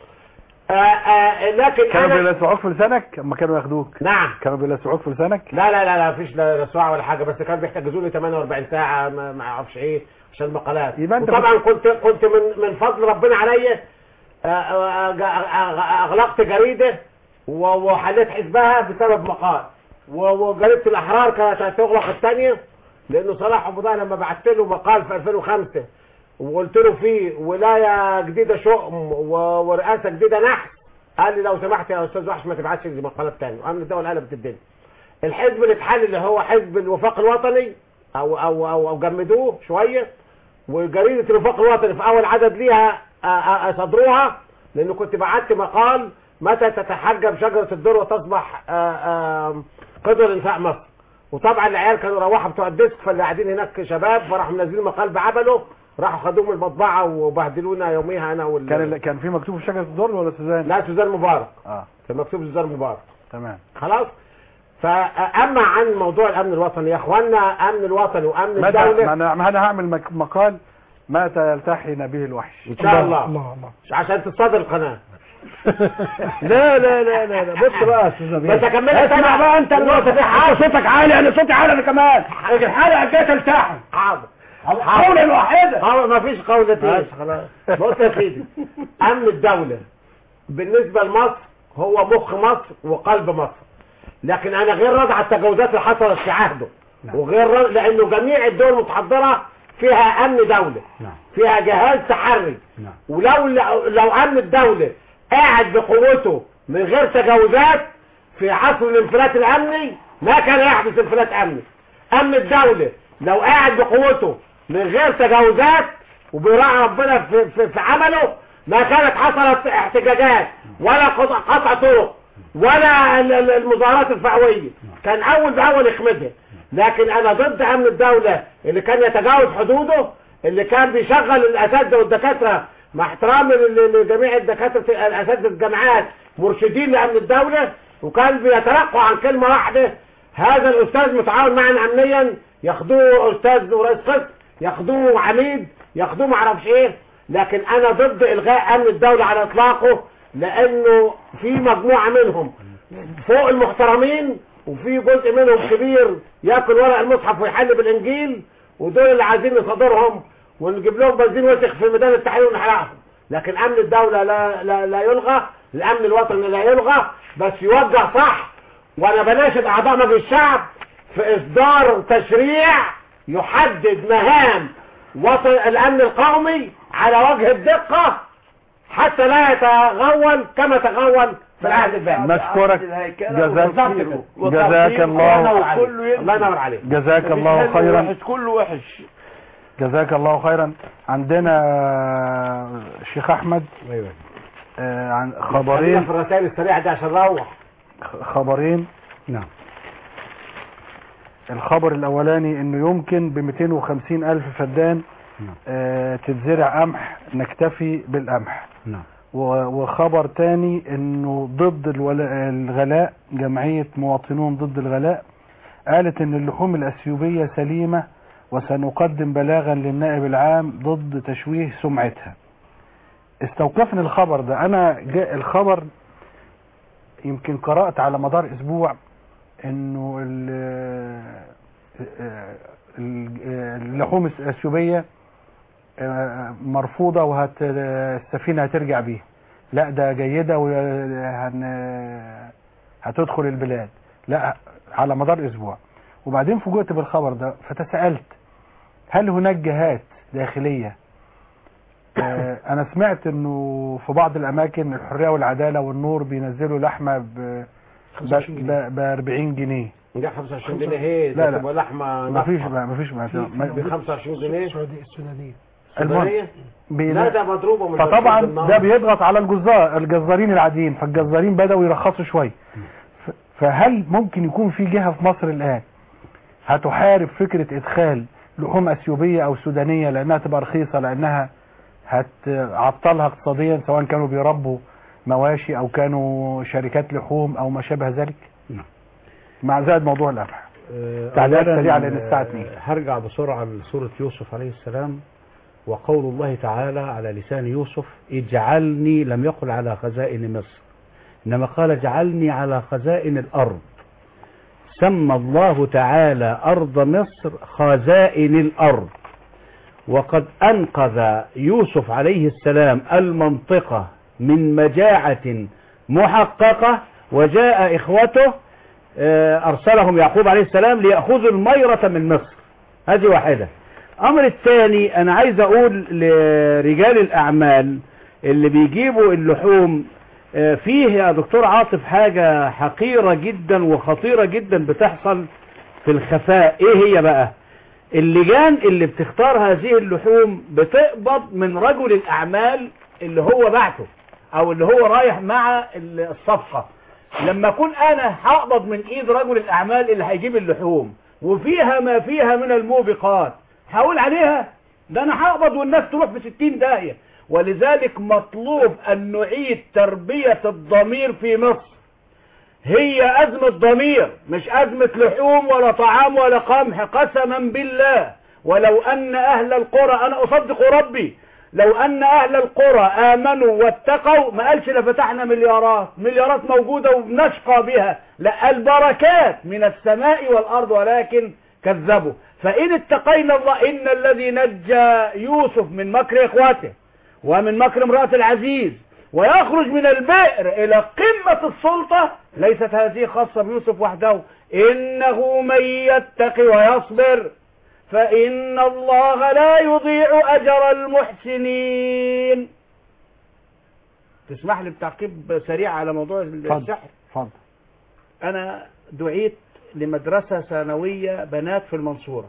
آآ آآ لكن كانوا انا بيلسعوك في لسانك اما كانوا ياخدوك نعم كانوا بيلسعوك في لسانك لا لا لا لا مفيش لا رسوعة ولا حاجة بس كانوا بيحتجزوا لي 48 ساعة ما ما اعرفش ايه عشان المقالات يبقى أنت وطبعا كنت كنت من من فضل ربنا عليا آه، آه، آه، اغلقت جريدة و- وحليت حزبها بسبب مقال و- وجريدة الاحرار كانت هتغلق الثانية لانه صلاح ابو ضاع لما بعت له مقال في 2005 وقلت له فيه ولاية جديدة شؤم و- ورئاسة جديدة نحس قال لي لو سمحت يا استاذ وحش ما تبعتش دي مقالات تاني وامن الدولة قلبت الدنيا الحزب اللي اتحل اللي هو حزب الوفاق الوطني او او او, أو جمدوه شويه وجريده الوفاق الوطني في اول عدد ليها آ- آ- صدروها لانه كنت بعت مقال متى تتحجب شجره الذر وتصبح آ- آ، قدر انفاق مصر وطبعا العيال كانوا روحوا بتوع الديسك فاللي قاعدين هناك شباب فراحوا منزلين مقال بعبله راحوا خدوه من المطبعه وبهدلونا يوميها انا وال كان ال... كان في مكتوب في شجره الدر ولا سوزان لا سوزان مبارك اه كان مكتوب سوزان مبارك تمام خلاص فاما عن موضوع الامن الوطني يا اخوانا امن الوطني وامن متى الدوله ما انا ما انا هعمل مك... مقال متى يلتحن به الوحش ان شاء الله, الله الله مش عشان تصدر القناه لا لا لا لا لا بص بقى يا استاذ نبيل بس أكمل لك اسمع أنا. بقى انت النقطه دي حاضر. صوتك عالي انا صوتي عالي انا كمان الحلقه الجايه تلتحم حاضر قولا واحدا اه ما فيش قولتين بس خلاص بص يا سيدي امن الدوله بالنسبه لمصر هو مخ مصر وقلب مصر لكن انا غير راضي على التجاوزات اللي حصلت في عهده وغير راضي لانه جميع الدول المتحضره فيها امن دوله فيها جهاز تحري ولو لو امن الدوله قاعد بقوته من غير تجاوزات في عصر الانفلات الامني ما كان يحدث انفلات امني امن الدوله لو قاعد بقوته من غير تجاوزات وبيراعي ربنا في, في, في عمله ما كانت حصلت احتجاجات ولا قطع قطع طرق ولا ال- ال- المظاهرات الفئويه كان اول باول يخمدها لكن انا ضد امن الدوله اللي كان يتجاوز حدوده اللي كان بيشغل الاساتذه والدكاتره مع احترامي لل- لجميع الدكاتره الاساتذه الجامعات مرشدين لامن الدوله وكان بيترقوا عن كلمه واحده هذا الاستاذ متعاون معنا امنيا ياخدوه استاذ ورئيس قسم ياخدوه عميد ياخدوه معرفش ايه لكن انا ضد الغاء امن الدولة على اطلاقه لانه في مجموعة منهم فوق المحترمين وفي جزء منهم كبير ياكل ورق المصحف ويحل بالانجيل ودول اللي عايزين نصدرهم ونجيب لهم بنزين وسخ في ميدان التحرير ونحرقهم لكن امن الدولة لا, لا, لا يلغى الامن الوطني لا يلغى بس يوجه صح وانا بناشد اعضاء مجلس الشعب في اصدار تشريع يحدد مهام وطن الامن القومي على وجه الدقة حتى لا يتغول كما تغول في العهد الباقي نشكرك جزاك جزاك الله ينور الله عليك الله ينور عليك جزاك الله خيرا وحش كله وحش جزاك الله خيرا عندنا الشيخ احمد ايوه آه، عن خلينا خبرين في الرسائل السريعة دي عشان نروح خبرين نعم الخبر الاولاني انه يمكن ب 250 الف فدان آه، تتزرع قمح نكتفي بالقمح نعم و- وخبر تاني انه ضد الولا- الغلاء جمعية مواطنون ضد الغلاء قالت ان اللحوم الاثيوبية سليمة وسنقدم بلاغا للنائب العام ضد تشويه سمعتها استوقفني الخبر ده انا جاء الخبر يمكن قرأت على مدار اسبوع انه ال- ال- اللحوم الاثيوبية آه، مرفوضة وهت السفينة هترجع بيها لا ده جيدة وهن هتدخل البلاد لا على مدار اسبوع وبعدين فوجئت بالخبر ده فتساءلت هل هناك جهات داخلية آه، انا سمعت انه في بعض الاماكن الحرية والعدالة والنور بينزلوا لحمة ب 25 جنيه. ب 40 جنيه ده 25 جنيه ايه لا ده لا تبقى لحمه ما فيش نقطة. ما فيش ما ب 25 جنيه السعودية السودانية السودانية بي- لا ده مضروبه من فطبعا الفرد النهار. ده بيضغط على الجزار الجزارين العاديين فالجزارين بدأوا يرخصوا شوية ف- فهل ممكن يكون في جهة في مصر الآن هتحارب فكرة إدخال لحوم أثيوبية أو سودانية لأنها تبقى رخيصة لأنها هتعطلها اقتصاديا سواء كانوا بيربوا مواشي أو كانوا شركات لحوم أو ما شابه ذلك نعم. مع زائد موضوع القمح آه، تعليقات أولاً، سريعة لأن الساعة آه، 2 هرجع بسرعة لسورة يوسف عليه السلام وقول الله تعالى على لسان يوسف اجعلني لم يقل على خزائن مصر إنما قال اجعلني على خزائن الأرض سمى الله تعالى أرض مصر خزائن الأرض وقد أنقذ يوسف عليه السلام المنطقة من مجاعة محققة وجاء إخوته آه، أرسلهم يعقوب عليه السلام ليأخذوا الميرة من مصر هذه واحدة أمر الثاني أنا عايز أقول لرجال الأعمال اللي بيجيبوا اللحوم آه، فيه يا دكتور عاطف حاجة حقيرة جدا وخطيرة جدا بتحصل في الخفاء ايه هي بقى اللجان اللي بتختار هذه اللحوم بتقبض من رجل الأعمال اللي هو بعته أو اللي هو رايح مع الصفقة لما اكون انا هقبض من ايد رجل الاعمال اللي هيجيب اللحوم وفيها ما فيها من الموبقات هقول عليها ده انا هقبض والناس تروح في ستين داهية ولذلك مطلوب ان نعيد تربية الضمير في مصر هي ازمة ضمير مش ازمة لحوم ولا طعام ولا قمح قسما بالله ولو ان اهل القرى انا اصدق ربي لو ان اهل القرى امنوا واتقوا ما قالش لفتحنا مليارات مليارات موجودة وبنشقى بها لا البركات من السماء والارض ولكن كذبوا فان اتقينا الله ان الذي نجى يوسف من مكر اخواته ومن مكر امرأة العزيز ويخرج من البئر الى قمة السلطة ليست هذه خاصة بيوسف وحده انه من يتقي ويصبر فإن الله لا يضيع أجر المحسنين تسمح لي بتعقيب سريع على موضوع السحر اتفضل أنا دعيت لمدرسة ثانوية بنات في المنصورة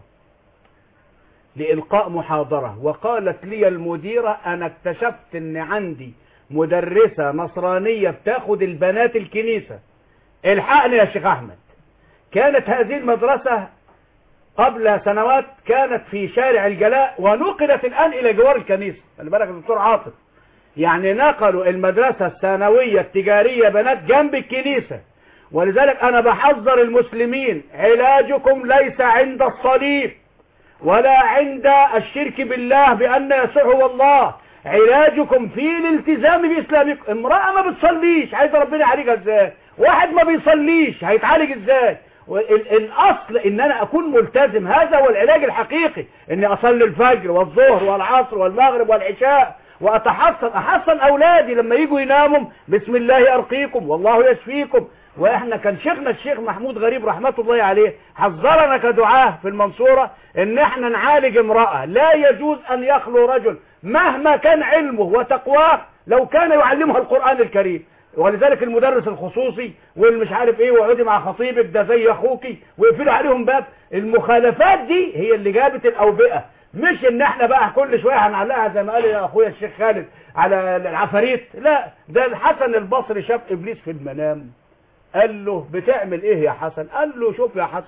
لإلقاء محاضرة وقالت لي المديرة أنا اكتشفت أن عندي مدرسة نصرانية بتاخد البنات الكنيسة الحقني يا شيخ أحمد كانت هذه المدرسة قبل سنوات كانت في شارع الجلاء ونقلت الآن إلى جوار الكنيسة خلي بالك يا دكتور عاطف يعني نقلوا المدرسة الثانوية التجارية بنات جنب الكنيسة ولذلك أنا بحذر المسلمين علاجكم ليس عند الصليب ولا عند الشرك بالله بأن يسوع هو الله علاجكم في الالتزام بإسلامكم امرأة ما بتصليش عايز ربنا يعالجها ازاي واحد ما بيصليش هيتعالج ازاي وال- الاصل ان انا اكون ملتزم هذا هو العلاج الحقيقي اني اصلي الفجر والظهر والعصر والمغرب والعشاء واتحصن احصن اولادي لما يجوا يناموا بسم الله ارقيكم والله يشفيكم واحنا كان شيخنا الشيخ محمود غريب رحمة الله عليه حذرنا كدعاه في المنصورة ان احنا نعالج امرأة لا يجوز ان يخلو رجل مهما كان علمه وتقواه لو كان يعلمها القرآن الكريم ولذلك المدرس الخصوصي والمش عارف ايه ويقعدي مع خطيبك ده زي اخوكي ويقفلوا عليهم باب المخالفات دي هي اللي جابت الاوبئة مش ان احنا بقى كل شوية هنعلقها زي ما قال يا اخويا الشيخ خالد على العفاريت لا ده الحسن البصري شاف ابليس في المنام قال له بتعمل ايه يا حسن قال له شوف يا حسن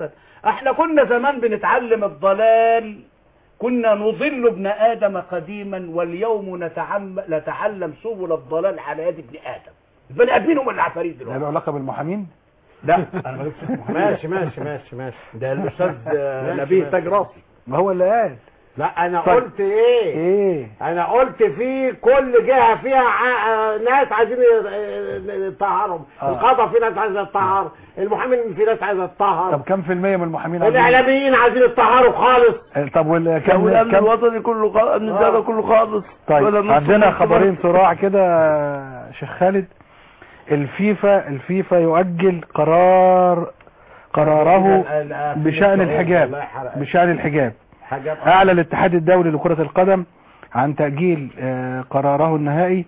احنا كنا زمان بنتعلم الضلال كنا نضل ابن ادم قديما واليوم نتعم نتعلم سبل الضلال على يد ابن ادم البني ادمين هم العفاريت ده دلوقتي له علاقه بالمحامين لا انا مالكش في المحامين. ماشي ماشي ماشي ماشي ده الاستاذ آه، ماشي، نبيه ماشي. تاج راسي ما هو اللي قال لا انا طيب. قلت ايه ايه انا قلت في كل جهه فيها ع- آه، ناس عايزين ي- يطهرهم آه. القضاء في ناس عايزه تطهر المحامين في ناس عايزه تطهر طب كم في المية من المحامين عايزين- الاعلاميين عايزين يتطهروا خالص آه، طب وال كم والامن كم الوطني كله خالص الامن الدولة كله خالص ولا طيب نص عندنا نص خبرين نص. صراع كده يا شيخ خالد الفيفا الفيفا يؤجل قرار قراره بشأن الحجاب بشأن الحجاب حاجات أعلى الاتحاد الدولي لكرة القدم عن تأجيل آه، قراره النهائي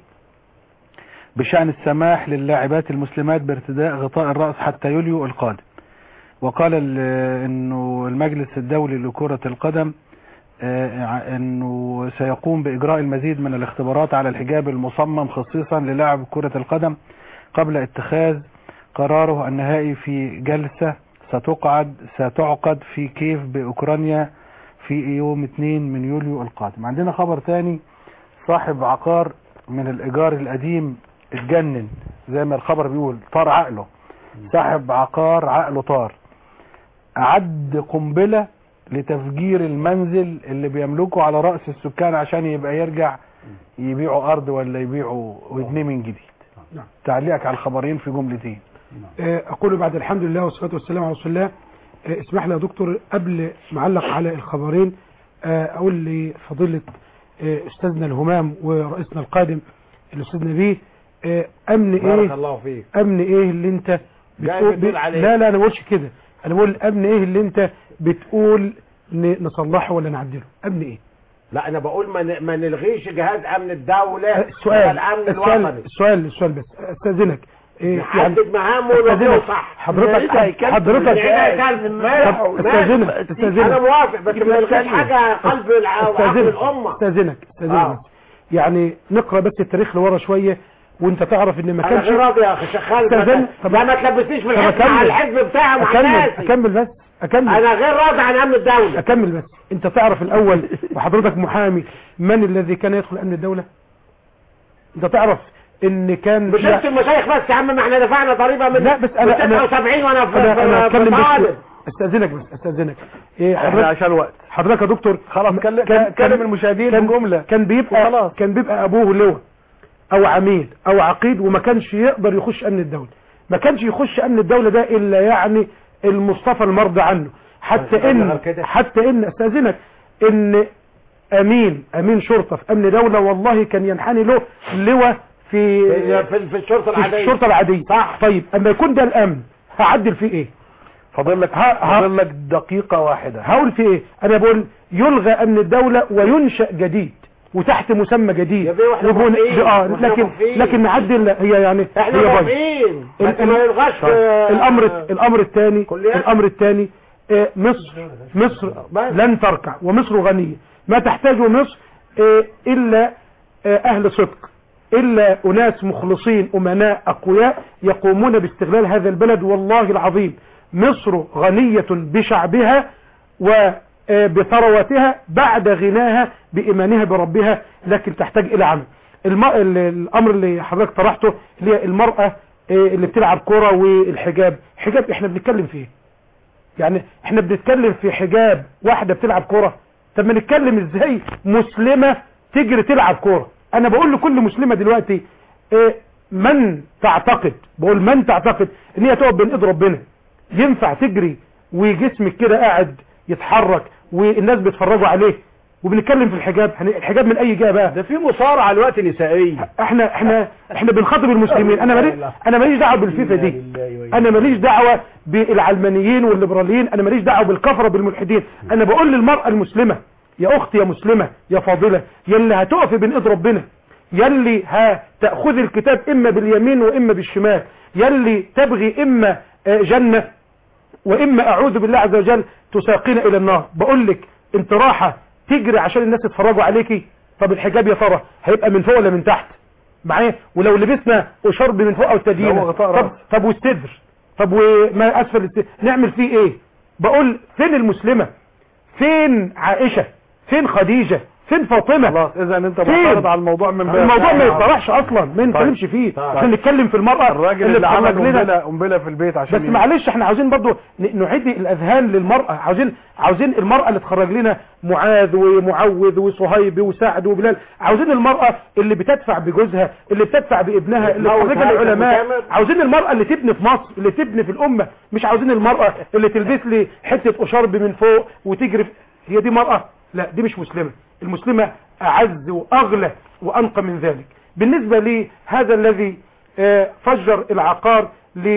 بشأن السماح للاعبات المسلمات بارتداء غطاء الرأس حتى يوليو القادم وقال ال- انه المجلس الدولي لكرة القدم آه، ع- انه سيقوم باجراء المزيد من الاختبارات على الحجاب المصمم خصيصا للاعب كرة القدم قبل اتخاذ قراره النهائي في جلسة ستقعد ستعقد في كيف باوكرانيا في يوم 2 من يوليو القادم عندنا خبر تاني صاحب عقار من الايجار القديم اتجنن زي ما الخبر بيقول طار عقله صاحب عقار عقله طار أعد قنبلة لتفجير المنزل اللي بيملكه على رأس السكان عشان يبقى يرجع يبيعوا أرض ولا يبيعوا ويبنيه من جديد نعم. تعليقك على الخبرين في جملتين آه، أقول بعد الحمد لله والصلاة والسلام على رسول الله آه، اسمح لي يا دكتور قبل ما أعلق على الخبرين آه، أقول لفضيلة آه، أستاذنا الهمام ورئيسنا القادم الأستاذ نبيه آه، أمن بارك إيه الله فيك أمن إيه اللي أنت جاي بتقول بتقول عليه. لا لا أنا ما بقولش كده أنا بقول أمن إيه اللي أنت بتقول ن- نصلحه ولا نعدله أمن إيه لا انا بقول ما ن- ما نلغيش جهاز امن الدوله آه، السؤال الامن السؤال الوطني السؤال السؤال بس استاذنك إيه نحدد مهامه أستاذنك. ونوجهه صح حضرتك حضرتك طب استاذنك استاذنك انا موافق بس ما نلغيش حاجه قلب الع- وعقل استاذنك الامه استاذنك استاذنك آه. بس. يعني نقرا بس التاريخ لورا شويه وانت تعرف ان ما انا كانش غير راضي يا اخي شغال استاذن طب لا ما تلبسنيش في طب الحزب مع أكمل. الحزب بتاعي ومع اكمل الناس اكمل بس اكمل انا غير راضي عن امن الدوله اكمل بس انت تعرف الاول وحضرتك محامي من الذي كان يدخل امن الدوله انت تعرف ان كان مش انت المشايخ بس يا عم ما احنا دفعنا ضريبه من لا بس انا من انا 79 وانا في انا, أنا في- اتكلم في بس طالب استاذنك بس استاذنك ايه احنا حضرتك عشان الوقت حضرتك يا دكتور خلاص م- كلم كان- كلم كان- المشاهدين كان بجملة كان بيبقى كان بيبقى ابوه لواء او عميل او عقيد وما كانش يقدر يخش امن الدوله ما كانش يخش امن الدوله ده الا يعني المصطفى المرضى عنه حتى ان حتى ان استاذنك ان امين امين شرطه في امن دوله والله كان ينحني له لواء في في في- في الشرطه في العاديه الشرطه العاديه صح طيب اما يكون ده الامن هعدل فيه ايه فاضل لك ها- ها- فاضل لك دقيقة واحدة هقول في ايه انا بقول يلغى امن الدولة وينشأ جديد وتحت مسمى جديد يا بيه واحنا وبن- موافقين، اه واحنا لكن موافقين. لكن نعدل هي يعني احنا هي بايظة. موافقين ال- بس ما يلغاش طيب. آه، الامر الامر الثاني كليات. الامر الثاني آه، مصر مصر لن تركع ومصر غنية ما تحتاجه مصر آه، الا آه، اهل صدق الا اناس مخلصين امناء اقوياء يقومون باستغلال هذا البلد والله العظيم مصر غنية بشعبها وبثرواتها بعد غناها بإيمانها بربها لكن تحتاج إلى عمل الم... ال- الأمر اللي حضرتك طرحته اللي هي المرأة آه، اللي بتلعب كرة والحجاب حجاب احنا بنتكلم فيه يعني احنا بنتكلم في حجاب واحدة بتلعب كرة طب ما نتكلم ازاي مسلمة تجري تلعب كرة انا بقول لكل مسلمة دلوقتي اه من تعتقد بقول من تعتقد ان هي تقف بين ايد ربنا ينفع تجري وجسمك كده قاعد يتحرك والناس بيتفرجوا عليه وبنتكلم في الحجاب هن- الحجاب من اي جهه بقى ده في مصارعه الوقت نسائيه احنا احنا احنا بنخاطب المسلمين انا ماليش انا ماليش دعوه بالفيفا دي انا ماليش دعوه بالعلمانيين والليبراليين انا ماليش دعوه بالكفره بالملحدين انا بقول للمراه المسلمه يا اختي يا مسلمه يا فاضله يلي هتقفي بين ايد ربنا يلي هتاخذي الكتاب اما باليمين واما بالشمال يلي تبغي اما آه، جنه واما اعوذ بالله عز وجل تساقين الى النار بقول لك انت راحه تجري عشان الناس يتفرجوا عليكي طب الحجاب يا ترى هيبقى من فوق ولا من تحت معايا ولو لبسنا وشرب من فوق او هو تدين غطاء طب رأس. طب والصدر طب وما اسفل الصدر نعمل فيه ايه بقول فين المسلمة فين عائشة فين خديجة فين فاطمة خلاص اذا انت فين؟ معترض على الموضوع من بداية الموضوع ما يطرحش اصلا ما نتكلمش فيه طيب. عشان نتكلم في المرأة الراجل اللي اللي عمل بتخرج لنا قنبله قنبله في البيت عشان بس معلش احنا عاوزين برضو ن- نعيد الاذهان للمرأة عاوزين عاوزين المرأة اللي تخرج لنا معاذ ومعوذ وصهيب وسعد وبلال عاوزين المرأة اللي بتدفع بجوزها اللي بتدفع بابنها اللي موت تخرج هاي العلماء المتامر. عاوزين المرأة اللي تبني في مصر اللي تبني في الأمة مش عاوزين المرأة اللي تلبس لي حتة أشرب من فوق وتجري في- هي دي مرأة لا دي مش مسلمة المسلمة أعز وأغلى وأنقى من ذلك بالنسبة لي هذا الذي آه، فجر العقار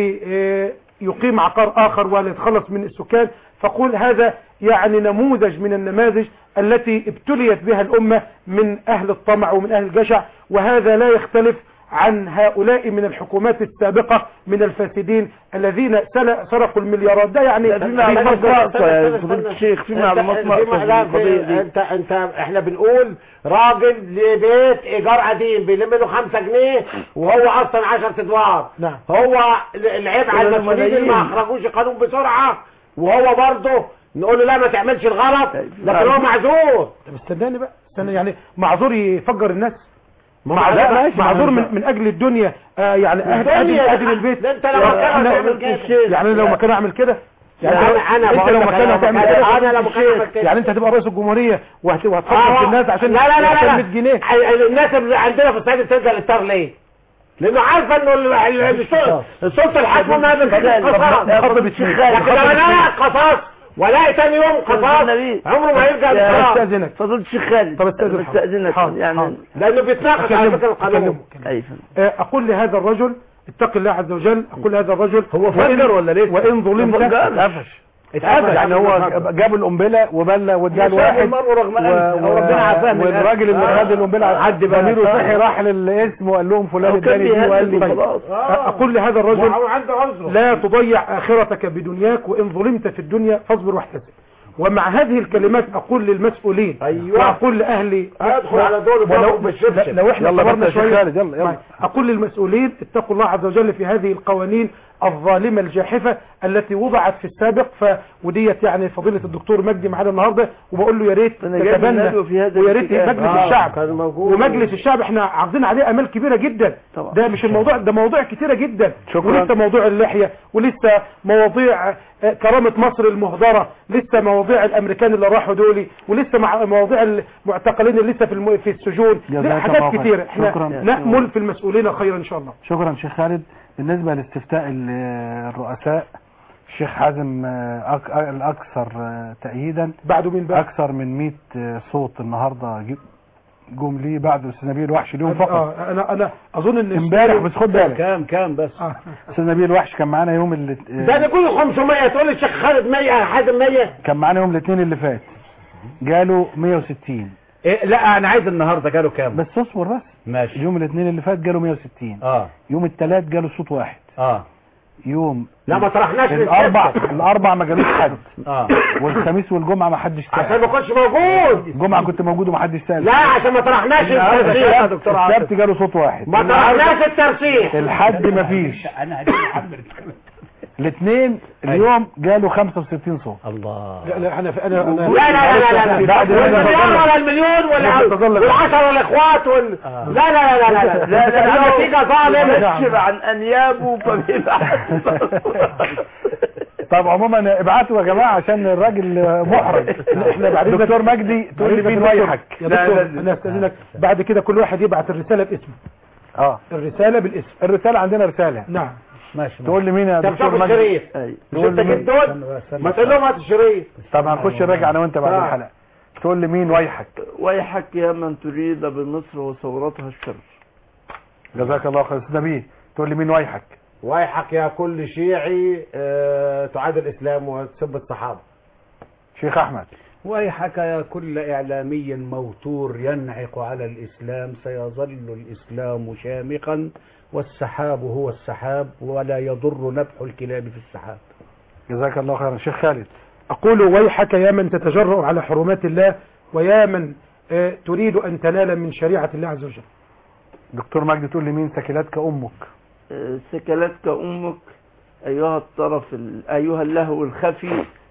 ليقيم عقار آخر وليتخلص من السكان فقول هذا يعني نموذج من النماذج التي ابتليت بها الأمة من أهل الطمع ومن أهل الجشع وهذا لا يختلف عن هؤلاء من الحكومات السابقة من الفاسدين الذين سل- سرقوا المليارات ده يعني في معلومات ناقصة يا فضيلة الشيخ في معلومات انت- ناقصة في في لا، القضية في- دي انت انت احنا بنقول راجل لبيت ايجار قديم بيلم له 5 جنيه وهو اصلا 10 ادوار نعم هو العيب على كده المسؤولين اللي ما ملايين. اخرجوش القانون بسرعه وهو برضه نقول له لا ما تعملش الغلط لكن هو معذور طب استناني بقى استنى يعني معذور يفجر الناس ما معذور, لا، ماشي، معذور ما- من, من اجل الدنيا آه يعني أهد- الدنيا أهدم, أهدم ده- البيت ده انت لو يعني مكانه أنا- هتعمل كده. يعني لو مكانه اعمل كده يعني لا، انت- أنا- أنا انت بقول لو لك مكانه أنا هتعمل مكانه- كده أنا لو مكانه هعمل كده. يعني انت هتبقى رئيس الجمهوريه وهت- وهتفكر آه، في الناس عشان لا لا لا عشان لا 100 جنيه ال- الناس اللي عندنا في الصعيد بتلجا للطار ليه؟ لانه عارفه انه ال- ال- السلطه السلطه الحاكمه ما بتجيب قصاص لكن لو انا قصاص ولاقي تاني يوم قصاص عمره ما يرجع يا للقصاص استاذنك فضيلة الشيخ خالد طب استاذن طب استاذنك حاضر، يعني حاضر. لانه بيتناقش على فكره القانون أي آه، اقول لهذا الرجل اتق الله عز وجل اقول لهذا الرجل هو فجر ولا لسه وان ظلمت اتقفش اتقفش يعني هو جاب القنبله وبلى واداها وساب لواحد المرء رغم أنف. أو ربنا عافاه من والراجل اللي الألم. خد القنبله آه. عدى بقى. ضميره آه. صحي راح للاسم وقال لهم فلان أو كان اداني دي وقال بيهدد لي خلاص. اقول لهذا الرجل وهو عنده عذره لا تضيع آخرتك بدنياك وإن ظلمت في الدنيا فاصبر واحتسب ومع هذه الكلمات أقول للمسؤولين أيوة. وأقول لأهل ادخل على دول ولو وضربوا بالشبشب لو احنا يلا صبرنا بس يا شيخ شوية خالد، يلا، يلا. معي. أقول للمسؤولين اتقوا الله عز وجل في هذه القوانين الظالمة الجاحفة التي وضعت في السابق ف وديت يعني فضيلة الدكتور مجدي معانا النهارده وبقول له يا ريت أنا جاي تتبنى من في هذا ويا ريت الاتجاه. مجلس آه، الشعب كان موجود. ومجلس الشعب احنا عارضين عليه امال كبيره جدا طبعا. ده مش الموضوع ده مواضيع كتيره جدا شكراً. ولسه موضوع اللحيه ولسه مواضيع آه، كرامه مصر المهدره لسه مواضيع الامريكان اللي راحوا دولي ولسه مع مواضيع المعتقلين اللي لسه في الم... في السجون جزاك لا الله حاجات خير. كتيره احنا شكراً. نامل في المسؤولين خيرا ان شاء الله شكرا شيخ خالد بالنسبة لاستفتاء ال- الرؤساء الشيخ حازم آه، أك- الأكثر آه، تأييدا بعده مين بقى أكثر من 100 آه، صوت النهاردة جي- جم ليه بعد أستاذ نبيل وحش اليوم فقط آه انا انا اظن ان امبارح بس خد بالك كام كام بس آه. أستاذ نبيل وحش كان معانا يوم اللي ده نقول 500 تقول لي الشيخ خالد 100 حازم 100 كان معانا يوم الاثنين اللي فات جاله 160 إيه لا انا عايز النهارده جاله كام بس اصبر بس ماشي اليوم الاثنين اللي فات جاله 160 اه يوم الثلاث جاله صوت واحد اه يوم لا ما طرحناش الاربع للستة. الاربع ما جالوش حد اه والخميس والجمعه ما حدش عشان سال ما كنتش موجود الجمعه كنت موجود وما حدش سال لا عشان ما طرحناش النهارده الترشيح السبت- السبت جاله صوت واحد ما طرحناش الترشيح الحد ما فيش انا هجيب محمد الاثنين اليوم جاله 65 صوت الله لا لا انا انا انا لا لا لا لا لا بعد هذا والمليار تظل- ولا المليون ولا تظل- والعشرة الاخوات وال لا لا لا لا لا لا لا النتيجة ظالمة يكشف عن انيابه فبيبقى طب عموما ابعتوا يا جماعه عشان الراجل محرج احنا بعدين دكتور مجدي تقول لي مين ويحك يا دكتور انا استاذنك بعد كده كل واحد يبعت الرساله باسمه اه الرساله بالاسم الرساله عندنا رساله نعم ماشي تقول لي مين يا طب دكتور شوف مجدي الشريف مش تقول انت لي مين جيت دول ما تقول لهم هات الشريف طب هنخش نراجع انا وانت بعد آه. الحلقه تقول لي مين ويحك ويحك يا من تريد بمصر وثورتها الشر جزاك الله خير استاذ نبيل تقول لي مين ويحك ويحك يا كل شيعي آه، تعادي الاسلام وتسب الصحابه شيخ احمد ويحك يا كل إعلامي موتور ينعق على الإسلام سيظل الإسلام شامخا والسحاب هو السحاب ولا يضر نبح الكلاب في السحاب جزاك الله خيرا شيخ خالد أقول ويحك يا من تتجرأ على حرمات الله ويا من آه، تريد أن تنال من شريعة الله عز وجل دكتور مجدي تقول لي مين سكلاتك امك آه، سكلتك امك ايها الطرف ال- ايها اللهو الخفي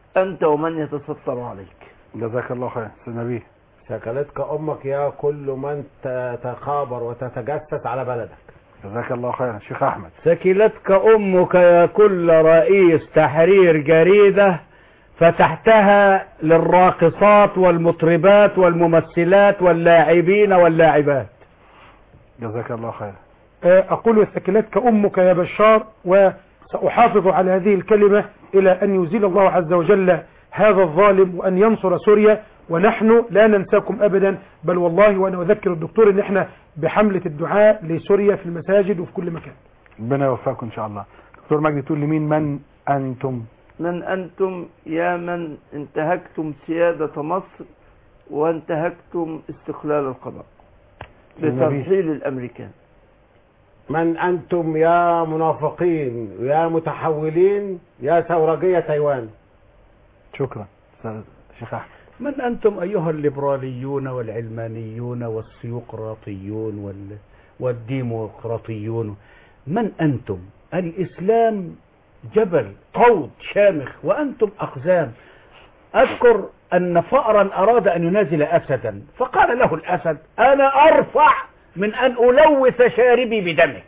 أنت ومن يتستر عليك جزاك الله خير استاذ نبيه سكلتك امك يا كل من تتخابر وتتجسس على بلدك جزاك الله خيرا شيخ احمد سكلتك امك يا كل رئيس تحرير جريدة فتحتها للراقصات والمطربات والممثلات واللاعبين واللاعبات جزاك الله خيرا آه، أقول ثكلتك أمك يا بشار وسأحافظ على هذه الكلمة إلى أن يزيل الله عز وجل هذا الظالم وأن ينصر سوريا ونحن لا ننساكم أبدا بل والله وأنا أذكر الدكتور أن احنا بحملة الدعاء لسوريا في المساجد وفي كل مكان ربنا يوفقكم ان شاء الله دكتور مجدي تقول لمين من انتم من أنتم يا من انتهكتم سيادة مصر وانتهكتم استقلال القضاء بترحيل الأمريكان من انتم يا منافقين يا متحولين يا ثورجية تايوان شكرا أستاذ شيخ احمد من أنتم أيها الليبراليون والعلمانيون والسيقراطيون وال... والديمقراطيون من أنتم الإسلام جبل طود شامخ وأنتم أقزام أذكر أن فأرا أراد أن ينازل أسدا فقال له الأسد أنا أرفع من أن ألوث شاربي بدمك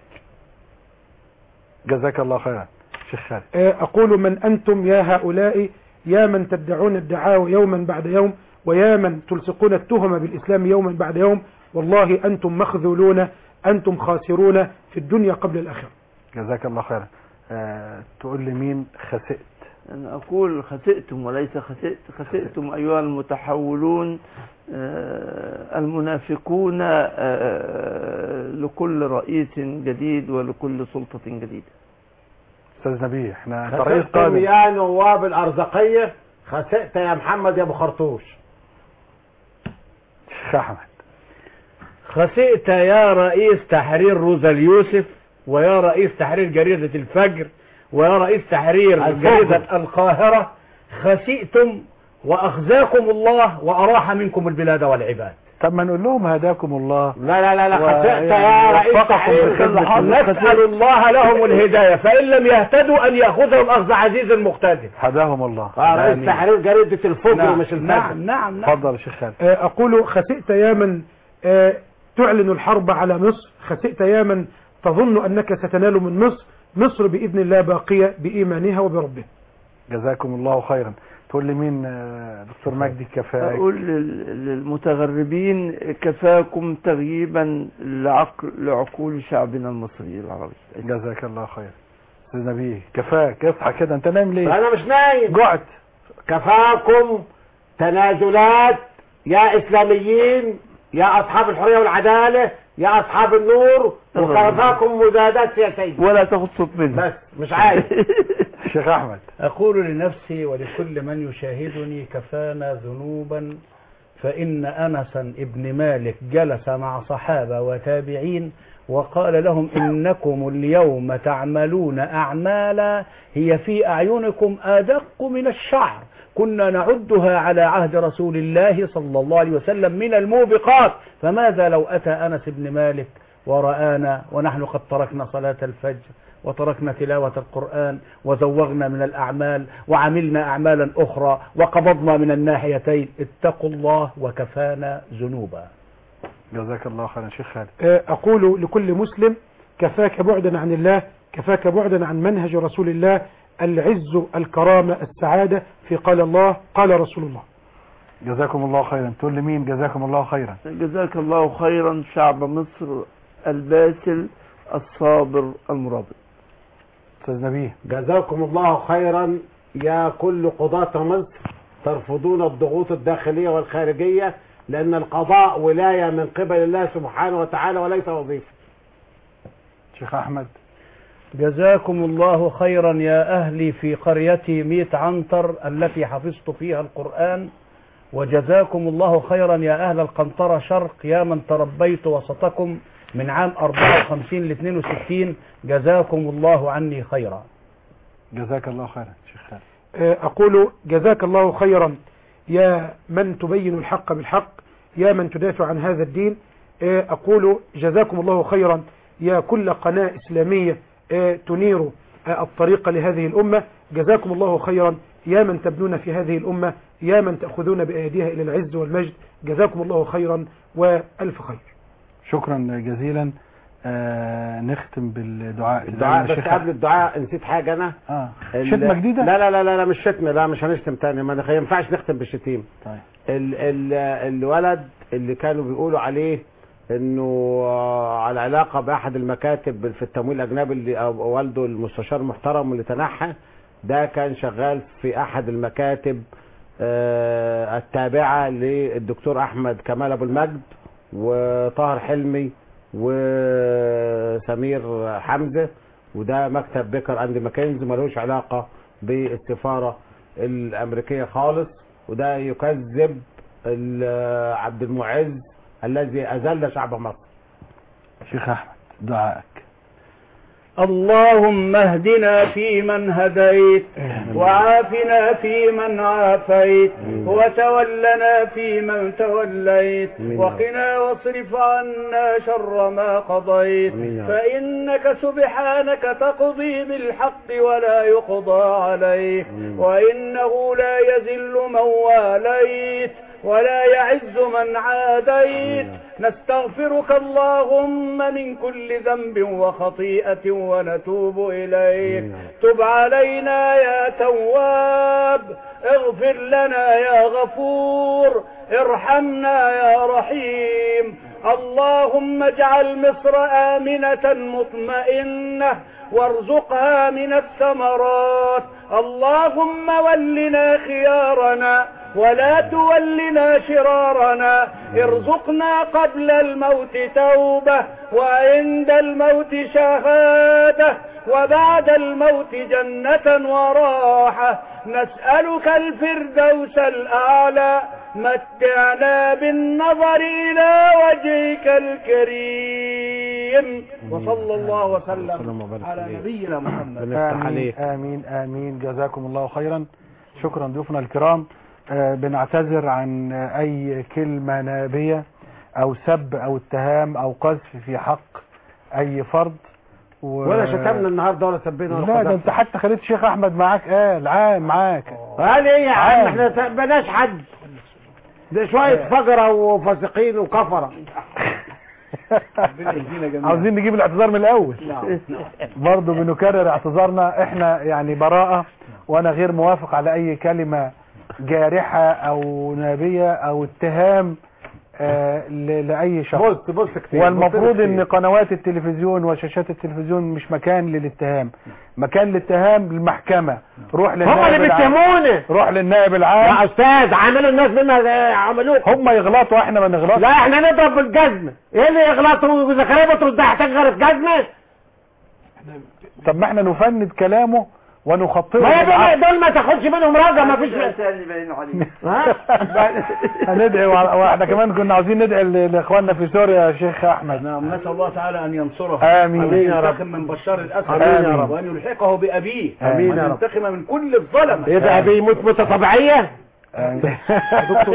جزاك الله خيرا شيخ خالد آه، أقول من أنتم يا هؤلاء يا من تدعون الدعاوى يوما بعد يوم ويا من تلصقون التهم بالإسلام يوما بعد يوم والله أنتم مخذولون أنتم خاسرون في الدنيا قبل الآخرة جزاك الله خيرا أه تقول لي مين خسئت أنا أقول خسئتم وليس خسئت خسئتم أيها المتحولون آه، المنافقون آه، لكل رئيس جديد ولكل سلطة جديدة استاذ نبيه احنا انت رئيس خسئتم قادم يا نواب الارزقية خسئت يا محمد يا ابو خرطوش شيخ احمد خسئت يا رئيس تحرير روزا اليوسف ويا رئيس تحرير جريدة الفجر ويا رئيس تحرير الفجر. جريدة القاهرة خسئتم وأخزاكم الله وأراح منكم البلاد والعباد طب ما نقول لهم هداكم الله لا لا لا لا و- خسئت يعني يا رئيس وفقكم تحرير بخدمة نسأل الله لهم الهداية فإن لم يهتدوا أن يأخذهم أخذ عزيز مقتدر هداهم الله آه، رئيس آمين. تحرير جريدة الفجر نعم، مش الفجر نعم نعم نعم اتفضل يا شيخ خالد آه، أقول خسئت يا من آه، تعلن الحرب على مصر خسئت يا من تظن أنك ستنال من مصر مصر بإذن الله باقية بإيمانها وبربها جزاكم الله خيرا تقول لي مين آه، دكتور مجدي كفاك أقول لل- للمتغربين كفاكم تغييبا لعقل لعقول شعبنا المصري العربي جزاك الله خير استاذ نبيه كفاك اصحى كده انت نايم ليه انا مش نايم جعت كفاكم تنازلات يا اسلاميين يا اصحاب الحريه والعداله يا اصحاب النور وكفاكم مزادات سياسيه ولا تاخد صوت منه بس مش عايز شيخ احمد أقول لنفسي ولكل من يشاهدني كفانا ذنوبا فإن أنسا ابن مالك جلس مع صحابة وتابعين وقال لهم إنكم اليوم تعملون أعمالا هي في أعينكم أدق من الشعر كنا نعدها على عهد رسول الله صلى الله عليه وسلم من الموبقات فماذا لو أتى أنس بن مالك ورآنا ونحن قد تركنا صلاة الفجر وتركنا تلاوة القرآن وزوغنا من الأعمال وعملنا أعمالا أخرى وقبضنا من الناحيتين اتقوا الله وكفانا ذنوبا جزاك الله خيرا شيخ خالد آه، أقول لكل مسلم كفاك بعدا عن الله كفاك بعدا عن منهج رسول الله العز الكرامة السعادة في قال الله قال رسول الله جزاكم الله خيرا تقول لي مين جزاكم الله خيرا جزاك الله خيرا شعب مصر الباسل الصابر المرابط استاذ نبيه جزاكم الله خيرا يا كل قضاة مصر ترفضون الضغوط الداخلية والخارجية لأن القضاء ولاية من قبل الله سبحانه وتعالى وليس وظيفة شيخ احمد جزاكم الله خيرا يا أهلي في قريتي ميت عنتر التي حفظت فيها القرآن وجزاكم الله خيرا يا أهل القنطرة شرق يا من تربيت وسطكم من عام 54 ل 62 جزاكم الله عني خيرا جزاك الله خيرا شيخ خالد آه، أقول جزاك الله خيرا يا من تبين الحق بالحق يا من تدافع عن هذا الدين آه، أقول جزاكم الله خيرا يا كل قناة إسلامية آه، تنير آه، الطريق لهذه الأمة جزاكم الله خيرا يا من تبنون في هذه الأمة يا من تأخذون بأيديها إلى العز والمجد جزاكم الله خيرا وألف خير شكرا جزيلا آه نختم بالدعاء الدعاء زي بس الشيخ قبل الدعاء نسيت حاجة أنا اه ال- شتمة جديدة لا لا لا لا, لا مش شتمة لا مش هنشتم تاني ما ينفعش نختم بالشتيم طيب ال ال الولد اللي كانوا بيقولوا عليه انه آه، على علاقة باحد المكاتب في التمويل الاجنبي اللي أو- والده المستشار المحترم واللي تنحى ده كان شغال في احد المكاتب آه، التابعة للدكتور احمد كمال ابو المجد وطاهر حلمي وسمير حمزة وده مكتب بيكر اند ماكنز ملوش علاقة بالسفارة الامريكية خالص وده يكذب ال- عبد المعز الذي اذل شعب مصر شيخ احمد دعائك اللهم اهدنا فيمن هديت وعافنا فيمن عافيت وتولنا فيمن توليت وقنا واصرف عنا شر ما قضيت فإنك سبحانك تقضي بالحق ولا يقضى عليك وإنه لا يذل من واليت ولا يعز من عاديت نستغفرك اللهم من كل ذنب وخطيئة ونتوب إليك تب علينا يا تواب اغفر لنا يا غفور ارحمنا يا رحيم اللهم اجعل مصر آمنة مطمئنة وارزقها من الثمرات اللهم ولنا خيارنا ولا تولنا شرارنا ارزقنا قبل الموت توبة وعند الموت شهادة وبعد الموت جنة وراحة نسألك الفردوس الأعلى متعنا بالنظر إلى وجهك الكريم وصلى الله وسلم على نبينا محمد آمين آمين آمين جزاكم الله خيرا شكرا ضيوفنا الكرام آه، بنعتذر عن آه، أي كلمة نابية أو سب أو اتهام أو قذف في حق أي فرد و... ولا شتمنا النهارده ولا سبينا ولا لا ده قذفنا. انت حتى خليت الشيخ احمد معاك قال عام معاك قال ايه يا عم عام. احنا ما سبناش حد ده شوية فجرة وفاسقين وكفرة عاوزين نجيب الاعتذار من الاول برضه بنكرر اعتذارنا احنا يعني براءة وانا غير موافق على اي كلمة جارحة او نابية او اتهام آه ل- لاي شخص بص بص كتير والمفروض بص ان كتير. قنوات التلفزيون وشاشات التلفزيون مش مكان للاتهام مكان للاتهام للمحكمة روح للنائب هم اللي العام. بيتهمونا روح للنائب العام يا استاذ عملوا الناس بما عملوه هم يغلطوا احنا ما نغلطش لا احنا نضرب بالجزمة ايه اللي يغلطوا وزكريا بطرس ده يحتاج غير جزمة طب ما احنا نفند كلامه ونخطئه ما هي بالعقل. دول, دول ما تاخدش منهم رجا ما فيش ها هندعي وع- واحنا كمان كنا عاوزين ندعي ل- لاخواننا في سوريا يا شيخ احمد نعم نسأل الله تعالى أن ينصره آمين. وأن آمين يا رب. ينتقم من بشار الأسد آمين يا رب. وأن يلحقه بأبيه آمين وأن يا رب. ينتقم من كل الظلمة يبقى بيموت موتة طبيعية دكتور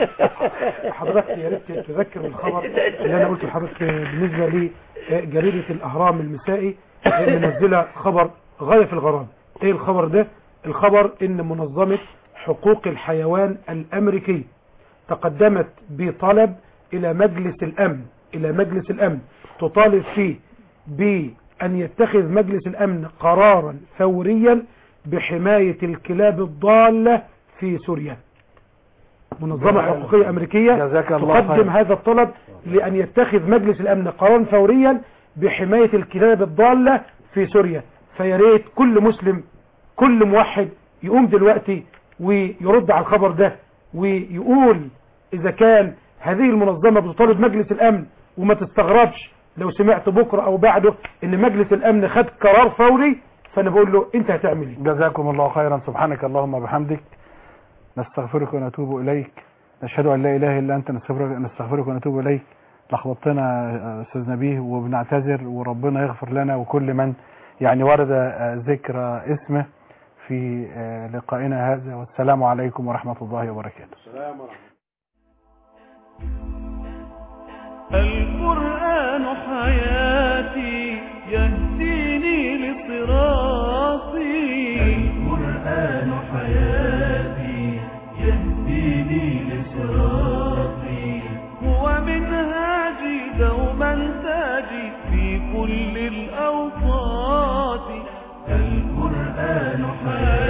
حضرتك يا ريت تذكر الخبر اللي انا قلته لحضرتك بالنسبه لجريده الاهرام المسائي منزله خبر غايه في الغرابه ايه الخبر ده الخبر ان منظمه حقوق الحيوان الامريكي تقدمت بطلب الى مجلس الامن الى مجلس الامن تطالب فيه بان يتخذ مجلس الامن قرارا فوريا بحمايه الكلاب الضاله في سوريا منظمة حقوقية أمريكية جزاك الله تقدم خير. هذا الطلب لأن يتخذ مجلس الأمن قرارا فوريا بحماية الكلاب الضالة في سوريا فيا ريت كل مسلم كل موحد يقوم دلوقتي ويرد على الخبر ده ويقول إذا كان هذه المنظمة بتطالب مجلس الأمن وما تستغربش لو سمعت بكرة أو بعده إن مجلس الأمن خد قرار فوري فأنا بقول له أنت هتعمل إيه جزاكم الله خيرا سبحانك اللهم وبحمدك نستغفرك ونتوب إليك نشهد أن لا إله إلا أنت نستغفرك, نستغفرك ونتوب إليك لخبطتنا يا أستاذ نبيه وبنعتذر وربنا يغفر لنا وكل من يعني ورد آه، ذكر اسمه في آه، لقائنا هذا والسلام عليكم ورحمة الله وبركاته القرآن حياتي يهديني لصراطي القرآن حياتي ديني لصراطي هو منهاجي دوما تاجي في كل الأوقات القرآن حياتي